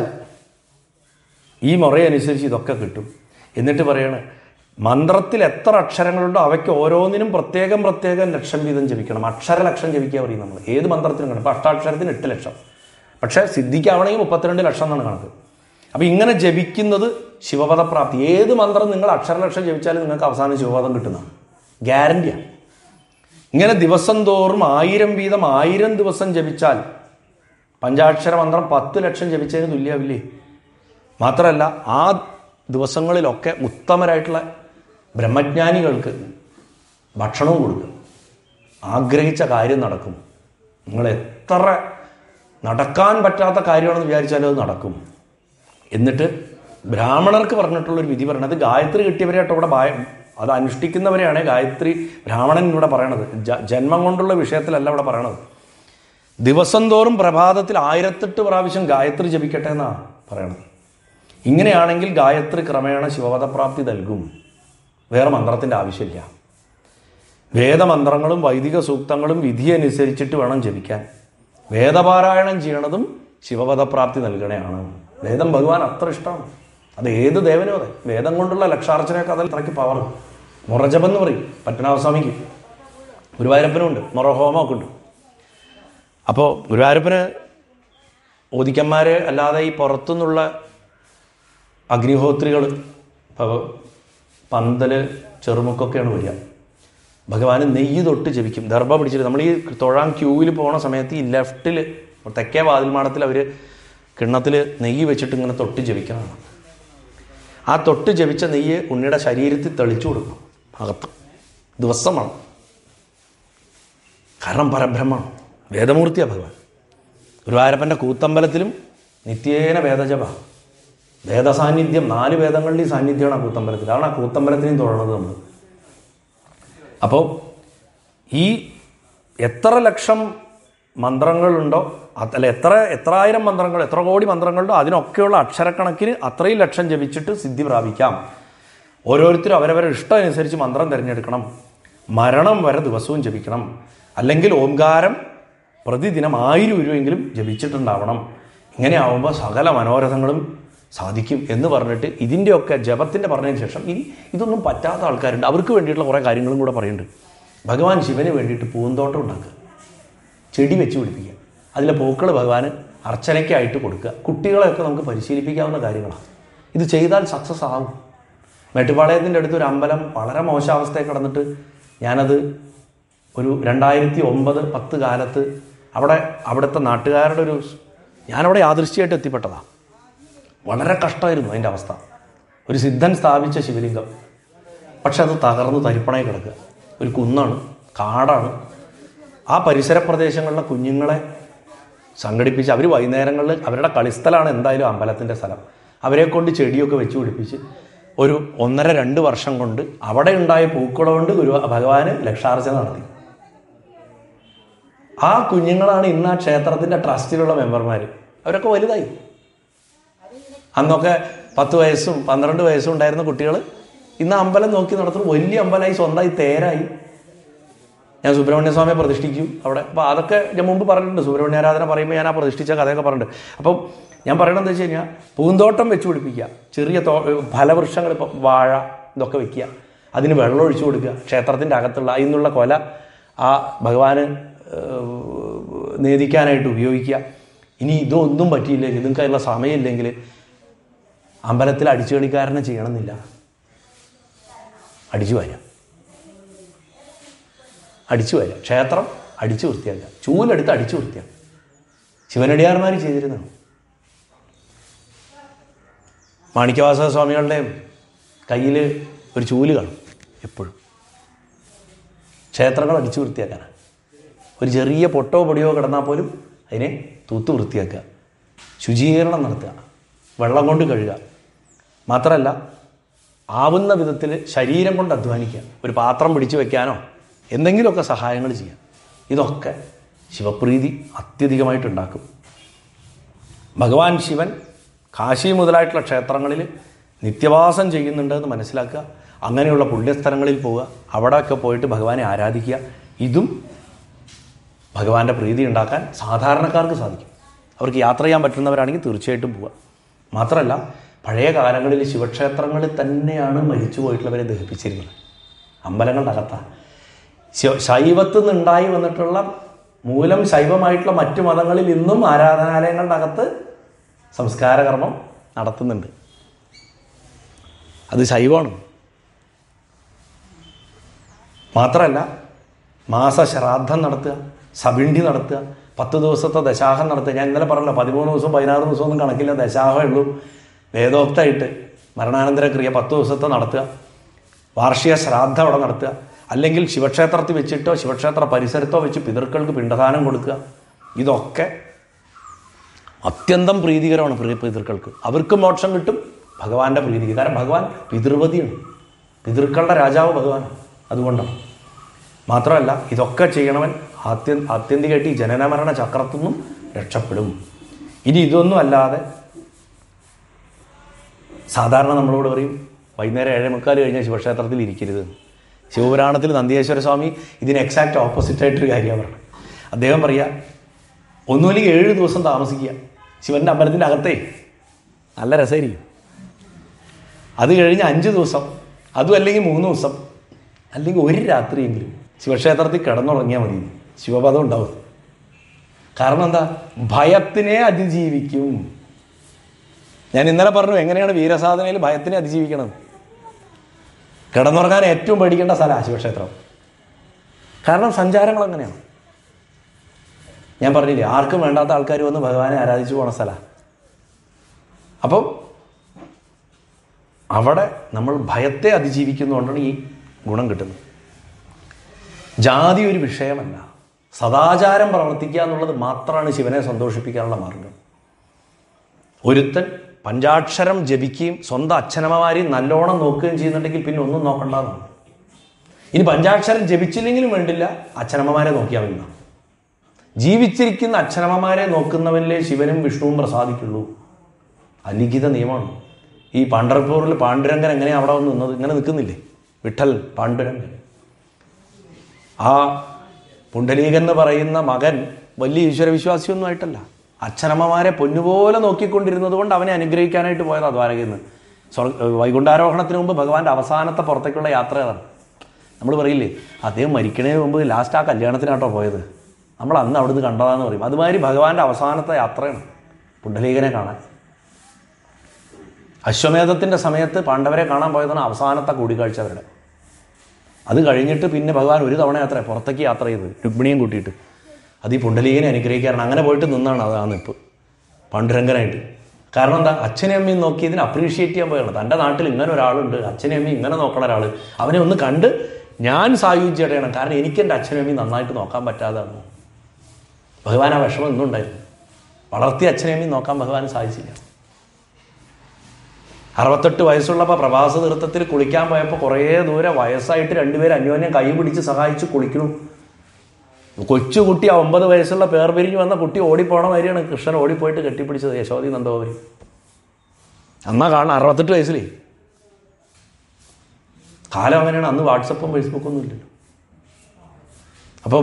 ഈ മുറയനുസരിച്ച് ഇതൊക്കെ കിട്ടും എന്നിട്ട് പറയണ് മന്ത്രത്തിൽ എത്ര അക്ഷരങ്ങളുണ്ടോ അവയ്ക്ക് ഓരോന്നിനും പ്രത്യേകം പ്രത്യേകം ലക്ഷം വീതം ജപിക്കണം അക്ഷര ലക്ഷം ജപിക്കുക പറയും നമ്മൾ ഏത് മന്ത്രത്തിനും കാണും ഇപ്പോൾ അഷ്ടാക്ഷരത്തിന് എട്ട് ലക്ഷം പക്ഷേ സിദ്ധിക്കാവണമെങ്കിൽ മുപ്പത്തിരണ്ട് ലക്ഷം എന്നാണ് കണക്ക് അപ്പോൾ ഇങ്ങനെ ജപിക്കുന്നത് ശിവപദപ്രാപ്തി ഏത് മന്ത്രം നിങ്ങൾ അക്ഷരലക്ഷം ജപിച്ചാലും നിങ്ങൾക്ക് അവസാനം ശിവപദം കിട്ടുന്നതാണ് ഗ്യാരണ്ടിയാണ് ഇങ്ങനെ ദിവസം തോറും ആയിരം വീതം ആയിരം ദിവസം ജപിച്ചാൽ പഞ്ചാക്ഷര മന്ത്രം പത്ത് ലക്ഷം ജപിച്ചതിന് തുല്യാവില്ലേ മാത്രമല്ല ആ ദിവസങ്ങളിലൊക്കെ ഉത്തമരായിട്ടുള്ള ബ്രഹ്മജ്ഞാനികൾക്ക് ഭക്ഷണവും കൊടുക്കും ആഗ്രഹിച്ച കാര്യം നടക്കും നിങ്ങൾ എത്ര നടക്കാൻ പറ്റാത്ത കാര്യമാണെന്ന് വിചാരിച്ചാലും അത് നടക്കും എന്നിട്ട് ബ്രാഹ്മണർക്ക് പറഞ്ഞിട്ടുള്ളൊരു വിധി പറയണത് ഗായത്രി കിട്ടിയവരെയായിട്ട് ഇവിടെ ഭയ അത് അനുഷ്ഠിക്കുന്നവരെയാണ് ഗായത്രി ബ്രാഹ്മണൻ ഇവിടെ പറയണത് ജ- ജന്മം കൊണ്ടുള്ള വിഷയത്തിലല്ല ഇവിടെ പറയണത് ദിവസം തോറും പ്രഭാതത്തിൽ ആയിരത്തെട്ട് പ്രാവശ്യം ഗായത്രി ജപിക്കട്ടെ എന്നാണ് പറയണത് ഇങ്ങനെയാണെങ്കിൽ ഗായത്രി ക്രമേണ ശിവപദപ്രാപ്തി നൽകും വേറെ മന്ത്രത്തിൻ്റെ ആവശ്യമില്ല വേദമന്ത്രങ്ങളും വൈദിക സൂക്തങ്ങളും വിധി അനുസരിച്ചിട്ട് വേണം ജപിക്കാൻ വേദപാരായണം ചെയ്യണതും ശിവപദപ്രാപ്തി നൽകണയാണ് വേദം ഭഗവാൻ അത്ര ഇഷ്ടമാണ് അത് ഏത് ദേവനും അതെ വേദം കൊണ്ടുള്ള ലക്ഷാർച്ചനയൊക്കെ അതിൽ അത്രയ്ക്ക് പവർ മുറജപം എന്ന് പറയും പത്മനാഭസ്വാമിക്ക് ഗുരുവായൂരപ്പനും ഉണ്ട് മൊറഹോമമൊക്കെ ഉണ്ട് അപ്പോൾ ഗുരുവായൂരപ്പന് ഓദിക്കന്മാർ അല്ലാതെ ഈ പുറത്തുനിന്നുള്ള അഗ്നിഹോത്രികൾ ഇപ്പോൾ പന്തൽ ചെറുമുക്കൊക്കെയാണ് വരിക ഭഗവാന് നെയ്യ് തൊട്ട് ജപിക്കും ദർഭ പിടിച്ചിട്ട് നമ്മൾ ഈ തൊഴാൻ ക്യൂവിൽ പോണ സമയത്ത് ഈ ലെഫ്റ്റിൽ തെക്കേ വാതിൽമാടത്തിൽ അവർ കിണ്ണത്തിൽ നെയ്യ് വെച്ചിട്ട് ഇങ്ങനെ തൊട്ട് ജപിക്കുന്നതാണ് ആ തൊട്ട് ജപിച്ച നെയ്യ് ഉണ്ണിയുടെ ശരീരത്തിൽ തെളിച്ചു കൊടുക്കണം അകത്ത് ദിവസമാണ് കാരണം പരബ്രഹ്മമാണ് വേദമൂർത്തിയാണ് ഭഗവാൻ ഗുരുവായൂരപ്പൻ്റെ കൂത്തമ്പലത്തിലും നിത്യേന വേദജപ വേദസാന്നിധ്യം നാല് വേദങ്ങളുടെയും സാന്നിധ്യമാണ് ആ കൂത്തമ്പലത്തിൽ അതാണ് ആ കൂത്തമ്പലത്തിനെയും തൊഴണത് നമ്മൾ അപ്പോൾ ഈ എത്ര ലക്ഷം മന്ത്രങ്ങളുണ്ടോ അത് അല്ല എത്ര എത്ര ആയിരം മന്ത്രങ്ങൾ എത്ര കോടി മന്ത്രങ്ങളുണ്ടോ അതിനൊക്കെയുള്ള അക്ഷരക്കണക്കിന് അത്രയും ലക്ഷം ജപിച്ചിട്ട് സിദ്ധി പ്രാപിക്കാം ഓരോരുത്തരും അവരവരുടെ ഇഷ്ടം അനുസരിച്ച് മന്ത്രം തിരഞ്ഞെടുക്കണം മരണം വരെ ദിവസവും ജപിക്കണം അല്ലെങ്കിൽ ഓംകാരം പ്രതിദിനം ആയിരം രൂപയെങ്കിലും ജപിച്ചിട്ടുണ്ടാവണം ഇങ്ങനെ ആവുമ്പോൾ സകല മനോരഥങ്ങളും സാധിക്കും എന്ന് പറഞ്ഞിട്ട് ഇതിൻ്റെയൊക്കെ ജപത്തിൻ്റെ പറഞ്ഞതിന് ശേഷം ഇനി ഇതൊന്നും പറ്റാത്ത ആൾക്കാരുണ്ട് അവർക്ക് വേണ്ടിയിട്ടുള്ള കുറേ കാര്യങ്ങളും കൂടെ പറയുന്നുണ്ട് ഭഗവാൻ ശിവന് വേണ്ടിയിട്ട് പൂന്തോട്ടം ഉണ്ടാക്കുക ചെടി വെച്ച് പിടിപ്പിക്കുക അതിലെ പൂക്കൾ ഭഗവാന് അർച്ചനയ്ക്കായിട്ട് കൊടുക്കുക കുട്ടികളെയൊക്കെ നമുക്ക് പരിശീലിപ്പിക്കാവുന്ന കാര്യങ്ങളാണ് ഇത് ചെയ്താൽ സക്സസ് ആവും മേട്ടുപാളയത്തിൻ്റെ അടുത്ത് ഒരു അമ്പലം വളരെ മോശാവസ്ഥയിൽ കിടന്നിട്ട് ഞാനത് ഒരു രണ്ടായിരത്തി ഒമ്പത് പത്ത് കാലത്ത് അവിടെ അവിടുത്തെ നാട്ടുകാരുടെ ഒരു ഞാനവിടെ യാദൃശ്യമായിട്ട് എത്തിപ്പെട്ടതാണ് വളരെ കഷ്ടമായിരുന്നു അതിൻ്റെ അവസ്ഥ ഒരു സിദ്ധൻ സ്ഥാപിച്ച ശിവലിംഗം പക്ഷെ അത് തകർന്ന് തരിപ്പണായി കിടക്കുക ഒരു കുന്നാണ് കാടാണ് ആ പരിസര പ്രദേശങ്ങളിലെ കുഞ്ഞുങ്ങളെ സംഘടിപ്പിച്ച് അവർ വൈകുന്നേരങ്ങളിൽ അവരുടെ കളിസ്ഥലമാണ് എന്തായാലും അമ്പലത്തിൻ്റെ സ്ഥലം അവരെ കൊണ്ട് ചെടിയൊക്കെ വെച്ച് പിടിപ്പിച്ച് ഒരു ഒന്നര രണ്ട് വർഷം കൊണ്ട് അവിടെ ഉണ്ടായ പൂക്കള കൊണ്ട് ഗുരു ഭഗവാന് ലക്ഷാർച്ചന നടത്തി ആ കുഞ്ഞുങ്ങളാണ് ഇന്ന് ആ ക്ഷേത്രത്തിൻ്റെ ട്രസ്റ്റിലുള്ള മെമ്പർമാർ അവരൊക്കെ വലുതായി അന്നൊക്കെ പത്ത് വയസ്സും പന്ത്രണ്ട് വയസ്സും ഉണ്ടായിരുന്ന കുട്ടികൾ ഇന്ന് അമ്പലം നോക്കി നടത്തുന്നു വലിയ അമ്പലമായി സ്വന്തമായി തേരായി ഞാൻ സുബ്രഹ്മണ്യ സ്വാമിയെ പ്രതിഷ്ഠിക്കും അവിടെ അപ്പോൾ അതൊക്കെ ഞാൻ മുമ്പ് പറഞ്ഞിട്ടുണ്ട് സുബ്രഹ്മണ്യ ആരാധന പറയുമ്പോൾ ഞാൻ ആ പ്രതിഷ്ഠിച്ച കഥയൊക്കെ പറഞ്ഞിട്ടുണ്ട് അപ്പം ഞാൻ പറയണത് എന്താ വെച്ച് കഴിഞ്ഞാൽ പൂന്തോട്ടം വെച്ച് പിടിപ്പിക്കുക ചെറിയ തോ ഫലവൃക്ഷങ്ങൾ ഇപ്പം വാഴ ഇതൊക്കെ വെക്കുക അതിന് വെള്ളം ഒഴിച്ചു കൊടുക്കുക ക്ഷേത്രത്തിൻ്റെ അകത്തുള്ള അതിൽ നിന്നുള്ള കൊല ആ ഭഗവാന് ഏഹ്, നേദിക്കാനായിട്ട് ഉപയോഗിക്കുക ഇനി ഇതൊന്നും പറ്റിയില്ലെങ്കിൽ നിങ്ങൾക്ക് അതിനുള്ള സമയമില്ലെങ്കിൽ അമ്പലത്തിൽ അടിച്ചുകളിക്കാരനെ ചെയ്യണമെന്നില്ല അടിച്ചു വരാം അടിച്ചു വരാം ക്ഷേത്രം അടിച്ചു വൃത്തിയാക്കുക ചൂലെടുത്ത് അടിച്ചു വൃത്തിയാക്കുക ശിവനടിയാർമാർ ചെയ്തിരുന്നതാണ് മാണിക്യവാസ സ്വാമികളുടെയും കയ്യിൽ ഒരു ചൂല് കാണും എപ്പോഴും ക്ഷേത്രങ്ങൾ അടിച്ചു വൃത്തിയാക്കാനാണ് ഒരു ചെറിയ പൊട്ടോ പൊടിയോ കിടന്നാൽ പോലും അതിനെ തൂത്ത് വൃത്തിയാക്കുക ശുചീകരണം നടത്തുക വെള്ളം കൊണ്ട് കഴുകുക മാത്രമല്ല ആവുന്ന വിധത്തിൽ ശരീരം കൊണ്ട് അധ്വാനിക്കുക ഒരു പാത്രം പിടിച്ചു വെക്കാനോ എന്തെങ്കിലുമൊക്കെ സഹായങ്ങൾ ചെയ്യാം ഇതൊക്കെ ശിവപ്രീതി അത്യധികമായിട്ടുണ്ടാക്കും ഭഗവാൻ ശിവൻ കാശി മുതലായിട്ടുള്ള ക്ഷേത്രങ്ങളിൽ നിത്യവാസം ചെയ്യുന്നുണ്ട് എന്ന് മനസ്സിലാക്കുക അങ്ങനെയുള്ള പുണ്യസ്ഥലങ്ങളിൽ പോവുക അവിടെയൊക്കെ പോയിട്ട് ഭഗവാനെ ആരാധിക്കുക ഇതും ഭഗവാന്റെ പ്രീതി ഉണ്ടാക്കാൻ സാധാരണക്കാർക്ക് സാധിക്കും അവർക്ക് യാത്ര ചെയ്യാൻ പറ്റുന്നവരാണെങ്കിൽ തീർച്ചയായിട്ടും പോവുക മാത്രമല്ല പഴയ കാലങ്ങളിൽ ശിവക്ഷേത്രങ്ങളിൽ തന്നെയാണ് മരിച്ചു പോയിട്ടുള്ളവരെ ദഹിപ്പിച്ചിരുന്നത് അമ്പലങ്ങളുടെ അകത്താണ് ശൈ- ശൈവത്തിൽ നിന്നുണ്ടായി വന്നിട്ടുള്ള മൂലം ശൈവമായിട്ടുള്ള മറ്റു മതങ്ങളിൽ ഇന്നും ആരാധനാലയങ്ങളുടെ അകത്ത് സംസ്കാരകർമ്മം നടത്തുന്നുണ്ട് അത് ശൈവമാണ് മാത്രമല്ല മാസശ്രാദ്ധം നടത്തുക സബിണ്ടി നടത്തുക പത്ത് ദിവസത്തെ ദശാഹം നടത്തുക ഞാൻ ഇന്നലെ പറഞ്ഞല്ലോ പതിമൂന്ന് ദിവസം പതിനാറ് ദിവസം ഒന്നും കണക്കില്ല ദശാഹമേ ഉള്ളൂ വേദോക്തമായിട്ട് മരണാനന്തര ക്രിയ പത്ത് ദിവസത്തെ നടത്തുക വാർഷിക ശ്രാദ്ധം അവിടെ നടത്തുക അല്ലെങ്കിൽ ശിവക്ഷേത്രത്തിൽ വെച്ചിട്ടോ ശിവക്ഷേത്ര പരിസരത്തോ വെച്ച് പിതൃക്കൾക്ക് പിണ്ടദാനം കൊടുക്കുക ഇതൊക്കെ അത്യന്തം പ്രീതികരമാണ് പ്രിയ പിതൃക്കൾക്ക് അവർക്ക് മോക്ഷം കിട്ടും ഭഗവാന്റെ പ്രീതിക്ക് കാരണം ഭഗവാൻ പിതൃപതിയാണ് പിതൃക്കളുടെ രാജാവ് ഭഗവാനാണ് അതുകൊണ്ടാണ് മാത്രമല്ല ഇതൊക്കെ ചെയ്യണവൻ ആത്യ ആത്യന്തികമായിട്ട് ഈ ജനനമരണ ചക്രത്തിൽ നിന്നും രക്ഷപ്പെടും ഇനി ഇതൊന്നും അല്ലാതെ സാധാരണ നമ്മളോട് പറയും വൈകുന്നേരം ഏഴേ മുക്കാൽ കഴിഞ്ഞാൽ ശിവക്ഷേത്രത്തിൽ ഇരിക്കരുത് ശിവപുരാണത്തിൽ നന്ദിയേശ്വര സ്വാമി ഇതിന് എക്സാക്റ്റ് ഓപ്പോസിറ്റ് ആയിട്ടൊരു കാര്യമാണ് പറയുന്നത് അദ്ദേഹം പറയുക ഒന്നുമില്ലെങ്കിൽ ഏഴ് ദിവസം താമസിക്കുക ശിവൻ്റെ അമ്പലത്തിൻ്റെ അകത്തേ നല്ല രസമായിരിക്കും അത് കഴിഞ്ഞ് അഞ്ച് ദിവസം അതും അല്ലെങ്കിൽ മൂന്ന് ദിവസം അല്ലെങ്കിൽ ഒരു രാത്രിയെങ്കിലും ശിവക്ഷേത്രത്തിൽ കിടന്നുറങ്ങിയാൽ മതി ശിവപദം ഉണ്ടാവും കാരണം എന്താ ഭയത്തിനെ അതിജീവിക്കും ഞാൻ ഇന്നലെ പറഞ്ഞു എങ്ങനെയാണ് വീരസാധനയിൽ ഭയത്തിനെ അതിജീവിക്കണം കിടന്നുറങ്ങാൻ ഏറ്റവും പേടിക്കേണ്ട സ്ഥലമാണ് ശിവക്ഷേത്രം കാരണം സഞ്ചാരങ്ങൾ അങ്ങനെയാണ് ഞാൻ പറഞ്ഞില്ലേ ആർക്കും വേണ്ടാത്ത ആൾക്കാർ വന്ന് ഭഗവാനെ ആരാധിച്ചു പോണ സ്ഥലമാണ് അപ്പം അവിടെ നമ്മൾ ഭയത്തെ അതിജീവിക്കുന്നതുകൊണ്ടാണ് ഈ ഗുണം കിട്ടുന്നത് ജാതി ഒരു വിഷയമല്ല സദാചാരം പ്രവർത്തിക്കുക എന്നുള്ളത് മാത്രമാണ് ശിവനെ സന്തോഷിപ്പിക്കാനുള്ള മാർഗം ഒരുത്തൻ പഞ്ചാക്ഷരം ജപിക്കുകയും സ്വന്തം അച്ഛനമ്മമാരെയും നല്ലോണം നോക്കുകയും ചെയ്യുന്നുണ്ടെങ്കിൽ പിന്നെ ഒന്നും നോക്കണ്ടെന്നാണ് ഇനി പഞ്ചാക്ഷരം ജപിച്ചില്ലെങ്കിലും വേണ്ടില്ല അച്ഛനമ്മമാരെ നോക്കിയാൽ മതി എന്നാണ്. ജീവിച്ചിരിക്കുന്ന അച്ഛനമ്മമാരെ നോക്കുന്നവനിലെ ശിവനും വിഷ്ണുവും പ്രസാദിക്കുള്ളൂ അലിഖിത നിയമമാണ് ഈ പണ്ടർപൂരിൽ പാണ്ഡുരംഗൻ എങ്ങനെയാണ് അവിടെ വന്ന് നിന്നത് ഇങ്ങനെ നിൽക്കുന്നില്ലേ വിഠൽ പാണ്ഡുരംഗൻ ആ പുണ്ടലീകൻ എന്ന് പറയുന്ന മകൻ വലിയ ഈശ്വരവിശ്വാസിയൊന്നും ആയിട്ടല്ല അച്ഛനമ്മമാരെ പൊന്നുപോലെ നോക്കിക്കൊണ്ടിരുന്നത് കൊണ്ട് അവനെ അനുഗ്രഹിക്കാനായിട്ട് പോയതാ ദ്വാരകയിൽ നിന്ന് സ്വർഗ വൈകുണ്ഠാരോഹണത്തിന് മുമ്പ് ഭഗവാന്റെ അവസാനത്തെ പുറത്തേക്കുള്ള യാത്ര അതാണ് നമ്മൾ പറയില്ലേ അദ്ദേഹം മരിക്കണതിന് മുമ്പ് ലാസ്റ്റ് ആ കല്യാണത്തിനാട്ടോ പോയത് നമ്മൾ അന്ന് അവിടുന്ന് കണ്ടതാന്ന് പറയും അതുമാതിരി ഭഗവാന്റെ അവസാനത്തെ യാത്രയാണ് പുണ്ടലീകനെ കാണാൻ അശ്വമേധത്തിൻ്റെ സമയത്ത് പാണ്ഡവരെ കാണാൻ പോയതാണ് അവസാനത്തെ കൂടിക്കാഴ്ച അവരുടെ അത് കഴിഞ്ഞിട്ട് പിന്നെ ഭഗവാൻ ഒരു തവണ യാത്ര പുറത്തേക്ക് യാത്ര ചെയ്ത് രുക്മിണിയും കൂട്ടിയിട്ട് അത് ഈ പുണ്ടലീകനെ അനുഗ്രഹിക്കാറാണ് അങ്ങനെ പോയിട്ട് നിന്നാണ് അത് ആ നിപ്പ് പാണ്ഡുരംഗനായിട്ട് കാരണം എന്താ അച്ഛനെയും അമ്മയും നോക്കി ഇതിനെ അപ്രീഷിയേറ്റ് ചെയ്യാൻ പോയാണ് തൻ്റെ നാട്ടിൽ ഇങ്ങനെ ഒരാളുണ്ട് അച്ഛനെയും അമ്മയും ഇങ്ങനെ നോക്കണ ഒരാൾ അവനെ ഒന്ന് കണ്ട് ഞാൻ സായുജ്യടയണം കാരണം എനിക്ക് എൻ്റെ അച്ഛനും അമ്മയും നന്നായിട്ട് നോക്കാൻ പറ്റാതാണ് ഭഗവാൻ ആ വിഷമം ഇന്നും ഉണ്ടായിരുന്നു വളർത്തിയ അച്ഛനെയും അമ്മയും നോക്കാൻ ഭഗവാന് സാധിച്ചില്ല അറുപത്തെട്ട് വയസ്സുള്ളപ്പോൾ പ്രവാസ തീർത്ഥത്തിൽ കുളിക്കാൻ പോയപ്പോൾ കുറേ ദൂരെ വയസ്സായിട്ട് രണ്ടുപേരും അന്യോന്യം കൈ പിടിച്ച് സഹായിച്ച് കുളിക്കണം കൊച്ചു കുട്ടി ആ ഒമ്പത് വയസ്സുള്ള പേർ പിരിഞ്ഞ് വന്ന കുട്ടി ഓടിപ്പോണ മാതിരിയാണ് കൃഷ്ണൻ ഓടിപ്പോയിട്ട് കെട്ടിപ്പിടിച്ചത് യശോദി നന്ദോപരി അന്നാ കാണാം അറുപത്തെട്ട് വയസ്സിലേ കാലം അങ്ങനെയാണ് അന്ന് വാട്സപ്പും ഫേസ്ബുക്കും ഒന്നും ഇല്ലല്ലോ അപ്പം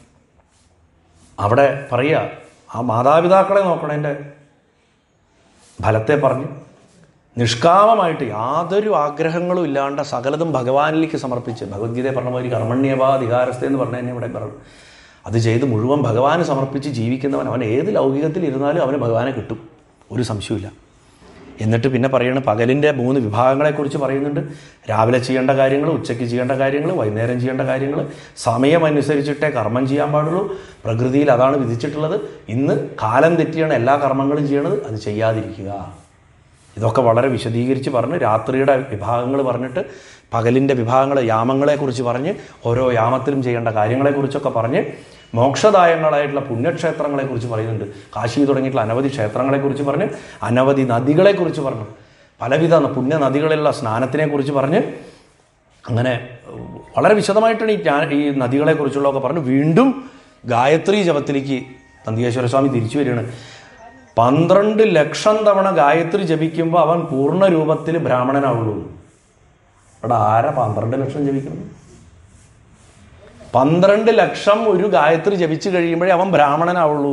അവിടെ പറയുക ആ മാതാപിതാക്കളെ നോക്കണതിൻ്റെ ഫലത്തെ പറഞ്ഞ് നിഷ്കാമമായിട്ട് യാതൊരു ആഗ്രഹങ്ങളും ഇല്ലാണ്ട് സകലതും ഭഗവാനിലേക്ക് സമർപ്പിച്ച് ഭഗവത്ഗീതയെ പറഞ്ഞ മാതിരി കർമ്മണ്യവാധികാരസ്ഥ എന്ന് പറഞ്ഞ തന്നെ ഇവിടെ പറഞ്ഞു അത് ചെയ്ത് മുഴുവൻ ഭഗവാന് സമർപ്പിച്ച് ജീവിക്കുന്നവൻ അവൻ ഏത് ലൗകികത്തിൽ ഇരുന്നാലും അവന് ഭഗവാനെ കിട്ടും ഒരു സംശയമില്ല എന്നിട്ട് പിന്നെ പറയുന്നത് പകലിൻ്റെ മൂന്ന് വിഭാഗങ്ങളെക്കുറിച്ച് പറയുന്നുണ്ട് രാവിലെ ചെയ്യേണ്ട കാര്യങ്ങൾ ഉച്ചയ്ക്ക് ചെയ്യേണ്ട കാര്യങ്ങൾ വൈകുന്നേരം ചെയ്യേണ്ട കാര്യങ്ങൾ സമയമനുസരിച്ചിട്ടേ കർമ്മം ചെയ്യാൻ പാടുള്ളൂ പ്രകൃതിയിൽ അതാണ് വിധിച്ചിട്ടുള്ളത് ഇന്ന് കാലം തെറ്റിയാണ് എല്ലാ കർമ്മങ്ങളും ചെയ്യണത് അത് ചെയ്യാതിരിക്കുക ഇതൊക്കെ വളരെ വിശദീകരിച്ച് പറഞ്ഞ് രാത്രിയുടെ വിഭാഗങ്ങൾ പറഞ്ഞിട്ട് പകലിൻ്റെ വിഭാഗങ്ങൾ യാമങ്ങളെക്കുറിച്ച് പറഞ്ഞ് ഓരോ യാമത്തിലും ചെയ്യേണ്ട കാര്യങ്ങളെക്കുറിച്ചൊക്കെ പറഞ്ഞ് മോക്ഷദായങ്ങളായിട്ടുള്ള പുണ്യക്ഷേത്രങ്ങളെക്കുറിച്ച് പറയുന്നുണ്ട് കാശി തുടങ്ങിയിട്ടുള്ള അനവധി ക്ഷേത്രങ്ങളെക്കുറിച്ച് പറഞ്ഞ് അനവധി നദികളെക്കുറിച്ച് പറഞ്ഞു പലവിധ പുണ്യ നദികളിലുള്ള സ്നാനത്തിനെക്കുറിച്ച് പറഞ്ഞ് അങ്ങനെ വളരെ വിശദമായിട്ടാണ് ഈ ജ്ഞാന ഈ നദികളെക്കുറിച്ചുള്ളതൊക്കെ പറഞ്ഞു വീണ്ടും ഗായത്രി ജപത്തിലേക്ക് നന്ദികേശ്വര സ്വാമി തിരിച്ചു വരികയാണ് പന്ത്രണ്ട് ലക്ഷം തവണ ഗായത്രി ജപിക്കുമ്പോൾ അവൻ പൂർണ്ണ രൂപത്തിൽ ബ്രാഹ്മണനാവുള്ളൂ അവിടെ ആരാ പന്ത്രണ്ട് ലക്ഷം ജപിക്കുന്നത് പന്ത്രണ്ട് ലക്ഷം ഒരു ഗായത്രി ജപിച്ചു കഴിയുമ്പോഴേ അവൻ ബ്രാഹ്മണനാവുള്ളൂ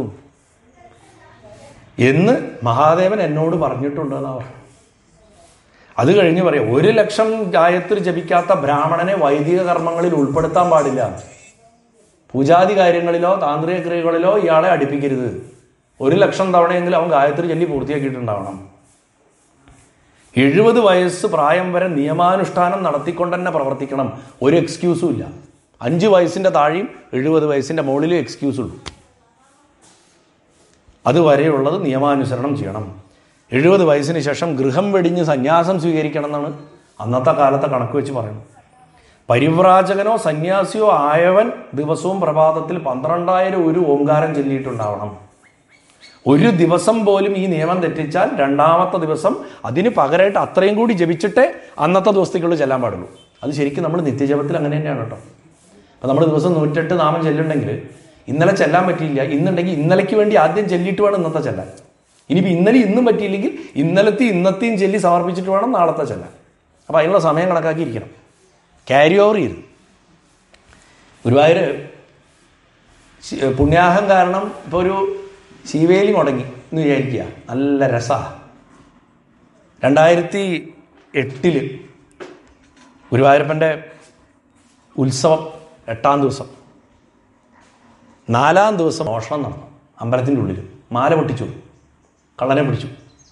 എന്ന് മഹാദേവൻ എന്നോട് പറഞ്ഞിട്ടുണ്ട് എന്നാ പറഞ്ഞു അത് കഴിഞ്ഞ് പറയാം ഒരു ലക്ഷം ഗായത്രി ജപിക്കാത്ത ബ്രാഹ്മണനെ വൈദിക കർമ്മങ്ങളിൽ ഉൾപ്പെടുത്താൻ പാടില്ല പൂജാതി കാര്യങ്ങളിലോ താന്ത്രിക ക്രിയകളിലോ ഇയാളെ അടുപ്പിക്കരുത് ഒരു ലക്ഷം തവണയെങ്കിലും അവൻ ഗായത്രി ചൊല്ലി പൂർത്തിയാക്കിയിട്ടുണ്ടാവണം എഴുപത് വയസ്സ് പ്രായം വരെ നിയമാനുഷ്ഠാനം നടത്തിക്കൊണ്ട് തന്നെ പ്രവർത്തിക്കണം ഒരു എക്സ്ക്യൂസും ഇല്ല അഞ്ച് വയസ്സിൻ്റെ താഴെയും എഴുപത് വയസ്സിൻ്റെ മുകളിലും എക്സ്ക്യൂസ് ഉള്ളൂ അതുവരെയുള്ളത് നിയമാനുസരണം ചെയ്യണം എഴുപത് വയസ്സിന് ശേഷം ഗൃഹം വെടിഞ്ഞ് സന്യാസം സ്വീകരിക്കണം എന്നാണ് അന്നത്തെ കാലത്തെ കണക്ക് വെച്ച് പറയുന്നത് പരിവ്രാജകനോ സന്യാസിയോ ആയവൻ ദിവസവും പ്രഭാതത്തിൽ പന്ത്രണ്ടായിരം ഒരു ഓങ്കാരം ചൊല്ലിയിട്ടുണ്ടാവണം ഒരു ദിവസം പോലും ഈ നിയമം തെറ്റിച്ചാൽ രണ്ടാമത്തെ ദിവസം അതിന് പകരമായിട്ട് അത്രയും കൂടി ജപിച്ചിട്ടേ അന്നത്തെ ദിവസത്തേക്കുള്ളൂ ചെല്ലാൻ പാടുള്ളൂ അത് ശരിക്കും നമ്മൾ നിത്യജപത്തിൽ അങ്ങനെ തന്നെയാണ് കേട്ടോ അപ്പം നമ്മൾ ദിവസം നൂറ്റെട്ട് നാമം ചെല്ലുണ്ടെങ്കിൽ ഇന്നലെ ചെല്ലാൻ പറ്റിയില്ല ഇന്നുണ്ടെങ്കിൽ ഇന്നലേക്ക് വേണ്ടി ആദ്യം ചെല്ലിയിട്ട് വേണം ഇന്നത്തെ ചെല്ലാൻ ഇനിയിപ്പോൾ ഇന്നലെ ഇന്നും പറ്റിയില്ലെങ്കിൽ ഇന്നലത്തെ ഇന്നത്തെയും ചെല്ലി സമർപ്പിച്ചിട്ട് വേണം നാളത്തെ ചെല്ലാൻ അപ്പോൾ അതിനുള്ള സമയം കണക്കാക്കിയിരിക്കണം ക്യാരി ഓവർ ചെയ്ത് ഗുരുവായൂർ ശി- പുണ്യാഹം കാരണം ഇപ്പോൾ ഒരു ശീവേലി മുടങ്ങി എന്ന് വിചാരിക്കുക നല്ല രസമാണ് രണ്ടായിരത്തി എട്ടില് ഗുരുവായൂരപ്പൻ്റെ ഉത്സവം എട്ടാം ദിവസം നാലാം ദിവസം മോഷണം നടന്നു അമ്പലത്തിൻ്റെ ഉള്ളിൽ മാല പൊട്ടിച്ചു കള്ളനെ പിടിച്ചു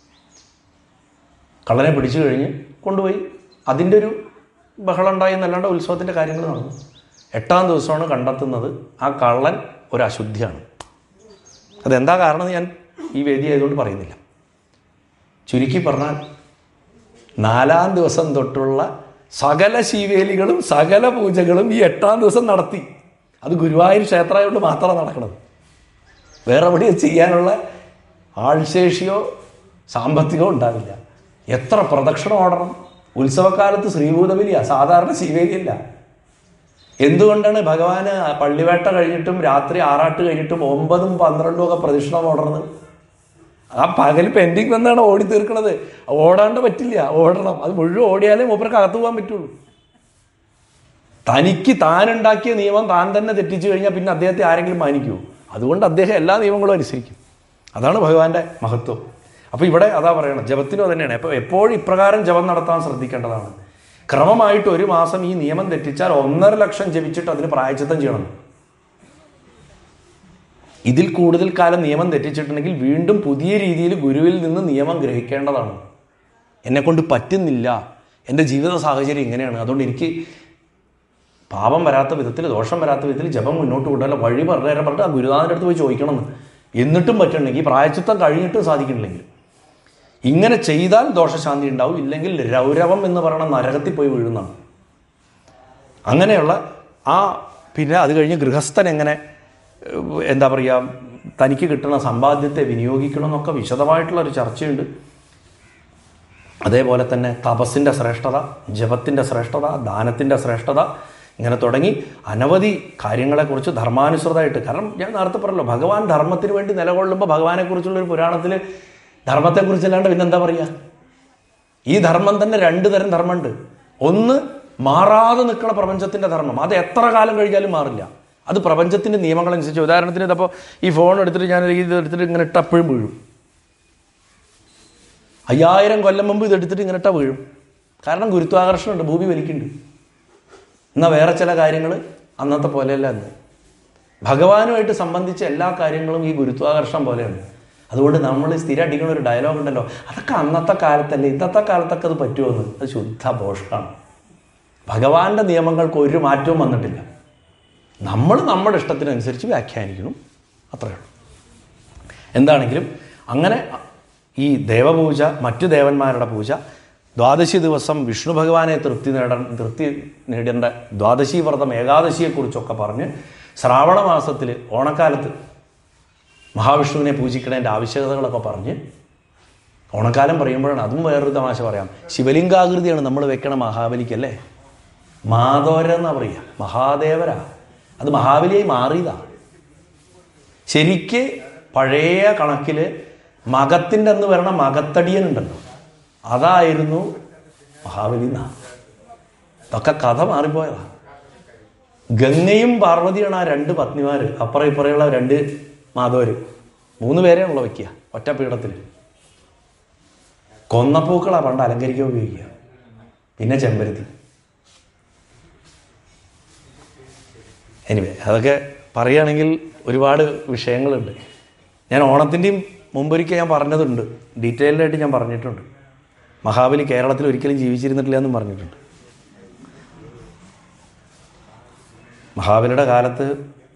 കള്ളനെ പിടിച്ചു കഴിഞ്ഞ് കൊണ്ടുപോയി അതിൻ്റെ ഒരു ബഹളം ഉണ്ടായി എന്നല്ലാണ്ട് ഉത്സവത്തിൻ്റെ കാര്യങ്ങൾ നടന്നു എട്ടാം ദിവസമാണ് കണ്ടെത്തുന്നത് ആ കള്ളൻ ഒരു അശുദ്ധിയാണ് അതെന്താ കാരണം എന്ന് ഞാൻ ഈ വേദി ആയതുകൊണ്ട് പറയുന്നില്ല ചുരുക്കി പറഞ്ഞാൽ നാലാം ദിവസം തൊട്ടുള്ള സകല ശീവേലികളും സകല പൂജകളും ഈ എട്ടാം ദിവസം നടത്തി അത് ഗുരുവായൂർ ക്ഷേത്രമായതുകൊണ്ട് മാത്രമാണ് നടക്കുന്നത് വേറെ എവിടെയും ചെയ്യാനുള്ള ആൾശേഷിയോ സാമ്പത്തികമോ ഉണ്ടാവില്ല എത്ര പ്രദക്ഷിണം ഓടണം ഉത്സവകാലത്ത് ശ്രീഭൂതബലിയാ സാധാരണ ശിവേലിയല്ല എന്തുകൊണ്ടാണ് ഭഗവാന് പള്ളിവേട്ട കഴിഞ്ഞിട്ടും രാത്രി ആറാട്ട് കഴിഞ്ഞിട്ടും ഒമ്പതും പന്ത്രണ്ടും ഒക്കെ പ്രദക്ഷിണം ഓടുന്നത് ആ പകൽ പെൻഡിങ് വന്നാണ് ഓടി തീർക്കണത് ഓടാണ്ട് പറ്റില്ല ഓടണം അത് മുഴുവൻ ഓടിയാലേ മൂപ്പർക്ക് അകത്ത് പോകാൻ പറ്റുള്ളൂ തനിക്ക് താൻ ഉണ്ടാക്കിയ നിയമം താൻ തന്നെ തെറ്റിച്ചു കഴിഞ്ഞാൽ പിന്നെ അദ്ദേഹത്തെ ആരെങ്കിലും മാനിക്കുമോ അതുകൊണ്ട് അദ്ദേഹം എല്ലാ നിയമങ്ങളും അനുസരിക്കും അതാണ് ഭഗവാന്റെ മഹത്വം അപ്പോൾ ഇവിടെ അതാ പറയണം ജപത്തിനും തന്നെയാണ് അപ്പോൾ എപ്പോഴും ഇപ്രകാരം ജപം നടത്താൻ ശ്രദ്ധിക്കേണ്ടതാണ് ക്രമമായിട്ട് ഒരു മാസം ഈ നിയമം തെറ്റിച്ചാൽ ഒന്നര ലക്ഷം ജപിച്ചിട്ട് അതിന് പ്രായച്ചിത്തം ചെയ്യണം ഇതിൽ കൂടുതൽ കാലം നിയമം തെറ്റിച്ചിട്ടുണ്ടെങ്കിൽ വീണ്ടും പുതിയ രീതിയിൽ ഗുരുവിൽ നിന്ന് നിയമം ഗ്രഹിക്കേണ്ടതാണ് എന്നെ കൊണ്ട് പറ്റുന്നില്ല എൻ്റെ ജീവിത സാഹചര്യം ഇങ്ങനെയാണ് അതുകൊണ്ട് എനിക്ക് പാപം വരാത്ത വിധത്തിൽ ദോഷം വരാത്ത വിധത്തിൽ ജപം മുന്നോട്ട് കൊണ്ടുവല്ല വഴി പറഞ്ഞു തരാൻ പറഞ്ഞിട്ട് ആ ഗുരുനാഥൻ്റെ അടുത്ത് പോയി ചോദിക്കണമെന്ന് എന്നിട്ടും പറ്റണമെങ്കിൽ പ്രായച്ചിത്തം കഴിഞ്ഞിട്ടും സാധിക്കണില്ലെങ്കിൽ ഇങ്ങനെ ചെയ്താൽ ദോഷശാന്തി ഉണ്ടാവും ഇല്ലെങ്കിൽ രൗരവം എന്ന് പറയുന്ന നരകത്തിൽ പോയി വീഴുന്നതാണ് അങ്ങനെയുള്ള ആ പിന്നെ അത് കഴിഞ്ഞ് ഗൃഹസ്ഥൻ എങ്ങനെ ഏഹ്, എന്താ പറയുക തനിക്ക് കിട്ടുന്ന സമ്പാദ്യത്തെ വിനിയോഗിക്കണം എന്നൊക്കെ വിശദമായിട്ടുള്ള ഒരു ചർച്ചയുണ്ട് അതേപോലെ തന്നെ തപസ്സിൻ്റെ ശ്രേഷ്ഠത ജപത്തിൻ്റെ ശ്രേഷ്ഠത ദാനത്തിൻ്റെ ശ്രേഷ്ഠത ഇങ്ങനെ തുടങ്ങി അനവധി കാര്യങ്ങളെക്കുറിച്ച് ധർമാനുസൃതമായിട്ട് കാരണം ഞാൻ നേരത്തെ പറഞ്ഞല്ലോ ഭഗവാൻ ധർമ്മത്തിന് വേണ്ടി നിലകൊള്ളുമ്പോൾ ഭഗവാനെക്കുറിച്ചുള്ള ഒരു പുരാണത്തിൽ ധർമ്മത്തെക്കുറിച്ചല്ലാണ്ട് പിന്നെന്താ പറയുക ഈ ധർമ്മം തന്നെ രണ്ട് തരം ധർമ്മമുണ്ട് ഒന്ന് മാറാതെ നിൽക്കുന്ന പ്രപഞ്ചത്തിന്റെ ധർമ്മം അത് എത്ര കാലം കഴിഞ്ഞാലും മാറില്ല അത് പ്രപഞ്ചത്തിന്റെ നിയമങ്ങളനുസരിച്ച് ഉദാഹരണത്തിന് ഇതപ്പോൾ ഈ ഫോൺ എടുത്തിട്ട് ഞാൻ ഇത് എടുത്തിട്ട് ഇങ്ങനെ ഇട്ട് അപ്പോഴും വീഴും അയ്യായിരം കൊല്ലം മുമ്പ് ഇത് എടുത്തിട്ട് ഇങ്ങനെ ഇട്ടാ വീഴും കാരണം ഗുരുത്വാകർഷണമുണ്ട് ഭൂമി വലിക്കുന്നുണ്ട് എന്നാൽ വേറെ ചില കാര്യങ്ങൾ അന്നത്തെ പോലെയല്ല എന്ന് ഭഗവാനുമായിട്ട് സംബന്ധിച്ച എല്ലാ കാര്യങ്ങളും ഈ ഗുരുത്വാകർഷണം പോലെയാണ് അതുകൊണ്ട് നമ്മൾ സ്ഥിരം അടിക്കുന്ന ഒരു ഡയലോഗ് ഉണ്ടല്ലോ അതൊക്കെ അന്നത്തെ കാലത്തല്ലേ ഇന്നത്തെ കാലത്തൊക്കെ അത് പറ്റുമെന്ന് അത് ശുദ്ധ ഭോഷമാണ് ഭഗവാന്റെ നിയമങ്ങൾക്ക് ഒരു മാറ്റവും വന്നിട്ടില്ല നമ്മൾ നമ്മുടെ ഇഷ്ടത്തിനനുസരിച്ച് വ്യാഖ്യാനിക്കണം അത്രയേ ഉള്ളൂ എന്താണെങ്കിലും അങ്ങനെ ഈ ദേവപൂജ മറ്റു ദേവന്മാരുടെ പൂജ ദ്വാദശി ദിവസം വിഷ്ണു ഭഗവാനെ തൃപ്തി നേടാൻ തൃപ്തി നേടേണ്ട ദ്വാദശി വ്രതം ഏകാദശിയെക്കുറിച്ചൊക്കെ പറഞ്ഞ് ശ്രാവണ മാസത്തിൽ ഓണക്കാലത്ത് മഹാവിഷ്ണുവിനെ പൂജിക്കണതിൻ്റെ ആവശ്യകതകളൊക്കെ പറഞ്ഞ് ഓണക്കാലം പറയുമ്പോഴാണ് അതും വേറൊരു തമാശ പറയാം ശിവലിംഗാകൃതിയാണ് നമ്മൾ വെക്കണ മഹാബലിക്ക് അല്ലേ മാധവര എന്നാ പറയുക മഹാദേവരാ അത് മഹാബലിയായി മാറിയതാ ശരിക്ക് പഴയ കണക്കിൽ മകത്തിൻ്റെ അന്ന് വരണ മകത്തടിയനുണ്ടല്ലോ അതായിരുന്നു മഹാബലി എന്നാ ഇതൊക്കെ കഥ മാറിപ്പോയതാ ഗംഗയും പാർവതിയാണ് ആ രണ്ട് പത്നിമാര് അപ്പുറം ഇപ്പുറയുള്ള രണ്ട് മാധവര് മൂന്ന് പേരെയാണല്ലോ വയ്ക്കുക ഒറ്റ പീഠത്തിൽ കൊന്നപ്പൂക്കളാ പണ്ട് അലങ്കരിക്കാൻ ഉപയോഗിക്കുക പിന്നെ ചെമ്പരത്തി എനിവേ അതൊക്കെ പറയുകയാണെങ്കിൽ ഒരുപാട് വിഷയങ്ങളുണ്ട് ഞാൻ ഓണത്തിൻ്റെയും മുമ്പൊരിക്കൽ ഞാൻ പറഞ്ഞതുണ്ട് ഡീറ്റെയിൽഡ് ആയിട്ട് ഞാൻ പറഞ്ഞിട്ടുണ്ട് മഹാബലി കേരളത്തിൽ ഒരിക്കലും ജീവിച്ചിരുന്നിട്ടില്ല എന്നും പറഞ്ഞിട്ടുണ്ട് മഹാബലിയുടെ കാലത്ത്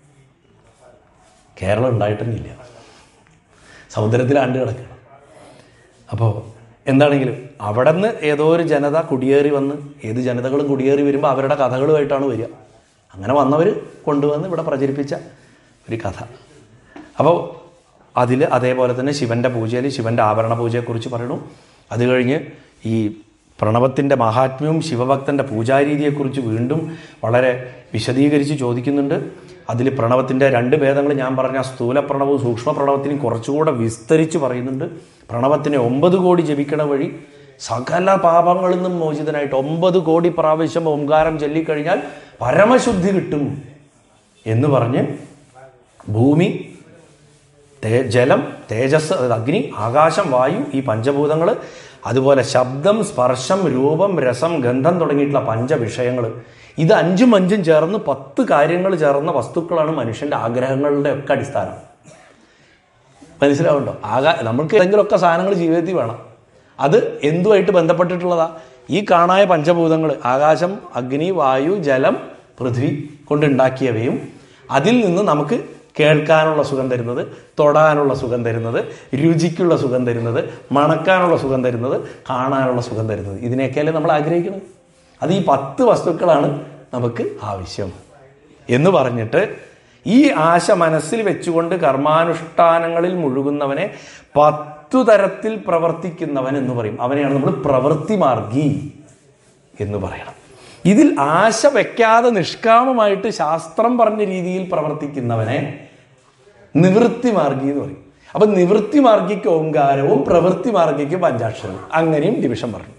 കേരളം ഉണ്ടായിട്ടൊന്നുമില്ല സമുദ്രത്തിൽ ആണ്ട് കിടക്കണം അപ്പോൾ എന്താണെങ്കിലും അവിടെ നിന്ന് ഏതോ ഒരു ജനത കുടിയേറി വന്ന് ഏത് ജനതകളും കുടിയേറി വരുമ്പോൾ അവരുടെ കഥകളുമായിട്ടാണ് വരിക അങ്ങനെ വന്നവർ കൊണ്ടുവന്ന് ഇവിടെ പ്രചരിപ്പിച്ച ഒരു കഥ അപ്പോൾ അതിൽ അതേപോലെ തന്നെ ശിവൻ്റെ പൂജയിൽ ശിവൻ്റെ ആഭരണ പൂജയെക്കുറിച്ച് പറയണു അത് കഴിഞ്ഞ് ഈ പ്രണവത്തിൻ്റെ മഹാത്മ്യവും ശിവഭക്തൻ്റെ പൂജാരീതിയെക്കുറിച്ച് വീണ്ടും വളരെ വിശദീകരിച്ച് ചോദിക്കുന്നുണ്ട് അതിൽ പ്രണവത്തിൻ്റെ രണ്ട് ഭേദങ്ങൾ ഞാൻ പറഞ്ഞ സ്ഥൂല പ്രണവവും സൂക്ഷ്മ പ്രണവത്തിനും കുറച്ചുകൂടെ വിസ്തരിച്ച് പറയുന്നുണ്ട് പ്രണവത്തിനെ ഒമ്പത് കോടി ജപിക്കണ വഴി സകല പാപങ്ങളിൽ നിന്നും മോചിതനായിട്ട് ഒമ്പത് കോടി പ്രാവശ്യം ഓംകാരം ചൊല്ലിക്കഴിഞ്ഞാൽ പരമശുദ്ധി കിട്ടും എന്ന് പറഞ്ഞ് ഭൂമി തേ ജലം തേജസ് അതായത് അഗ്നി ആകാശം വായു ഈ പഞ്ചഭൂതങ്ങൾ അതുപോലെ ശബ്ദം സ്പർശം രൂപം രസം ഗന്ധം തുടങ്ങിയിട്ടുള്ള പഞ്ചവിഷയങ്ങൾ ഇത് അഞ്ചും അഞ്ചും ചേർന്ന് പത്ത് കാര്യങ്ങൾ ചേർന്ന വസ്തുക്കളാണ് മനുഷ്യന്റെ ആഗ്രഹങ്ങളുടെ ഒക്കെ അടിസ്ഥാനം മനസ്സിലാവുണ്ടോ ആകാ നമുക്ക് എന്തെങ്കിലുമൊക്കെ സാധനങ്ങൾ ജീവിതത്തിൽ വേണം അത് എന്തുമായിട്ട് ബന്ധപ്പെട്ടിട്ടുള്ളതാ ഈ കാണായ പഞ്ചഭൂതങ്ങൾ ആകാശം അഗ്നി വായു ജലം പൃഥ്വി കൊണ്ടുണ്ടാക്കിയവയും അതിൽ നിന്ന് നമുക്ക് കേൾക്കാനുള്ള സുഖം തരുന്നത് തൊടാനുള്ള സുഖം തരുന്നത് രുചിക്കുള്ള സുഖം തരുന്നത് മണക്കാനുള്ള സുഖം തരുന്നത് കാണാനുള്ള സുഖം തരുന്നത് ഇതിനെയൊക്കെയല്ലേ നമ്മൾ ആഗ്രഹിക്കുന്നത് അത് ഈ പത്ത് വസ്തുക്കളാണ് നമുക്ക് ആവശ്യം എന്ന് പറഞ്ഞിട്ട് ഈ ആശ മനസ്സിൽ വെച്ചുകൊണ്ട് കർമാനുഷ്ഠാനങ്ങളിൽ മുഴുകുന്നവനെ പത്തു തരത്തിൽ പ്രവർത്തിക്കുന്നവൻ എന്ന് പറയും അവനെയാണ് നമ്മൾ പ്രവൃത്തി മാർഗി എന്ന് പറയണം ഇതിൽ ആശ വെക്കാതെ നിഷ്കാമമായിട്ട് ശാസ്ത്രം പറഞ്ഞ രീതിയിൽ പ്രവർത്തിക്കുന്നവനെ നിവൃത്തി മാർഗി എന്ന് പറയും അപ്പൊ നിവൃത്തി മാർഗിക്ക് ഓങ്കാരവും പ്രവൃത്തി മാർഗിക്ക് പഞ്ചാക്ഷരവും അങ്ങനെയും ഡിവിഷൻ പറഞ്ഞു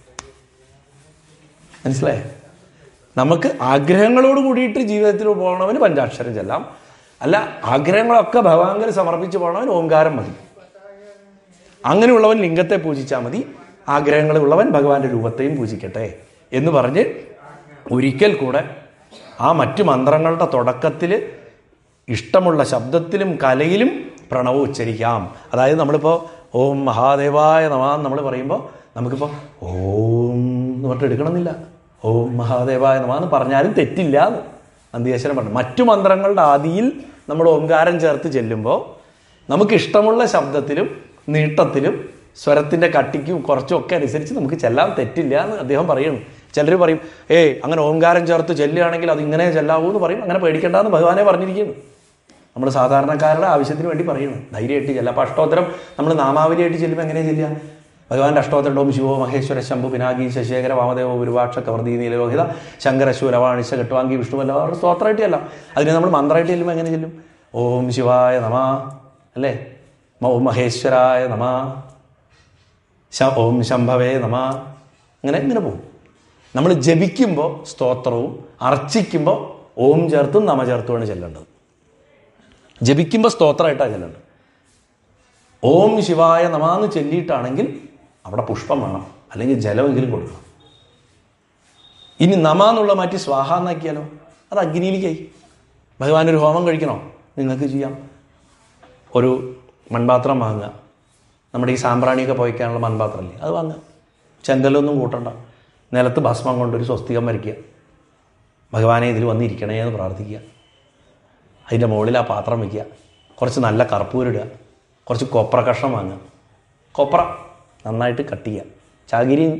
മനസ്സിലായേ നമുക്ക് ആഗ്രഹങ്ങളോട് കൂടിയിട്ട് ജീവിതത്തിൽ പോകണവന് പഞ്ചാക്ഷരം ചെല്ലാം അല്ല ആഗ്രഹങ്ങളൊക്കെ ഭഗവാങ്കന് സമർപ്പിച്ച് പോകണവൻ ഓങ്കാരം മതി അങ്ങനെയുള്ളവൻ ലിംഗത്തെ പൂജിച്ചാൽ മതി ആഗ്രഹങ്ങളുള്ളവൻ ഭഗവാന്റെ രൂപത്തെയും പൂജിക്കട്ടെ എന്ന് പറഞ്ഞ് ഒരിക്കൽ കൂടെ ആ മറ്റു മന്ത്രങ്ങളുടെ തുടക്കത്തിൽ ഇഷ്ടമുള്ള ശബ്ദത്തിലും കലയിലും പ്രണവം ഉച്ചരിക്കാം അതായത് നമ്മളിപ്പോൾ ഓം മഹാദേവായ നമ നമ്മൾ പറയുമ്പോൾ നമുക്കിപ്പോൾ ഓം എന്ന് പറഞ്ഞിട്ട് എടുക്കണമെന്നില്ല ഓം മഹാദേവായ നമ എന്ന് പറഞ്ഞാലും തെറ്റില്ല എന്ന് നന്ദികേശ്വരൻ പറഞ്ഞു മറ്റു മന്ത്രങ്ങളുടെ ആദിയിൽ നമ്മൾ ഓംകാരം ചേർത്ത് ചെല്ലുമ്പോൾ നമുക്ക് ഇഷ്ടമുള്ള ശബ്ദത്തിലും നീട്ടത്തിലും സ്വരത്തിൻ്റെ കട്ടിക്കും കുറച്ചും ഒക്കെ അനുസരിച്ച് നമുക്ക് ചെല്ലാൻ തെറ്റില്ല എന്ന് അദ്ദേഹം പറയുന്നു ചിലർ പറയും ഏയ് അങ്ങനെ ഓംകാരം ചേർത്ത് ചെല്ലുകയാണെങ്കിൽ അത് ഇങ്ങനെ ചെല്ലാവൂ എന്ന് പറയും അങ്ങനെ പേടിക്കേണ്ടെന്ന് ഭഗവാനെ പറഞ്ഞിരിക്കുന്നു നമ്മൾ സാധാരണക്കാരുടെ ആവശ്യത്തിന് വേണ്ടി പറയുന്നു ധൈര്യമായിട്ട് ചെല്ലാം അപ്പോൾ അഷ്ടോത്തരം നമ്മൾ നാമാവലിയായിട്ട് ചെല്ലുമ്പോൾ എങ്ങനെ ചെല്ലുക ഭഗവാന്റെ അഷ്ടോത്തരം ഓം ശിവോ മഹേശ്വര ശംഭു പിനാകി ശശേഖര വാമദേവ ഗുരുവാക്ഷ കവർദി നീലലോഹിത ശങ്കരശു ലവാണിശ കെട്ടുവാങ്കി വിഷ്ണു എല്ലാവരും സ്തോത്രമായിട്ട് ചെല്ലാം അതിനെ നമ്മൾ മന്ത്രമായിട്ട് ചെല്ലുമ്പോൾ എങ്ങനെ ചെല്ലും ഓം ശിവായ നമ അല്ലേ ഓം മഹേശ്വരായ നമ ശ- ഓം ശംഭവേ നമ അങ്ങനെ ഇങ്ങനെ പോകും നമ്മൾ ജപിക്കുമ്പോൾ സ്തോത്രവും അർച്ചിക്കുമ്പോൾ ഓം ചേർത്തും നമ ചേർത്തുമാണ് ചെല്ലേണ്ടത് ജപിക്കുമ്പോൾ സ്തോത്രമായിട്ടാണ് ചെല്ലേണ്ടത് ഓം ശിവായ നമാന്ന് ചൊല്ലിയിട്ടാണെങ്കിൽ അവിടെ പുഷ്പം വേണം അല്ലെങ്കിൽ ജലമെങ്കിലും കൊടുക്കണം ഇനി നമ എന്നുള്ള മാറ്റി സ്വാഹ എന്നാക്കിയാലോ അത് അഗ്നിയിലേക്കായി ഭഗവാൻ ഒരു ഹോമം കഴിക്കണോ നിങ്ങൾക്ക് ചെയ്യാം ഒരു മൺപാത്രം വാങ്ങുക നമ്മുടെ ഈ സാമ്പ്രാണിയൊക്കെ പോയിക്കാനുള്ള മൺപാത്രമല്ലേ അത് വാങ്ങുക ചെങ്കലൊന്നും കൂട്ടണ്ട നിലത്ത് ഭസ്മം കൊണ്ടൊരു സ്വസ്തികം വരയ്ക്കുക ഭഗവാനെ ഇതിൽ വന്നിരിക്കണേ എന്ന് പ്രാർത്ഥിക്കുക അതിൻ്റെ മുകളിൽ ആ പാത്രം വയ്ക്കുക കുറച്ച് നല്ല കർപ്പൂരിടുക കുറച്ച് കൊപ്ര കഷ്ണം വാങ്ങുക കൊപ്ര നന്നായിട്ട് കട്ട് ചെയ്യുക ചകിരിയും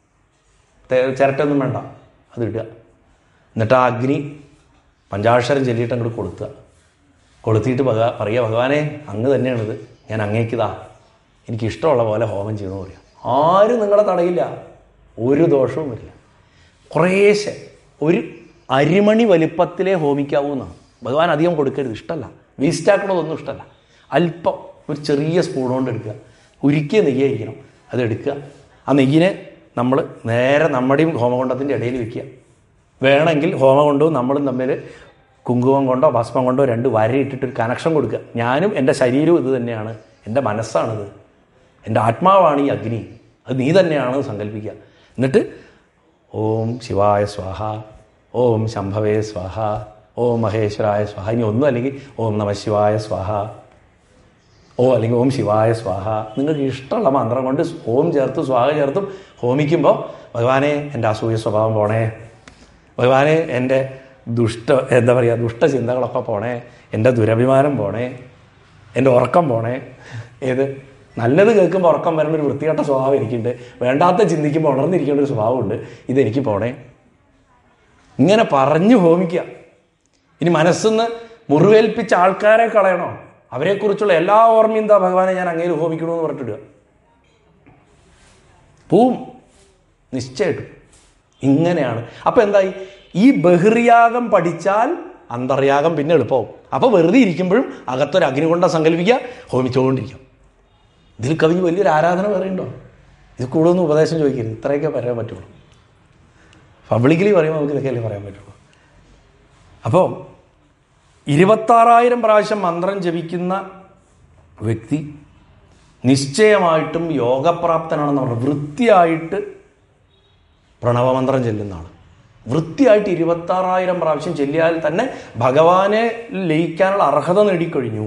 തേ- ചിരട്ടയൊന്നും വേണ്ട അത് ഇടുക എന്നിട്ട് ആ അഗ്നി പഞ്ചാക്ഷരം ചൊല്ലിയിട്ട് അങ്ങോട്ട് കൊളുത്തുക കൊളുത്തിയിട്ട് ഭഗ പറയുക ഭഗവാനെ അങ്ങ് തന്നെയാണിത് ഞാൻ അങ്ങേക്കിതാ എനിക്ക് ഇഷ്ടമുള്ള പോലെ ഹോമം ചെയ്യണമെന്ന് പറയാം ആരും നിങ്ങളെ തടയില്ല ഒരു ദോഷവും വരില്ല കുറേശ്ശെ ഒരു അരിമണി വലിപ്പത്തിലേ ഹോമിക്കാവൂ എന്നാണ് ഭഗവാൻ അധികം കൊടുക്കരുത് ഇഷ്ടമല്ല വേസ്റ്റ് ആക്കണതൊന്നും ഇഷ്ടമല്ല അല്പം ഒരു ചെറിയ സ്പൂൺ കൊണ്ട് എടുക്കുക ഉരുക്കിയ നെയ്യായിരിക്കണം അത് എടുക്കുക ആ നെയ്യിനെ നമ്മൾ നേരെ നമ്മുടെയും ഹോമകുണ്ടത്തിൻ്റെ ഇടയിൽ വെക്കുക വേണമെങ്കിൽ ഹോമകുണ്ടവും നമ്മളും തമ്മിൽ കുങ്കുമം കൊണ്ടോ ഭസ്മം കൊണ്ടോ രണ്ട് വരയിട്ടിട്ട് ഒരു കണക്ഷൻ കൊടുക്കുക ഞാനും എൻ്റെ ശരീരവും ഇത് തന്നെയാണ് എൻ്റെ മനസ്സാണിത് എൻ്റെ ആത്മാവാണ് ഈ അഗ്നി അത് നീ തന്നെയാണ് സങ്കല്പിക്കുക എന്നിട്ട് ഓം ശിവായ സ്വാഹ ഓം ശംഭവേ സ്വാഹ ഓം മഹേശ്വരായ സ്വാഹ ഇനി ഒന്നും അല്ലെങ്കിൽ ഓം നമ ശിവായ സ്വാഹ ഓ അല്ലെങ്കിൽ ഓം ശിവായ സ്വാഹ നിങ്ങൾക്ക് ഇഷ്ടമുള്ള മന്ത്രം കൊണ്ട് ഓം ചേർത്ത് സ്വാഹ ചേർത്തും ഹോമിക്കുമ്പോൾ ഭഗവാനെ എൻ്റെ അസൂയ സ്വഭാവം പോണേ ഭഗവാനെ എൻ്റെ ദുഷ്ട എന്താ പറയുക ദുഷ്ടചിന്തകളൊക്കെ പോണേ എൻ്റെ ദുരഭിമാനം പോണേ എൻ്റെ ഉറക്കം പോണേ ഏത് നല്ലത് കേൾക്കുമ്പോൾ ഉറക്കം വരേണ്ട ഒരു വൃത്തികെട്ട സ്വഭാവം എനിക്കുണ്ട് വേണ്ടാത്ത ചിന്തിക്കുമ്പോൾ ഉണർന്നിരിക്കേണ്ട ഒരു സ്വഭാവമുണ്ട് ഇതെനിക്ക് പോണേ ഇങ്ങനെ പറഞ്ഞു ഹോമിക്കുക ഇനി മനസ്സിന്ന് മുറിവേൽപ്പിച്ച ആൾക്കാരെ കളയണോ അവരെക്കുറിച്ചുള്ള എല്ലാ ഓർമ്മയും എന്താ ഭഗവാനെ ഞാൻ അങ്ങേര് ഹോമിക്കണമെന്ന് പറഞ്ഞിട്ടിടുക പോവും നിശ്ചയമായിട്ടും ഇങ്ങനെയാണ് അപ്പം എന്തായി ഈ ബഹിർയാഗം പഠിച്ചാൽ അന്തർയാഗം പിന്നെ എളുപ്പമാവും അപ്പോൾ വെറുതെ ഇരിക്കുമ്പോഴും അകത്തൊരു അഗ്നികൊണ്ടം സങ്കല്പിക്കുക ഹോമിച്ചുകൊണ്ടിരിക്കും ഇതിൽ കവിഞ്ഞ് വലിയൊരു ആരാധന വേറെ ഉണ്ടോ ഇത് കൂടുതലൊന്നും ഉപദേശം ചോദിക്കരുത് ഇത്രയൊക്കെ പറയാൻ പറ്റുള്ളൂ പബ്ലിക്കലി പറയുമ്പോൾ നമുക്ക് ഇതൊക്കെയല്ലേ പറയാൻ പറ്റുള്ളൂ അപ്പോൾ ഇരുപത്താറായിരം പ്രാവശ്യം മന്ത്രം ജപിക്കുന്ന വ്യക്തി നിശ്ചയമായിട്ടും യോഗപ്രാപ്തനാണെന്ന് പറഞ്ഞു വൃത്തിയായിട്ട് പ്രണവമന്ത്രം ചെല്ലുന്ന ആൾ വൃത്തിയായിട്ട് ഇരുപത്താറായിരം പ്രാവശ്യം ചെല്ലിയാൽ തന്നെ ഭഗവാനെ ലയിക്കാനുള്ള അർഹത നേടിക്കഴിഞ്ഞു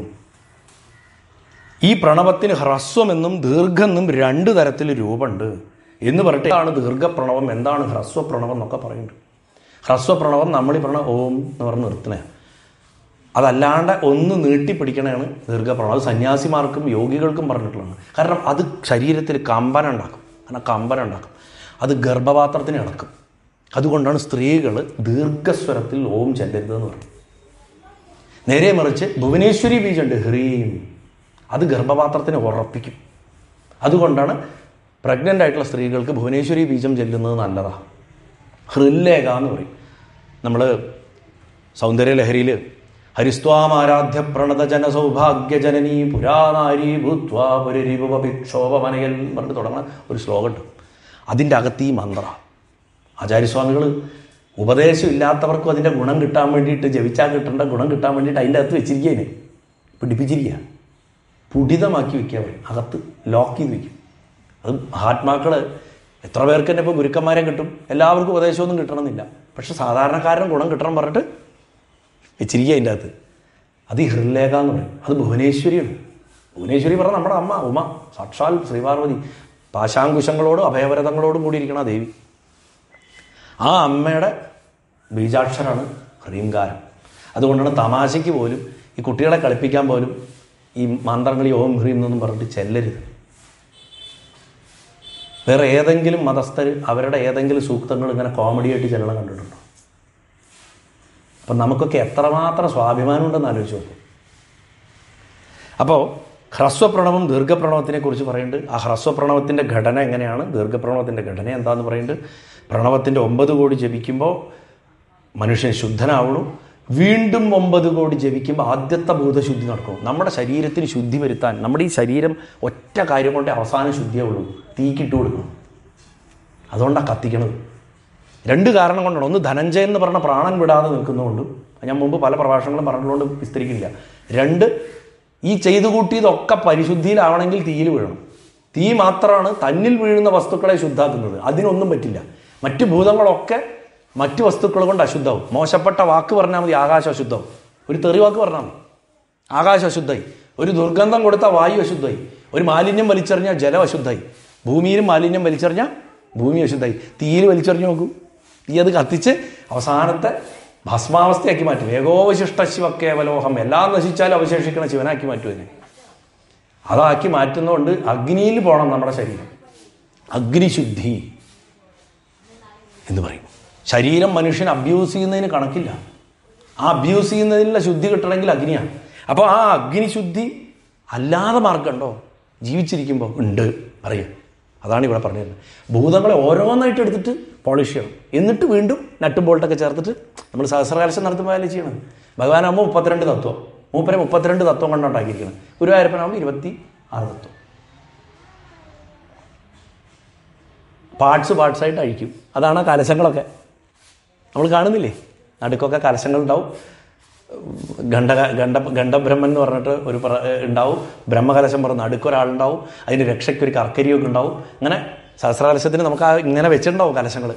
ഈ പ്രണവത്തിന് ഹ്രസ്വമെന്നും ദീർഘമെന്നും രണ്ട് തരത്തിൽ രൂപമുണ്ട് എന്ന് പറഞ്ഞിട്ട് എന്താണ് ദീർഘപ്രണവം എന്താണ് ഹ്രസ്വപ്രണവം എന്നൊക്കെ പറയുന്നുണ്ട് ഹ്രസ്വപ്രണവം നമ്മൾ ഈ പറഞ്ഞ ഓം എന്ന് പറഞ്ഞ് നിർത്തണേ അതല്ലാണ്ട് ഒന്ന് നീട്ടിപ്പിടിക്കണതാണ് ദീർഘപ്രണവം അത് സന്യാസിമാർക്കും യോഗികൾക്കും പറഞ്ഞിട്ടുള്ളതാണ് കാരണം അത് ശരീരത്തിൽ കമ്പനം ഉണ്ടാക്കും കാരണം കമ്പനം ഉണ്ടാക്കും അത് ഗർഭപാത്രത്തിന് ഇളക്കും അതുകൊണ്ടാണ് സ്ത്രീകൾ ദീർഘസ്വരത്തിൽ ഓം ചെല്ലരുതെന്ന് പറയും നേരെ മറിച്ച് ഭുവനേശ്വരി ബീജുണ്ട് ഹ്രീം അത് ഗർഭപാത്രത്തിനെ ഉറപ്പിക്കും അതുകൊണ്ടാണ് പ്രഗ്നൻ്റ് ആയിട്ടുള്ള സ്ത്രീകൾക്ക് ഭുവനേശ്വരി ബീജം ചെല്ലുന്നത് നല്ലതാണ് ഹൃല്ലേഖ എന്ന് പറയും നമ്മൾ സൗന്ദര്യലഹരിയിൽ ഹരിസ്വാമാരാധ്യ പ്രണത ജന സൗഭാഗ്യ ജനനീ പുരാനാരി ഭൂത്വാ പുരരിപുപഭിക്ഷോഭമനയൽ പറഞ്ഞിട്ട് തുടങ്ങുന്ന ഒരു ശ്ലോകമുണ്ട് അതിൻ്റെ അകത്ത് ഈ മന്ത്ര ആചാര്യസ്വാമികൾ ഉപദേശം ഇല്ലാത്തവർക്കും അതിൻ്റെ ഗുണം കിട്ടാൻ വേണ്ടിയിട്ട് ജപിച്ചാൽ കിട്ടേണ്ട ഗുണം കിട്ടാൻ വേണ്ടിയിട്ട് അതിൻ്റെ അകത്ത് വെച്ചിരിക്കുകയാണ് പിടിപ്പിച്ചിരിക്കുക പുടിതമാക്കി വെക്കുക അവർ അകത്ത് ലോക്ക് ചെയ്ത് വെക്കും അത് മഹാത്മാക്കൾ എത്ര പേർക്ക് തന്നെ ഇപ്പോൾ ഗുരുക്കന്മാരെ കിട്ടും എല്ലാവർക്കും ഉപദേശമൊന്നും കിട്ടണമെന്നില്ല പക്ഷെ സാധാരണക്കാരന് ഗുണം കിട്ടണം പറഞ്ഞിട്ട് വെച്ചിരിക്കുക അതിൻ്റെ അകത്ത് അത് ഈ ഹൃലേഖ എന്ന് പറയും അത് ഭുവനേശ്വരിയാണ് ഭുവനേശ്വരി പറഞ്ഞ നമ്മുടെ അമ്മ ഉമ സാക്ഷാൽ ശ്രീപാർവതി പാശാങ്കുശങ്ങളോടും അഭയവരതങ്ങളോടും കൂടിയിരിക്കണം ആ ദേവി ആ അമ്മയുടെ ബീജാക്ഷരാണ് ഹ്രീംകാരം അതുകൊണ്ടാണ് തമാശയ്ക്ക് പോലും ഈ കുട്ടികളെ കളിപ്പിക്കാൻ പോലും ഈ മന്ത്രങ്ങൾ ഈ ഓം ഹ്രീം എന്നൊന്നും പറഞ്ഞിട്ട് ചെല്ലരുത് വേറെ ഏതെങ്കിലും മതസ്ഥർ അവരുടെ ഏതെങ്കിലും സൂക്തങ്ങൾ ഇങ്ങനെ കോമഡിയായിട്ട് ചെല്ലണം കണ്ടിട്ടുണ്ടോ അപ്പം നമുക്കൊക്കെ എത്രമാത്രം സ്വാഭിമാനം ഉണ്ടെന്ന് ആലോചിച്ച് നോക്കും അപ്പോൾ ഹ്രസ്വപ്രണവം ദീർഘപ്രണവത്തിനെ കുറിച്ച് പറയുന്നുണ്ട് ആ ഹ്രസ്വപ്രണവത്തിൻ്റെ ഘടന എങ്ങനെയാണ് ദീർഘപ്രണവത്തിൻ്റെ ഘടന എന്താണെന്ന് പറയുന്നുണ്ട് പ്രണവത്തിൻ്റെ ഒമ്പത് കോടി ജപിക്കുമ്പോൾ മനുഷ്യൻ ശുദ്ധനാവണം വീണ്ടും ഒമ്പത് കോടി ജപിക്കുമ്പോൾ ആദ്യത്തെ ഭൂതശുദ്ധി നടക്കും നമ്മുടെ ശരീരത്തിന് ശുദ്ധി വരുത്താൻ നമ്മുടെ ഈ ശരീരം ഒറ്റ കാര്യം കൊണ്ട് അവസാനം ശുദ്ധിയേ ഉള്ളൂ തീക്കിട്ട് കൊടുക്കണം അതുകൊണ്ടാണ് കത്തിക്കണത് രണ്ട് കാരണം കൊണ്ടാണ് ഒന്ന് ധനഞ്ജയൻ എന്ന് പറഞ്ഞ പ്രാണൻ വിടാതെ നിൽക്കുന്നതുകൊണ്ടും ഞാൻ മുമ്പ് പല പ്രഭാഷണങ്ങളും പറഞ്ഞുകൊണ്ട് വിസ്തരിക്കില്ല രണ്ട് ഈ ചെയ്തു കൂട്ടിയതൊക്കെ പരിശുദ്ധിയിലാവണമെങ്കിൽ തീയിൽ വീഴണം തീ മാത്രമാണ് തന്നിൽ വീഴുന്ന വസ്തുക്കളെ ശുദ്ധാക്കുന്നത് അതിനൊന്നും പറ്റില്ല മറ്റു ഭൂതങ്ങളൊക്കെ മറ്റു വസ്തുക്കൾ കൊണ്ട് അശുദ്ധവും മോശപ്പെട്ട വാക്ക് പറഞ്ഞാൽ മതി ആകാശം അശുദ്ധവും ഒരു തെറി വാക്ക് പറഞ്ഞാൽ മതി ആകാശം അശുദ്ധമായി ഒരു ദുർഗന്ധം കൊടുത്ത വായു അശുദ്ധമായി ഒരു മാലിന്യം വലിച്ചെറിഞ്ഞാൽ ജലം അശുദ്ധമായി ഭൂമിയിലും മാലിന്യം വലിച്ചെറിഞ്ഞാൽ ഭൂമി അശുദ്ധമായി തീയിൽ വലിച്ചെറിഞ്ഞ് നോക്കൂ തീ അത് കത്തിച്ച് അവസാനത്തെ ഭസ്മാവസ്ഥയാക്കി മാറ്റും ഏകോവശിഷ്ട ശിവ കേവലോഹം എല്ലാം നശിച്ചാലും അവശേഷിക്കണ ശിവനാക്കി മാറ്റും അതിനെ അതാക്കി മാറ്റുന്നതുകൊണ്ട് അഗ്നിയിൽ പോകണം നമ്മുടെ ശരീരം അഗ്നിശുദ്ധി എന്ന് പറയും ശരീരം മനുഷ്യൻ അബ്യൂസ് ചെയ്യുന്നതിന് കണക്കില്ല ആ അബ്യൂസ് ചെയ്യുന്നതിനുള്ള ശുദ്ധി കിട്ടണമെങ്കിൽ അഗ്നിയാണ് അപ്പോൾ ആ അഗ്നിശുദ്ധി അല്ലാതെ മാർഗമുണ്ടോ ജീവിച്ചിരിക്കുമ്പോൾ ഉണ്ട് അറിയാം അതാണ് ഇവിടെ പറഞ്ഞത് ഭൂതങ്ങളെ ഓരോന്നായിട്ട് എടുത്തിട്ട് പോളിഷ് ചെയ്യണം എന്നിട്ട് വീണ്ടും നട്ടും ബോൾട്ടൊക്കെ ചേർത്തിട്ട് നമ്മൾ സഹസ്രകലശം നടത്തുമ്പോൾ അല്ലേ ചെയ്യണം ഭഗവാനാകുമ്പോൾ മുപ്പത്തിരണ്ട് തത്വം മൂപ്പരെ മുപ്പത്തിരണ്ട് തത്വം കൊണ്ടുണ്ടാക്കിയിരിക്കണം ഗുരുവായൂരപ്പനാകുമ്പോൾ ഇരുപത്തി ആറ് തത്വം പാർട്സ് പാർട്സായിട്ട് അഴിക്കും അതാണ് ആ കലശങ്ങളൊക്കെ നമ്മൾ കാണുന്നില്ലേ നടുക്കൊക്കെ കലശങ്ങളുണ്ടാവും ഗണ്ഡ ഗണ്ഡ ഗണ്ഡബ്രഹ്മൻ എന്ന് പറഞ്ഞിട്ട് ഒരു പ്ര ഉണ്ടാവും ബ്രഹ്മകലശം പറഞ്ഞ നടുക്കൊരാളുണ്ടാവും അതിന് രക്ഷയ്ക്ക് ഒരു കർക്കരിയൊക്കെ ഉണ്ടാവും അങ്ങനെ സഹസ്രകലശത്തിന് നമുക്ക് ആ ഇങ്ങനെ വെച്ചിട്ടുണ്ടാവും കലശങ്ങൾ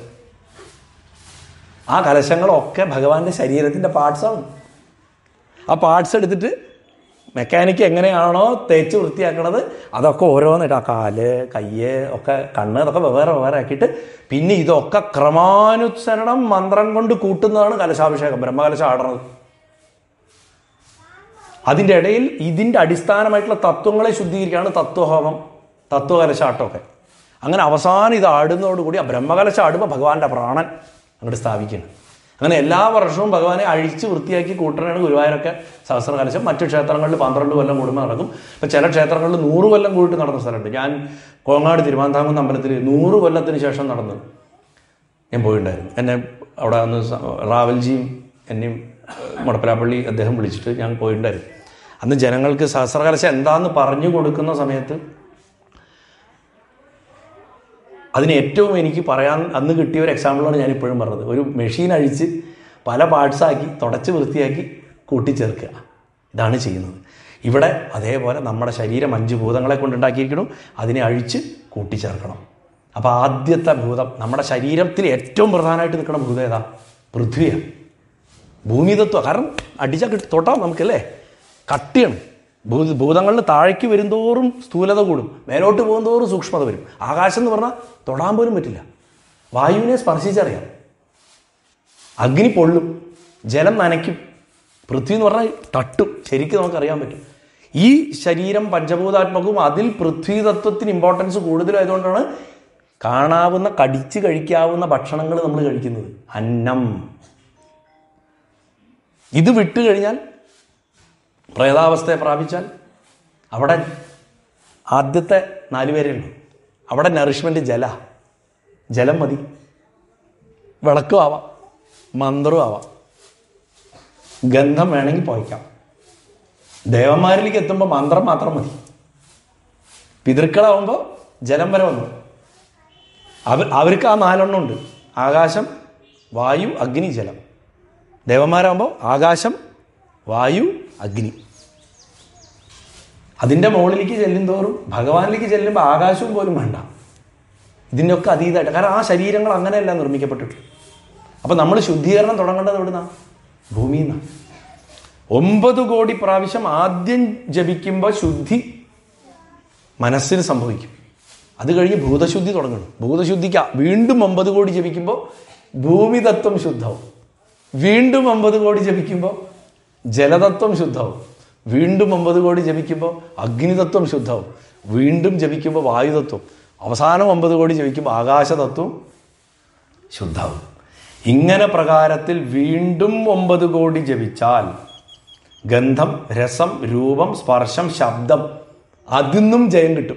ആ കലശങ്ങളൊക്കെ ഭഗവാന്റെ ശരീരത്തിൻ്റെ പാർട്സാണ് ആ പാർട്സ് എടുത്തിട്ട് മെക്കാനിക്ക് എങ്ങനെയാണോ തേച്ച് വൃത്തിയാക്കണത് അതൊക്കെ ഓരോന്നിട്ട് ആ കാല് കയ്യ് ഒക്കെ കണ്ണ് ഇതൊക്കെ വെവ്വേറെ വെവ്വേറെ ആക്കിയിട്ട് പിന്നെ ഇതൊക്കെ ക്രമാനുസരണം മന്ത്രം കൊണ്ട് കൂട്ടുന്നതാണ് കലശാഭിഷേകം ബ്രഹ്മകലശം ആടണത് അതിൻ്റെ ഇടയിൽ ഇതിൻ്റെ അടിസ്ഥാനമായിട്ടുള്ള തത്വങ്ങളെ ശുദ്ധീകരിക്കുകയാണ് തത്വഹോമം തത്വകലശാട്ടമൊക്കെ അങ്ങനെ അവസാനം ഇത് ആടുന്നതോടുകൂടി ആ ബ്രഹ്മകലശം ആടുമ്പോൾ ഭഗവാന്റെ പ്രാണൻ അങ്ങോട്ട് സ്ഥാപിക്കണം അങ്ങനെ എല്ലാ വർഷവും ഭഗവാനെ അഴിച്ച് വൃത്തിയാക്കി കൂട്ടണാണ് ഗുരുവായൂരൊക്കെ സഹസ്രകലശം മറ്റു ക്ഷേത്രങ്ങളിൽ പന്ത്രണ്ട് കൊല്ലം കൂടുമ്പോൾ നടക്കും ഇപ്പം ചില ക്ഷേത്രങ്ങളിൽ നൂറ് കൊല്ലം കൂടിയിട്ട് നടന്ന സ്ഥലമുണ്ട് ഞാൻ കോങ്ങാട് തിരുവാന്താംകുന്ന് അമ്പലത്തിൽ നൂറ് കൊല്ലത്തിന് ശേഷം നടന്നത് ഞാൻ പോയിട്ടുണ്ടായിരുന്നു എന്നെ അവിടെ ഒന്ന് സ- റാവൽജിയും എന്നെയും ഏഹ്, മുടപ്പലാപ്പള്ളി അദ്ദേഹം വിളിച്ചിട്ട് ഞാൻ പോയിട്ടുണ്ടായിരുന്നു അന്ന് ജനങ്ങൾക്ക് സഹസ്രകലശം എന്താന്ന് പറഞ്ഞു കൊടുക്കുന്ന സമയത്ത് അതിന് ഏറ്റവും എനിക്ക് പറയാൻ അന്ന് കിട്ടിയ ഒരു എക്സാമ്പിളാണ് ഞാൻ ഇപ്പോഴും പറഞ്ഞത് ഒരു മെഷീൻ അഴിച്ച് പല പാർട്സാക്കി തുടച്ച് വൃത്തിയാക്കി കൂട്ടിച്ചേർക്കുക ഇതാണ് ചെയ്യുന്നത് ഇവിടെ അതേപോലെ നമ്മുടെ ശരീരം അഞ്ച് ഭൂതങ്ങളെ കൊണ്ടുണ്ടാക്കിയിരിക്കണം അതിനെ അഴിച്ച് കൂട്ടിച്ചേർക്കണം അപ്പോൾ ആദ്യത്തെ ഭൂതം നമ്മുടെ ശരീരത്തിൽ ഏറ്റവും പ്രധാനമായിട്ട് നിൽക്കുന്ന ഭൂതം ഏതാ പൃഥ്വിയാണ് ഭൂമിതത്വം കാരണം അടിച്ചാൽ കിട്ടി തൊട്ടാം നമുക്കല്ലേ കട്ടിയാണ് ഭൂ ഭൂതങ്ങളിൽ താഴേക്ക് വരുന്തോറും സ്ഥൂലത കൂടും മേലോട്ട് പോകുന്തോറും സൂക്ഷ്മത വരും ആകാശം എന്ന് പറഞ്ഞാൽ തൊടാൻ പോലും പറ്റില്ല വായുവിനെ സ്പർശിച്ചറിയാം അഗ്നി പൊള്ളും ജലം നനയ്ക്കും പൃഥ്വി എന്ന് പറഞ്ഞാൽ തട്ടും ശരിക്കും നമുക്കറിയാൻ പറ്റും ഈ ശരീരം പഞ്ചഭൂതാത്മകവും അതിൽ പൃഥ്വി തത്വത്തിന് ഇമ്പോർട്ടൻസ് കൂടുതലായതുകൊണ്ടാണ് കാണാവുന്ന കടിച്ച് കഴിക്കാവുന്ന ഭക്ഷണങ്ങൾ നമ്മൾ കഴിക്കുന്നത് അന്നം ഇത് വിട്ട് കഴിഞ്ഞാൽ പ്രേതാവസ്ഥയെ പ്രാപിച്ചാൽ അവിടെ ആദ്യത്തെ നാലുപേരേ ഉള്ളൂ അവിടെ നറിഷ്മെൻറ്റ് ജല ജലം മതി വിളക്കും ആവാം മന്ത്രവും ആവാം ഗന്ധം വേണമെങ്കിൽ പോയിക്കാം ദേവന്മാരിലേക്ക് എത്തുമ്പോൾ മന്ത്രം മാത്രം മതി പിതൃക്കളാവുമ്പോൾ ജലം വരെ വന്നു അവർ അവർക്ക് ആ നാലെണ്ണം ഉണ്ട് ആകാശം വായു അഗ്നി ജലം ദേവന്മാരാകുമ്പോൾ ആകാശം വായു അഗ്നി അതിൻ്റെ മുകളിലേക്ക് ചെല്ലും തോറും ഭഗവാനിലേക്ക് ചെല്ലുമ്പോൾ ആകാശവും പോലും വേണ്ട ഇതിൻ്റെ ഒക്കെ അതീതമായിട്ട് കാരണം ആ ശരീരങ്ങൾ അങ്ങനെയല്ല നിർമ്മിക്കപ്പെട്ടിട്ടുള്ളത് അപ്പം നമ്മൾ ശുദ്ധീകരണം തുടങ്ങേണ്ടത് എവിടുന്നാ ഭൂമിയിൽ നിന്നാണ് ഒമ്പത് കോടി പ്രാവശ്യം ആദ്യം ജപിക്കുമ്പോൾ ശുദ്ധി മനസ്സിന് സംഭവിക്കും അത് കഴിഞ്ഞ് ഭൂതശുദ്ധി തുടങ്ങണം ഭൂതശുദ്ധിക്ക് വീണ്ടും ഒമ്പത് കോടി ജപിക്കുമ്പോൾ ഭൂമിതത്വം ശുദ്ധവും വീണ്ടും ഒമ്പത് കോടി ജപിക്കുമ്പോൾ ജലതത്വം ശുദ്ധവും വീണ്ടും ഒമ്പത് കോടി ജപിക്കുമ്പോൾ അഗ്നിതത്വം ശുദ്ധവും വീണ്ടും ജപിക്കുമ്പോൾ വായുതത്വം അവസാനം ഒമ്പത് കോടി ജപിക്കുമ്പോൾ ആകാശതത്വം ശുദ്ധവും ഇങ്ങനെ പ്രകാരത്തിൽ വീണ്ടും ഒമ്പത് കോടി ജപിച്ചാൽ ഗന്ധം രസം രൂപം സ്പർശം ശബ്ദം അതിന്നും ജയം കിട്ടും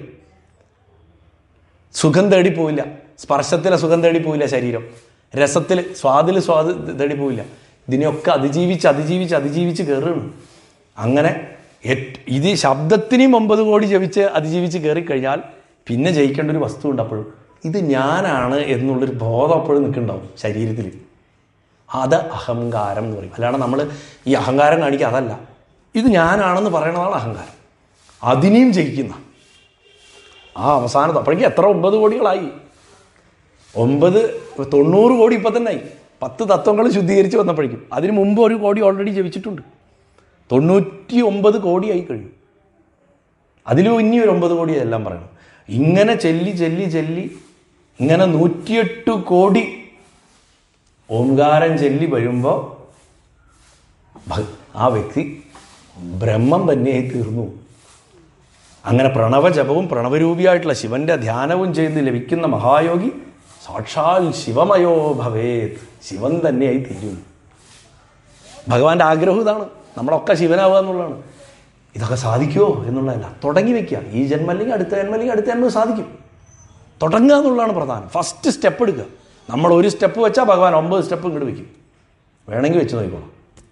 സുഖം തേടി പോവില്ല സ്പർശത്തിലെ സുഖം തേടി പോവില്ല ശരീരം രസത്തിൽ സ്വാദിൽ സ്വാദ് തേടി പോവില്ല ഇതിനെയൊക്കെ അതിജീവിച്ച് അതിജീവിച്ച് അതിജീവിച്ച് കയറുകയാണ് അങ്ങനെ ഏറ്റ്- ഇത് ശബ്ദത്തിനെയും ഒമ്പത് കോടി ജപിച്ച് അതിജീവിച്ച് കയറിക്കഴിഞ്ഞാൽ പിന്നെ ജയിക്കേണ്ട ഒരു വസ്തു ഉണ്ട് അപ്പോഴും ഇത് ഞാനാണ് എന്നുള്ളൊരു ബോധം അപ്പോഴും നിൽക്കുന്നുണ്ടാവും ശരീരത്തിൽ അത് അഹങ്കാരം എന്ന് പറയും അല്ലാണ്ട് നമ്മൾ ഈ അഹങ്കാരം കാണിക്കുക അതല്ല ഇത് ഞാനാണെന്ന് പറയണതാണ് അഹങ്കാരം അതിനെയും ജയിക്കുന്ന ആ അവസാനത്ത് അപ്പോഴേക്കും എത്ര ഒമ്പത് കോടികളായി ഒമ്പത് തൊണ്ണൂറ് കോടി ഇപ്പം തന്നെ ആയി പത്ത് തത്വങ്ങൾ ശുദ്ധീകരിച്ച് വന്നപ്പോഴേക്കും അതിന് മുമ്പ് ഒരു കോടി ഓൾറെഡി ജപിച്ചിട്ടുണ്ട് തൊണ്ണൂറ്റി ഒമ്പത് കോടിയായി കഴിഞ്ഞു അതിലും ഇനി ഒരു ഒമ്പത് കോടി എല്ലാം പറയണം ഇങ്ങനെ ചെല്ലി ചെല്ലി ചെല്ലി ഇങ്ങനെ നൂറ്റിയെട്ട് കോടി ഓംകാരം ചെല്ലി വരുമ്പോൾ ഭ- ആ വ്യക്തി ബ്രഹ്മം തന്നെയായി തീർന്നു അങ്ങനെ പ്രണവജപവും പ്രണവരൂപിയായിട്ടുള്ള ശിവന്റെ ധ്യാനവും ചെയ്ത് ലഭിക്കുന്ന മഹായോഗി സാക്ഷാൽ ശിവമയോ ഭവേത് ശിവൻ തന്നെയായി തീരും ഭഗവാന്റെ ആഗ്രഹം ഇതാണ് നമ്മളൊക്കെ ശിവനാവുക എന്നുള്ളതാണ് ഇതൊക്കെ സാധിക്കുമോ എന്നുള്ളതല്ല തുടങ്ങി വെക്കുക ഈ ജന്മം അല്ലെങ്കിൽ അടുത്ത ജന്മം അല്ലെങ്കിൽ അടുത്ത ജന്മം സാധിക്കും തുടങ്ങുക എന്നുള്ളതാണ് പ്രധാനം ഫസ്റ്റ് സ്റ്റെപ്പ് എടുക്കുക നമ്മൾ ഒരു സ്റ്റെപ്പ് വെച്ചാൽ ഭഗവാൻ ഒമ്പത് സ്റ്റെപ്പ് ഇങ്ങോട്ട് വെക്കും വേണമെങ്കിൽ വെച്ച് നോക്കിക്കോളാം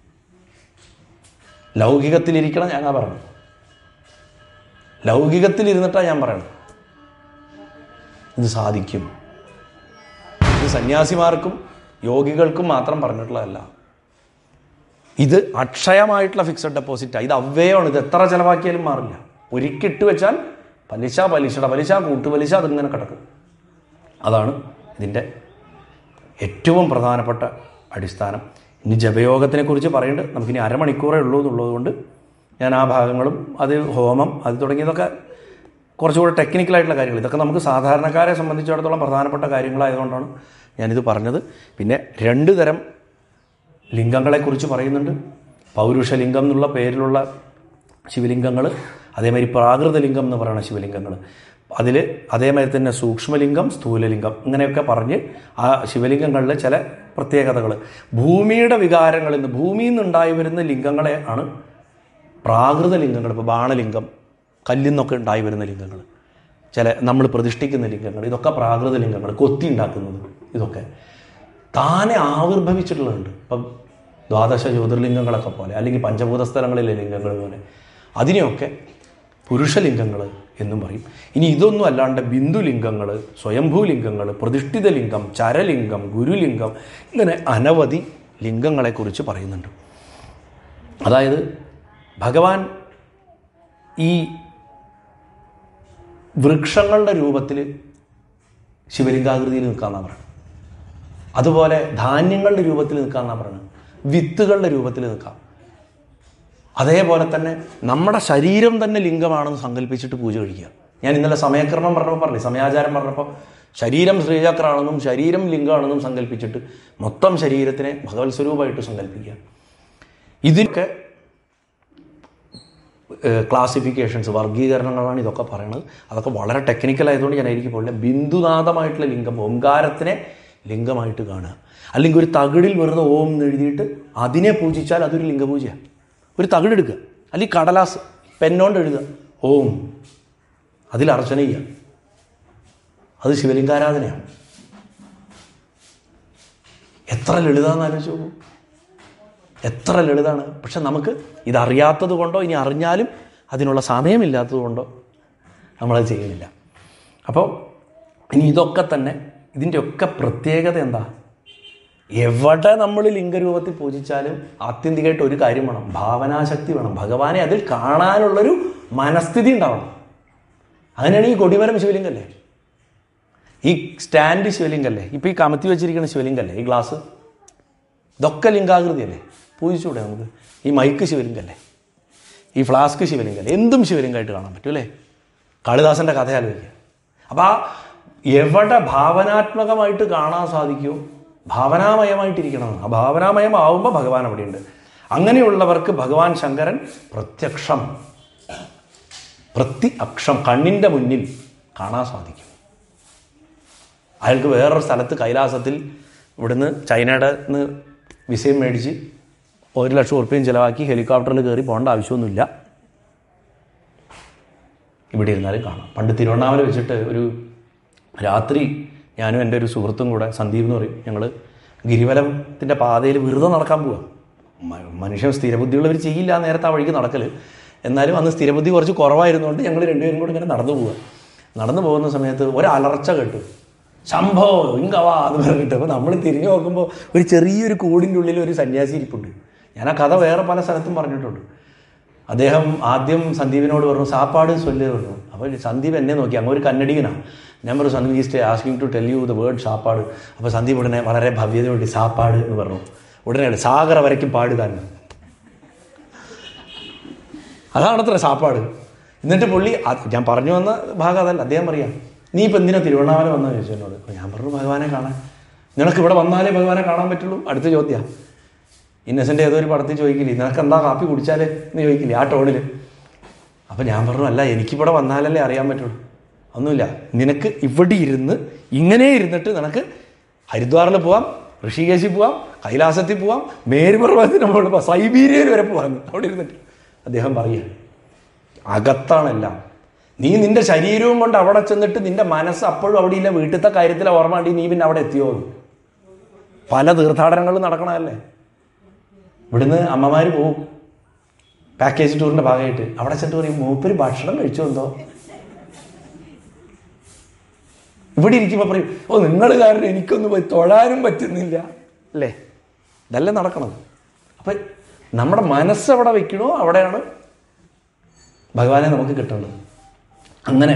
ലൗകികത്തിലിരിക്കണം ഞാനാ പറഞ്ഞു ലൗകികത്തിലിരുന്നിട്ടാണ് ഞാൻ പറയണത് ഇത് സാധിക്കും ഇത് സന്യാസിമാർക്കും യോഗികൾക്കും മാത്രം പറഞ്ഞിട്ടുള്ളതല്ല ഇത് അക്ഷയമായിട്ടുള്ള ഫിക്സഡ് ഡെപ്പോസിറ്റാണ് ഇത് അവ്യയമാണ് ഇത് എത്ര ചിലവാക്കിയാലും മാറില്ല ഒരിക്കിട്ട് വെച്ചാൽ പലിശ പലിശയുടെ പലിശ കൂട്ടുപലിശ അതിങ്ങനെ കിടക്കും അതാണ് ഇതിൻ്റെ ഏറ്റവും പ്രധാനപ്പെട്ട അടിസ്ഥാനം ഇനി ജപയോഗത്തിനെ കുറിച്ച് പറയേണ്ടത് നമുക്കിനി അരമണിക്കൂറേ ഉള്ളൂ എന്നുള്ളതുകൊണ്ട് ഞാൻ ആ ഭാഗങ്ങളും അത് ഹോമം അത് തുടങ്ങിയതൊക്കെ കുറച്ചുകൂടെ ടെക്നിക്കലായിട്ടുള്ള കാര്യങ്ങൾ ഇതൊക്കെ നമുക്ക് സാധാരണക്കാരെ സംബന്ധിച്ചിടത്തോളം പ്രധാനപ്പെട്ട കാര്യങ്ങളായതുകൊണ്ടാണ് ഞാനിത് പറഞ്ഞത് പിന്നെ രണ്ട് തരം ലിംഗങ്ങളെക്കുറിച്ച് പറയുന്നുണ്ട് പൗരുഷലിംഗം എന്നുള്ള പേരിലുള്ള ശിവലിംഗങ്ങൾ അതേമാതിരി പ്രാകൃത ലിംഗം എന്ന് പറയുന്ന ശിവലിംഗങ്ങൾ അതിൽ അതേമാതിരി തന്നെ സൂക്ഷ്മലിംഗം സ്ഥൂലലിംഗം ഇങ്ങനെയൊക്കെ പറഞ്ഞ് ആ ശിവലിംഗങ്ങളിലെ ചില പ്രത്യേകതകൾ ഭൂമിയുടെ വികാരങ്ങളിൽ നിന്ന് ഭൂമിയിൽ നിന്നുണ്ടായി വരുന്ന ലിംഗങ്ങളെ ആണ് പ്രാകൃത ലിംഗങ്ങൾ ഇപ്പോൾ ബാണലിംഗം കല്ലിൽ നിന്നൊക്കെ ഉണ്ടായി വരുന്ന ലിംഗങ്ങൾ ചില നമ്മൾ പ്രതിഷ്ഠിക്കുന്ന ലിംഗങ്ങൾ ഇതൊക്കെ പ്രാകൃത ലിംഗങ്ങൾ കൊത്തി ഉണ്ടാക്കുന്നത് ഇതൊക്കെ താനെ ആവിർഭവിച്ചിട്ടുള്ളതുണ്ട് ഇപ്പം ദ്വാദശ ജ്യോതിർലിംഗങ്ങളൊക്കെ പോലെ അല്ലെങ്കിൽ പഞ്ചഭൂത സ്ഥലങ്ങളിലെ ലിംഗങ്ങൾ പോലെ അതിനെയൊക്കെ പുരുഷലിംഗങ്ങൾ എന്നും പറയും ഇനി ഇതൊന്നും അല്ലാണ്ട് ബിന്ദുലിംഗങ്ങൾ സ്വയംഭൂലിംഗങ്ങൾ പ്രതിഷ്ഠിത ലിംഗം ചരലിംഗം ഗുരുലിംഗം ഇങ്ങനെ അനവധി ലിംഗങ്ങളെക്കുറിച്ച് പറയുന്നുണ്ട് അതായത് ഭഗവാൻ ഈ വൃക്ഷങ്ങളുടെ രൂപത്തിൽ ശിവലിംഗാകൃതിയിൽ നിൽക്കാമെന്നാണ് പറയുന്നത് അതുപോലെ ധാന്യങ്ങളുടെ രൂപത്തിൽ നിൽക്കാമെന്നാണ് പറയുന്നത് വിത്തുകളുടെ രൂപത്തിൽ നിൽക്കാം അതേപോലെ തന്നെ നമ്മുടെ ശരീരം തന്നെ ലിംഗമാണെന്ന് സങ്കല്പിച്ചിട്ട് പൂജ കഴിക്കുക ഞാൻ ഇന്നലെ സമയക്രമം പറഞ്ഞപ്പോൾ പറഞ്ഞു സമയാചാരം പറഞ്ഞപ്പോൾ ശരീരം ശ്രീചക്രാണെന്നും ശരീരം ലിംഗമാണെന്നും സങ്കല്പിച്ചിട്ട് മൊത്തം ശരീരത്തിനെ ഭഗവത് സ്വരൂപമായിട്ട് സങ്കല്പിക്കുക ഇതിനൊക്കെ ക്ലാസിഫിക്കേഷൻസ് വർഗീകരണങ്ങളാണ് ഇതൊക്കെ പറയുന്നത് അതൊക്കെ വളരെ ടെക്നിക്കൽ ആയതുകൊണ്ട് ഞാൻ ആയിരിക്കും പോലെ ബിന്ദുനാഥമായിട്ടുള്ള ലിംഗം ഓംകാരത്തിനെ ലിംഗമായിട്ട് കാണുക അല്ലെങ്കിൽ ഒരു തകിടിൽ വെറുതെ ഓം എന്ന് എഴുതിയിട്ട് അതിനെ പൂജിച്ചാൽ അതൊരു ലിംഗപൂജയാണ് ഒരു തകിടെടുക്കുക അല്ലെങ്കിൽ കടലാസ് പെന്നോണ്ട് എഴുതുക ഓം അതിൽ അർച്ചന ചെയ്യുക അത് ശിവലിംഗാരാധനയാണ് എത്ര ലളിതാന്ന് ആലോചിച്ച് നോക്കൂ എത്ര ലളിതാണ് പക്ഷെ നമുക്ക് ഇതറിയാത്തത് കൊണ്ടോ ഇനി അറിഞ്ഞാലും അതിനുള്ള സമയമില്ലാത്തത് കൊണ്ടോ നമ്മളത് ചെയ്യുന്നില്ല അപ്പോൾ ഇനി ഇതൊക്കെ തന്നെ ഇതിൻ്റെയൊക്കെ പ്രത്യേകത എന്താ എവിടെ നമ്മൾ ലിംഗരൂപത്തിൽ പൂജിച്ചാലും ആത്യന്തികമായിട്ട് ഒരു കാര്യം വേണം ഭാവനാശക്തി വേണം ഭഗവാനെ അതിൽ കാണാനുള്ളൊരു മനസ്ഥിതി ഉണ്ടാവണം അങ്ങനെയാണ് ഈ കൊടിമരം ശിവലിംഗല്ലേ ഈ സ്റ്റാൻഡ് ശിവലിംഗല്ലേ ഇപ്പോൾ ഈ കമത്തി വെച്ചിരിക്കുന്ന ശിവലിംഗല്ലേ ഈ ഗ്ലാസ് ഇതൊക്കെ ലിംഗാകൃതിയല്ലേ പൂജിച്ചൂടെ നമുക്ക് ഈ മൈക്ക് ശിവലിംഗല്ലേ ഈ ഫ്ലാസ്ക് ശിവലിംഗല്ലേ എന്തും ശിവലിംഗമായിട്ട് കാണാൻ പറ്റും അല്ലേ കാളിദാസൻ്റെ കഥ ആലോചിക്കുക അപ്പോൾ ആ എവിടെ ഭാവനാത്മകമായിട്ട് കാണാൻ സാധിക്കുമോ ഭാവനാമയമായിട്ടിരിക്കണം ആ ഭാവനാമയമാവുമ്പോൾ ഭഗവാൻ അവിടെയുണ്ട് അങ്ങനെയുള്ളവർക്ക് ഭഗവാൻ ശങ്കരൻ പ്രത്യക്ഷം പ്രതി അക്ഷം കണ്ണിൻ്റെ മുന്നിൽ കാണാൻ സാധിക്കും അയാൾക്ക് വേറൊരു സ്ഥലത്ത് കൈലാസത്തിൽ ഇവിടുന്ന് ചൈനയുടെ നിന്ന് വിസയും മേടിച്ച് ഒരു ലക്ഷം ഉറുപ്പ്യം ചിലവാക്കി ഹെലികോപ്റ്ററിൽ കയറി പോകേണ്ട ആവശ്യമൊന്നുമില്ല ഇവിടെ ഇരുന്നാലും കാണാം പണ്ട് തിരുവണ്ണാമല വെച്ചിട്ട് ഒരു രാത്രി ഞാനും എൻ്റെ ഒരു സുഹൃത്തും കൂടെ സന്ദീപ് എന്ന് പറയും ഞങ്ങൾ ഗിരിവലത്തിൻ്റെ പാതയിൽ വെറുതെ നടക്കാൻ പോവാം മ- മനുഷ്യൻ സ്ഥിരബുദ്ധിയുള്ളവർ ചെയ്യില്ല ആ നേരത്തെ ആ വഴിക്ക് നടക്കൽ എന്നാലും അന്ന് സ്ഥിരബുദ്ധി കുറച്ച് കുറവായിരുന്നുകൊണ്ട് ഞങ്ങൾ രണ്ടുപേരും കൂടെ ഇങ്ങനെ നടന്നു പോവുക നടന്നു പോകുന്ന സമയത്ത് ഒരു അലർച്ച കേട്ടു ശംഭോ ഇങ്കവാ എന്ന് പറഞ്ഞിട്ട് അപ്പോൾ നമ്മൾ തിരിഞ്ഞു നോക്കുമ്പോൾ ഒരു ചെറിയൊരു കൂടിൻ്റെ ഉള്ളിൽ ഒരു സന്യാസി ഇരിപ്പുണ്ട് ഞാൻ ആ കഥ വേറെ പല സ്ഥലത്തും പറഞ്ഞിട്ടുണ്ട് അദ്ദേഹം ആദ്യം സന്ദീപിനോട് പറഞ്ഞു സാപ്പാട് ചൊല്ല് പറഞ്ഞു അപ്പോൾ സന്ദീപ് എന്നെ നോക്കി അങ്ങ് ഒരു കന്നഡികനാണ് ഞാൻ പറഞ്ഞു Sandeep is asking to tell you the word സാപ്പാട് അപ്പോൾ സന്ദീപ് ഉടനെ വളരെ ഭവ്യതയോട് സാപ്പാട് എന്ന് പറഞ്ഞു ഉടനെ സാഗര വരയ്ക്കും പാടുതാൻ അതാണത്ര സാപ്പാട് എന്നിട്ട് പുള്ളി അത് ഞാൻ പറഞ്ഞു വന്ന ഭാഗം അതല്ല അദ്ദേഹം പറയാം നീ ഇപ്പം എന്തിനാ തിരുവണ്ണാമല വന്നു ചോദിച്ചു എന്നോട് അപ്പോൾ ഞാൻ പറഞ്ഞു ഭഗവാനെ കാണാൻ നിനക്ക് ഇവിടെ വന്നാലേ ഭഗവാനെ കാണാൻ പറ്റുള്ളൂ അടുത്ത ചോദ്യമാണ് ഇന്നസെൻ്റ് ഏതോ ഒരു പടത്തിൽ ചോദിക്കില്ലേ നിനക്ക് എന്താ കാപ്പി കുടിച്ചാലേ എന്ന് ചോദിക്കില്ലേ ആ ടോണിൽ അപ്പം ഞാൻ പറഞ്ഞു അല്ല എനിക്കിവിടെ വന്നാലല്ലേ അറിയാൻ പറ്റുള്ളൂ ഒന്നുമില്ല നിനക്ക് ഇവിടെ ഇരുന്ന് ഇങ്ങനെ ഇരുന്നിട്ട് നിനക്ക് ഹരിദ്വാറിൽ പോവാം ഋഷികേശിൽ പോവാം കൈലാസത്തിൽ പോവാം മേരുപർവ്വതത്തിന് മുകളിൽ പോവാം സൈബീരിയയിൽ വരെ പോവാം അവിടെ ഇരുന്നിട്ട് അദ്ദേഹം പറയുക അകത്താണെല്ലാം നീ നിന്റെ ശരീരവും കൊണ്ട് അവിടെ ചെന്നിട്ട് നിന്റെ മനസ്സ് അപ്പോഴും അവിടെ ഇല്ല വീട്ടിലത്തെ കാര്യത്തിലെ ഓർമ്മ ഉണ്ടെങ്കിൽ നീ പിന്നെ അവിടെ എത്തിയോ എന്ന്. പല തീർത്ഥാടനങ്ങളും നടക്കണമല്ലേ ഇവിടുന്ന് അമ്മമാർ പോവും പാക്കേജ് ടൂറിന്റെ ഭാഗമായിട്ട് അവിടെ ചെന്നിട്ട് പറയും മൂപ്പര് ഭക്ഷണം കഴിച്ചു എന്തോ ഇവിടെ ഇരിക്കുമ്പോൾ പറയും ഓ നിങ്ങൾ കാരണം എനിക്കൊന്നും പോയി തൊഴാനും പറ്റുന്നില്ല അല്ലേ ഇതല്ലേ നടക്കണത് അപ്പം നമ്മുടെ മനസ്സ് എവിടെ വെക്കണോ അവിടെയാണ് ഭഗവാനെ നമുക്ക് കിട്ടേണ്ടത് അങ്ങനെ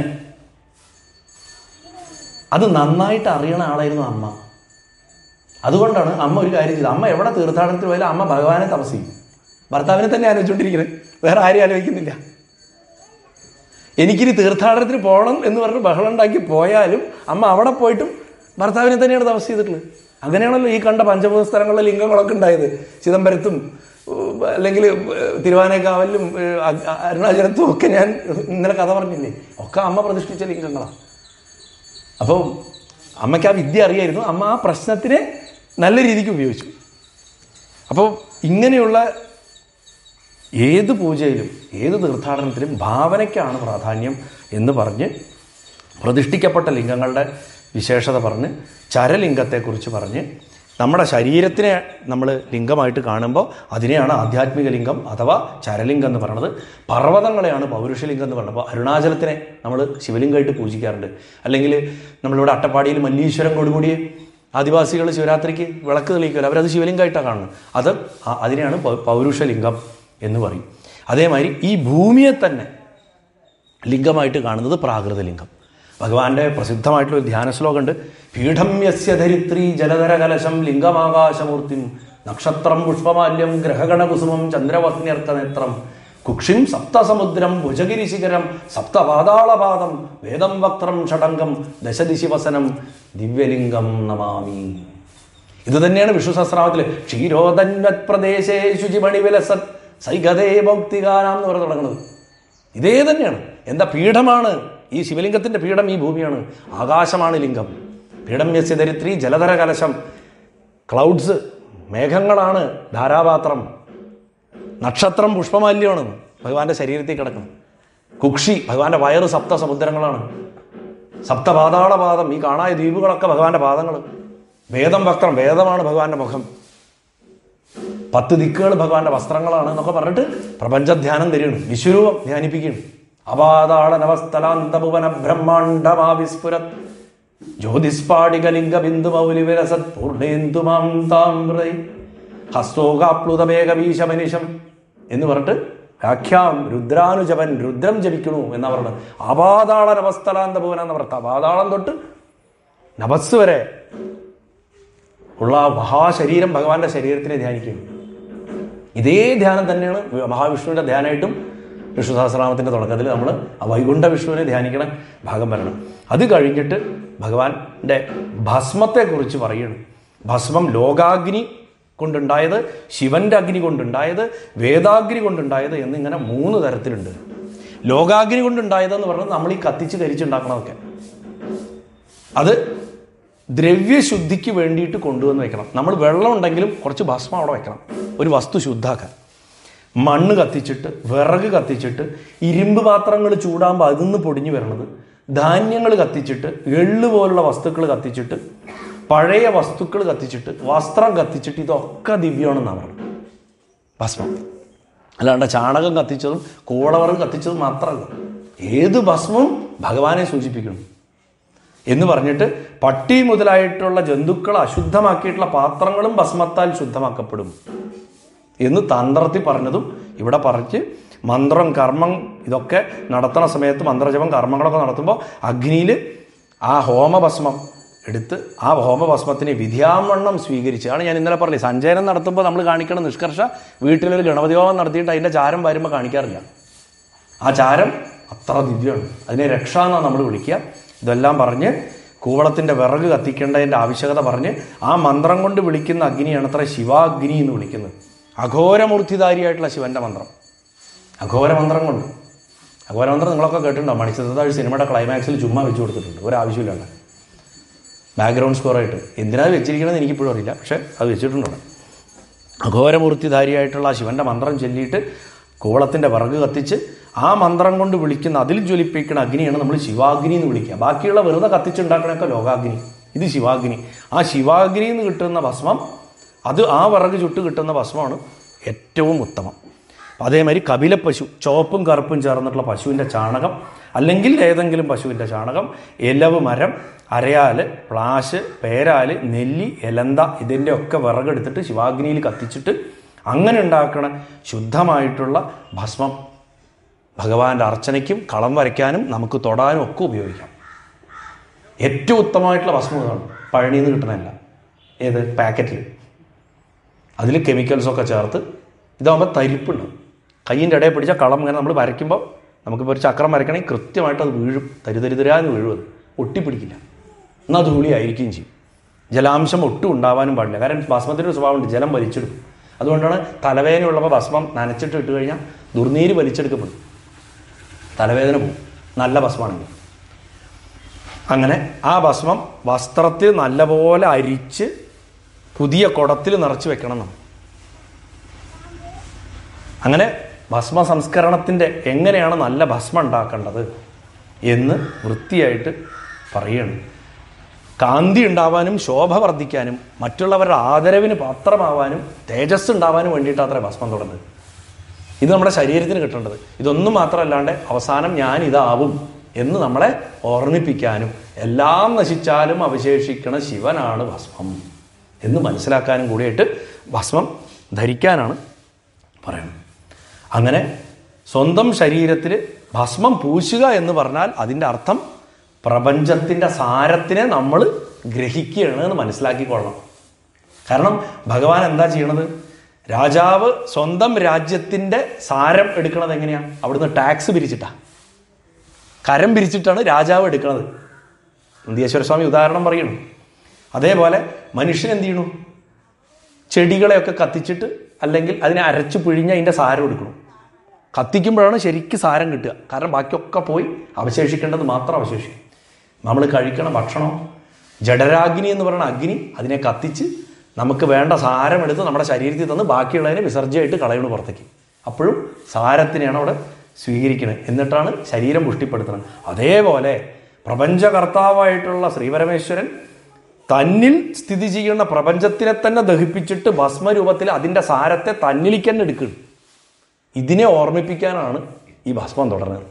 അത് നന്നായിട്ട് അറിയണ ആളായിരുന്നു അമ്മ അതുകൊണ്ടാണ് അമ്മ ഒരു കാര്യം ചെയ്തത് അമ്മ എവിടെ തീർത്ഥാടനത്തിൽ പോയാലും അമ്മ ഭഗവാനെ തപസ്സിക്കും ഭർത്താവിനെ തന്നെ ആലോചിച്ചുകൊണ്ടിരിക്കുന്നത് വേറെ ആരെയും ആലോചിക്കുന്നില്ല എനിക്കിനി തീർത്ഥാടനത്തിന് പോകണം എന്ന് പറഞ്ഞ് ബഹളം ഉണ്ടാക്കി പോയാലും അമ്മ അവിടെ പോയിട്ടും ഭർത്താവിനെ തന്നെയാണ് തപസ് ചെയ്തിട്ടുള്ളത് അങ്ങനെയാണല്ലോ ഈ കണ്ട പഞ്ചഭൂത സ്ഥലങ്ങളിലെ ലിംഗങ്ങളൊക്കെ ഉണ്ടായത് ചിദംബരത്തും ഉം, അല്ലെങ്കിൽ ഉം, തിരുവാനേക്കാവലിലും ഉം, അ- അ- അരുണാചലത്തും ഒക്കെ ഞാൻ ഇന്നലെ കഥ പറഞ്ഞില്ലേ ഒക്കെ അമ്മ പ്രതിഷ്ഠിച്ച ലിംഗങ്ങളാണ് അപ്പോൾ അമ്മയ്ക്ക് ആ വിദ്യ അറിയായിരുന്നു അമ്മ ആ പ്രശ്നത്തിനെ നല്ല രീതിക്ക് ഉപയോഗിച്ചു അപ്പോൾ ഇങ്ങനെയുള്ള ഏത് പൂജയിലും ഏത് തീർത്ഥാടനത്തിലും ഭാവനയ്ക്കാണ് പ്രാധാന്യം എന്ന് പറഞ്ഞ് പ്രതിഷ്ഠിക്കപ്പെട്ട ലിംഗങ്ങളുടെ വിശേഷത പറഞ്ഞ് ചരലിംഗത്തെക്കുറിച്ച് പറഞ്ഞ് നമ്മുടെ ശരീരത്തിനെ നമ്മൾ ലിംഗമായിട്ട് കാണുമ്പോൾ അതിനെയാണ് ആധ്യാത്മിക ലിംഗം അഥവാ ചരലിംഗം എന്ന് പറയുന്നത് പർവ്വതങ്ങളെയാണ് പൗരുഷലിംഗം എന്ന് പറയുന്നത് അപ്പോൾ അരുണാചലത്തിനെ നമ്മൾ ശിവലിംഗമായിട്ട് പൂജിക്കാറുണ്ട് അല്ലെങ്കിൽ നമ്മളിവിടെ അട്ടപ്പാടിയിൽ മല്ലീശ്വരം കൊടുകൂടിയ ആദിവാസികൾ ശിവരാത്രിക്ക് വിളക്ക് തെളിയിക്കുമല്ലോ അവരത് ശിവലിംഗമായിട്ടാണ് കാണുന്നത് അത് ആ- അതിനെയാണ് പൗ- പൗരുഷലിംഗം എന്ന് പറയും അതേമാതിരി ഈ ഭൂമിയെ തന്നെ ലിംഗമായിട്ട് കാണുന്നത് പ്രാകൃതലിംഗം ഭഗവാന്റെ പ്രസിദ്ധമായിട്ടുള്ള ഒരു ധ്യാന ശ്ലോകമുണ്ട് പീഠം യസ്യ ധരിത്രി ജലധര കലശം ലിംഗമാകാശമൂർത്തിം നക്ഷത്രം പുഷ്പമാല്യം ഗ്രഹഗണകുസുമം ചന്ദ്രവസ്ന്യർത്ഥനേത്രം കുക്ഷിം സപ്തസമുദ്രം ഭുജഗിരിശിഖരം സപ്തപാതാളപാദം വേദം വക്രം ഷടങ്കം ദശദിശി വസനം ദിവ്യലിംഗം നമാമി ഇത് തന്നെയാണ് വിഷ്ണു സഹസ്രാമത്തിൽ ക്ഷീരോധന്വത് പ്രദേശേ ശുചിമണി വിലസത് സൈകതേ ഭക്തികാനാം എന്ന് പറഞ്ഞ് തുടങ്ങുന്നത് ഇതേ തന്നെയാണ് എന്താ പീഠമാണ് ഈ ശിവലിംഗത്തിന്റെ പീഠം ഈ ഭൂമിയാണ് ആകാശമാണ് ലിംഗം പീഠം യസ്യ ധരിത്രി ജലധര കലശം ക്ലൗഡ്സ് മേഘങ്ങളാണ് ധാരാപാത്രം നക്ഷത്രം പുഷ്പമാല്യമാണ് ഭഗവാന്റെ ശരീരത്തിൽ കിടക്കുന്നത് കുക്ഷി ഭഗവാന്റെ വയറ് സപ്ത സമുദ്രങ്ങളാണ് സപ്തപാതാളപാദം ഈ കാണായ ദ്വീപുകളൊക്കെ ഭഗവാന്റെ പാദങ്ങൾ വേദം വക്രം വേദമാണ് ഭഗവാന്റെ മുഖം പത്ത് ദിക്കുകൾ ഭഗവാന്റെ വസ്ത്രങ്ങളാണ് എന്നൊക്കെ പറഞ്ഞിട്ട് പ്രപഞ്ചധ്യാനം തരികയാണ് വിശ്വരൂപം ധ്യാനിപ്പിക്കുകയാണ് അപാതാള നവസ്ഥലാന്തഭുവന ബ്രഹ്മാണ്ടമാവിസ്ഫുരത് ജ്യോതിസ്പാടികലിംഗ ബിന്ദു മൗലി വിരസത് പൂർണേന്ദുമാം താമ്രൈ ഹസ്തോകാപ്ലുതമേകവീശമനിശം എന്ന് പറഞ്ഞിട്ട് വ്യാഖ്യാം രുദ്രാനുജപൻ രുദ്രം ജപിക്കണു എന്നാ പറഞ്ഞത് അപാതാള നവസ്ഥലാന്ത ഭുവന എന്ന് പറഞ്ഞ അപാതാളം തൊട്ട് നവസ് വരെ ഉള്ള ആ മഹാശരീരം ഭഗവാന്റെ ശരീരത്തിനെ ധ്യാനിക്കുന്നു ഇതേ ധ്യാനം തന്നെയാണ് മഹാവിഷ്ണുവിന്റെ ധ്യാനമായിട്ടും വിഷ്ണു സഹസ്രനാമത്തിന്റെ തുടക്കത്തിൽ നമ്മൾ ആ വൈകുണ്ഠ വിഷ്ണുവിനെ ധ്യാനിക്കണം ഭാഗം വരണം അത് കഴിഞ്ഞിട്ട് ഭഗവാന്റെ ഭസ്മത്തെക്കുറിച്ച് പറയുന്നു ഭസ്മം ലോകാഗ്നി കൊണ്ടുണ്ടായത് ശിവന്റെ അഗ്നി കൊണ്ടുണ്ടായത് വേദാഗ്നി കൊണ്ടുണ്ടായത് എന്നിങ്ങനെ മൂന്ന് തരത്തിലുണ്ട് ലോകാഗ്നി കൊണ്ടുണ്ടായതെന്ന് പറഞ്ഞാൽ നമ്മൾ ഈ കത്തിച്ച് കരിച്ചുണ്ടാക്കണതൊക്കെ അത് ദ്രവ്യശുദ്ധിക്ക് വേണ്ടിയിട്ട് കൊണ്ടുവന്ന് വെക്കണം നമ്മൾ വെള്ളം ഉണ്ടെങ്കിലും കുറച്ച് ഭസ്മം അവിടെ വെക്കണം ഒരു വസ്തു ശുദ്ധാക്കാൻ മണ്ണ് കത്തിച്ചിട്ട് വിറക് കത്തിച്ചിട്ട് ഇരുമ്പ് പാത്രങ്ങൾ ചൂടാകുമ്പോൾ അതിൽ നിന്ന് പൊടിഞ്ഞു വരണത് ധാന്യങ്ങൾ കത്തിച്ചിട്ട് എള്ള് പോലുള്ള വസ്തുക്കൾ കത്തിച്ചിട്ട് പഴയ വസ്തുക്കൾ കത്തിച്ചിട്ട് വസ്ത്രം കത്തിച്ചിട്ട് ഇതൊക്കെ ദിവ്യമാണെന്നാണ് പറഞ്ഞത് ഭസ്മം അല്ലാണ്ട് ചാണകം കത്തിച്ചതും കോളവറ് കത്തിച്ചതും മാത്രമല്ല ഏത് ഭസ്മവും ഭഗവാനെ സൂചിപ്പിക്കണം എന്ന് പറഞ്ഞിട്ട് പട്ടി മുതലായിട്ടുള്ള ജന്തുക്കൾ അശുദ്ധമാക്കിയിട്ടുള്ള പാത്രങ്ങളും ഭസ്മത്താൽ ശുദ്ധമാക്കപ്പെടും എന്ന് തന്ത്രത്തിൽ പറഞ്ഞതും ഇവിടെ പറഞ്ഞ് മന്ത്രം കർമ്മം ഇതൊക്കെ നടത്തുന്ന സമയത്ത് മന്ത്രജപം കർമ്മങ്ങളൊക്കെ നടത്തുമ്പോൾ അഗ്നിയിൽ ആ ഹോമഭസ്മം എടുത്ത് ആ ഹോമഭസ്മത്തിനെ വിദ്യാവണ്ണം സ്വീകരിച്ച് ആണ് ഞാൻ ഇന്നലെ പറഞ്ഞത് സഞ്ചയനം നടത്തുമ്പോൾ നമ്മൾ കാണിക്കണം നിഷ്കർഷ വീട്ടിലൊരു ഗണപതി ഹോമം നടത്തിയിട്ട് അതിൻ്റെ ചാരം വരുമ്പോൾ കാണിക്കാറില്ല ആ ചാരം അത്ര ദിവ്യമാണ് അതിനെ രക്ഷ എന്നാണ് നമ്മൾ വിളിക്കുക ഇതെല്ലാം പറഞ്ഞ് കൂവളത്തിൻ്റെ വിറക് കത്തിക്കേണ്ടതിൻ്റെ ആവശ്യകത പറഞ്ഞ് ആ മന്ത്രം കൊണ്ട് വിളിക്കുന്ന അഗ്നിയാണ് അത്ര ശിവാഗ്നി എന്ന് വിളിക്കുന്നത് അഘോരമൂർത്തിധാരിയായിട്ടുള്ള ശിവന്റെ മന്ത്രം അഘോരമന്ത്രം കൊണ്ട് അഘോരമന്ത്രം നിങ്ങളൊക്കെ കേട്ടിട്ടുണ്ടോ മണിച്ചിത്രത്താഴ് സിനിമയുടെ ക്ലൈമാക്സിൽ ചുമ്മാ വെച്ച് കൊടുത്തിട്ടുണ്ട് ഒരു ആവശ്യമില്ലാണ്ട് ബാക്ക്ഗ്രൗണ്ട് സ്കോറായിട്ട് എന്തിനാ അത് വെച്ചിരിക്കണമെന്ന് എനിക്കിപ്പോഴും അറിയില്ല പക്ഷേ അത് വെച്ചിട്ടുണ്ട് അവിടെ അഘോരമൂർത്തിധാരിയായിട്ടുള്ള ആ ശിവന്റെ മന്ത്രം ചൊല്ലിയിട്ട് കൂവളത്തിൻ്റെ വിറക് കത്തിച്ച് ആ മന്ത്രം കൊണ്ട് വിളിക്കുന്ന അതിൽ ജ്വലിപ്പിക്കുന്ന അഗ്നിയാണ് നമ്മൾ ശിവാഗ്നി എന്ന് വിളിക്കുക ബാക്കിയുള്ള വെറുതെ കത്തിച്ചുണ്ടാക്കണൊക്കെ ലോകാഗ്നി ഇത് ശിവാഗ്നി ആ ശിവാഗ്നി എന്ന് കിട്ടുന്ന ഭസ്മം അത് ആ വിറക് ചുട്ട് കിട്ടുന്ന ഭസ്മമാണ് ഏറ്റവും ഉത്തമം അതേമാതിരി കപില പശു ചുവപ്പും കറുപ്പും ചേർന്നിട്ടുള്ള പശുവിൻ്റെ ചാണകം അല്ലെങ്കിൽ ഏതെങ്കിലും പശുവിൻ്റെ ചാണകം ഇലവ് മരം അരയാല് പ്ലാശ് പേരാല് നെല്ലി എലന്ത ഇതിൻ്റെ ഒക്കെ വിറകെടുത്തിട്ട് ശിവാഗ്നിയിൽ കത്തിച്ചിട്ട് അങ്ങനെ ഉണ്ടാക്കണ ശുദ്ധമായിട്ടുള്ള ഭസ്മം ഭഗവാന്റെ അർച്ചനയ്ക്കും കളം വരയ്ക്കാനും നമുക്ക് തൊടാനും ഒക്കെ ഉപയോഗിക്കാം ഏറ്റവും ഉത്തമമായിട്ടുള്ള ഭസ്മം ഇതാണ് പഴനിയിൽ നിന്ന് കിട്ടണമല്ല ഏത് പാക്കറ്റിൽ അതിൽ കെമിക്കൽസൊക്കെ ചേർത്ത് ഇതാകുമ്പോൾ തരിപ്പുണ്ടാവും കയ്യിൻ്റെ ഇടയിൽ പിടിച്ച കളം ഇങ്ങനെ നമ്മൾ വരയ്ക്കുമ്പോൾ നമുക്കിപ്പോൾ ഒരു ചക്രം വരയ്ക്കണമെങ്കിൽ കൃത്യമായിട്ട് അത് വീഴും തരിതരിതരാന്ന് വീഴും അത് ഒട്ടിപ്പിടിക്കില്ല എന്നാൽ അത് ഹുളി ആയിരിക്കുകയും ചെയ്യും ജലാംശം ഒട്ടും ഉണ്ടാവാനും പാടില്ല കാരണം ഭസ്മത്തിൻ്റെ ഒരു സ്വഭാവമുണ്ട് ജലം വലിച്ചെടുക്കും അതുകൊണ്ടാണ് തലവേദനയുള്ളപ്പോൾ ഭസ്മം നനച്ചിട്ട് ഇട്ട് കഴിഞ്ഞാൽ ദുർനീര് വലിച്ചെടുക്കപ്പെടും തലവേദന പോകും നല്ല ഭസ്മമാണെങ്കിൽ അങ്ങനെ ആ ഭസ്മം വസ്ത്രത്തിൽ നല്ലപോലെ അരിച്ച് പുതിയ കുടത്തിൽ നിറച്ച് വെക്കണം നമ്മൾ അങ്ങനെ ഭസ്മ സംസ്കരണത്തിൻ്റെ എങ്ങനെയാണ് നല്ല ഭസ്മം ഉണ്ടാക്കേണ്ടത് എന്ന് വൃത്തിയായിട്ട് പറയുകയാണ് കാന്തി ഉണ്ടാവാനും ശോഭ വർദ്ധിക്കാനും മറ്റുള്ളവരുടെ ആദരവിന് പാത്രമാവാനും തേജസ് ഉണ്ടാവാനും വേണ്ടിയിട്ട് അത്ര ഭസ്മം തുടങ്ങുന്നത് ഇത് നമ്മുടെ ശരീരത്തിന് കിട്ടേണ്ടത് ഇതൊന്നും മാത്രമല്ലാണ്ട് അവസാനം ഞാൻ ഇതാവും എന്ന് നമ്മളെ ഓർമ്മിപ്പിക്കാനും എല്ലാം നശിച്ചാലും അവശേഷിക്കണ ശിവനാണ് ഭസ്മം എന്ന് മനസ്സിലാക്കാനും കൂടിയിട്ട് ഭസ്മം ധരിക്കാനാണ് പറയുന്നത് അങ്ങനെ സ്വന്തം ശരീരത്തിൽ ഭസ്മം പൂശുക എന്ന് പറഞ്ഞാൽ അതിൻ്റെ അർത്ഥം പ്രപഞ്ചത്തിൻ്റെ സാരത്തിനെ നമ്മൾ ഗ്രഹിക്കുകയാണ് എന്ന് മനസ്സിലാക്കിക്കൊള്ളണം കാരണം ഭഗവാൻ എന്താ ചെയ്യണത് രാജാവ് സ്വന്തം രാജ്യത്തിൻ്റെ സാരം എടുക്കണത് എങ്ങനെയാണ് അവിടുന്ന് ടാക്സ് പിരിച്ചിട്ടാ കരം പിരിച്ചിട്ടാണ് രാജാവ് എടുക്കുന്നത് നന്ദിയേശ്വര സ്വാമി ഉദാഹരണം പറയണു അതേപോലെ മനുഷ്യൻ എന്ത് ചെയ്യണു ചെടികളെയൊക്കെ കത്തിച്ചിട്ട് അല്ലെങ്കിൽ അതിനെ അരച്ച് പിഴിഞ്ഞ് അതിൻ്റെ സാരം എടുക്കണം കത്തിക്കുമ്പോഴാണ് ശരിക്ക് സാരം കിട്ടുക കാരണം ബാക്കിയൊക്കെ പോയി അവശേഷിക്കേണ്ടത് മാത്രം അവശേഷിക്കും നമ്മൾ കഴിക്കണ ഭക്ഷണം ജഡരാഗ്നി എന്ന് പറയുന്ന അഗ്നി അതിനെ കത്തിച്ച് നമുക്ക് വേണ്ട സാരം എടുത്ത് നമ്മുടെ ശരീരത്തിൽ തന്ന് ബാക്കിയുള്ളതിനെ വിസർജ്യമായിട്ട് കളയണു പുറത്തേക്ക് അപ്പോഴും സാരത്തിനെയാണ് അവിടെ സ്വീകരിക്കുന്നത് എന്നിട്ടാണ് ശരീരം പുഷ്ടിപ്പെടുത്തുന്നത് അതേപോലെ പ്രപഞ്ചകർത്താവായിട്ടുള്ള ശ്രീപരമേശ്വരൻ തന്നിൽ സ്ഥിതി ചെയ്യുന്ന പ്രപഞ്ചത്തിനെ തന്നെ ദഹിപ്പിച്ചിട്ട് ഭസ്മരൂപത്തിൽ അതിൻ്റെ സാരത്തെ തന്നിലേക്ക് തന്നെ എടുക്കുന്നു ഇതിനെ ഓർമ്മിപ്പിക്കാനാണ് ഈ ഭസ്മം തുടർന്നത്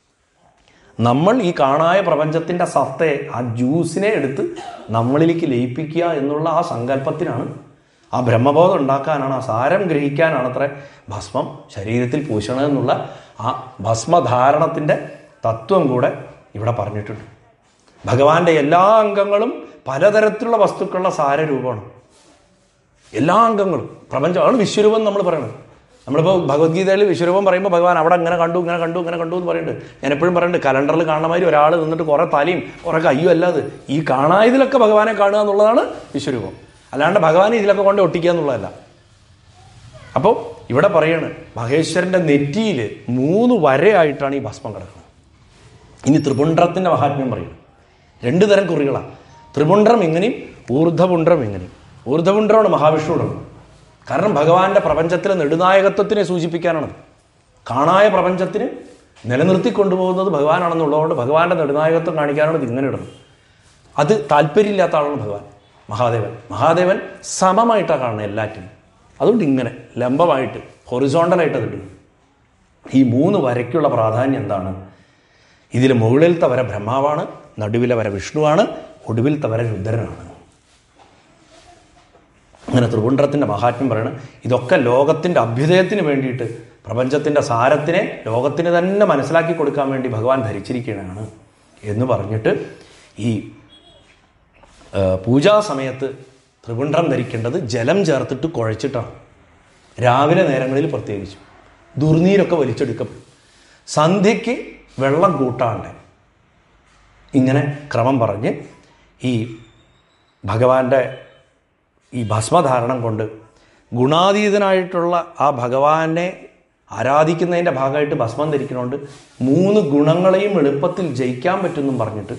നമ്മൾ ഈ കാണായ പ്രപഞ്ചത്തിൻ്റെ സത്തയെ ആ ജ്യൂസിനെ എടുത്ത് നമ്മളിലേക്ക് ലയിപ്പിക്കുക എന്നുള്ള ആ സങ്കല്പത്തിനാണ് ആ ബ്രഹ്മബോധം ഉണ്ടാക്കാനാണ് ആ സാരം ഗ്രഹിക്കാനാണ് അത്ര ഭസ്മം ശരീരത്തിൽ പൂശണമെന്നുള്ള ആ ഭസ്മധാരണത്തിൻ്റെ തത്വം കൂടെ ഇവിടെ പറഞ്ഞിട്ടുണ്ട് ഭഗവാന്റെ എല്ലാ അംഗങ്ങളും പലതരത്തിലുള്ള വസ്തുക്കളുടെ സാരരൂപമാണ് എല്ലാ അംഗങ്ങളും പ്രപഞ്ചമാണ് വിശ്വരൂപം നമ്മൾ പറയുന്നത് നമ്മളിപ്പോൾ ഭഗവത്ഗീതയിൽ വിശ്വരൂപം പറയുമ്പോൾ ഭഗവാൻ അവിടെ ഇങ്ങനെ കണ്ടു ഇങ്ങനെ കണ്ടു ഇങ്ങനെ കണ്ടു എന്ന് പറയുന്നുണ്ട് ഞാൻ എപ്പോഴും പറയുന്നുണ്ട് കലണ്ടറിൽ കാണുന്ന മാതിരി ഒരാൾ നിന്നിട്ട് കുറേ തലയും കുറേ കയ്യും അല്ലാതെ ഈ കാണായതിലൊക്കെ ഭഗവാനെ കാണുക എന്നുള്ളതാണ് വിശ്വരൂപം അല്ലാണ്ട് ഭഗവാനെ ഇതിലൊക്കെ കൊണ്ട് ഒട്ടിക്കുക എന്നുള്ളതല്ല അപ്പോൾ ഇവിടെ പറയാണ് മഹേശ്വരൻ്റെ നെറ്റിയിൽ മൂന്ന് വരയായിട്ടാണ് ഈ ഭസ്മം കിടക്കുന്നത് ഇനി ത്രിപുണ്ഡ്രത്തിൻ്റെ മഹാത്മ്യം പറയും രണ്ട് തരം കുറികളാണ് ത്രിപുണ്ഡ്രം ഇങ്ങനെയും ഊർധ്വപുണ്ഡ്രം ഇങ്ങനെയും ഊർധ്വപുണ്ഡ്രമാണ് മഹാവിഷ്ണുവിനുള്ളത് കാരണം ഭഗവാന്റെ പ്രപഞ്ചത്തിലെ നെടുനായകത്വത്തിനെ സൂചിപ്പിക്കാനാണ് കാണായ പ്രപഞ്ചത്തിന് നിലനിർത്തി കൊണ്ടുപോകുന്നത് ഭഗവാനാണെന്നുള്ളതുകൊണ്ട് ഭഗവാന്റെ നെടുനായകത്വം കാണിക്കാനാണ് ഇത് ഇങ്ങനെ ഇടുന്നത് അത് താല്പര്യമില്ലാത്ത ആളാണ് ഭഗവാൻ മഹാദേവൻ മഹാദേവൻ സമമായിട്ടാണ് കാണുന്നത് എല്ലാറ്റിനും അതുകൊണ്ട് ഇങ്ങനെ ലംബമായിട്ട് ഹൊറിസോണ്ടലായിട്ട് അത് ഇടുന്നു ഈ മൂന്ന് വരയ്ക്കുള്ള പ്രാധാന്യം എന്താണ് ഇതിൽ മുകളിലത്തെ വര ബ്രഹ്മാവാണ് നടുവിലെ വര വിഷ്ണുവാണ് ഒടുവിലത്തെ വര രുദ്രനാണ് അങ്ങനെ ത്രിപുണ്ഡരത്തിൻ്റെ മഹാത്മ്യം പറയണം ഇതൊക്കെ ലോകത്തിൻ്റെ അഭ്യുദയത്തിന് വേണ്ടിയിട്ട് പ്രപഞ്ചത്തിൻ്റെ സാരത്തിനെ ലോകത്തിന് തന്നെ മനസ്സിലാക്കി കൊടുക്കാൻ വേണ്ടി ഭഗവാൻ ധരിച്ചിരിക്കുകയാണ് എന്ന് പറഞ്ഞിട്ട് ഈ ആ, പൂജാ സമയത്ത് ത്രിപുണ്ഡരം ധരിക്കേണ്ടത് ജലം ചേർത്തിട്ട് കുഴച്ചിട്ടാണ് രാവിലെ നേരങ്ങളിൽ പ്രത്യേകിച്ചും ദുർനീരൊക്കെ വലിച്ചെടുക്കപ്പെടും സന്ധ്യയ്ക്ക് വെള്ളം കൂട്ടാണ്ട് ഇങ്ങനെ ക്രമം പറഞ്ഞ് ഈ ഭഗവാന്റെ ഈ ഭസ്മധാരണം കൊണ്ട് ഗുണാതീതനായിട്ടുള്ള ആ ഭഗവാനെ ആരാധിക്കുന്നതിൻ്റെ ഭാഗമായിട്ട് ഭസ്മം ധരിക്കുന്നതുകൊണ്ട് മൂന്ന് ഗുണങ്ങളെയും എളുപ്പത്തിൽ ജയിക്കാൻ പറ്റുമെന്നും പറഞ്ഞിട്ട്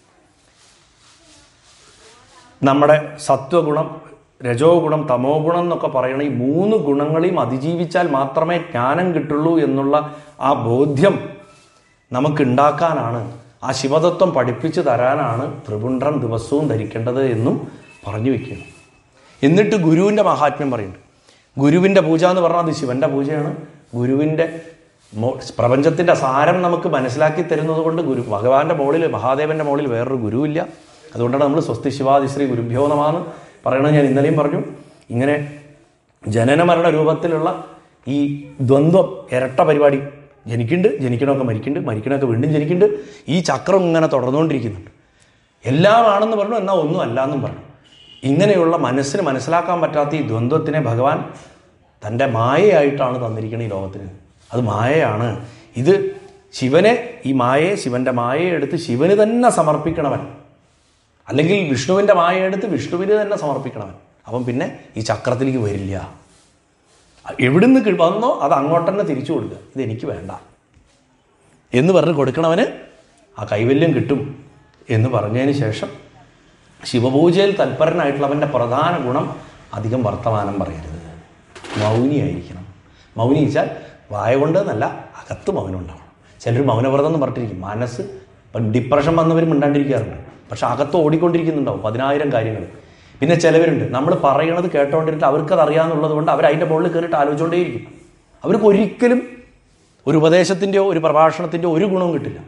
നമ്മുടെ സത്വഗുണം രജോ ഗുണം തമോ ഗുണം എന്നൊക്കെ പറയണ ഈ മൂന്ന് ഗുണങ്ങളെയും അതിജീവിച്ചാൽ മാത്രമേ ജ്ഞാനം കിട്ടുള്ളൂ എന്നുള്ള ആ ബോധ്യം നമുക്ക് ഉണ്ടാക്കാനാണ് ആ ശിവതത്വം പഠിപ്പിച്ചു തരാനാണ് ത്രിപുണ്ഡ്രം ദിവസവും ധരിക്കേണ്ടത് എന്നും പറഞ്ഞു വെക്കുന്നു എന്നിട്ട് ഗുരുവിൻ്റെ മഹാത്മ്യം പറയുന്നുണ്ട് ഗുരുവിൻ്റെ പൂജ എന്ന് പറഞ്ഞാൽ അത് ശിവൻ്റെ പൂജയാണ് ഗുരുവിൻ്റെ മോ പ്രപഞ്ചത്തിൻ്റെ സാരം നമുക്ക് മനസ്സിലാക്കി തരുന്നത് കൊണ്ട് ഗുരു ഭഗവാന്റെ മുകളിൽ മഹാദേവൻ്റെ മുകളിൽ വേറൊരു ഗുരുവില്ല അതുകൊണ്ടാണ് നമ്മൾ സ്വസ്തി ശിവാദിശ്രീ ഗുരുഭ്യോ നമാന്ന് പറയണത് ഞാൻ ഇന്നലെയും പറഞ്ഞു ഇങ്ങനെ ജനന മരണ രൂപത്തിലുള്ള ഈ ദ്വന്ദ്വം ഇരട്ട പരിപാടി ജനിക്കുന്നുണ്ട് ജനിക്കണമൊക്കെ മരിക്കുന്നുണ്ട് മരിക്കണമൊക്കെ വീണ്ടും ജനിക്കുന്നുണ്ട് ഈ ചക്രം ഇങ്ങനെ തുടർന്നുകൊണ്ടിരിക്കുന്നുണ്ട് എല്ലാമാണെന്ന് പറഞ്ഞു എന്നാൽ ഒന്നും അല്ല എന്നും പറഞ്ഞു ഇങ്ങനെയുള്ള മനസ്സിന് മനസ്സിലാക്കാൻ പറ്റാത്ത ഈ ദ്വന്ദ്വത്തിനെ ഭഗവാൻ തൻ്റെ മായയായിട്ടാണ് തന്നിരിക്കുന്നത് ഈ ലോകത്തിന് അത് മായയാണ് ഇത് ശിവനെ ഈ മായയെ ശിവന്റെ മായയെ എടുത്ത് ശിവന് തന്നെ സമർപ്പിക്കണവൻ അല്ലെങ്കിൽ വിഷ്ണുവിൻ്റെ മായ എടുത്ത് വിഷ്ണുവിന് തന്നെ സമർപ്പിക്കണവൻ അപ്പം പിന്നെ ഈ ചക്രത്തിലേക്ക് വരില്ല എവിടുന്ന് കി- വന്നോ അത് അങ്ങോട്ട് തന്നെ തിരിച്ചു കൊടുക്കുക ഇത് എനിക്ക് വേണ്ട എന്ന് പറഞ്ഞ് കൊടുക്കണവന് ആ കൈവല്യം കിട്ടും എന്ന് പറഞ്ഞതിന് ശേഷം ശിവപൂജയിൽ തൽപരനായിട്ടുള്ളവൻ്റെ പ്രധാന ഗുണം അധികം വർത്തമാനം പറയരുത് മൗനിയായിരിക്കണം മൗനി വെച്ചാൽ വായ കൊണ്ട് എന്നല്ല അകത്ത് മൗനം ഉണ്ടാവണം ചിലർ മൗനവ്രതം എന്ന് പറഞ്ഞിരിക്കും മനസ്സ് ഇപ്പം ഡിപ്രഷൻ വന്നവർ മിണ്ടാണ്ടിരിക്കാറുണ്ട് പക്ഷെ അകത്ത് ഓടിക്കൊണ്ടിരിക്കുന്നുണ്ടാവും പതിനായിരം കാര്യങ്ങൾ പിന്നെ ചിലവരുണ്ട് നമ്മൾ പറയണത് കേട്ടോണ്ടിരുന്നിട്ട് അവർക്കത് അറിയാമെന്നുള്ളത് കൊണ്ട് അവർ അതിൻ്റെ മുകളിൽ കയറിയിട്ട് ആലോചിച്ചുകൊണ്ടേയിരിക്കും അവർക്ക് ഒരിക്കലും ഒരു ഉപദേശത്തിൻ്റെയോ ഒരു പ്രഭാഷണത്തിൻ്റെയോ ഒരു ഗുണവും കിട്ടില്ല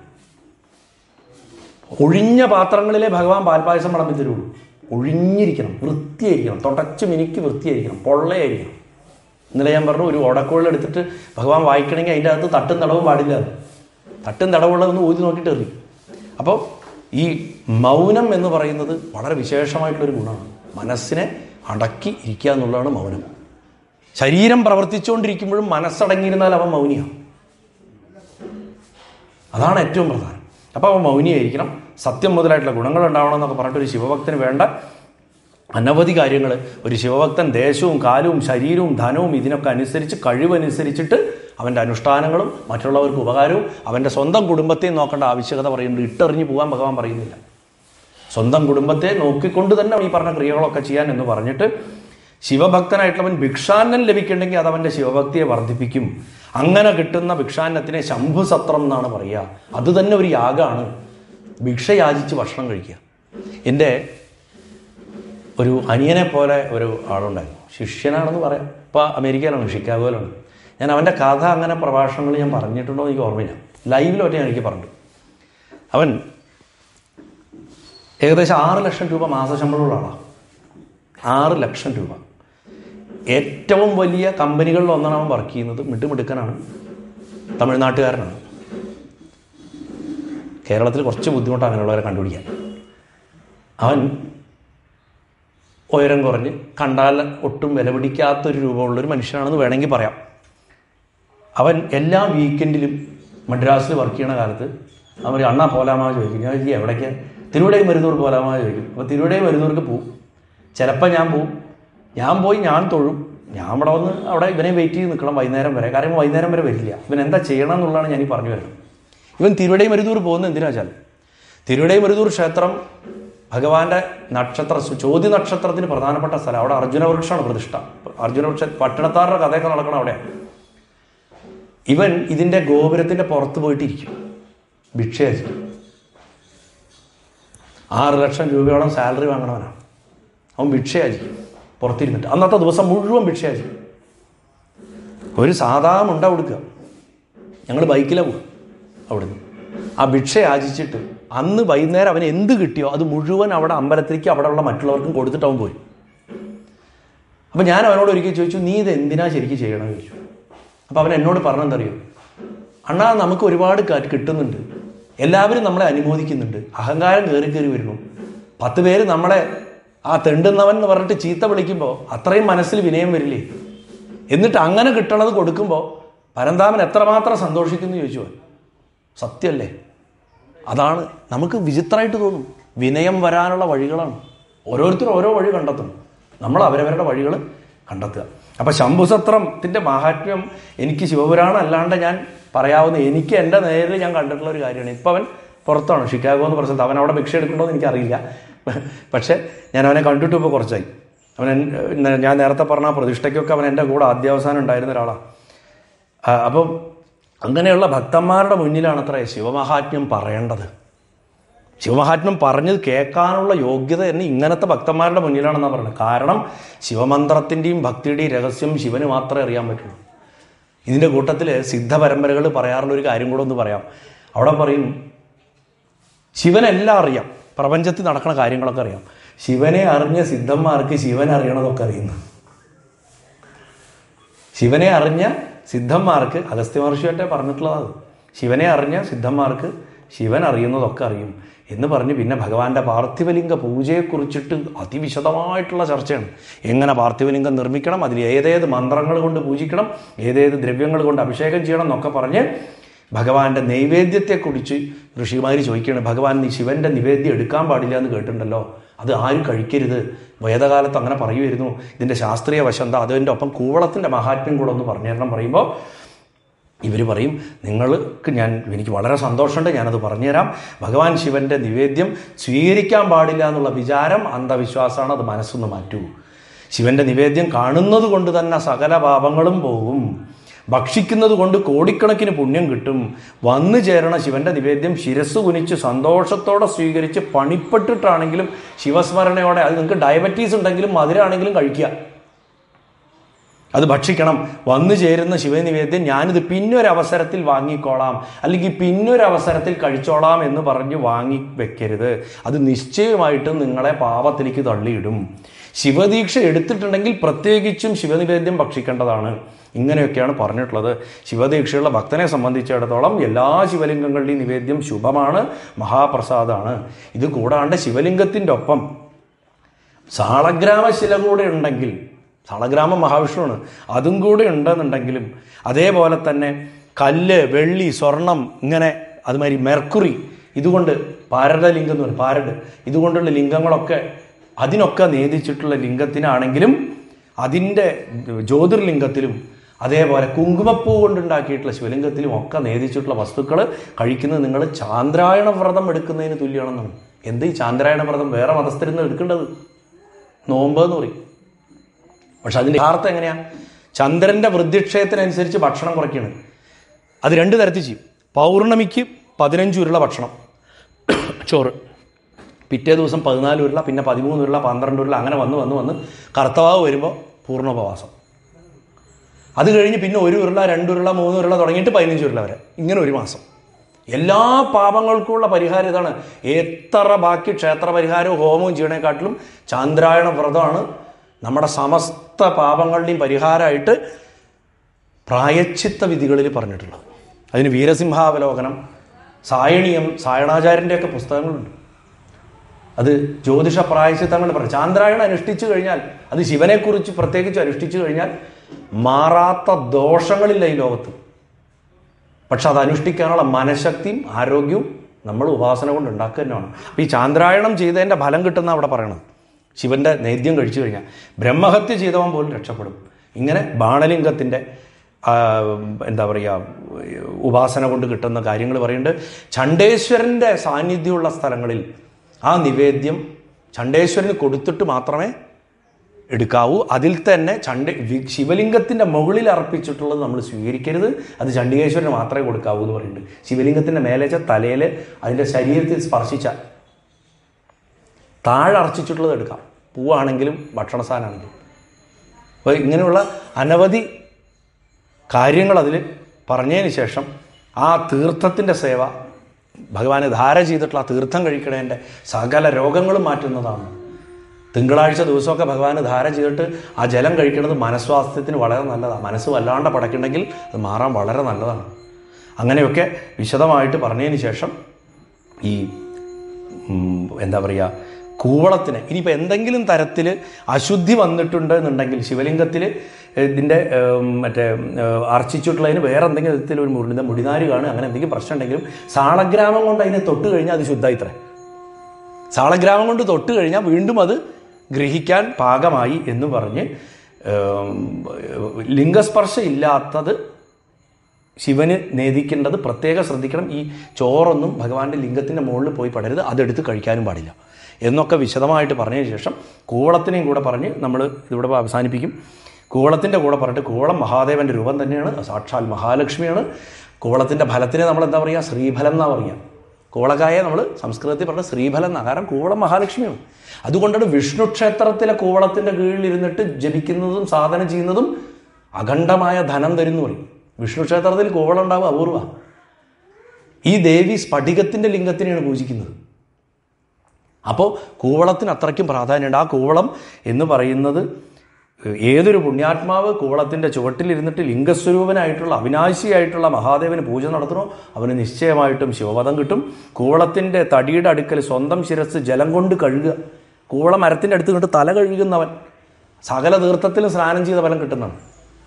ഒഴിഞ്ഞ പാത്രങ്ങളിലെ ഭഗവാൻ പാൽപ്പായസം വിളമ്പി തരുള്ളൂ ഒഴിഞ്ഞിരിക്കണം വൃത്തിയായിരിക്കണം തുടച്ച് മിനിക്ക് വൃത്തിയായിരിക്കണം പൊള്ളയായിരിക്കണം ഇന്നലെ ഞാൻ പറഞ്ഞു ഒരു ഓടക്കുഴൽ എടുത്തിട്ട് ഭഗവാൻ വായിക്കണമെങ്കിൽ അതിൻ്റെ അകത്ത് തട്ടും തടവും പാടില്ല എന്ന്. തട്ടും തടവുള്ളതൊന്ന് ഊതി നോക്കിയിട്ട് എറിയും അപ്പോൾ ഈ മൗനം എന്ന് പറയുന്നത് വളരെ വിശേഷമായിട്ടുള്ളൊരു ഗുണമാണ് മനസ്സിനെ അടക്കി ഇരിക്കുക എന്നുള്ളതാണ് മൗനം ശരീരം പ്രവർത്തിച്ചുകൊണ്ടിരിക്കുമ്പോഴും മനസ്സടങ്ങിയിരുന്നാൽ അവൻ മൗനിയാണ് അതാണ് ഏറ്റവും പ്രധാനം അപ്പോൾ അവൻ മൗനിയായിരിക്കണം സത്യം മുതലായിട്ടുള്ള ഗുണങ്ങൾ ഉണ്ടാവണം എന്നൊക്കെ പറഞ്ഞിട്ട് ഒരു ശിവഭക്തന് വേണ്ട അനവധി കാര്യങ്ങൾ ഒരു ശിവഭക്തൻ ദേശവും കാലവും ശരീരവും ധനവും ഇതിനൊക്കെ അനുസരിച്ച് കഴിവനുസരിച്ചിട്ട് അവൻ്റെ അനുഷ്ഠാനങ്ങളും മറ്റുള്ളവർക്ക് ഉപകാരവും അവൻ്റെ സ്വന്തം കുടുംബത്തെയും നോക്കേണ്ട ആവശ്യകത പറയുന്നുണ്ട് ഇട്ടെറിഞ്ഞ് പോകാൻ ഭഗവാൻ പറയുന്നില്ല സ്വന്തം കുടുംബത്തെ നോക്കിക്കൊണ്ട് തന്നെ ഈ പറഞ്ഞ ക്രിയകളൊക്കെ ചെയ്യാൻ എന്ന് പറഞ്ഞിട്ട് ശിവഭക്തനായിട്ടുള്ളവൻ ഭിക്ഷാന്നം ലഭിക്കുന്നുണ്ടെങ്കിൽ അത് അവൻ്റെ ശിവഭക്തിയെ വർദ്ധിപ്പിക്കും അങ്ങനെ കിട്ടുന്ന ഭിക്ഷാന്നത്തിനെ ശംഭുസത്രം എന്നാണ് പറയുക അത് തന്നെ ഒരു യാഗമാണ് ഭിക്ഷ യാചിച്ച് ഭക്ഷണം കഴിക്കുക എൻ്റെ ഒരു അനിയനെ പോലെ ഒരു ആളുണ്ടായിരുന്നു ശിഷ്യനാണെന്ന് പറയാം ഇപ്പോൾ അമേരിക്കയിലാണ് ഷിക്കാഗോയിലാണ് ഞാൻ അവൻ്റെ കഥ അങ്ങനെ പ്രഭാഷണങ്ങൾ ഞാൻ പറഞ്ഞിട്ടുണ്ടോ എന്ന് എനിക്ക് ഓർമ്മയില്ല ലൈവിലൊറ്റ ഞാൻ എനിക്ക് പറഞ്ഞു അവൻ ഏകദേശം ആറ് ലക്ഷം രൂപ മാസശമ്പളമുള്ള ആളാണ് ആറ് ലക്ഷം രൂപ ഏറ്റവും വലിയ കമ്പനികളിൽ ഒന്നാണ് അവൻ വർക്ക് ചെയ്യുന്നത് മിട്ടുമിടുക്കനാണ് തമിഴ്നാട്ടുകാരനാണ് കേരളത്തിൽ കുറച്ച് ബുദ്ധിമുട്ടാണ് അങ്ങനെയുള്ളവരെ കണ്ടുപിടിക്കാൻ അവൻ ഉയരം കുറഞ്ഞ് കണ്ടാൽ ഒട്ടും വില പിടിക്കാത്തൊരു രൂപമുള്ളൊരു മനുഷ്യനാണെന്ന് വേണമെങ്കിൽ പറയാം അവൻ എല്ലാ വീക്കെൻഡിലും മദ്രാസിൽ വർക്ക് ചെയ്യണ കാലത്ത് അവൻ പറയും, അണ്ണാ പോലാമാ ചോദിക്കും ഞാൻ ചോദിക്കും എവിടേക്ക് തിരുവിടയും മരുന്നൂർ പോലാമാ ചോദിക്കും അപ്പോൾ തിരുവിടയും മരുന്നൂർക്ക് പോവും ചിലപ്പോൾ ഞാൻ പോവും ഞാൻ പോയി ഞാൻ തൊഴും ഞാൻ ഇവിടെ വന്ന് അവിടെ ഇവനെ വെയിറ്റ് ചെയ്ത് നിൽക്കണം വൈകുന്നേരം വരെ കാരണം ഇവൻ വൈകുന്നേരം വരെ വരില്ല ഇവൻ എന്താ ചെയ്യണം എന്നുള്ളതാണ് ഞാൻ ഈ പറഞ്ഞു വരുന്നത് ഇവൻ തിരുവിടയും മരുന്നൂർ പോകുന്നത് എന്തിനാ വെച്ചാൽ തിരുവിടയും മരുന്നൂർ ക്ഷേത്രം ഭഗവാന്റെ നക്ഷത്ര ചോദ്യ നക്ഷത്രത്തിന് പ്രധാനപ്പെട്ട സ്ഥലം അവിടെ അർജുന വൃക്ഷമാണ് പ്രതിഷ്ഠ അർജുന വൃക്ഷ പട്ടണത്താറുടെ കഥയൊക്കെ നടക്കണം അവിടെ ഇവൻ ഇതിന്റെ ഗോപുരത്തിന്റെ പുറത്ത് പോയിട്ടിരിക്കും ഭിക്ഷയായിരിക്കും ആറ് ലക്ഷം രൂപയോളം സാലറി വാങ്ങണവനാണ് അവൻ ഭിക്ഷയായിരിക്കും പുറത്തിരുന്നിട്ട് അന്നത്തെ ദിവസം മുഴുവൻ ഭിക്ഷയായിരിക്കും ഒരു സാധാ മുണ്ട കൊടുക്കുക ഞങ്ങൾ ബൈക്കിലാണ് പോകും അവിടുന്ന് ആ ഭിക്ഷ യാചിച്ചിട്ട് അന്ന് വൈകുന്നേരം അവന് എന്ത് കിട്ടിയോ അത് മുഴുവൻ അവിടെ അമ്പലത്തിലേക്ക് അവിടെയുള്ള മറ്റുള്ളവർക്കും കൊടുത്തിട്ട് അവൻ പോയി അപ്പം ഞാൻ അവനോട് ഒരിക്കൽ ചോദിച്ചു നീ ഇത് എന്തിനാ ശരിക്കും ചെയ്യണമെന്ന് ചോദിച്ചു അപ്പോൾ അവൻ എന്നോട് പറഞ്ഞെന്തറിയോ അണ്ണാ നമുക്ക് ഒരുപാട് ക- കിട്ടുന്നുണ്ട് എല്ലാവരും നമ്മളെ അനുമോദിക്കുന്നുണ്ട് അഹങ്കാരം കയറി കയറി വരുന്നു പത്ത് പേര് നമ്മളെ ആ തെണ്ടുന്നവൻ എന്ന് പറഞ്ഞിട്ട് ചീത്ത വിളിക്കുമ്പോൾ അത്രയും മനസ്സിൽ വിനയം വരില്ലേ എന്നിട്ട് അങ്ങനെ കിട്ടണത് കൊടുക്കുമ്പോൾ പരന്താമൻ എത്രമാത്രം സന്തോഷിക്കുന്നു ചോദിച്ചു അവൻ സത്യമല്ലേ അതാണ് നമുക്ക് വിചിത്രമായിട്ട് തോന്നും വിനയം വരാനുള്ള വഴികളാണ് ഓരോരുത്തരും ഓരോ വഴി കണ്ടെത്തും നമ്മൾ അവരവരുടെ വഴികൾ കണ്ടെത്തുക അപ്പം ശംഭുസത്രത്തിൻ്റെ മാഹാത്മ്യം എനിക്ക് ശിവപുരാണം അല്ലാണ്ട് ഞാൻ പറയാവുന്ന എനിക്ക് എൻ്റെ നേരിൽ ഞാൻ കണ്ടിട്ടുള്ള ഒരു കാര്യമാണ് ഇപ്പം അവൻ പുറത്താണ് ഷിക്കാഗോ എന്ന് പറഞ്ഞത് അവൻ അവിടെ ഭിക്ഷ എടുക്കണ്ടോ എന്ന് എനിക്കറിയില്ല പക്ഷേ ഞാൻ അവനെ കണ്ടിട്ട് ഇപ്പോൾ കുറച്ചായി അവൻ എൻ- ഞാൻ നേരത്തെ പറഞ്ഞ ആ പ്രതിഷ്ഠയ്ക്കൊക്കെ അവൻ എൻ്റെ കൂടെ ആദ്യാവസാനം ഉണ്ടായിരുന്ന ഒരാളാണ് ആ, അപ്പം അങ്ങനെയുള്ള ഭക്തന്മാരുടെ മുന്നിലാണ് അത്ര ശിവമഹാത്മ്യം പറയേണ്ടത് ശിവമഹാത്മ്യം പറഞ്ഞത് കേൾക്കാനുള്ള യോഗ്യത തന്നെ ഇങ്ങനത്തെ ഭക്തന്മാരുടെ മുന്നിലാണെന്നാണ് പറയുന്നത് കാരണം ശിവമന്ത്രത്തിൻ്റെയും ഭക്തിയുടെയും രഹസ്യം ശിവന് മാത്രമേ അറിയാൻ പറ്റുള്ളൂ ഇതിൻ്റെ കൂട്ടത്തിൽ സിദ്ധ പരമ്പരകൾ പറയാറുള്ള ഒരു കാര്യം കൂടെ ഒന്ന് പറയാം അവിടെ പറയും ശിവനെല്ലാം അറിയാം പ്രപഞ്ചത്തിൽ നടക്കുന്ന കാര്യങ്ങളൊക്കെ അറിയാം ശിവനെ അറിഞ്ഞ സിദ്ധന്മാർക്ക് ശിവൻ അറിയണതൊക്കെ അറിയുന്നു ശിവനെ അറിഞ്ഞ സിദ്ധന്മാർക്ക് അഗസ്ത്യ മഹർഷിയൊക്കെ പറഞ്ഞിട്ടുള്ളതാണ് ശിവനെ അറിഞ്ഞ സിദ്ധന്മാർക്ക് ശിവൻ അറിയുന്നതൊക്കെ അറിയും എന്ന് പറഞ്ഞ് പിന്നെ ഭഗവാന്റെ പാർത്ഥിവലിംഗ പൂജയെക്കുറിച്ചിട്ട് അതിവിശദമായിട്ടുള്ള ചർച്ചയാണ് എങ്ങനെ പാർത്ഥിവലിംഗം നിർമ്മിക്കണം അതിൽ ഏതേത് മന്ത്രങ്ങൾ കൊണ്ട് പൂജിക്കണം ഏതേത് ദ്രവ്യങ്ങൾ കൊണ്ട് അഭിഷേകം ചെയ്യണം എന്നൊക്കെ പറഞ്ഞ് ഭഗവാന്റെ നൈവേദ്യത്തെക്കുറിച്ച് ഋഷിമാർ ചോദിക്കുകയാണ് ഭഗവാൻ നീ ശിവന്റെ നിവേദ്യം എടുക്കാൻ പാടില്ല എന്ന് കേട്ടിട്ടുണ്ടല്ലോ അത് ആരും കഴിക്കരുത് വേദകാലത്ത് അങ്ങനെ പറയുമായിരുന്നു ഇതിൻ്റെ ശാസ്ത്രീയ വശം എന്താ അതിൻ്റെ ഒപ്പം കൂവളത്തിൻ്റെ മഹാത്മ്യം കൂടെ ഒന്ന് പറഞ്ഞു തരണം പറയുമ്പോൾ ഇവർ പറയും നിങ്ങൾക്ക് ഞാൻ എനിക്ക് വളരെ സന്തോഷമുണ്ട് ഞാനത് പറഞ്ഞുതരാം ഭഗവാൻ ശിവന്റെ നിവേദ്യം സ്വീകരിക്കാൻ പാടില്ല എന്നുള്ള വിചാരം അന്ധവിശ്വാസമാണ് അത് മനസ്സൊന്ന് മാറ്റൂ ശിവന്റെ നിവേദ്യം കാണുന്നത് കൊണ്ട് തന്നെ സകല പാപങ്ങളും പോകും ഭക്ഷിക്കുന്നത് കൊണ്ട് കോടിക്കണക്കിന് പുണ്യം കിട്ടും വന്നു ചേരണ ശിവന്റെ നിവേദ്യം ശിരസ് കുനിച്ച് സന്തോഷത്തോടെ സ്വീകരിച്ച് പണിപ്പെട്ടിട്ടാണെങ്കിലും ശിവസ്മരണയോടെ അത് നിങ്ങൾക്ക് ഡയബറ്റീസ് ഉണ്ടെങ്കിലും മധുരമാണെങ്കിലും കഴിക്കുക അത് ഭക്ഷിക്കണം വന്നു ചേരുന്ന ശിവനിവേദ്യം ഞാനിത് പിന്നൊരവസരത്തിൽ വാങ്ങിക്കോളാം അല്ലെങ്കിൽ പിന്നൊരവസരത്തിൽ കഴിച്ചോളാം എന്ന് പറഞ്ഞ് വാങ്ങി വെക്കരുത് അത് നിശ്ചയമായിട്ടും നിങ്ങളെ പാപത്തിലേക്ക് തള്ളിയിടും ശിവദീക്ഷ എടുത്തിട്ടുണ്ടെങ്കിൽ പ്രത്യേകിച്ചും ശിവനിവേദ്യം ഭക്ഷിക്കേണ്ടതാണ് ഇങ്ങനെയൊക്കെയാണ് പറഞ്ഞിട്ടുള്ളത് ശിവദീക്ഷയുള്ള ഭക്തനെ സംബന്ധിച്ചിടത്തോളം എല്ലാ ശിവലിംഗങ്ങളുടെയും നിവേദ്യം ശുഭമാണ് മഹാപ്രസാദമാണ് ഇത് കൂടാണ്ട് ശിവലിംഗത്തിൻ്റെ ഒപ്പം സാളഗ്രാമശില കൂടെ ഉണ്ടെങ്കിൽ സാളഗ്രാമം മഹാവിഷ്ണുവാണ് അതും കൂടെ ഉണ്ടെന്നുണ്ടെങ്കിലും അതേപോലെ തന്നെ കല്ല് വെള്ളി സ്വർണം ഇങ്ങനെ അതുമാതിരി മെർക്കുറി ഇതുകൊണ്ട് പാരയുടെ ലിംഗം എന്ന് പറയും പാരട് ഇതുകൊണ്ടുള്ള ലിംഗങ്ങളൊക്കെ അതിനൊക്കെ നേദിച്ചിട്ടുള്ള ലിംഗത്തിനാണെങ്കിലും അതിൻ്റെ ജ്യോതിർലിംഗത്തിലും അതേപോലെ കുങ്കുമപ്പൂ കൊണ്ടുണ്ടാക്കിയിട്ടുള്ള ശിവലിംഗത്തിലും ഒക്കെ നേദിച്ചിട്ടുള്ള വസ്തുക്കൾ കഴിക്കുന്നത് നിങ്ങൾ ചാന്ദ്രായണ വ്രതം എടുക്കുന്നതിന് തുല്യമാണെന്നാണ് എന്ത് ഈ ചാന്ദ്രായണ വ്രതം വേറെ മതസ്ഥരിൽ എടുക്കേണ്ടത് നോമ്പ് എന്ന് പറയും പക്ഷെ അതിൻ്റെ യഥാർത്ഥം എങ്ങനെയാ ചന്ദ്രൻ്റെ വൃദ്ധിക്ഷയത്തിനനുസരിച്ച് ഭക്ഷണം കുറയ്ക്കുകയാണ് അത് രണ്ട് തരത്തിൽ ചെയ്യും പൗർണമിക്ക് പതിനഞ്ച് ഉരുള ഭക്ഷണം ചോറ് പിറ്റേ ദിവസം പതിനാല് ഉരുള പിന്നെ പതിമൂന്ന് ഉരുള പന്ത്രണ്ട് ഉരുള അങ്ങനെ വന്ന് വന്ന് വന്ന് കർത്തവാവ് വരുമ്പോൾ പൂർണ്ണോപവാസം അത് കഴിഞ്ഞ് പിന്നെ ഒരു ഉരുള രണ്ട് ഉരുള മൂന്ന് ഉരുള തുടങ്ങിയിട്ട് പതിനഞ്ച് ഉരുള വരെ ഇങ്ങനെ ഒരു മാസം എല്ലാ പാപങ്ങൾക്കുമുള്ള പരിഹാരം ഇതാണ് എത്ര ബാക്കി ക്ഷേത്ര പരിഹാരവും ഹോമവും ചെയ്യണേക്കാട്ടിലും ചാന്ദ്രായണ വ്രതമാണ് നമ്മുടെ സമസ്ത പാപങ്ങളുടെയും പരിഹാരമായിട്ട് പ്രായച്ചിത്ത വിധികളിൽ പറഞ്ഞിട്ടുള്ളത് അതിന് വീരസിംഹാവലോകനം സായണീയം സായണാചാര്യൻ്റെയൊക്കെ പുസ്തകങ്ങളുണ്ട് അത് ജ്യോതിഷ പ്രായശ്ചിത്തങ്ങൾ പറയും ചാന്ദ്രായണം അനുഷ്ഠിച്ചു കഴിഞ്ഞാൽ അത് ശിവനെക്കുറിച്ച് പ്രത്യേകിച്ച് അനുഷ്ഠിച്ചു കഴിഞ്ഞാൽ മാറാത്ത ദോഷങ്ങളില്ല ഈ ലോകത്ത് പക്ഷെ അത് അനുഷ്ഠിക്കാനുള്ള മനഃശക്തിയും ആരോഗ്യവും നമ്മൾ ഉപാസന കൊണ്ട് ഉണ്ടാക്കുക തന്നെയാണ് അപ്പോൾ ഈ ചാന്ദ്രായണം ചെയ്തതിൻ്റെ ഫലം കിട്ടുന്ന അവിടെ പറയണത് ശിവന്റെ നേദ്യം കഴിച്ചു കഴിഞ്ഞാൽ ബ്രഹ്മഹത്യ ചെയ്തവൻ പോലും രക്ഷപ്പെടും ഇങ്ങനെ ബാണലിംഗത്തിൻ്റെ ആ, എന്താ പറയുക ഉപാസന കൊണ്ട് കിട്ടുന്ന കാര്യങ്ങൾ പറയുന്നുണ്ട് ചണ്ഡേശ്വരൻ്റെ സാന്നിധ്യമുള്ള സ്ഥലങ്ങളിൽ ആ നിവേദ്യം ചണ്ഡേശ്വരന് കൊടുത്തിട്ട് മാത്രമേ എടുക്കാവൂ അതിൽ തന്നെ ചണ്ഡ വി- ശിവലിംഗത്തിൻ്റെ മുകളിൽ അർപ്പിച്ചിട്ടുള്ളത് നമ്മൾ സ്വീകരിക്കരുത് അത് ചണ്ഡികേശ്വരന് മാത്രമേ കൊടുക്കാവൂ എന്ന് പറയുന്നുണ്ട് ശിവലിംഗത്തിൻ്റെ മേലേച്ച തലയിൽ അതിൻ്റെ ശരീരത്തിൽ സ്പർശിച്ച താഴെ അർച്ചിച്ചിട്ടുള്ളത് എടുക്കാം പൂവാണെങ്കിലും ഭക്ഷണ സാധനമാണെങ്കിലും അപ്പോൾ ഇങ്ങനെയുള്ള അനവധി കാര്യങ്ങൾ അതിൽ പറഞ്ഞതിന് ശേഷം ആ തീർത്ഥത്തിൻ്റെ സേവ ഭഗവാന് ധാര ചെയ്തിട്ടുള്ള ആ തീർത്ഥം കഴിക്കണേൻ്റെ സകല രോഗങ്ങളും മാറ്റുന്നതാണ് തിങ്കളാഴ്ച ദിവസമൊക്കെ ഭഗവാന് ധാര ചെയ്തിട്ട് ആ ജലം കഴിക്കുന്നത് മനസ്വാസ്ഥ്യത്തിന് വളരെ നല്ലതാണ് മനസ്സ് വല്ലാണ്ട് പടക്കുണ്ടെങ്കിൽ അത് മാറാൻ വളരെ നല്ലതാണ് അങ്ങനെയൊക്കെ വിശദമായിട്ട് പറഞ്ഞതിന് ശേഷം ഈ ഉം, എന്താ പറയുക കൂവളത്തിന് ഇനിയിപ്പോൾ എന്തെങ്കിലും തരത്തിൽ അശുദ്ധി വന്നിട്ടുണ്ട് എന്നുണ്ടെങ്കിൽ ശിവലിംഗത്തിൽ ഇതിൻ്റെ ഏം, മറ്റേ ഏം, അർച്ചിച്ചിട്ടുള്ളതിന് വേറെ എന്തെങ്കിലും വിധത്തിൽ ഒരു മുടി മുടിനാര് കാണും അങ്ങനെ എന്തെങ്കിലും പ്രശ്നം ഉണ്ടെങ്കിലും സാളഗ്രാമം കൊണ്ട് അതിനെ തൊട്ട് കഴിഞ്ഞാൽ അത് ശുദ്ധമായിത്രേ സാളഗ്രാമം കൊണ്ട് തൊട്ട് കഴിഞ്ഞാൽ വീണ്ടും അത് ഗ്രഹിക്കാൻ പാകമായി എന്ന് പറഞ്ഞ് ഏം, ലിംഗസ്പർശം ഇല്ലാത്തത് ശിവന് നേദിക്കേണ്ടത് പ്രത്യേകം ശ്രദ്ധിക്കണം ഈ ചോറൊന്നും ഭഗവാന്റെ ലിംഗത്തിൻ്റെ മുകളിൽ പോയി പടരുത് അതെടുത്ത് കഴിക്കാനും പാടില്ല എന്നൊക്കെ വിശദമായിട്ട് പറഞ്ഞതിന് ശേഷം കൂവളത്തിനെയും കൂടെ പറഞ്ഞ് നമ്മൾ ഇതിവിടെ അവസാനിപ്പിക്കും കൂവളത്തിൻ്റെ കൂടെ പറഞ്ഞിട്ട് കൂവളം മഹാദേവൻ്റെ രൂപം തന്നെയാണ് സാക്ഷാൽ മഹാലക്ഷ്മിയാണ് കൂവളത്തിൻ്റെ ഫലത്തിനെ നമ്മൾ എന്താ പറയുക ശ്രീഫലം എന്നാ പറയുക കൂവളക്കായെ നമ്മൾ സംസ്കൃതത്തിൽ പറഞ്ഞ ശ്രീഫലം എന്നാ കാരണം കൂവളം മഹാലക്ഷ്മിയാണ് അതുകൊണ്ടാണ് വിഷ്ണു ക്ഷേത്രത്തിലെ കൂവളത്തിൻ്റെ കീഴിൽ ഇരുന്നിട്ട് ജപിക്കുന്നതും സാധന ചെയ്യുന്നതും അഖണ്ഡമായ ധനം തരുന്നു പറയും വിഷ്ണു ക്ഷേത്രത്തിൽ കൂവളം ഉണ്ടാവും അപൂർവ ഈ ദേവി സ്ഫടികത്തിൻ്റെ ലിംഗത്തിനെയാണ് പൂജിക്കുന്നത് അപ്പോൾ കൂവളത്തിന് അത്രയ്ക്കും പ്രാധാന്യമുണ്ട് ആ കൂവളം എന്ന് പറയുന്നത് ഏതൊരു പുണ്യാത്മാവ് കൂവളത്തിൻ്റെ ചുവട്ടിലിരുന്നിട്ട് ലിംഗസ്വരൂപനായിട്ടുള്ള അവിനാശിയായിട്ടുള്ള മഹാദേവന് പൂജ നടത്തണോ അവന് നിശ്ചയമായിട്ടും ശിവപദം കിട്ടും കൂവളത്തിൻ്റെ തടിയുടെ അടുക്കൽ സ്വന്തം ശിരസ് ജലം കൊണ്ട് കഴുകുക കൂവള മരത്തിൻ്റെ അടുത്ത് കണ്ട് തല കഴുകുന്നവൻ സകല തീർത്ഥത്തിലും സ്നാനം ചെയ്ത ഫലം കിട്ടുന്നതാണ്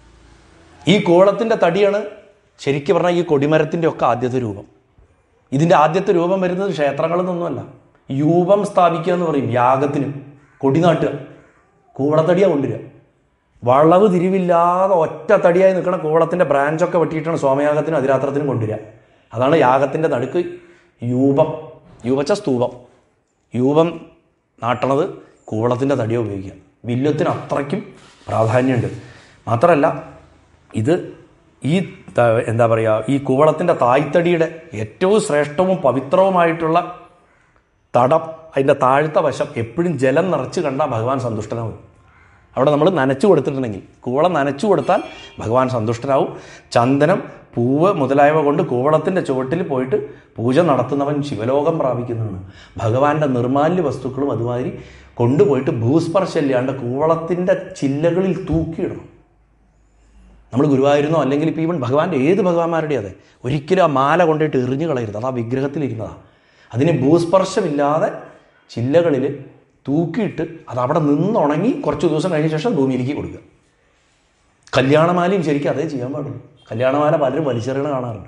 ഈ കൂവളത്തിൻ്റെ തടിയാണ് ശരിക്കും പറഞ്ഞാൽ ഈ കൊടിമരത്തിൻ്റെ ഒക്കെ ആദ്യത്തെ രൂപം ഇതിൻ്റെ ആദ്യത്തെ രൂപം വരുന്നത് ക്ഷേത്രങ്ങളിൽ നിന്നൊന്നുമല്ല യൂപം സ്ഥാപിക്കുക എന്ന് പറയും യാഗത്തിന് കൊടിനാട്ടുക കൂവളത്തടിയാണ് കൊണ്ടുവരിക വളവ് തിരിവില്ലാതെ ഒറ്റ തടിയായി നിൽക്കുന്ന കൂവളത്തിൻ്റെ ബ്രാഞ്ചൊക്കെ വെട്ടിയിട്ടാണ് സോമയാഗത്തിനും അതിരാത്രത്തിനും കൊണ്ടുവരിക അതാണ് യാഗത്തിൻ്റെ നടുക്ക് യൂപം യൂപച്ച സ്തൂപം യൂപം നാട്ടണത് കൂവളത്തിൻ്റെ തടിയാണ് ഉപയോഗിക്കുക വില്ലത്തിന് അത്രയ്ക്കും പ്രാധാന്യമുണ്ട് മാത്രമല്ല ഇത് ഈ ത- എന്താ പറയുക ഈ കൂവളത്തിൻ്റെ തായ്തടിയുടെ ഏറ്റവും ശ്രേഷ്ഠവും പവിത്രവുമായിട്ടുള്ള തടം അതിൻ്റെ താഴത്തെ വശം എപ്പോഴും ജലം നിറച്ച് കണ്ടാൽ ഭഗവാൻ സന്തുഷ്ടനാവും അവിടെ നമ്മൾ നനച്ചു കൊടുത്തിട്ടുണ്ടെങ്കിൽ കൂവളം നനച്ചു കൊടുത്താൽ ഭഗവാൻ സന്തുഷ്ടനാവും ചന്ദനം പൂവ് മുതലായവ കൊണ്ട് കൂവളത്തിൻ്റെ ചുവട്ടിൽ പോയിട്ട് പൂജ നടത്തുന്നവൻ ശിവലോകം പ്രാപിക്കുന്നതാണ് ഭഗവാന്റെ നിർമാല്യ വസ്തുക്കളും അതുമാതിരി കൊണ്ടുപോയിട്ട് ഭൂസ്പർശമില്ലാണ്ട് കൂവളത്തിൻ്റെ ചില്ലകളിൽ തൂക്കിയിടണം നമ്മൾ ഗുരുവായൂരുന്നോ അല്ലെങ്കിൽ ഇപ്പോൾ ഈവൻ ഭഗവാന്റെ ഏത് ഭഗവാന്മാരുടെ അതെ ഒരിക്കലും ആ മാല കൊണ്ടിട്ട് എറിഞ്ഞു കളയരുത് അത് ആ വിഗ്രഹത്തിലിരുന്നതാണ് അതിന് ഭൂസ്പർശമില്ലാതെ ചില്ലകളിൽ തൂക്കിയിട്ട് അത് അവിടെ നിന്നുണങ്ങി കുറച്ച് ദിവസം കഴിഞ്ഞ ശേഷം ഭൂമിയിലേക്ക് കൊടുക്കുക കല്യാണമാലയും ശരിക്കും അതേ ചെയ്യാൻ പാടുള്ളൂ കല്യാണമാല പലരും വലിച്ചെറിയണ കാണാറുണ്ട്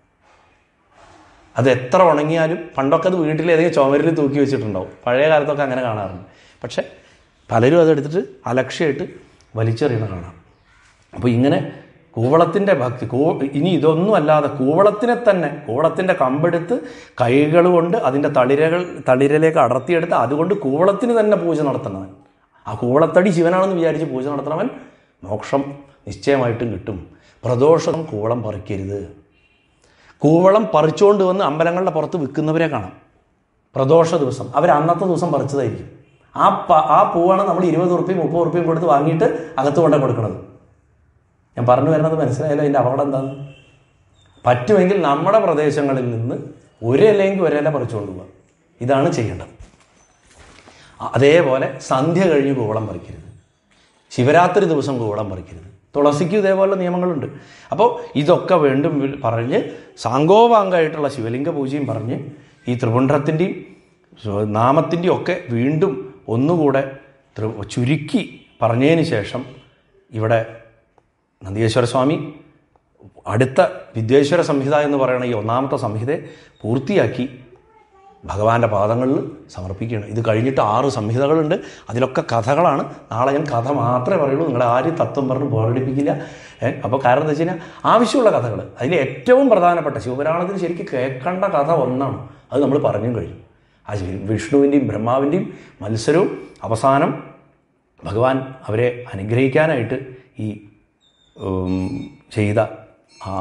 അത് എത്ര ഉണങ്ങിയാലും പണ്ടൊക്കെ അത് വീട്ടിൽ ഏതെങ്കിലും ചുമരിൽ തൂക്കി വെച്ചിട്ടുണ്ടാവും പഴയ കാലത്തൊക്കെ അങ്ങനെ കാണാറുണ്ട് പക്ഷേ പലരും അതെടുത്തിട്ട് അലക്ഷ്യമായിട്ട് വലിച്ചെറിയണ കാണാം അപ്പോൾ ഇങ്ങനെ കൂവളത്തിൻ്റെ ഭക്തി കൂ ഇനി ഇതൊന്നും അല്ലാതെ കൂവളത്തിനെ തന്നെ കൂവളത്തിൻ്റെ കമ്പെടുത്ത് കൈകൾ കൊണ്ട് അതിൻ്റെ തളിരകൾ തളിരലേക്ക് അടർത്തിയെടുത്ത് അതുകൊണ്ട് കൂവളത്തിന് തന്നെ പൂജ നടത്തണവൻ ആ കൂവളത്തടി ശിവനാണെന്ന് വിചാരിച്ച് പൂജ നടത്തണവൻ മോക്ഷം നിശ്ചയമായിട്ടും കിട്ടും പ്രദോഷം കൂവളം പറിക്കരുത് കൂവളം പറിച്ചുകൊണ്ട് വന്ന് അമ്പലങ്ങളുടെ പുറത്ത് വിൽക്കുന്നവരെ കാണാം പ്രദോഷ ദിവസം അവർ അന്നത്തെ ദിവസം പറിച്ചതായിരിക്കും ആ പ ആ പൂവാണ് നമ്മൾ ഇരുപത് ഉറുപ്പ്യം മുപ്പത് ഉറുപ്പ്യം കൊടുത്ത് വാങ്ങിയിട്ട് അകത്ത് കൊണ്ടേ കൊടുക്കുന്നത് ഞാൻ പറഞ്ഞു വരുന്നത് മനസ്സിലായാലോ അതിൻ്റെ അപകടം എന്താണ് പറ്റുമെങ്കിൽ നമ്മുടെ പ്രദേശങ്ങളിൽ നിന്ന് ഒരു ഇലയെങ്കിൽ ഒരില പറിച്ചുകൊണ്ട് പോവുക ഇതാണ് ചെയ്യേണ്ടത് അതേപോലെ സന്ധ്യ കഴിഞ്ഞ് കൂവളം പറിക്കരുത് ശിവരാത്രി ദിവസം കൂവളം പറിക്കരുത് തുളസിക്കും ഇതേപോലെ നിയമങ്ങളുണ്ട് അപ്പോൾ ഇതൊക്കെ വീണ്ടും വി- പറഞ്ഞ് സാങ്കോപാംഗമായിട്ടുള്ള ശിവലിംഗ പൂജയും പറഞ്ഞ് ഈ ത്രിപുണ്ഡ്രത്തിൻ്റെയും നാമത്തിൻ്റെയും ഒക്കെ വീണ്ടും ഒന്നുകൂടെ ത്രി- ചുരുക്കി പറഞ്ഞതിന് ശേഷം ഇവിടെ നന്ദികേശ്വര സ്വാമി അടുത്ത വിദ്വേശ്വര സംഹിത എന്ന് പറയുന്ന ഈ ഒന്നാമത്തെ സംഹിതയെ പൂർത്തിയാക്കി ഭഗവാന്റെ പാദങ്ങളിൽ സമർപ്പിക്കുകയാണ് ഇത് കഴിഞ്ഞിട്ട് ആറ് സംഹിതകളുണ്ട് അതിലൊക്കെ കഥകളാണ് നാളെ ഞാൻ കഥ മാത്രമേ പറയുള്ളൂ നിങ്ങളെ ആരും തത്വം പറഞ്ഞ് ബോറടിപ്പിക്കില്ല ഏഹ് അപ്പോൾ കാരണം എന്താ വെച്ച് കഴിഞ്ഞാൽ ആവശ്യമുള്ള കഥകൾ അതിൽ ഏറ്റവും പ്രധാനപ്പെട്ട ശിവപുരാണത്തിന് ശരിക്കും കേൾക്കേണ്ട കഥ ഒന്നാണ് അത് നമ്മൾ പറഞ്ഞും കഴിഞ്ഞു ആ ശി- വിഷ്ണുവിൻ്റെയും ബ്രഹ്മാവിൻ്റെയും മത്സരവും അവസാനം ഭഗവാൻ അവരെ അനുഗ്രഹിക്കാനായിട്ട് ഈ ഉം, ചെയ്ത ആ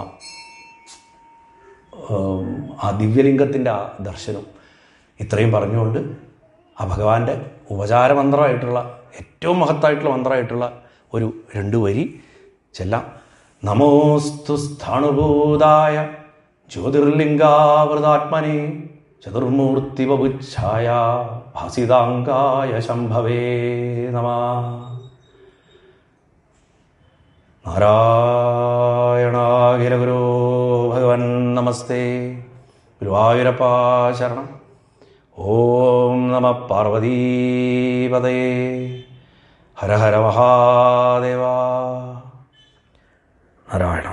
ഉം, ആ ദിവ്യലിംഗത്തിൻ്റെ ആ ദർശനം ഇത്രയും പറഞ്ഞുകൊണ്ട് ആ ഭഗവാന്റെ ഉപചാരമന്ത്രമായിട്ടുള്ള ഏറ്റവും മഹത്തായിട്ടുള്ള മന്ത്രമായിട്ടുള്ള ഒരു രണ്ട് വരി ചെല്ലാം നമോസ്തു സ്ഥാണുഭൂതായ ജ്യോതിർലിംഗാവൃതാത്മനെ ചതുർമൂർത്തിവപുച്ഛായ ഭാസിതാംഗായ ശംഭവേ നമ നാരായണാഖില ഗുരു ഭഗവൻ നമസ്തേ ഗുരുവായൂരപ്പ ശരണം ഓം നമ പാർവതീപതേ ഹര ഹര മഹാദേവ നാരായണ